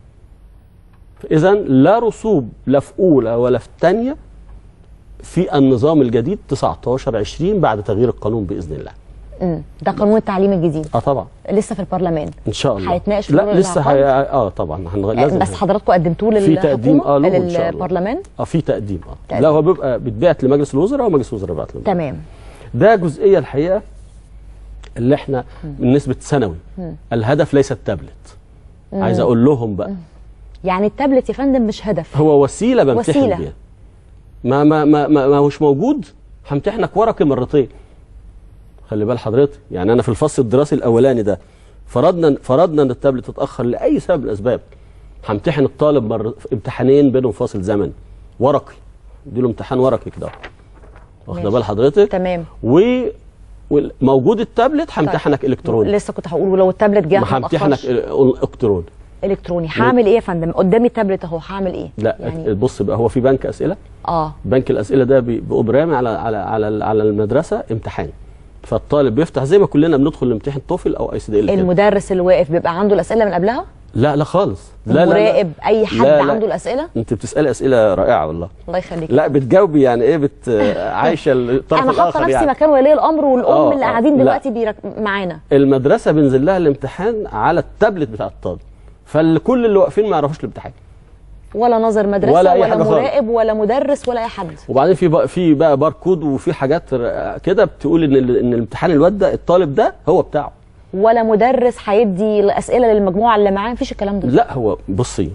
اذا لا رسوب لا في اولى ولا في تانية في النظام الجديد 19 20 بعد تغيير القانون باذن الله مم. ده قانون التعليم الجديد اه طبعا لسه في البرلمان ان شاء الله هيتناقش في لا دور لسه العقاب؟ هي... اه طبعا هنغ... لازم بس حضراتكم قدمتوه في للحكومه تقديم اه له ان شاء الله للبرلمان اه في تقديم اه تقديم. لا هو بيبقى بيتبعت لمجلس الوزراء ومجلس الوزراء بيبعت له تمام ده جزئيه الحقيقه اللي احنا من نسبه ثانوي مم. الهدف ليس التابلت مم. عايز اقول لهم بقى يعني التابلت يا فندم مش هدف هو وسيله بمتحن وسيلة. بيها ما ما ما ما, ما هوش موجود همتحنك ورقي مرتين خلي بال حضرتك يعني انا في الفصل الدراسي الاولاني ده فرضنا فرضنا ان التابلت اتاخر لاي سبب من الاسباب همتحن الطالب مر... امتحانين بينهم فاصل زمني ورقي اديله امتحان ورقي كده واخده ماشي. بال حضرتك تمام و وموجود التابلت همتحنك الكتروني لسه كنت هقول ولو التابلت جه ما همتحنك متأخرش. ال- الكتروني الكتروني هعمل ايه يا فندم قدامي التابلت اهو هعمل ايه لا يعني بص بقى هو في بنك اسئله اه بنك الاسئله ده بي- بيبقى برامي على على على على المدرسه امتحان فالطالب بيفتح زي ما كلنا بندخل نمتحن توفل او اي سي دي ال كده. المدرس اللي واقف بيبقى عنده الاسئله من قبلها لا لا خالص لا لا لا. المراقب اي حد لا لا. عنده الاسئله انت بتسالي اسئله رائعه والله الله يخليك لا بتجاوبي يعني ايه بت عايشه الطرف انا حاطه الاخر نفسي يعني مكان ولي الامر والام آه، اللي آه. قاعدين لا. دلوقتي بيرك... معانا المدرسه بينزل لها الامتحان على التابلت بتاع الطالب فكل اللي واقفين ما يعرفوش الامتحان ولا ناظر مدرسه ولا ولا, أي ولا حاجة خالص. مراقب ولا مدرس ولا اي حد وبعدين في بقى في بقى باركود وفي حاجات ر- كده بتقول ان ال- ان الامتحان الواد ده الطالب ده هو بتاعه ولا مدرس هيدي الاسئله للمجموعه اللي معاه مفيش الكلام ده لا هو بصي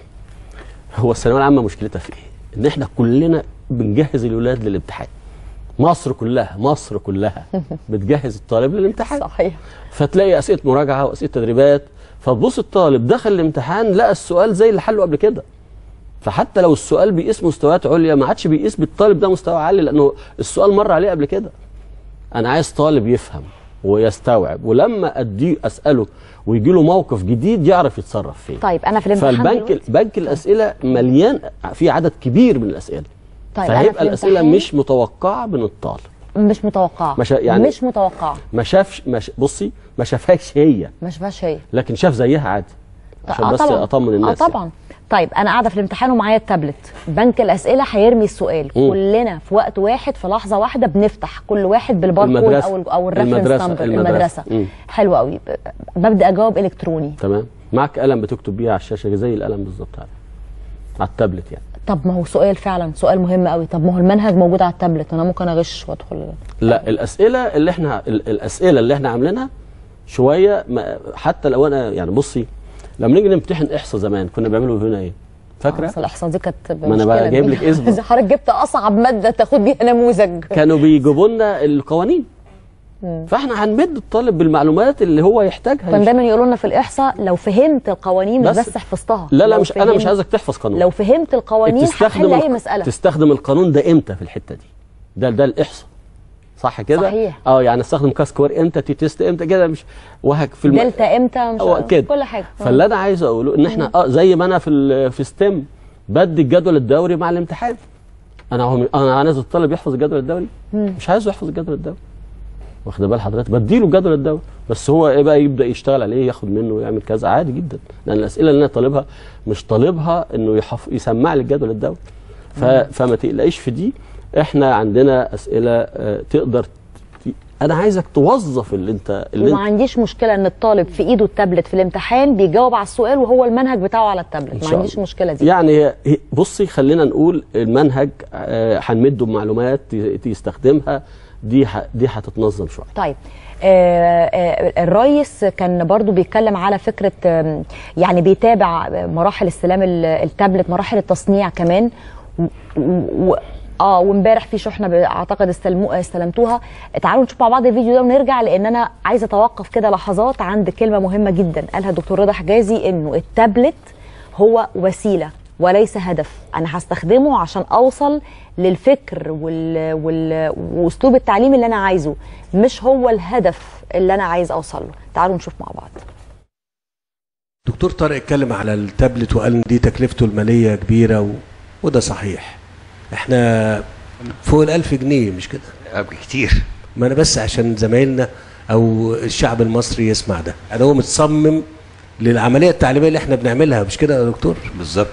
هو الثانويه العامه مشكلتها في ايه؟ ان احنا كلنا بنجهز الولاد للامتحان مصر كلها مصر كلها بتجهز الطالب للامتحان صحيح فتلاقي اسئله مراجعه واسئله تدريبات فتبص الطالب دخل الامتحان لقى السؤال زي اللي حله قبل كده فحتى لو السؤال بيقيس مستويات عليا ما عادش بيقيس بالطالب ده مستوى عالي لانه السؤال مر عليه قبل كده انا عايز طالب يفهم ويستوعب ولما اديه اساله ويجي له موقف جديد يعرف يتصرف فيه طيب انا في الامتحان فالبنك دلوقتي- بنك الاسئله مليان في عدد كبير من الاسئله طيب أنا في فهيبقى الاسئله الامتحان مش متوقعه من الطالب مش متوقعه مش يعني- مش متوقعه ما شافش ما ش... بصي ما شافهاش هي ما شافهاش هي لكن شاف زيها عادي عشان آه بس طبعاً. اطمن الناس اه طبعا طيب انا قاعده في الامتحان ومعايا التابلت بنك الاسئله هيرمي السؤال مم. كلنا في وقت واحد في لحظه واحده بنفتح كل واحد بالباركود المدرسة. او ال او الريفرنس المدرسة. نمبر المدرسة. المدرسه مم. حلو قوي ب- ببدا اجاوب الكتروني تمام معك قلم بتكتب بيه على الشاشه زي القلم بالظبط على على التابلت يعني طب ما هو سؤال فعلا سؤال مهم قوي طب ما هو المنهج موجود على التابلت انا ممكن اغش وادخل لا الاسئله اللي احنا ال- الاسئله اللي احنا عاملينها شويه ما حتى لو انا يعني بصي لما نيجي نمتحن احصاء زمان كنا بنعمله هنا ايه فاكره اصل الاحصاء دي كانت ما أنا بقى جايب لك اسم. حضرتك جبت اصعب ماده تاخد بيها نموذج كانوا بيجيبوا لنا القوانين فاحنا هنمد الطالب بالمعلومات اللي هو يحتاجها كان دايما يقولوا لنا في الاحصاء لو فهمت القوانين مش بس- بس حفظتها لا لا لو مش انا مش فهمت- عايزك تحفظ قانون لو فهمت القوانين هتحل اي الق- مساله تستخدم القانون ده امتى في الحته دي ده ده الاحصاء صح كده صحيح. اه يعني استخدم كاسكور امتى تي تيست امتى كده مش وهك في الم... دلتا امتى مش هو عارف، كده كل حاجه فاللي انا عايز اقوله ان احنا اه زي ما انا في ال- في ستيم بدي الجدول الدوري مع الامتحان انا هو انا عايز الطالب يحفظ الجدول الدوري مم. مش عايزه يحفظ الجدول الدوري واخد بال حضرتك بديله الجدول الدوري بس هو ايه بقى يبدا يشتغل عليه ياخد منه ويعمل كذا عادي جدا لان الاسئله اللي انا طالبها مش طالبها انه يحف... يسمع لي الجدول الدوري ف... فما تقلقيش في دي احنا عندنا اسئله آه، تقدر ت... انا عايزك توظف اللي انت اللي وما انت عنديش مشكله ان الطالب في ايده التابلت في الامتحان بيجاوب على السؤال وهو المنهج بتاعه على إن التابلت ما شاء عنديش الله. المشكله دي يعني هي- هي- بصي خلينا نقول المنهج آه، هنمده بمعلومات ي- يستخدمها دي ح... دي هتتنظم شويه طيب آه آه الرئيس كان برضو بيتكلم على فكرة آم، يعني بيتابع مراحل استلام ال- التابلت مراحل التصنيع كمان و- و- اه وامبارح في شحنه ب- اعتقد استلمو استلمتوها تعالوا نشوف مع بعض الفيديو ده ونرجع لان انا عايزه اتوقف كده لحظات عند كلمه مهمه جدا قالها الدكتور رضا حجازي انه التابلت هو وسيله وليس هدف انا هستخدمه عشان اوصل للفكر وال... وال... واسلوب التعليم اللي انا عايزه مش هو الهدف اللي انا عايز اوصل له تعالوا نشوف مع بعض دكتور طارق اتكلم على التابلت وقال ان دي تكلفته الماليه كبيره و... وده صحيح احنا فوق الألف جنيه مش كده كتير ما انا بس عشان زمايلنا او الشعب المصري يسمع ده انا هو متصمم للعمليه التعليميه اللي احنا بنعملها مش كده يا دكتور بالظبط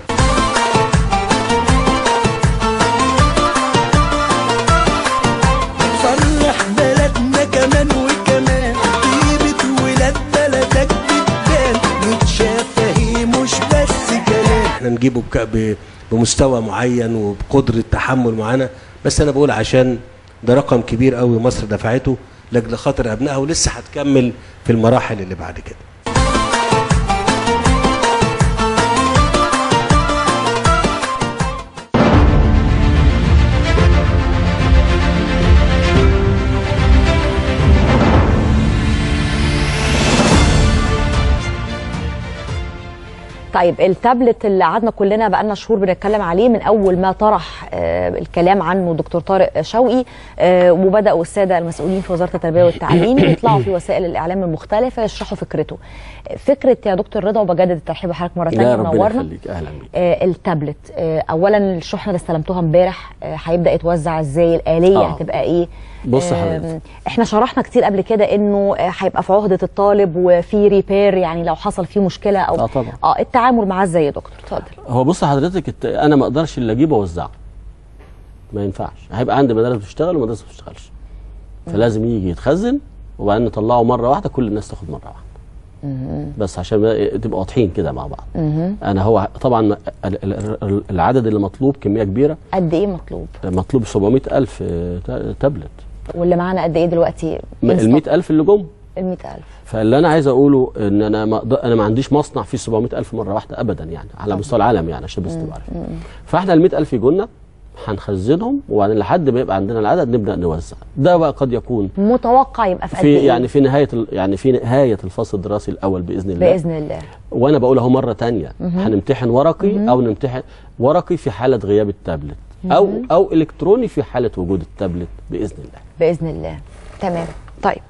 فرح بلدنا كمان وكمان طيبة ولاد بلدك بتبان متشافهي مش بس كلام احنا نجيبه بك... ب... بمستوى معين وبقدره تحمل معينه بس انا بقول عشان ده رقم كبير قوي مصر دفعته لاجل خاطر ابنائها ولسه هتكمل في المراحل اللي بعد كده طيب التابلت اللي قعدنا كلنا بقالنا شهور بنتكلم عليه من اول ما طرح آه الكلام عنه دكتور طارق شوقي آه وبداوا الساده المسؤولين في وزاره التربيه والتعليم يطلعوا في وسائل الاعلام المختلفه يشرحوا فكرته فكره يا دكتور رضا وبجدد الترحيب بحضرتك مره لا ثانيه ربنا منورنا يخليك اهلا بيك آه التابلت آه اولا الشحنه اللي استلمتوها امبارح آه هيبدا يتوزع ازاي الاليه آه. هتبقى ايه بص آم، حضرتك. احنا شرحنا كتير قبل كده انه آه، هيبقى في عهده الطالب وفي ريبير يعني لو حصل فيه مشكله او اه طبعا اه التعامل معاه ازاي يا دكتور اتفضل هو بص حضرتك الت- انا ما اقدرش اللي اجيبه اوزعه ما ينفعش هيبقى عندي مدارس بتشتغل ومدارس ما بتشتغلش فلازم يجي يتخزن وبعدين نطلعه مره واحده كل الناس تاخد مره واحده بس عشان ما- تبقى واضحين كده مع بعض انا هو طبعا ال- ال- ال- العدد اللي مطلوب كميه كبيره قد ايه مطلوب مطلوب 700 الف تابلت واللي معانا قد ايه دلوقتي ال 100 الف اللي جم ال 100000 فاللي انا عايز اقوله ان انا ما أقدر- انا ما عنديش مصنع فيه 700 الف مره واحده ابدا يعني على مستوى العالم يعني عشان بس تبقى عارف فاحنا ال 100 الف يجونا هنخزنهم وبعدين لحد ما يبقى عندنا العدد نبدا نوزع ده بقى قد يكون متوقع يبقى في قد في ايه يعني في نهايه ال- يعني في نهايه الفصل الدراسي الاول باذن الله باذن الله وانا بقول اهو مره تانية مهم. هنمتحن ورقي او نمتحن ورقي في حاله غياب التابلت او مهم. او الكتروني في حاله وجود التابلت باذن الله باذن الله تمام طيب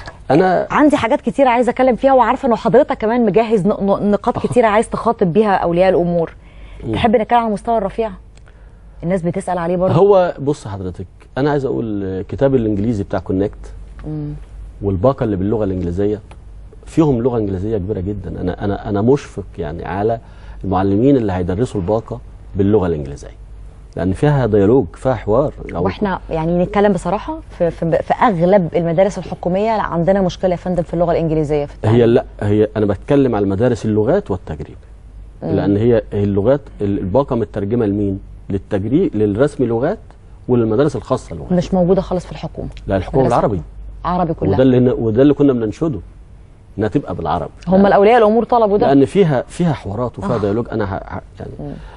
انا عندي حاجات كتيرة عايزة اتكلم فيها وعارفة انه حضرتك كمان مجهز ن- ن- نقاط كتيرة عايز تخاطب بيها اولياء الامور مم. تحب نتكلم عن المستوى الرفيع الناس بتسأل عليه برضه هو بص حضرتك انا عايز اقول آه، كتاب الانجليزي بتاع كونكت مم. والباقه اللي باللغه الانجليزيه فيهم لغه انجليزيه كبيره جدا انا انا انا مشفق يعني على المعلمين اللي هيدرسوا الباقه باللغه الانجليزيه لان فيها ديالوج فيها حوار أو- واحنا يعني نتكلم بصراحة في, في, في اغلب المدارس الحكومية لا عندنا مشكلة يا فندم في اللغة الانجليزية في هي لا هي انا بتكلم على المدارس اللغات والتجريب مم. لان هي هي اللغات الباقه مترجمه لمين للتجريب للرسمي لغات وللمدارس الخاصه لغات مش موجودة خالص في الحكومة لا الحكومه مدارس بالعربي عربي كلها وده اللي وده اللي كنا بننشده انها تبقى بالعربي هم الاولياء الامور طلبوا ده لان فيها فيها حوارات وفيها آه. ديالوج انا ه... ه- يعني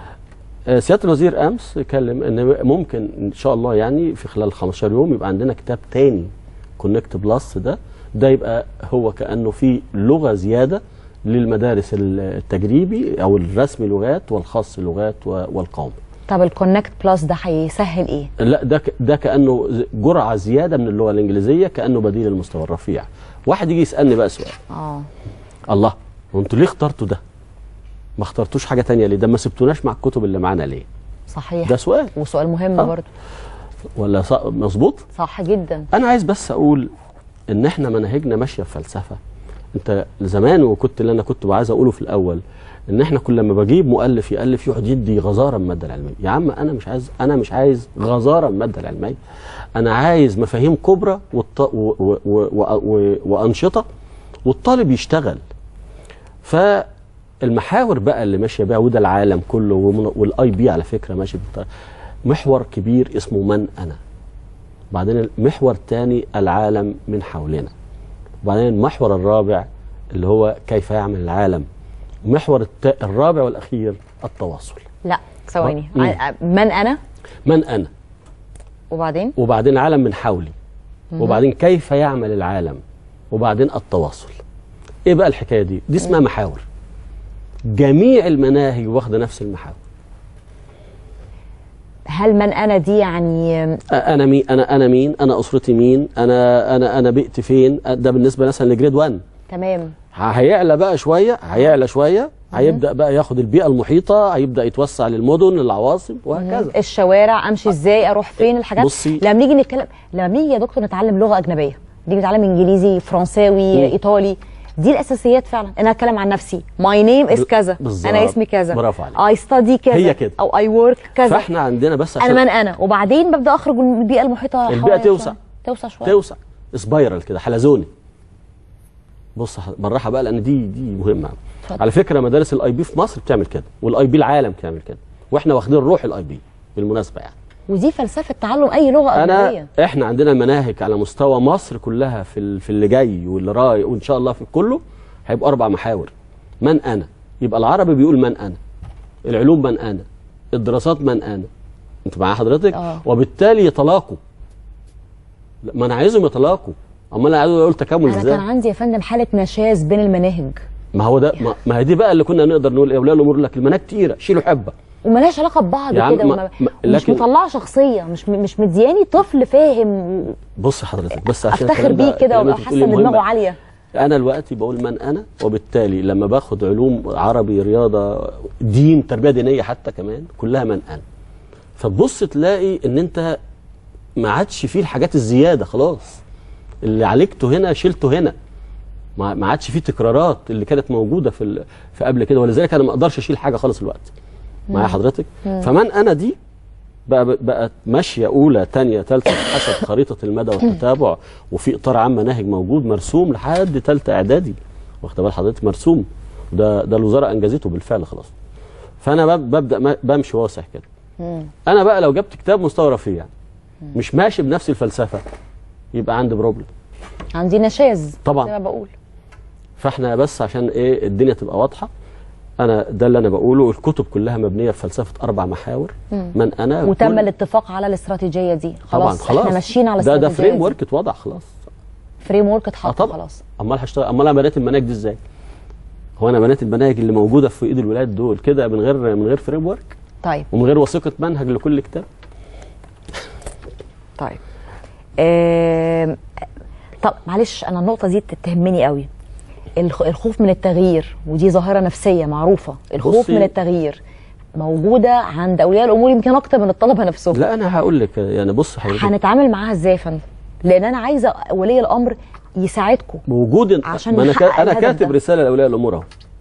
آه، سياده الوزير امس اتكلم ان ممكن ان شاء الله يعني في خلال 15 يوم يبقى عندنا كتاب تاني كونكت بلس ده ده يبقى هو كانه في لغه زياده للمدارس التجريبي او الرسمي لغات والخاص لغات و- والقومي طب الكونكت بلس ده هيسهل ايه لا ده ك- ده كانه ز- جرعه زياده من اللغه الانجليزيه كانه بديل المستوى الرفيع واحد يجي يسالني بقى سؤال اه الله وانتوا ليه اخترتوا ده ما اخترتوش حاجه تانية ليه ده ما سبتوناش مع الكتب اللي معانا ليه صحيح ده سؤال وسؤال مهم آه. برضه ولا ص- مظبوط صح جدا انا عايز بس اقول ان احنا مناهجنا ماشيه بفلسفه انت زمان وكنت اللي انا كنت عايز اقوله في الاول ان احنا كل لما بجيب مؤلف يالف يقعد يدي غزاره الماده العلميه يا عم انا مش عايز انا مش عايز غزاره الماده العلميه انا عايز مفاهيم كبرى والط... و... و... و... و... وانشطه والطالب يشتغل فالمحاور بقى اللي ماشيه بيها وده العالم كله ومن- والاي بي على فكره ماشي بالطريقة. محور كبير اسمه من انا بعدين المحور الثاني العالم من حولنا وبعدين المحور الرابع اللي هو كيف يعمل العالم المحور الت... الرابع والاخير التواصل لا ثواني مم. ع- من انا من انا وبعدين وبعدين العالم من حولي مهم. وبعدين كيف يعمل العالم وبعدين التواصل ايه بقى الحكايه دي دي اسمها محاور جميع المناهج واخده نفس المحاور هل من انا دي يعني أ- انا مين انا انا مين انا اسرتي مين انا انا انا بيئتي فين ده بالنسبه مثلا لجريد 1 تمام ه- هيعلى بقى شويه هيعلى شويه هيبدا بقى ياخد البيئه المحيطه هيبدا يتوسع للمدن للعواصم وهكذا الشوارع امشي ازاي اروح فين الحاجات بصي. لما نيجي نتكلم لما نيجي يا دكتور نتعلم لغه اجنبيه نيجي نتعلم انجليزي فرنساوي مم. ايطالي دي الاساسيات فعلا انا اتكلم عن نفسي ماي نيم از ب- كذا بالظبط. انا اسمي كذا برافو عليك. اي ستادي كذا هي كده. او اي ورك كذا فاحنا عندنا بس انا عشان من انا وبعدين ببدا اخرج من البيئه المحيطه البيئه حواليا توسع شوية. توسع شويه توسع سبايرال كده حلزوني بص ح- بالراحه بقى لان دي دي مهمه اتفضل. على فكره مدارس الاي بي في مصر بتعمل كده والاي بي العالم بتعمل كده واحنا واخدين روح الاي بي بالمناسبه يعني ودي فلسفه تعلم اي لغه انا اجنبيه احنا عندنا مناهج على مستوى مصر كلها في ال- في اللي جاي واللي راي وان شاء الله في كله هيبقى اربع محاور من انا يبقى العربي بيقول من انا العلوم من انا الدراسات من انا انت مع حضرتك آه. وبالتالي يتلاقوا لا، ما انا عايزهم يتلاقوا امال انا عايز اقول تكامل انا ازاي كان عندي يا فندم حاله نشاز بين المناهج ما هو ده ما, ما هي دي بقى اللي كنا نقدر نقول اولياء الامور لك المناهج تقيله شيلوا حبه وملهاش علاقه ببعض يا عم كده ما- وما- ما- مش لكن- مطلعه شخصيه مش مش مدياني طفل فاهم و- بص حضرتك بس عشان افتخر الكلام ده- بيه كده الكلام وابقى اللي حاسه بتقوليه ان مهم. دماغه عاليه انا دلوقتي بقول من انا وبالتالي لما باخد علوم عربي رياضه دين تربيه دينيه حتى كمان كلها من انا فتبص تلاقي ان انت ما عادش فيه الحاجات الزياده خلاص اللي عالجته هنا شلته هنا ما ما عادش فيه تكرارات اللي كانت موجوده في ال- في قبل كده ولذلك انا ما اقدرش اشيل حاجه خالص الوقت معايا مم. حضرتك مم. فمن انا دي بقى بقت ماشيه اولى ثانيه ثالثه حسب خريطه المدى والتتابع وفي اطار عام مناهج موجود مرسوم لحد ثالثه اعدادي واخد بال حضرتك مرسوم ده ده الوزاره انجزته بالفعل خلاص فانا بب- ببدا ما- بمشي واسع كده انا بقى لو جبت كتاب مستوى رفيع مش ماشي بنفس الفلسفه يبقى عندي بروبلم عندي نشاز طبعا. زي ما بقول فاحنا بس عشان ايه الدنيا تبقى واضحه انا ده اللي انا بقوله الكتب كلها مبنيه بفلسفه اربع محاور مم. من انا وتم كل- الاتفاق على الاستراتيجيه دي طبعا خلاص خلاص احنا ماشيين على ده ده الاستراتيجيه فريم دي. ورك اتوضع خلاص فريم ورك اتحط خلاص امال هشتغل امال انا بنيت المناهج دي ازاي؟ هو انا بنيت المناهج اللي موجوده في ايد الولاد دول كده من غير من غير فريم ورك طيب ومن غير وثيقه منهج لكل كتاب طيب آم، طب معلش انا النقطه دي تهمني قوي الخ- الخوف من التغيير ودي ظاهره نفسيه معروفه الخوف بصي- من التغيير موجوده عند اولياء الامور يمكن اكتر من الطلبه نفسهم لا انا هقول لك يعني بص حضرتك هنتعامل معاها ازاي يا فندم لان انا عايزه ولي الامر يساعدكم موجود عشان ما انا نحقق كا- انا الهدف كاتب ده. رساله لاولياء الامور اهو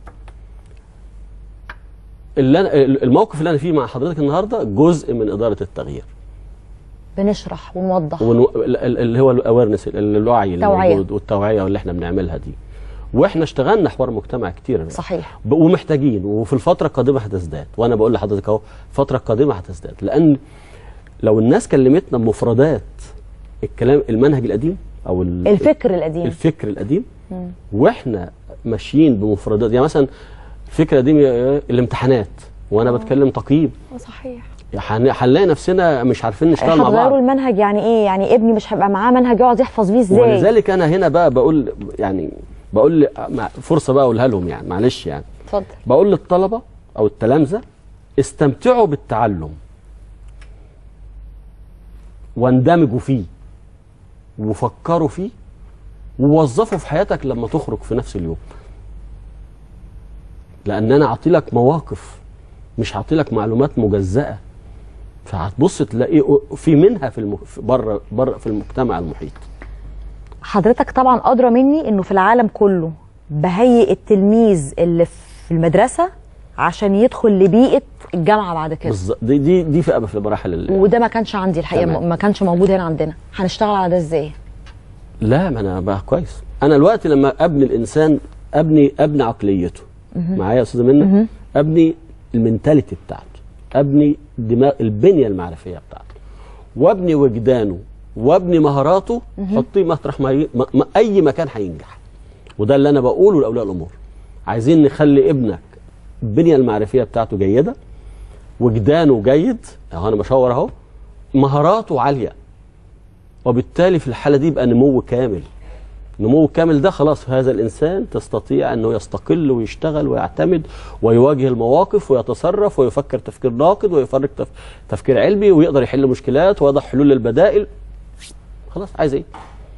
اللي أنا الموقف اللي انا فيه مع حضرتك النهارده جزء من اداره التغيير بنشرح ونوضح ونو- ال- ال- اللي هو الاويرنس الوعي اللي توعية. موجود والتوعيه اللي احنا بنعملها دي واحنا اشتغلنا حوار مجتمع كتير صحيح ب- ومحتاجين وفي الفتره القادمه هتزداد وانا بقول لحضرتك اهو الفتره القادمه هتزداد لان لو الناس كلمتنا بمفردات الكلام المنهج القديم او ال- الفكر القديم الفكر القديم مم. واحنا ماشيين بمفردات يعني مثلا الفكره دي الامتحانات وانا بتكلم تقييم صحيح هن- هنلاقي نفسنا مش عارفين نشتغل مع بعض هتغيروا المنهج يعني ايه يعني ابني مش هيبقى معاه منهج يقعد يحفظ بيه ازاي ولذلك انا هنا بقى بقول يعني بقول ل- مع- فرصه بقى اقولها لهم يعني معلش يعني اتفضل بقول للطلبه او التلامذه استمتعوا بالتعلم واندمجوا فيه وفكروا فيه ووظفوا في حياتك لما تخرج في نفس اليوم لان انا اعطي لك مواقف مش هعطي لك معلومات مجزأة فهتبص تلاقي في منها في الم... في بره بره في المجتمع المحيط حضرتك طبعا ادرى مني انه في العالم كله بهيئ التلميذ اللي في المدرسه عشان يدخل لبيئه الجامعه بعد كده بالظبط دي دي دي في في المراحل ال- وده ما كانش عندي الحقيقه تمام. ما كانش موجود هنا عندنا هنشتغل على ده ازاي لا ما انا بقى كويس انا الوقت لما ابني الانسان ابني ابني عقليته مهم. معايا يا استاذه منى مهم. ابني المنتاليتي بتاعته ابني دماغ البنيه المعرفيه بتاعته وابني وجدانه وابني مهاراته مهم. حطيه مطرح ما, ي... ما... ما اي مكان هينجح وده اللي انا بقوله لاولياء الامور عايزين نخلي ابنك البنيه المعرفيه بتاعته جيده وجدانه جيد اهو انا بشاور اهو مهاراته عاليه وبالتالي في الحاله دي يبقى نمو كامل نمو كامل ده خلاص هذا الانسان تستطيع انه يستقل ويشتغل ويعتمد ويواجه المواقف ويتصرف ويفكر تفكير ناقد ويفكر تف... تفكير علمي ويقدر يحل مشكلات ويضع حلول للبدائل خلاص عايز ايه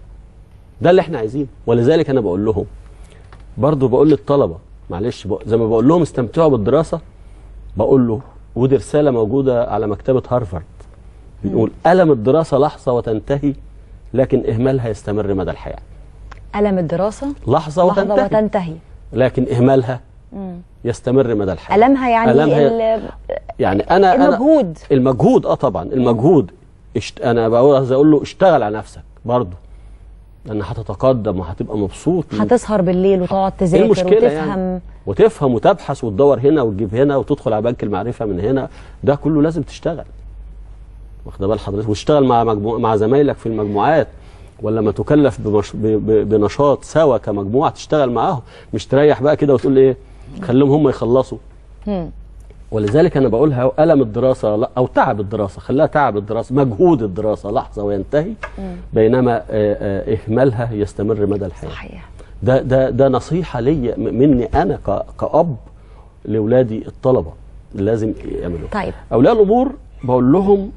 ده اللي احنا عايزينه ولذلك انا بقول لهم برضو بقول للطلبه معلش بق... زي ما بقول لهم استمتعوا بالدراسه بقول له ودي رساله موجوده على مكتبه هارفارد بنقول ألم الدراسة لحظة وتنتهي لكن إهمالها يستمر مدى الحياة ألم الدراسة لحظة لحظة وتنتهي وتنتهي لكن إهمالها مم. يستمر مدى الحياة ألمها يعني ألمها ال- يعني أنا المجهود. أنا المجهود أه طبعا المجهود اشت... أنا بقول عايز أقول له اشتغل على نفسك برضه لأن هتتقدم وهتبقى مبسوط هتسهر بالليل وتقعد إيه تذاكر المشكلة وتفهم يعني؟ وتفهم وتبحث وتدور هنا وتجيب هنا وتدخل على بنك المعرفة من هنا ده كله لازم تشتغل واخد بال حضرتك وتشتغل مع مجموع مع زمايلك في المجموعات ولا ما تكلف بمش... ب... ب... بنشاط سوا كمجموعه تشتغل معاهم مش تريح بقى كده وتقول ايه خليهم هم يخلصوا مم. ولذلك انا بقولها الم الدراسه لا او تعب الدراسه خليها تعب الدراسه مجهود الدراسه لحظه وينتهي مم. بينما آه، آه، اهمالها يستمر مدى الحياه صحيح ده ده ده نصيحه ليا م- مني انا ك... كاب لاولادي الطلبه لازم يعملوا طيب اولياء الامور بقول لهم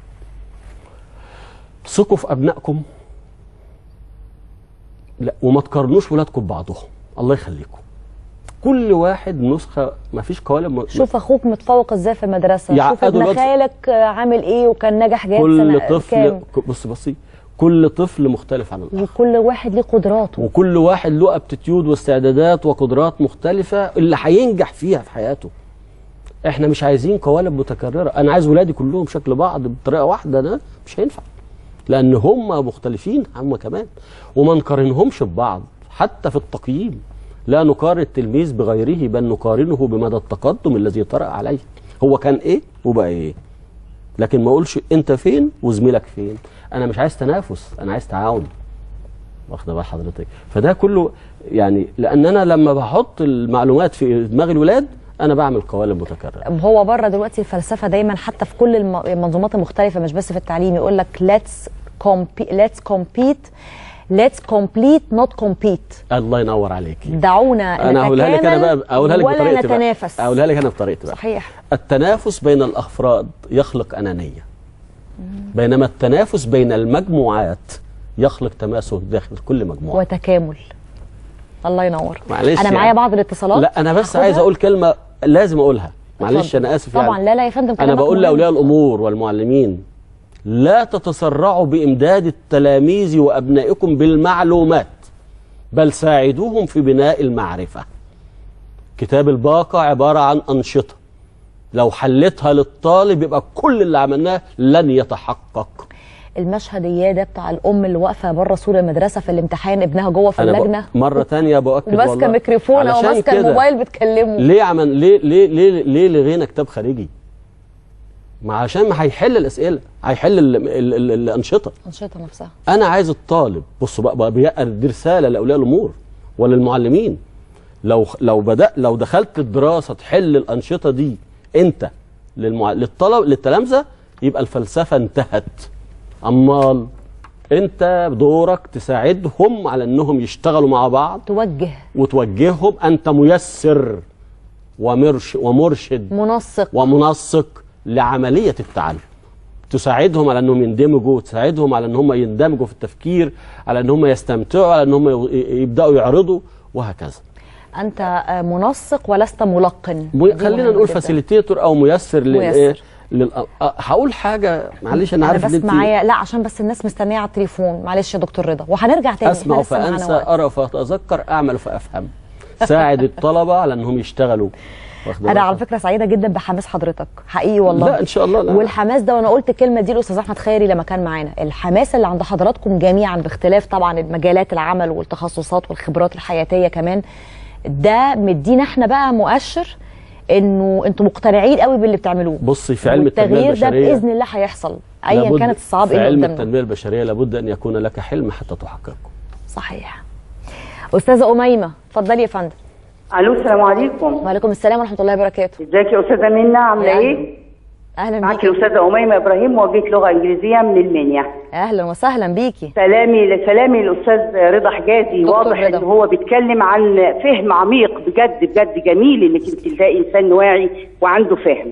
ثقوا في ابنائكم لا وما تقارنوش ولادكم ببعضهم الله يخليكم كل واحد نسخه ما فيش قوالب م- شوف اخوك متفوق ازاي في المدرسه شوف يعقدوا ابن الواد في- خالك آه، عامل ايه وكان نجح جايب كل سنه طفل كام ك- بص بصي كل طفل مختلف عن الاخر وكل واحد ليه قدراته وكل واحد له ابتيتيود واستعدادات وقدرات مختلفه اللي هينجح فيها في حياته احنا مش عايزين قوالب متكرره انا عايز ولادي كلهم شكل بعض بطريقه واحده ده مش هينفع لان هم مختلفين هم كمان وما نقارنهمش ببعض حتى في التقييم لا نقارن التلميذ بغيره بل نقارنه بمدى التقدم الذي طرأ عليه هو كان ايه وبقى ايه لكن ما اقولش انت فين وزميلك فين انا مش عايز تنافس انا عايز تعاون واخده بال حضرتك فده كله يعني لان انا لما بحط المعلومات في دماغ الولاد انا بعمل قوالب متكرره هو بره دلوقتي الفلسفه دايما حتى في كل الم- المنظومات المختلفه مش بس في التعليم يقول لك let's compete let's compete let's complete not compete الله ينور عليكي دعونا انا هقولها لك انا نتكامل بقى اقولها لك ولا بطريقتي بقى. نتنافس اقولها لك انا بطريقتي بقى صحيح التنافس بين الافراد يخلق انانيه بينما التنافس بين المجموعات يخلق تماسك داخل كل مجموعه وتكامل الله ينور معلش انا يعني. معايا بعض الاتصالات لا انا بس هاخدها. عايز اقول كلمه لازم اقولها معلش اتفضل. انا اسف طبعا يعني لا لا يا فندم انا كلامك بقول مهم. لاولياء الامور والمعلمين لا تتسرعوا بامداد التلاميذ وابنائكم بالمعلومات بل ساعدوهم في بناء المعرفه كتاب الباقه عباره عن انشطه لو حلتها للطالب يبقى كل اللي عملناه لن يتحقق المشهد ده بتاع الام اللي واقفه بره سور المدرسه في الامتحان ابنها جوه في أنا ب- اللجنه مره تانية باكد وماسكه والله ميكروفون او علشان ماسكه كده الموبايل بتكلمه ليه عمل ليه ليه ليه ليه لغينا كتاب خارجي؟ ما عشان ما هيحل الاسئله هيحل ال ال ال الانشطه انشطه نفسها انا عايز الطالب بصوا بقى, بقى بي- دي رساله لاولياء الامور وللمعلمين لو لو بدا لو دخلت الدراسه تحل الانشطه دي انت للمع... للطلب للتلامذه يبقى الفلسفه انتهت امال انت دورك تساعدهم على انهم يشتغلوا مع بعض توجه وتوجههم انت ميسر ومرش ومرشد منسق ومنسق لعمليه التعلم تساعدهم على انهم يندمجوا تساعدهم على ان هم يندمجوا في التفكير على ان هم يستمتعوا على ان هم ي- يبداوا يعرضوا وهكذا انت آه، منسق ولست ملقن مي- دي خلينا مهمة نقول جداً. فاسيليتيتور او ميسر للايه ميسر. لل... أ- هقول حاجه معلش انا انا عارف بس ان انت معايا لا عشان بس الناس مستنيه على التليفون معلش يا دكتور رضا وهنرجع تاني اسمع إحنا لسه معانا فانسى وقت. ارى فاتذكر اعمل فافهم ساعد الطلبه على انهم يشتغلوا واخد انا بالك؟ على فكره سعيده جدا بحماس حضرتك حقيقي والله لا، إن شاء الله، لا. والحماس ده وانا قلت الكلمه دي الاستاذ احمد خيري لما كان معانا الحماس اللي عند حضراتكم جميعا باختلاف طبعا مجالات العمل والتخصصات والخبرات الحياتيه كمان ده مدينا احنا بقى مؤشر انه انتوا مقتنعين قوي باللي بتعملوه بصي في علم التنميه والتغيير ده البشريه باذن الله هيحصل ايا لابد- كانت الصعاب في ايه اللي علم قدامنا التنميه البشريه لابد ان يكون لك حلم حتى تحققه صحيح استاذه اميمه اتفضلي يا فندم الو السلام عليكم وعليكم السلام ورحمه الله وبركاته ازيك يا استاذه منى عامله يا ايه اهلا معاكي بيكي الاستاذه اميمه ابراهيم موجهه لغه انجليزيه من المنيا اهلا وسهلا بيكي سلامي لسلامي الاستاذ رضا حجازي واضح ان هو بيتكلم عن فهم عميق بجد بجد جميل انك انت تلاقي انسان واعي وعنده فهم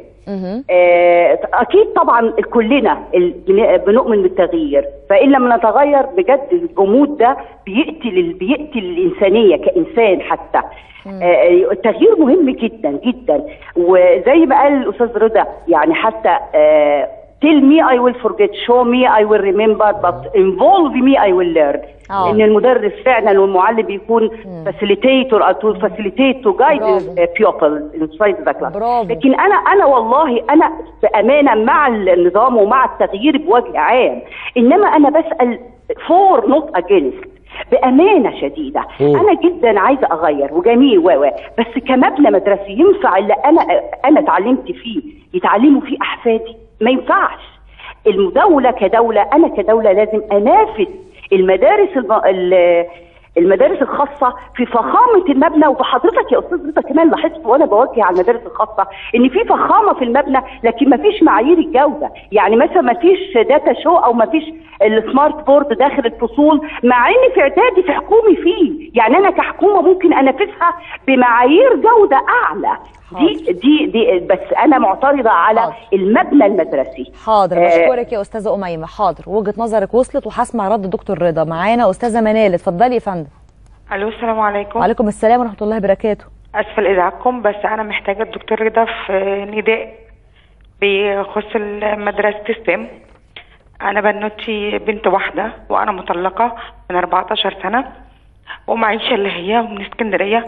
آه، اكيد طبعا كلنا ال- بن- بنؤمن بالتغيير فان لم نتغير بجد الجمود ده بيقتل ال- بيقتل الانسانيه كانسان حتى آه، التغيير مهم جدا جدا وزي ما قال الاستاذ رضا يعني حتى آه، tell me I will forget show me I will remember but involve me I will learn آه. ان المدرس فعلا والمعلم بيكون facilitator or to facilitate to guide the pupil inside the class لكن انا انا والله انا بامانه مع النظام ومع التغيير بوجه عام انما انا بسال for not against بامانه شديده مم. انا جدا عايزه اغير وجميل و و بس كمبنى مدرسي ينفع اللي انا انا اتعلمت فيه يتعلموا فيه احفادي ما ينفعش الدوله كدوله انا كدوله لازم انافس المدارس الم... ال- المدارس الخاصة في فخامة المبنى وحضرتك يا أستاذ رضا كمان لاحظت وأنا بوجه على المدارس الخاصة إن في فخامة في المبنى لكن ما فيش معايير الجودة، يعني مثلا ما فيش داتا شو أو ما فيش السمارت بورد داخل الفصول مع إن في إعدادي في حكومي فيه، يعني أنا كحكومة ممكن أنافسها بمعايير جودة أعلى. دي دي دي بس أنا معترضة على المبنى المدرسي. حاضر آه، بشكرك يا استاذه اميمه حاضر وجهه نظرك وصلت وهسمع رد دكتور رضا معانا استاذه منال اتفضلي يا فندم الو السلام عليكم وعليكم السلام ورحمه الله وبركاته اسفه لازعاجكم بس انا محتاجه الدكتور رضا في نداء بيخص مدرسه ستيم انا بنوتي بنت واحده وانا مطلقه من 14 سنه ومعيشه اللي هي من اسكندريه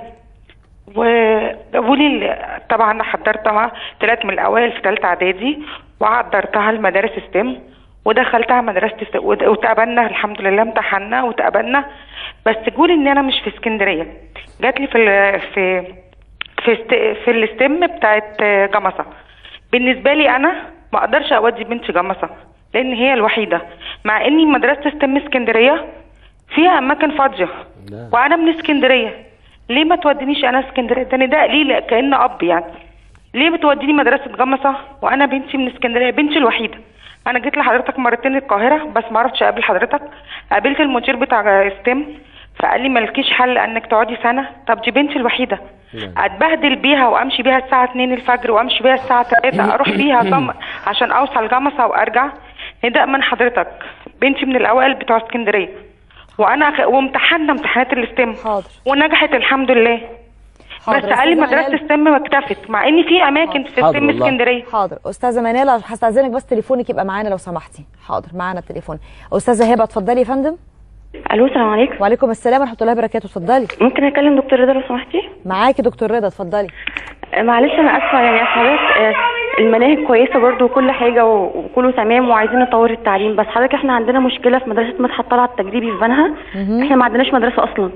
وجابوا لي ال- طبعا انا حضرتها طلعت من الاوائل في ثالثه اعدادي وحضرتها المدارس ستيم ودخلتها مدرسه ست- وت- واتقبلنا الحمد لله امتحنا واتقبلنا بس جولي ان انا مش في اسكندريه جات لي في ال- في في است- في الستيم بتاعت جمصه بالنسبه لي انا ما اقدرش اودي بنتي جمصه لان هي الوحيده مع اني مدرسه ستيم اسكندريه فيها اماكن فاضيه وانا من اسكندريه ليه ما تودينيش انا اسكندريه ده نداء ليه لا- كأن اب يعني ليه بتوديني مدرسه جمصه وانا بنتي من اسكندريه بنتي الوحيده انا جيت لحضرتك مرتين القاهره بس ما عرفتش اقابل حضرتك قابلت المدير بتاع ستيم فقال لي مالكيش حل انك تقعدي سنه طب دي بنتي الوحيده اتبهدل بيها وامشي بيها الساعه 2 الفجر وامشي بيها الساعه 3 اروح بيها صم عشان اوصل جمصه وارجع نداء من حضرتك بنتي من الاوائل بتوع اسكندريه وانا خ... وامتحنا امتحانات الاستم حاضر ونجحت الحمد لله حاضر. بس قال لي أستاذة مدرسه منال. ستيم اكتفت مع ان في اماكن في ستيم اسكندريه حاضر استاذه منال هستاذنك بس تليفونك يبقى معانا لو سمحتي حاضر معانا التليفون استاذه هبه اتفضلي يا فندم الو السلام عليكم وعليكم السلام ورحمه الله وبركاته اتفضلي ممكن اكلم دكتور رضا لو سمحتي معاكي دكتور رضا اتفضلي آه، معلش انا اسفه يعني أصل حضرتك آه، المناهج كويسه برضو وكل حاجه و- وكله تمام وعايزين نطور التعليم بس حضرتك احنا عندنا مشكله في مدرسه مدحت طلعت التجريبي في بنها احنا ما عندناش مدرسه اصلا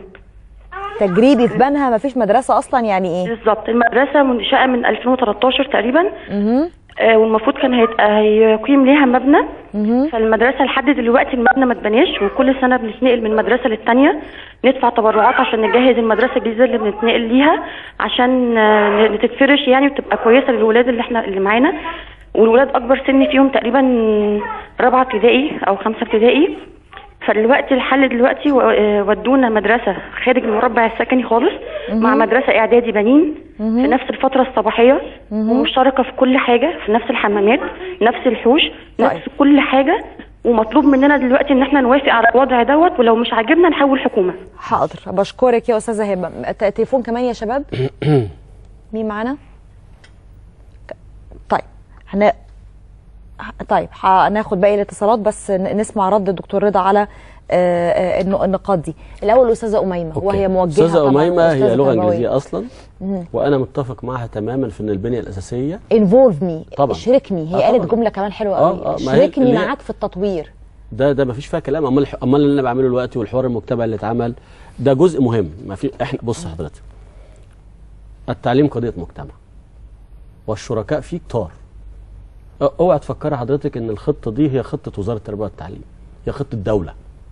تجريبي في بنها ما فيش مدرسه اصلا يعني ايه بالظبط المدرسه منشاه من 2013 تقريبا مهم. آه، والمفروض كان هيت- هيقيم ليها مبنى فالمدرسه لحد دلوقتي المبنى ما اتبناش وكل سنه بنتنقل من مدرسه للتانيه ندفع تبرعات عشان نجهز المدرسه الجديده اللي بنتنقل ليها عشان آه، تتفرش يعني وتبقى كويسه للولاد اللي احنا اللي معانا والولاد اكبر سن فيهم تقريبا رابعه ابتدائي او خمسه ابتدائي فالوقت الحل دلوقتي و- آه، ودونا مدرسه خارج المربع السكني خالص مع مدرسه اعدادي بنين في نفس الفتره الصباحيه ومشتركه في كل حاجه في نفس الحمامات نفس الحوش نفس كل حاجه ومطلوب مننا دلوقتي ان احنا نوافق على الوضع دوت ولو مش عاجبنا نحول حكومه حاضر بشكرك يا استاذه هبه ت- تليفون كمان يا شباب مين معانا ك- طيب هن... طيب هناخد باقي الاتصالات بس ن- نسمع رد الدكتور رضا على آه، آه، النق- النقاط دي الاول الاستاذه اميمه وهي موجهه استاذه طبعاً، اميمه أستاذة هي لغه تربوية. انجليزيه اصلا مم. وانا متفق معها تماما في ان البنيه الاساسيه انفولف مي طبعاً. شاركني هي آه، قالت طبعاً. جمله كمان حلوه آه، قوي آه، ما هي شاركني اللي هي- معاك في التطوير ده ده ما فيش فيها كلام امال امال اللي انا بعمله دلوقتي والحوار المجتمعي اللي اتعمل ده جزء مهم ما في احنا بص حضرتك التعليم قضيه مجتمع والشركاء فيه كتار أ- اوعى تفكري حضرتك ان الخطه دي هي خطه وزاره التربيه والتعليم هي خطه دوله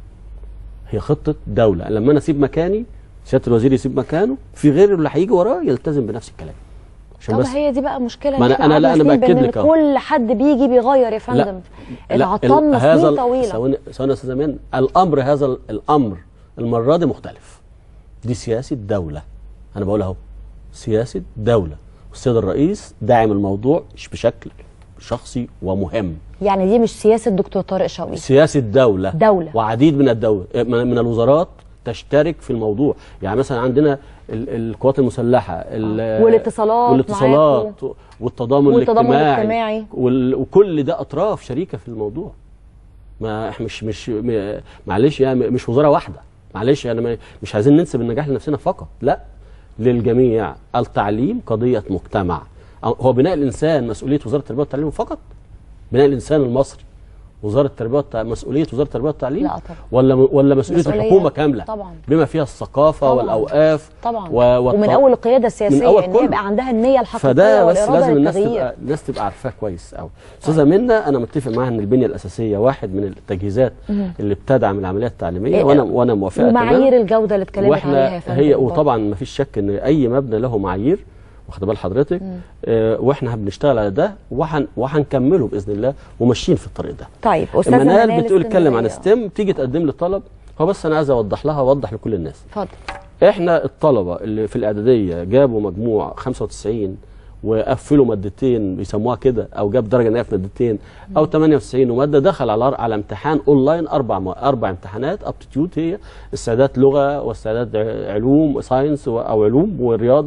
هي خطه دوله لما انا اسيب مكاني سياده الوزير يسيب مكانه في غيره اللي هيجي وراه يلتزم بنفس الكلام عشان طب بس هي دي بقى مشكله ما إن أنا- إحنا أنا- لا، قعدنا أنا سنين بأكد بإن لك أهو. كل حد بيجي بيغير يا فندم اتعطلنا هذا سنين ال- طويله ثواني ثواني يا استاذ امان الامر هذا ال- الامر المره دي مختلف دي سياسه دوله انا بقول اهو سياسه دوله والسيد الرئيس داعم الموضوع بشكل شخصي ومهم يعني دي مش سياسه دكتور طارق شوقي سياسه دوله دولة. وعديد من الدول من من الوزارات تشترك في الموضوع يعني مثلا عندنا ال- القوات المسلحه ال- والاتصالات والاتصالات والتضامن, والتضامن الاجتماعي, الاجتماعي. وال- وكل ده اطراف شريكه في الموضوع ما احنا مش مش م- معلش يعني مش وزاره واحده معلش يعني ما- مش عايزين ننسب النجاح لنفسنا فقط لا للجميع التعليم قضيه مجتمع هو بناء الانسان مسؤوليه وزاره التربيه والتعليم فقط بناء الانسان المصري وزاره التربيه والتعليم مسؤوليه وزاره التربيه والتعليم لا طبعا. ولا ولا مسؤوليه مسؤولية الحكومه كامله طبعا. بما فيها الثقافه طبعاً. والاوقاف طبعا و- والط- ومن اول القياده السياسيه من أول ان كله. يبقى عندها النيه الحقيقيه فده بس والاراده لازم الناس للتغيير تبقى الناس تبقى عارفاه كويس قوي استاذه منى انا متفق معاها ان البنيه الاساسيه واحد من التجهيزات مم. اللي بتدعم العمليات التعليميه إيه، وانا وانا موافقه ومعايير الجوده اللي اتكلمت عليها يا واحنا فندم هي برضه. وطبعا ما فيش شك ان اي مبنى له معايير واخد بال حضرتك مم. آه واحنا بنشتغل على ده وهن وهنكمله باذن الله وماشيين في الطريق ده طيب استاذه منال بتقول اتكلم عن استمرارية. ستيم تيجي تقدم لي طلب هو بس انا عايز اوضح لها اوضح لكل الناس اتفضل احنا الطلبه اللي في الاعداديه جابوا مجموع 95 وقفلوا مادتين بيسموها كده او جاب درجه نهائيه في مادتين او 98 وماده دخل على على امتحان اونلاين اربع م- اربع امتحانات ابتيتيود هي استعداد لغه واستعداد ع- علوم ساينس و- او علوم ورياضه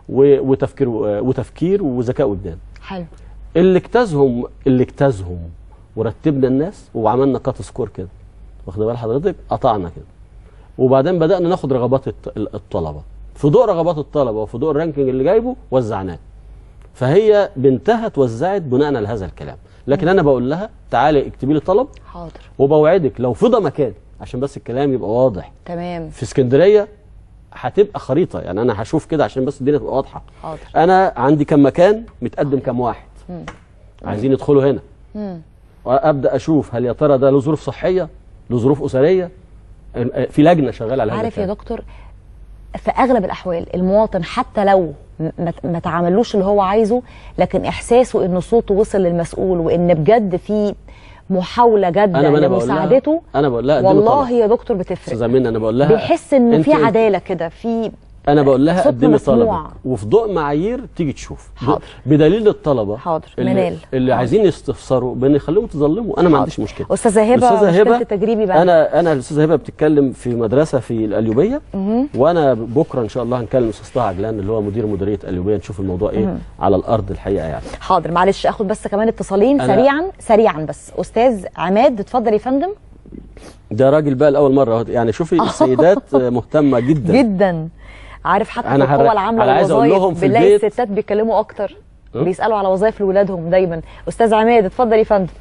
و- وتفكير وتفكير وذكاء وجدان حلو اللي اجتازهم اللي اجتازهم ورتبنا الناس وعملنا كات سكور كده واخد بال حضرتك قطعنا كده وبعدين بدانا ناخد رغبات الط- الطلبه في ضوء رغبات الطلبه وفي ضوء الرانكينج اللي جايبه وزعناه فهي بنتها اتوزعت بناء على هذا الكلام لكن انا بقول لها تعالي اكتبي لي طلب حاضر وبوعدك لو فضى مكان عشان بس الكلام يبقى واضح تمام في اسكندريه هتبقى خريطه يعني انا هشوف كده عشان بس الدنيا تبقى واضحه حاضر انا عندي كم مكان متقدم كم واحد مم. عايزين يدخلوا هنا مم. وابدا اشوف هل يا ترى ده له ظروف صحيه له ظروف اسريه في لجنه شغاله على هذا عارف يا الكلام. دكتور في اغلب الاحوال المواطن حتى لو م- ما ما تعاملوش اللي هو عايزه لكن احساسه ان صوته وصل للمسؤول وان بجد في محاوله جاده انا ما انا بقول لها لمساعدته انا بقول لها اديله والله طلب يا دكتور بتفرق استاذه منى انا بقول لها بيحس انه في أنت- عداله كده في انا بقول لها صوتنا قدمي مسموع. طلبك وفي ضوء معايير تيجي تشوف حاضر. بدليل الطلبه حاضر اللي, منال اللي عايزين يستفسروا بنخليهم يتظلموا انا ما عنديش مشكله استاذه هبه الأستاذة مشكله هبة التجريبي بقى انا انا الاستاذه هبه بتتكلم في مدرسه في القليوبيه مهم. وانا بكره ان شاء الله هنكلم الاستاذ طه عجلان اللي هو مدير مديريه القليوبيه نشوف الموضوع ايه مهم. على الارض الحقيقه يعني حاضر معلش اخد بس كمان اتصالين أنا- سريعا سريعا بس استاذ عماد اتفضل يا فندم ده راجل بقى لاول مره أهو. يعني شوفي السيدات مهتمه جدا جدا عارف حتى في أنا هر- القوى العامله أنا عايز أقول لهم والوظائف في بنلاقي البيت- الستات بيتكلموا اكتر م? بيسالوا على وظائف لاولادهم دايما استاذ عماد اتفضل يا فندم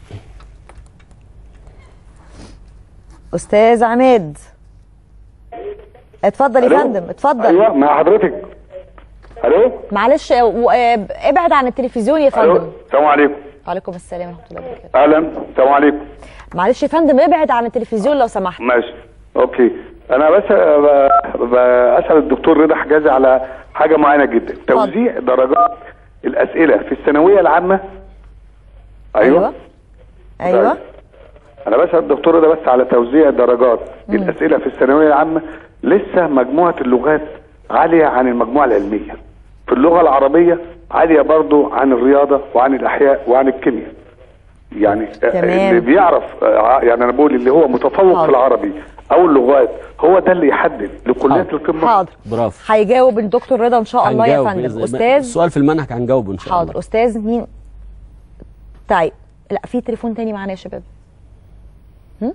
استاذ عماد اتفضل يا ألو؟ فندم اتفضل ايوه مع حضرتك الو معلش آه، و- آه، ابعد عن التلفزيون يا الو فندم السلام عليكم وعليكم السلام ورحمه الله وبركاته اهلا السلام عليكم معلش يا فندم ابعد عن التلفزيون لو سمحت ماشي اوكي انا بس ب- بسال الدكتور رضا حجازي على حاجه معينه جدا توزيع درجات الاسئله في الثانويه العامه ايوه ايوه انا بسال الدكتور رضا بس على توزيع درجات الاسئله في الثانويه العامه لسه مجموعه اللغات عاليه عن المجموعه العلميه في اللغه العربيه عاليه برضو عن الرياضه وعن الاحياء وعن الكيمياء يعني تمام. اللي بيعرف آه، يعني انا بقول اللي هو متفوق في العربي او اللغات هو ده اللي يحدد لكليات القمه حاضر برافو هيجاوب الدكتور رضا ان شاء الله يا هنجاوب فندم بإذن الله. استاذ السؤال في المنهج هنجاوبه ان شاء الله حاضر استاذ مين طيب لا في تليفون تاني معانا يا شباب هم؟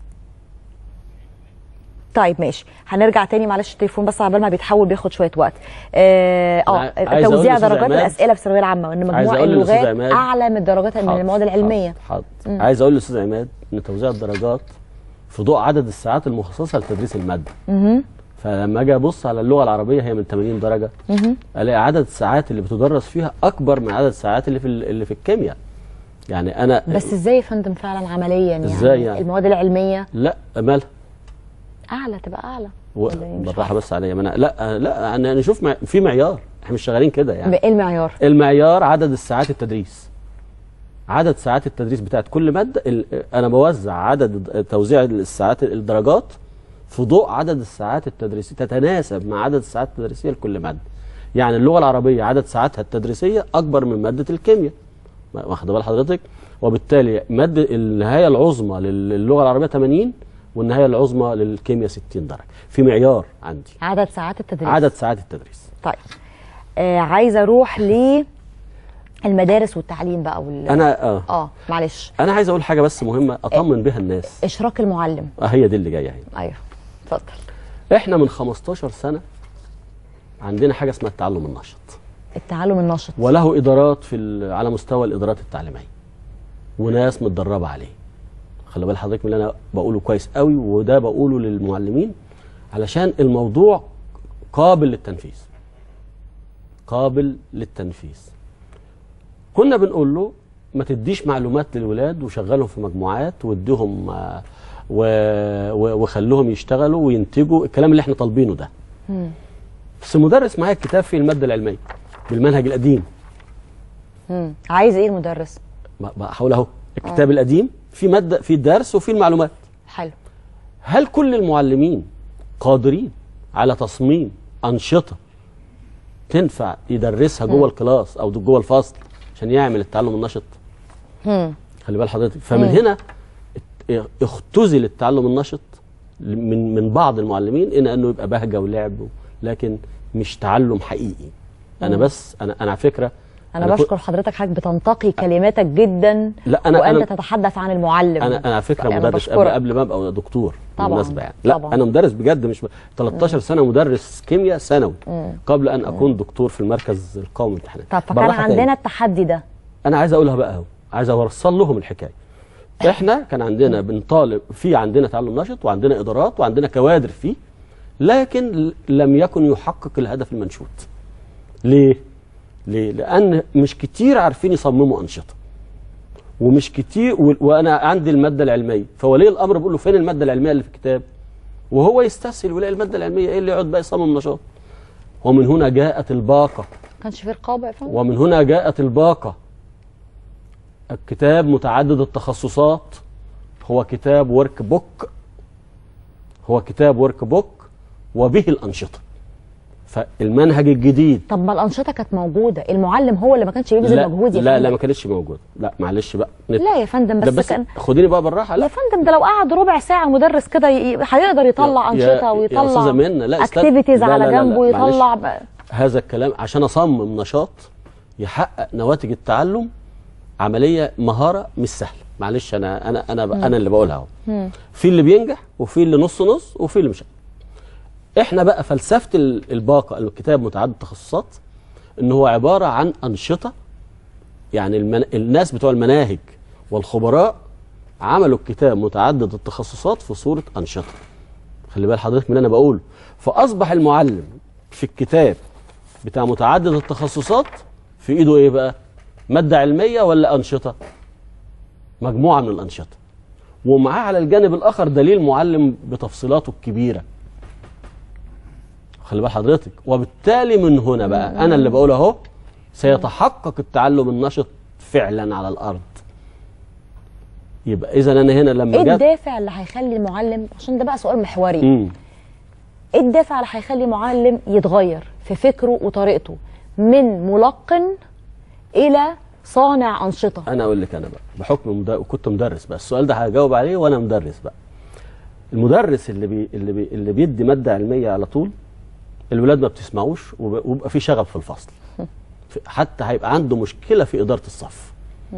طيب ماشي هنرجع تاني معلش التليفون بس عبال ما بيتحول بياخد شويه وقت اه, أنا آه عايز أقول توزيع للأستاذ درجات عماد- الاسئله في الثانويه العامه وان عايز مجموع أقول للأستاذ اللغات عماد- اعلى من الدرجات من حاضر، المواد العلميه حاضر مم. عايز اقول للاستاذ عماد ان توزيع الدرجات في ضوء عدد الساعات المخصصه لتدريس الماده مهم. فلما اجي ابص على اللغه العربيه هي من 80 درجه مهم. الاقي عدد الساعات اللي بتدرس فيها اكبر من عدد الساعات اللي في ال- اللي في الكيمياء يعني انا بس ازاي يا فندم فعلا عمليا يعني إزاي يعني؟ المواد العلميه لا مالها اعلى تبقى اعلى و- ولا إيه؟ مش بالراحه بس عليا ما انا لا لا انا نشوف مع... في معيار احنا مش شغالين كده يعني ايه المعيار المعيار عدد الساعات التدريس عدد ساعات التدريس بتاعت كل ماده ال- انا بوزع عدد توزيع الساعات الدرجات في ضوء عدد الساعات التدريسيه تتناسب مع عدد الساعات التدريسيه لكل ماده يعني اللغه العربيه عدد ساعاتها التدريسيه اكبر من ماده الكيمياء واخد بال حضرتك وبالتالي ماده النهايه العظمى لل- للغه العربيه 80 والنهايه العظمى للكيمياء 60 درجه في معيار عندي عدد ساعات التدريس عدد ساعات التدريس طيب آه عايزه اروح للمدارس والتعليم بقى وال انا اه اه معلش انا عايز اقول حاجه بس مهمه اطمن بها الناس اشراك المعلم اه هي دي اللي جايه اهي ايوه اتفضل احنا من 15 سنه عندنا حاجه اسمها التعلم النشط التعلم النشط وله ادارات في ال- على مستوى الادارات التعليميه وناس متدربه عليه خلي بال حضرتك من اللي انا بقوله كويس قوي وده بقوله للمعلمين علشان الموضوع قابل للتنفيذ قابل للتنفيذ كنا بنقول له ما تديش معلومات للولاد وشغلهم في مجموعات واديهم آه، و... و... وخلوهم يشتغلوا وينتجوا الكلام اللي احنا طالبينه ده مم. بس المدرس معايا الكتاب فيه الماده العلميه بالمنهج القديم مم. عايز ايه المدرس ما- بحاول اهو الكتاب القديم في ماده في الدرس وفي المعلومات حلو هل كل المعلمين قادرين على تصميم انشطه تنفع يدرسها مم. جوه الكلاس او جوه الفصل عشان يعمل التعلم النشط مم. خلي بال حضرتك فمن مم. هنا ات- اختزل التعلم النشط من من بعض المعلمين ان انه يبقى بهجه ولعب لكن مش تعلم حقيقي انا مم. بس انا انا على فكره انا كنت- بشكر حضرتك حضرتك بتنتقي كلماتك جدا لا انا وانت انا تتحدث عن المعلم انا انا على فكره أنا مدرس قبل, بشكرك. قبل ما ابقى دكتور طبعاً، بالمناسبه يعني لا طبعاً. انا مدرس بجد مش ب... 13 سنه مدرس كيمياء ثانوي مم. قبل ان اكون دكتور في المركز القومي للامتحانات طب فكان بالراحة عندنا تاني. التحدي ده انا عايز اقولها بقى اهو عايز اوصل لهم الحكايه احنا كان عندنا بنطالب في عندنا تعلم نشط وعندنا ادارات وعندنا كوادر فيه لكن ل- لم يكن يحقق الهدف المنشود ليه ليه لان مش كتير عارفين يصمموا انشطه ومش كتير و... وانا عندي الماده العلميه فولي الامر بقول له فين الماده العلميه اللي في الكتاب وهو يستسهل ويلاقي الماده العلميه ايه اللي يقعد بقى يصمم نشاط ومن هنا جاءت الباقه ما كانش في رقابه يا فندم ومن هنا جاءت الباقة الكتاب متعدد التخصصات هو كتاب ورك بوك هو كتاب ورك بوك وبه الأنشطة فالمنهج الجديد طب ما الانشطه كانت موجوده المعلم هو اللي ما كانش بيبذل لا مجهود يا لا فندم لا ما كانتش موجودة لا معلش بقى نت- لا يا فندم ده بس, بس كان خديني بقى بالراحة لا يا فندم ده لو قعد ربع ساعه المدرس كده ي- ي- هيقدر يطلع يا- انشطه يا أستاذة ويطلع منى، لا، استنى. اكتيفيتيز لا، لا، على لا، لا، جنبه معلش. ويطلع بقى. هذا الكلام عشان أصمم نشاط يحقق نواتج التعلم عملية مهارة مش سهلة معلش أنا أنا أنا مم. أنا اللي بقولها أهو مم. في اللي بينجح وفي اللي نص نص وفي اللي مش احنا بقى فلسفه ال- الباقه الكتاب متعدد التخصصات ان هو عباره عن انشطه يعني المن... الناس بتوع المناهج والخبراء عملوا الكتاب متعدد التخصصات في صوره انشطه خلي بال حضرتك من اللي انا بقوله فاصبح المعلم في الكتاب بتاع متعدد التخصصات في ايده ايه بقى ماده علميه ولا انشطه مجموعه من الانشطه ومعاه على الجانب الاخر دليل معلم بتفصيلاته الكبيره خلي بال حضرتك وبالتالي من هنا بقى انا اللي بقول اهو سيتحقق التعلم النشط فعلا على الارض يبقى اذا انا هنا لما ايه جت الدافع اللي هيخلي المعلم عشان ده بقى سؤال محوري مم. ايه الدافع اللي هيخلي معلم يتغير في فكره وطريقته من ملقن الى صانع انشطه انا اقول لك انا بقى بحكم مد... كنت مدرس بقى السؤال ده هجاوب عليه وانا مدرس بقى المدرس اللي بي... اللي بي... اللي بيدي ماده علميه على طول الولاد ما بتسمعوش وب... ويبقى في شغب في الفصل في- حتى هيبقى عنده مشكله في اداره الصف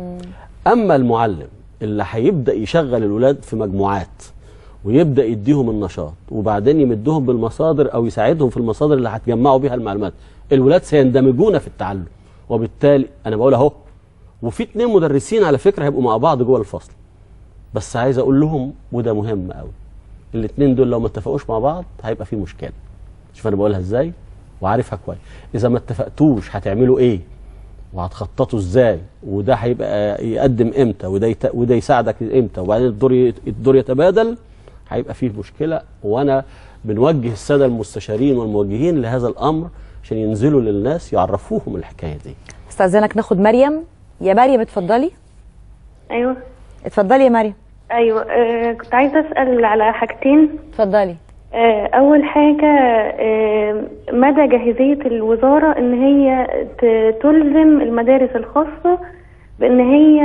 اما المعلم اللي هيبدا يشغل الولاد في مجموعات ويبدا يديهم النشاط وبعدين يمدهم بالمصادر او يساعدهم في المصادر اللي هتجمعوا بيها المعلومات الولاد سيندمجون في التعلم وبالتالي انا بقول اهو وفي اتنين مدرسين على فكره هيبقوا مع بعض جوه الفصل بس عايز اقول لهم وده مهم قوي الاتنين دول لو ما اتفقوش مع بعض هيبقى في مشكله شوف انا بقولها ازاي وعارفها كويس اذا ما اتفقتوش هتعملوا ايه وهتخططوا ازاي وده هيبقى يقدم امتى وده يت... وده يساعدك امتى وبعدين الدور ي... الدور يتبادل هيبقى فيه مشكله وانا بنوجه الساده المستشارين والموجهين لهذا الامر عشان ينزلوا للناس يعرفوهم الحكايه دي استاذنك ناخد مريم يا مريم اتفضلي ايوه اتفضلي يا مريم ايوه آه كنت عايزه اسال على حاجتين اتفضلي آه اول حاجه آه مدى جاهزيه الوزاره ان هي ت- تلزم المدارس الخاصه بان هي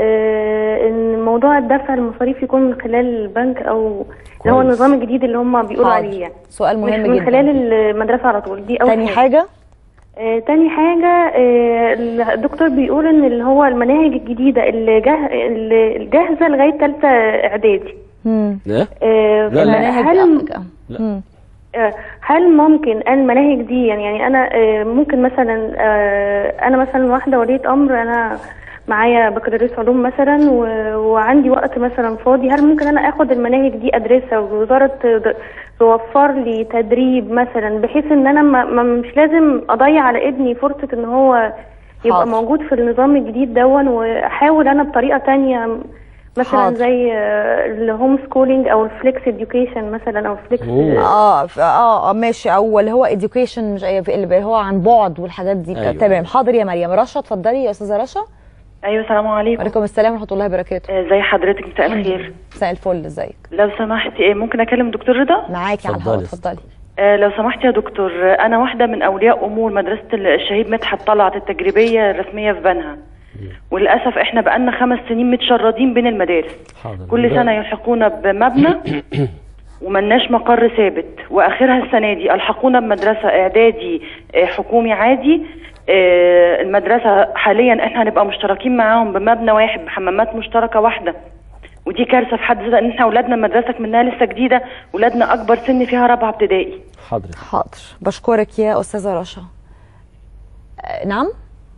آه ان موضوع الدفع المصاريف يكون من خلال البنك او اللي هو كويس. النظام الجديد اللي هم بيقولوا حاضر. عليه يعني سؤال مهم مش من جدا. خلال المدرسه على طول دي اول تاني حاجه آه، تاني حاجة آه، الدكتور بيقول ان اللي هو المناهج الجديدة اللي جاه اللي الجاهزة لغاية تالتة اعدادي لا آه، لا، لا. هل لا. آه، هل ممكن المناهج دي يعني يعني انا آه، ممكن مثلا آه، انا مثلا واحدة ولية امر انا معايا بكالوريوس علوم مثلا و- وعندي وقت مثلا فاضي هل ممكن انا اخد المناهج دي ادرسها والوزارة ت- توفر لي تدريب مثلا بحيث ان انا ما ما- مش لازم اضيع على ابني فرصة ان هو يبقى حاضر. موجود في النظام الجديد دون واحاول انا بطريقة تانية مثلا حاضر. زي الهوم سكولينج او الفليكس اديوكيشن مثلا او الفليكس اه ف- اه آه، ماشي او اللي هو education مش اللي هو عن بعد والحاجات دي أيوة. تمام حاضر يا مريم رشا اتفضلي يا استاذه رشا ايوه السلام عليكم وعليكم السلام ورحمه الله وبركاته ازي حضرتك مساء الخير مساء الفل ازيك لو سمحتي إيه، ممكن اكلم دكتور رضا معاكي على الهواء اتفضلي آه، لو سمحت يا دكتور آه، انا واحده من اولياء امور مدرسه الشهيد مدحت طلعت التجريبيه الرسميه في بنها وللاسف احنا بقالنا خمس سنين متشردين بين المدارس حاضر كل سنه يلحقونا بمبنى وملناش مقر ثابت واخرها السنه دي الحقونا بمدرسه اعدادي آه، حكومي عادي آه، المدرسه حاليا احنا هنبقى مشتركين معاهم بمبنى واحد بحمامات مشتركه واحده ودي كارثه في حد ذاتها ان احنا اولادنا المدرسه منها لسه جديده ولادنا اكبر سن فيها رابعه ابتدائي حاضر حاضر بشكرك يا استاذه رشا آه، نعم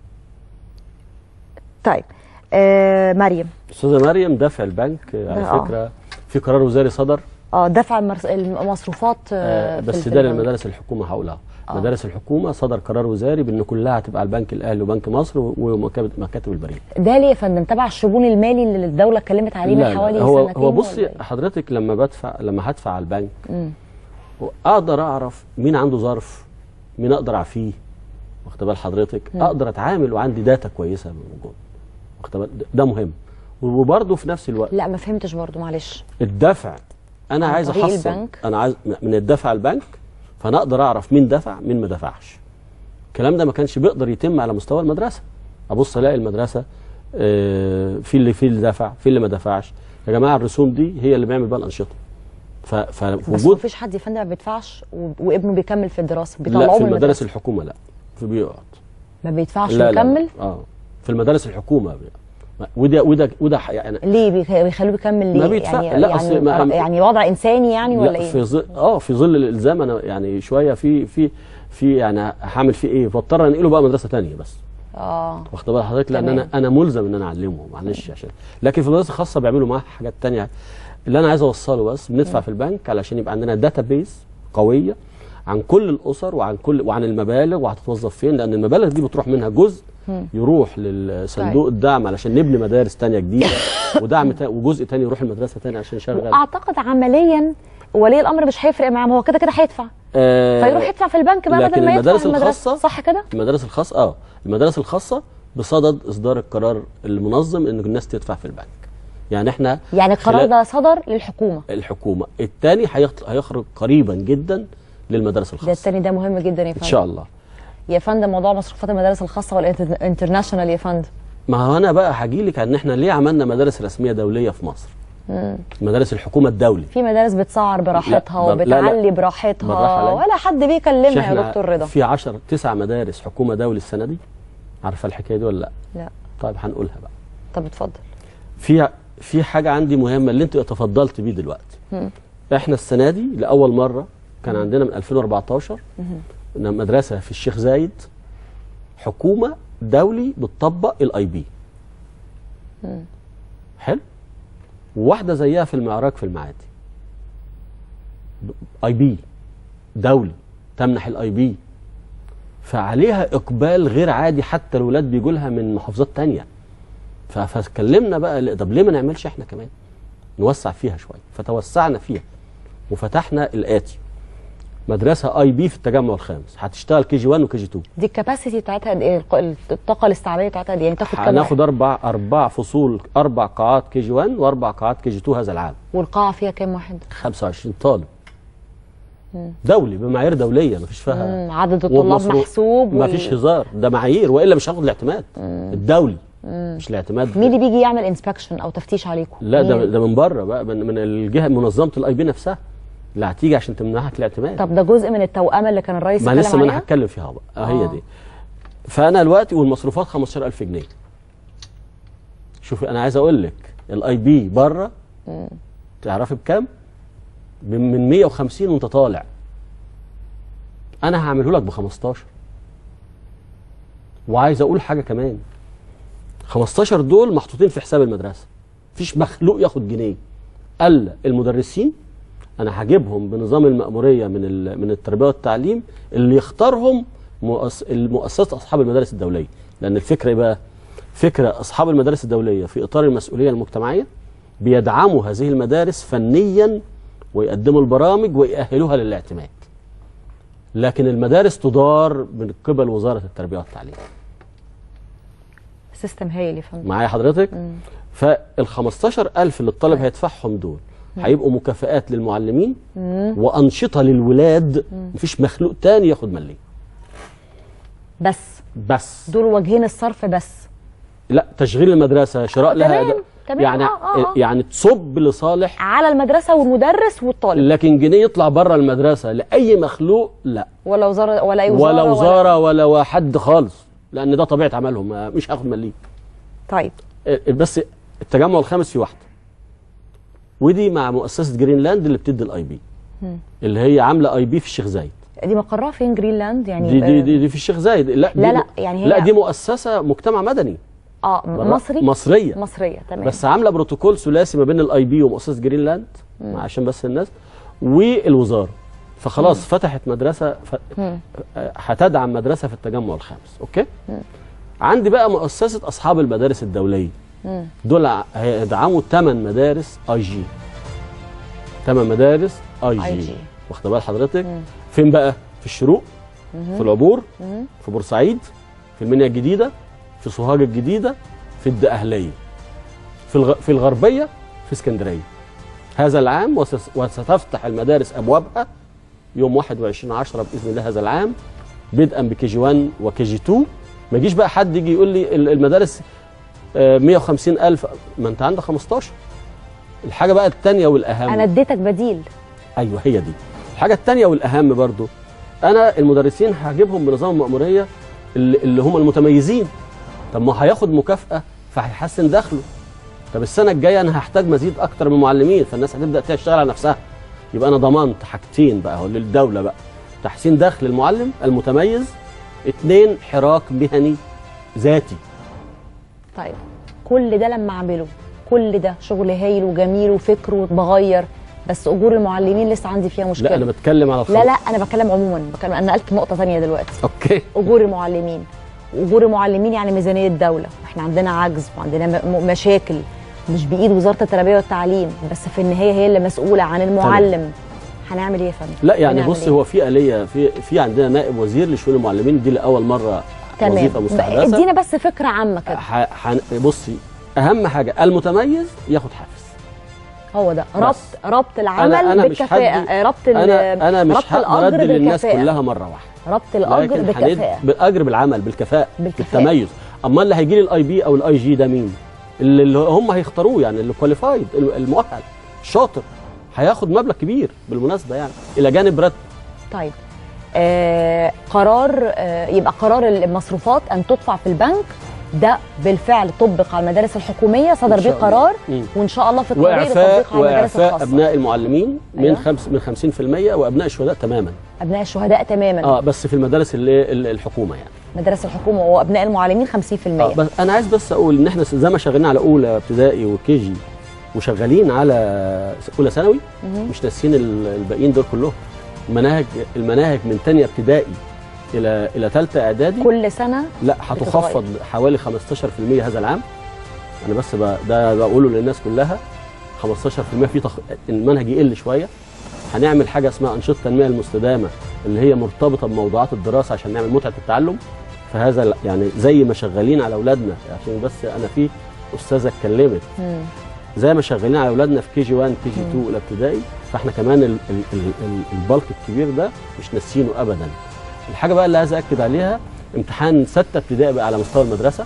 طيب آه مريم استاذه مريم دفع البنك آه، على آه. فكره في قرار وزاري صدر اه دفع المرس- المصروفات آه، آه بس في ده البنك. للمدارس الحكومه هقولها مدارس الحكومه صدر قرار وزاري بان كلها هتبقى على البنك الاهلي وبنك مصر ومكاتب مكاتب البريد ده ليه يا فندم تبع الشؤون المالي اللي الدوله اتكلمت عليه من لا حوالي لا هو سنتين هو بصي ولا إيه؟ حضرتك لما بدفع لما هدفع على البنك مم. اقدر اعرف مين عنده ظرف مين اقدر اعفيه واخد بال حضرتك مم. اقدر اتعامل وعندي داتا كويسه موجود واخد بال ده مهم وبرضه في نفس الوقت لا ما فهمتش برضو معلش الدفع انا عن عايز طريق احصل البنك؟ انا عايز من الدفع البنك فانا اقدر اعرف مين دفع مين ما دفعش الكلام ده ما كانش بيقدر يتم على مستوى المدرسه ابص الاقي المدرسه آه، في اللي في اللي دفع في اللي ما دفعش يا جماعه الرسوم دي هي اللي بيعمل بقى الانشطه ف- بس ما فوجود فيش حد يا فندم ما بيدفعش و- وابنه بيكمل في الدراسه لا بيطلعوه في من المدارس المدرسه الحكومه لا في بيقعد ما بيدفعش لا لا, لا ويكمل اه في المدارس الحكومه بي- وده وده وده ح- يعني ليه بيخ- بيخلوه يكمل ليه ما بيدفع- يعني لا، أصل يعني, ما- يعني وضع انساني يعني لا، ولا ايه في ظل اه في ظل الالزام انا يعني شويه في في في يعني هعمل فيه ايه فاضطر انقله بقى مدرسه تانية بس اه واخد بال حضرتك لان تمام. انا انا ملزم ان انا اعلمه معلش عشان لكن في المدارس الخاصه بيعملوا معاها حاجات تانية اللي انا عايز اوصله بس بندفع في البنك علشان يبقى عندنا داتا بيز قويه عن كل الاسر وعن كل وعن المبالغ وهتتوظف فين لان المبالغ دي بتروح منها جزء مم. يروح للصندوق طيب. الدعم علشان نبني مدارس تانية جديده ودعم تا... وجزء تاني يروح المدرسه تاني عشان يشغل اعتقد عمليا ولي الامر مش هيفرق معاه ما هو كده كده هيدفع آه فيروح يدفع في البنك بقى لكن بدل ما يدفع المدارس في المدرسه الخاصة صح كده المدارس الخاصة اه المدارس الخاصة بصدد إصدار القرار المنظم إن الناس تدفع في البنك يعني احنا يعني القرار خلال ده صدر للحكومه الحكومة الثاني هيخرج قريبا جدا للمدارس ده الخاصة التاني ده مهم جدا يا فندم إن شاء الله يا فندم موضوع مصروفات المدارس الخاصه والانترناشونال يا فندم ما هو أنا بقى هاجي لك عن إحنا ليه عملنا مدارس رسمية دولية في مصر مم. مدارس الحكومة الدولي في مدارس بتسعر براحتها لا، لا، لا. وبتعلي براحتها بالراحة عليا. ولا حد مش بيكلمها يا إحنا دكتور رضا في 10 تسع مدارس حكومة دولي السنة دي عارفة الحكاية دي ولا لا لا طيب هنقولها بقى طب اتفضل في في حاجة عندي مهمة اللي أنت تفضلت بيه دلوقتي مم. احنا السنه دي لاول مره كان عندنا من 2014 إن مدرسه في الشيخ زايد حكومه دولي بتطبق الاي بي مم. حلو وواحده زيها في المعراج في المعادي اي بي دولي تمنح الاي بي فعليها اقبال غير عادي حتى الولاد بيجوا لها من محافظات تانية ف- فاتكلمنا بقى ل- طب ليه ما نعملش احنا كمان نوسع فيها شويه فتوسعنا فيها وفتحنا الاتي مدرسه اي بي في التجمع الخامس هتشتغل كي جي 1 وكي جي 2 دي الكباسيتي بتاعتها قد ايه الق- الطاقه الاستيعابيه بتاعتها قد ايه يعني تاخد كام واحد؟ هناخد اربع اربع فصول اربع قاعات كي جي 1 واربع قاعات كي جي 2 هذا العام والقاعه فيها كام واحد 25 طالب مم. دولي بمعايير دوليه مفيش فيها مم. عدد الطلاب ومصروف- محسوب وال- مفيش هزار ده معايير والا مش هاخد الاعتماد الدولي مم. مش الاعتماد مين اللي بيجي يعمل انسبكشن او تفتيش عليكم لا ده مين؟ ده من بره بقى من, من الجهه منظمه الاي بي نفسها اللي هتيجي عشان تمنعك الاعتماد طب ده جزء من التوأمه اللي كان الرئيس ما اتكلم لسه ما انا عليها؟ هتكلم فيها بقى آه. هي آه. دي فانا دلوقتي والمصروفات 15000 جنيه شوفي انا عايز اقول لك الاي بي بره مم. تعرفي بكام من من 150 وانت طالع انا هعمله لك ب 15 وعايز اقول حاجه كمان 15 دول محطوطين في حساب المدرسه مفيش مخلوق ياخد جنيه الا المدرسين انا هجيبهم بنظام المأمورية من ال- من التربية والتعليم اللي يختارهم مؤس- المؤسسات اصحاب المدارس الدولية لان الفكرة ايه بقى فكرة اصحاب المدارس الدولية في اطار المسؤولية المجتمعية بيدعموا هذه المدارس فنيا ويقدموا البرامج ويأهلوها للاعتماد لكن المدارس تدار من قبل وزارة التربية والتعليم سيستم هايل يا فندم معايا حضرتك مم. فال 15000 اللي الطالب هيدفعهم دول مم. هيبقوا مكافآت للمعلمين مم. وأنشطة للولاد مم. مفيش مخلوق تاني ياخد مليم بس بس دول وجهين الصرف بس لا تشغيل المدرسة شراء لها تمام. تمام يعني آه آه آه. يعني تصب لصالح على المدرسه والمدرس والطالب لكن جنيه يطلع بره المدرسه لاي مخلوق لا ولا وزاره ولا اي وزاره ولا وزاره ولا, ولا حد خالص لان ده طبيعه عملهم ما- مش هاخد مليم طيب بس التجمع الخامس في واحده ودي مع مؤسسه جرينلاند اللي بتدي الاي بي مم. اللي هي عامله اي بي في الشيخ زايد دي مقرها فين جرينلاند يعني دي دي آه، دي, دي في الشيخ زايد لا دي لا، لا، م- يعني هي- لا دي مؤسسه مجتمع مدني اه برا- مصري مصريه مصريه تمام بس عامله بروتوكول ثلاثي ما بين الاي بي ومؤسسه جرينلاند مم. عشان بس الناس والوزاره فخلاص فتحت مدرسه ف... مم. آه، هتدعم مدرسه في التجمع الخامس اوكي مم. عندي بقى مؤسسه اصحاب المدارس الدوليه مم. دول ع- هيدعموا 8 مدارس اي جي 8 مدارس اي IG. جي واخد بال حضرتك فين بقى في الشروق مم. في العبور مم. في بورسعيد في المنيا الجديده في سوهاج الجديده في الدقهليه في الغ... في الغربيه في اسكندريه هذا العام وس... وستفتح المدارس ابوابها يوم 21 10 باذن الله هذا العام بدءا بكي جي 1 وكي جي 2 ما يجيش بقى حد يجي يقول لي ال- المدارس آه، 150 ألف ما أنت عندك 15 الحاجة بقى التانية والأهم انا اديتك بديل ايوه هي دي الحاجه الثانيه والاهم برضو انا المدرسين هجيبهم بنظام المأموريه اللي, اللي هم المتميزين طب ما هياخد مكافاه فهيحسن دخله طب السنه الجايه انا هحتاج مزيد اكتر من معلمين فالناس هتبدا تشتغل على نفسها يبقى انا ضمنت حاجتين بقى هو للدوله بقى تحسين دخل المعلم المتميز اتنين حراك مهني ذاتي طيب كل ده لما اعمله كل ده شغل هايل وجميل وفكر وبغير بس اجور المعلمين لسه عندي فيها مشكله لا انا بتكلم على لا لا انا بتكلم عموما بتكلم انا نقلت نقطه ثانيه دلوقتي اوكي اجور المعلمين اجور المعلمين يعني ميزانيه الدوله احنا عندنا عجز وعندنا م- م- مشاكل مش بايد وزاره التربيه والتعليم بس في النهايه هي اللي مسؤوله عن المعلم هنعمل ايه يا فندم لا يعني هنعمل بص إيه؟ هو في آلية في في عندنا نائب وزير لشؤون المعلمين دي لأول مرة تمام وظيفة ب- مستحدثة ادينا بس فكره عامه كده ح... ح... بصي أهم حاجة المتميز ياخد حافز هو ده بس. ربط ربط العمل أنا أنا مش بالكفاءه هدي آه، ربط ال- أنا أنا ربط مش هقدر الأجر أدي للناس بالكفاءة. كلها مرة واحدة ربط الاجر لكن هند- بالكفاءه بالأجر بالعمل بالكفاءة بالكفاءة. بالتميز أما اللي هيجي لي الأي بي أو الأي جي ده مين؟ اللي اللي هم هيختاروه يعني اللي كواليفايد المؤهل الشاطر هياخد مبلغ كبير بالمناسبة يعني إلى جانب راتب طيب آه قرار آه يبقى قرار المصروفات ان تدفع في البنك ده بالفعل طبق على المدارس الحكوميه صدر إن بيه شاء الله. قرار مم. وان شاء الله في الطريق واعفاء لتطبيق على المدارس واعفاء الخاصه ابناء المعلمين من أيوة. خمس من 50% وابناء الشهداء تماما ابناء الشهداء تماما اه بس في المدارس اللي ال- الحكومه يعني مدارس الحكومه وابناء المعلمين 50% آه بس انا عايز بس اقول ان احنا زي ما شغالين على اولى ابتدائي وكيجي وشغالين على اولى ثانوي مهم. مش ناسيين ال- الباقيين دول كلهم المناهج المناهج من ثانيه ابتدائي الى الى ثالثه اعدادي كل سنه لا هتخفض حوالي 15% هذا العام انا بس ب... ده بقوله للناس كلها 15% في تخ... المنهج يقل شويه هنعمل حاجه اسمها انشطه التنميه المستدامه اللي هي مرتبطه بموضوعات الدراسه عشان نعمل متعه التعلم فهذا ال- يعني زي ما شغالين على اولادنا عشان بس انا في استاذه اتكلمت مم. زي ما شغالين على اولادنا في كي جي 1 كي جي 2 الابتدائي فاحنا كمان ال ال ال ال البلك الكبير ده مش ناسيينه ابدا الحاجه بقى اللي عايز اكد عليها امتحان سته ابتدائي بقى على مستوى المدرسه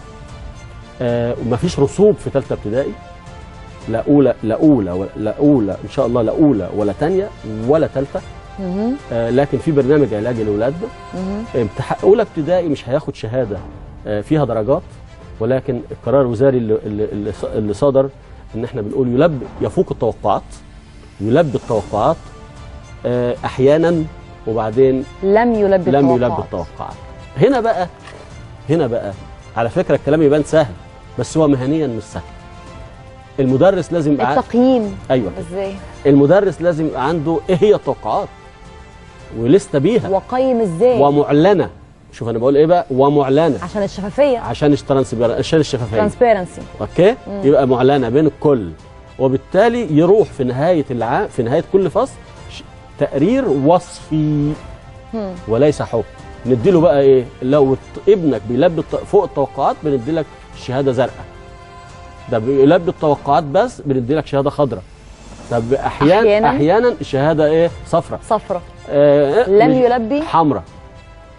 آه ومفيش رسوب في ثالثه ابتدائي لا اولى لا اولى ولا لا اولى ان شاء الله لا اولى ولا ثانيه ولا ثالثه مهم. آه لكن في برنامج علاجي لاولادنا مهم. امتحان اولى ابتدائي مش هياخد شهاده آه، فيها درجات ولكن القرار الوزاري اللي, اللي, اللي ص- اللي صدر ان احنا بنقول يلبي يفوق التوقعات يلبي التوقعات آه، احيانا وبعدين لم يلبي لم التوقعات. يلبي التوقعات هنا بقى هنا بقى على فكره الكلام يبان سهل بس هو مهنيا مش سهل المدرس لازم يبقى عارف- التقييم ايوه ازاي المدرس لازم يبقى عنده ايه هي التوقعات ولسه بيها وقيم ازاي ومعلنه شوف انا بقول ايه بقى ومعلنه عشان الشفافيه عشان الترانسبير عشان الشفافيه ترانسبيرنسي اوكي مم. يبقى معلنه بين الكل وبالتالي يروح في نهايه العام في نهايه كل فصل ش- تقرير وصفي وليس حكم نديله بقى ايه لو الط- ابنك بيلبي الت- فوق التوقعات بندي لك شهاده زرقاء ده بيلبي التوقعات بس بندي لك شهاده خضراء طب احيانا أحياناً؟ احيانا الشهاده ايه صفراء صفرة آه لم مش- يلبي حمراء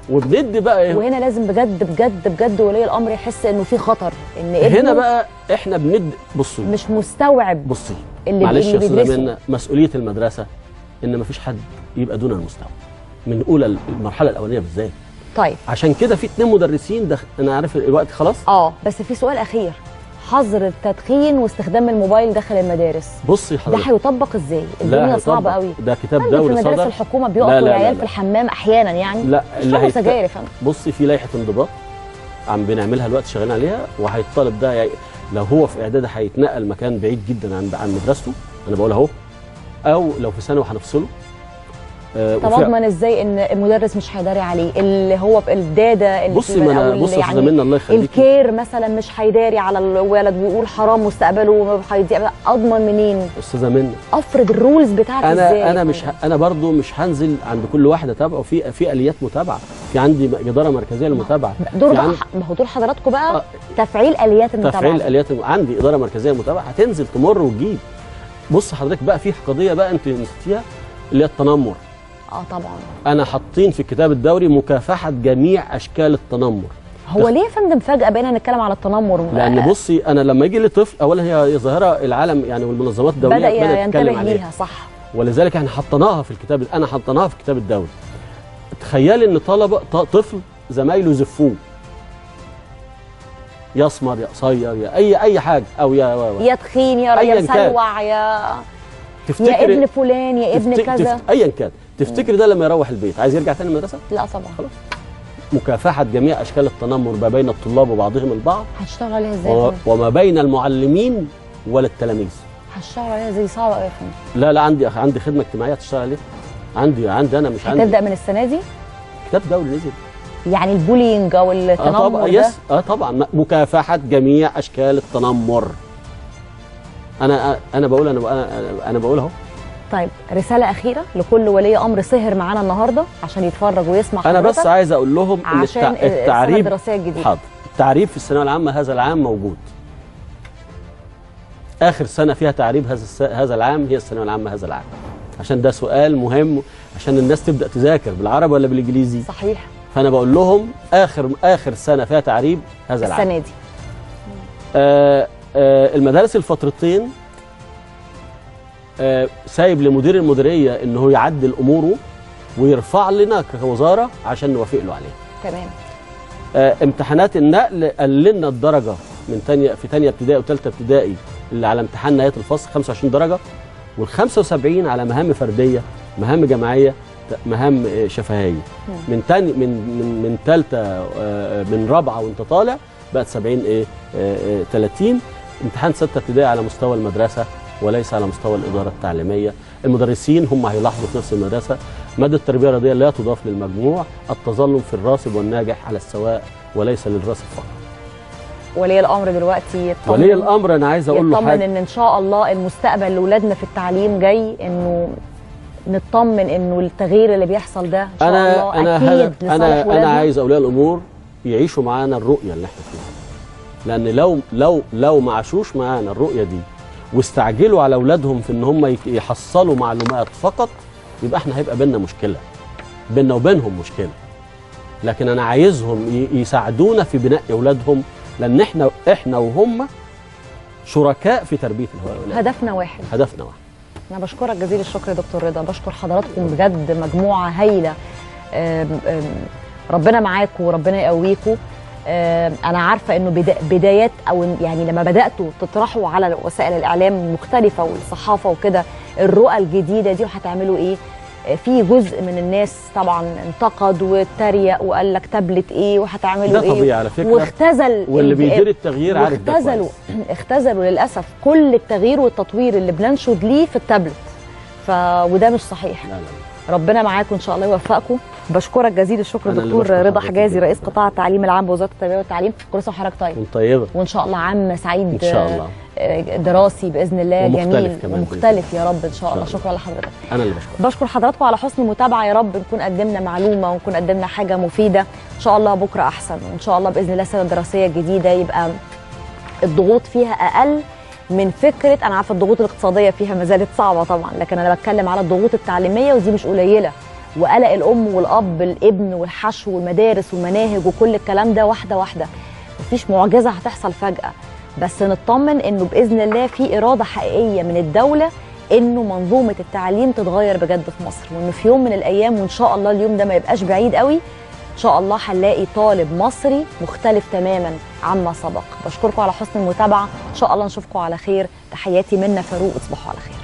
وبندي بقى ايه وهنا لازم بجد بجد بجد ولي الامر يحس انه في خطر ان ابنه هنا بقى احنا بندي بصي مش مستوعب بصي اللي معلش اللي يا استاذه بيدرسه. منى مسؤوليه المدرسه ان ما فيش حد يبقى دون المستوى من اولى المرحله الاولانيه بالذات طيب عشان كده في اتنين مدرسين دخ... انا عارف الوقت خلاص اه بس في سؤال اخير حظر التدخين واستخدام الموبايل داخل المدارس بصي ده حضرتك هيطبق ازاي لا الدنيا هيطبق. صعبه قوي ده كتاب عندي دولي في مدارس صدر. الحكومه لا، بيقفوا لا، لا، العيال لا. في الحمام احيانا يعني لا يشربوا هيت- سجاير يا فندم بصي في لائحه انضباط عم بنعملها الوقت شغالين عليها وهيطالب ده يعني لو هو في اعدادي هيتنقل مكان بعيد جدا عن عن مدرسته انا بقول اهو او لو في ثانوي هنفصله آه طب وفي- اضمن ازاي ان المدرس مش هيداري عليه اللي هو في الداده اللي بصي في ما أنا- أو اللي بصي يا أستاذة منى، الله يخليكي. الكير مثلا مش هيداري على الولد ويقول حرام مستقبله هيضيع اضمن منين استاذه منى افرض الرولز بتاعتي ازاي انا انا مش ه- انا برضو مش هنزل عند كل واحد اتابعه في في اليات متابعه في عندي م- اداره مركزيه للمتابعه دور في بقى عندي ما هو دور حضراتكم بقى تفعيل اليات المتابعه تفعيل اليات الم- عندي اداره مركزيه متابعه هتنزل تمر وتجيب بص حضرتك بقى في قضيه بقى انت نسيتيها اللي هي التنمر اه طبعا انا حاطين في الكتاب الدوري مكافحه جميع اشكال التنمر هو ليه يا فندم فجاه بقينا نتكلم على التنمر لان بصي انا لما يجي لي طفل اولا هي ظاهره العالم يعني والمنظمات الدوليه بدا بدأت ينتبه تتكلم عليها ليها صح ولذلك احنا حطيناها في الكتاب انا حطيناها في الكتاب الدولي تخيلي ان طلبه ط- طفل زمايله يزفوه يسمر يا قصير يا اي اي حاجه او يا و- و- يا تخين يا أياً يا كان. مسلوع يا تفتكري- يا ابن فلان يا ابن تفت- كذا تفت- ايا كان تفتكري ده لما يروح البيت عايز يرجع تاني المدرسه لا طبعا خلاص مكافحه جميع اشكال التنمر ما بين الطلاب وبعضهم البعض هتشتغل عليها ازاي يا و- فندم؟ وما بين المعلمين ولا التلاميذ هتشتغل عليها ازاي صعبه قوي يا فندم لا لا عندي عندي خدمه اجتماعيه تشتغل عليها عندي عندي انا مش عندي هتبدا من السنه دي كتاب دولي نزل يعني البولينج او اه التنمر طبعا ده يس اه طبعا م- مكافحه جميع اشكال التنمر انا انا بقول انا انا انا بقول اهو طيب رساله اخيره لكل ولي امر سهر معانا النهارده عشان يتفرج ويسمع انا بس حضرتك عايز اقول لهم ان عشان التع- السنة التعريب الدراسية الجديدة. حاضر التعريب في الثانويه العامه هذا العام موجود اخر سنه فيها تعريب هذا الس... هذا العام هي الثانويه العامه هذا العام عشان ده سؤال مهم عشان الناس تبدا تذاكر بالعربي ولا بالانجليزي صحيح فانا بقول لهم اخر اخر سنه فيها تعريب هذا العام السنه دي آه آه المدارس الفترتين آه سايب لمدير المديريه ان هو يعدل اموره ويرفع لنا كوزاره عشان نوافق له عليه تمام آه امتحانات النقل قللنا الدرجه من تانية في تانية ابتدائي وثالثه ابتدائي اللي على امتحان نهايه الفصل 25 درجه وال 75 على مهام فرديه مهام جماعيه ت- مهام آه، شفهيه من تاني من من من ثالثه من رابعه وانت طالع بقت 70 ايه آه، آه، 30 امتحان سته ابتدائي على مستوى المدرسه وليس على مستوى الاداره التعليميه المدرسين هم هيلاحظوا في نفس المدرسه ماده التربيه الرياضيه لا تضاف للمجموع التظلم في الراسب والناجح على السواء وليس للراسب فقط ولي الامر دلوقتي يطمن ولي الامر انا عايز اقول له يطمن حاجه ان ان شاء الله المستقبل لاولادنا في التعليم جاي انه نطمن انه التغيير اللي بيحصل ده ان شاء انا الله انا اكيد هذا لصالح انا ولادنا انا عايز اولياء الامور يعيشوا معانا الرؤيه اللي احنا فيها لان لو لو لو ما عاشوش معانا الرؤيه دي واستعجلوا على اولادهم في ان هم يك- يحصلوا معلومات فقط يبقى احنا هيبقى بينا مشكله بينا وبينهم مشكله لكن انا عايزهم ي- يساعدونا في بناء اولادهم لان احنا احنا وهم شركاء في تربيه الاولاد هدفنا واحد هدفنا واحد انا بشكرك جزيل الشكر يا دكتور رضا بشكر حضراتكم بجد مجموعه هايله آم، آم، ربنا معاكم وربنا يقويكم آم، انا عارفه انه بدا بدايات او إن- يعني لما بداتوا تطرحوا على وسائل الاعلام المختلفه والصحافه وكده الرؤى الجديده دي وهتعملوا ايه آه، في جزء من الناس طبعا انتقد واتريق وقال لك تابلت ايه وهتعملوا ده ايه طبيعي على فكرة. واختزل واللي ال- بيدير التغيير عارف ده واختزلوا اختزلوا للاسف كل التغيير والتطوير اللي بننشد ليه في التابلت ف وده مش صحيح لا لا ربنا معاكم ان شاء الله يوفقكم بشكرك جزيل الشكر أنا اللي دكتور بشكر رضا حضرتك حجازي رئيس قطاع التعليم العام بوزاره التربيه والتعليم كل سنه وحضرتك طيب وانت طيبه وان شاء الله عام سعيد إن شاء الله. آه، دراسي باذن الله ومختلف جميل كمان ومختلف يا رب ان شاء الله إن شاء شكرا لحضرتك انا اللي بشكرك بشكر حضراتكم على حسن المتابعه يا رب نكون قدمنا معلومه ونكون قدمنا حاجه مفيده ان شاء الله بكره احسن وان شاء الله باذن الله السنه الدراسيه الجديده يبقى الضغوط فيها اقل من فكره انا عارفه الضغوط الاقتصاديه فيها ما زالت صعبه طبعا لكن انا بتكلم على الضغوط التعليميه ودي مش قليله وقلق الام والاب الابن والحشو والمدارس والمناهج وكل الكلام ده واحده واحده مفيش معجزه هتحصل فجاه بس نطمن انه باذن الله في اراده حقيقيه من الدوله انه منظومه التعليم تتغير بجد في مصر وانه في يوم من الايام وان شاء الله اليوم ده ما يبقاش بعيد قوي ان شاء الله هنلاقي طالب مصري مختلف تماما عما سبق بشكركم على حسن المتابعه ان شاء الله نشوفكم على خير تحياتي منا فاروق تصبحوا على خير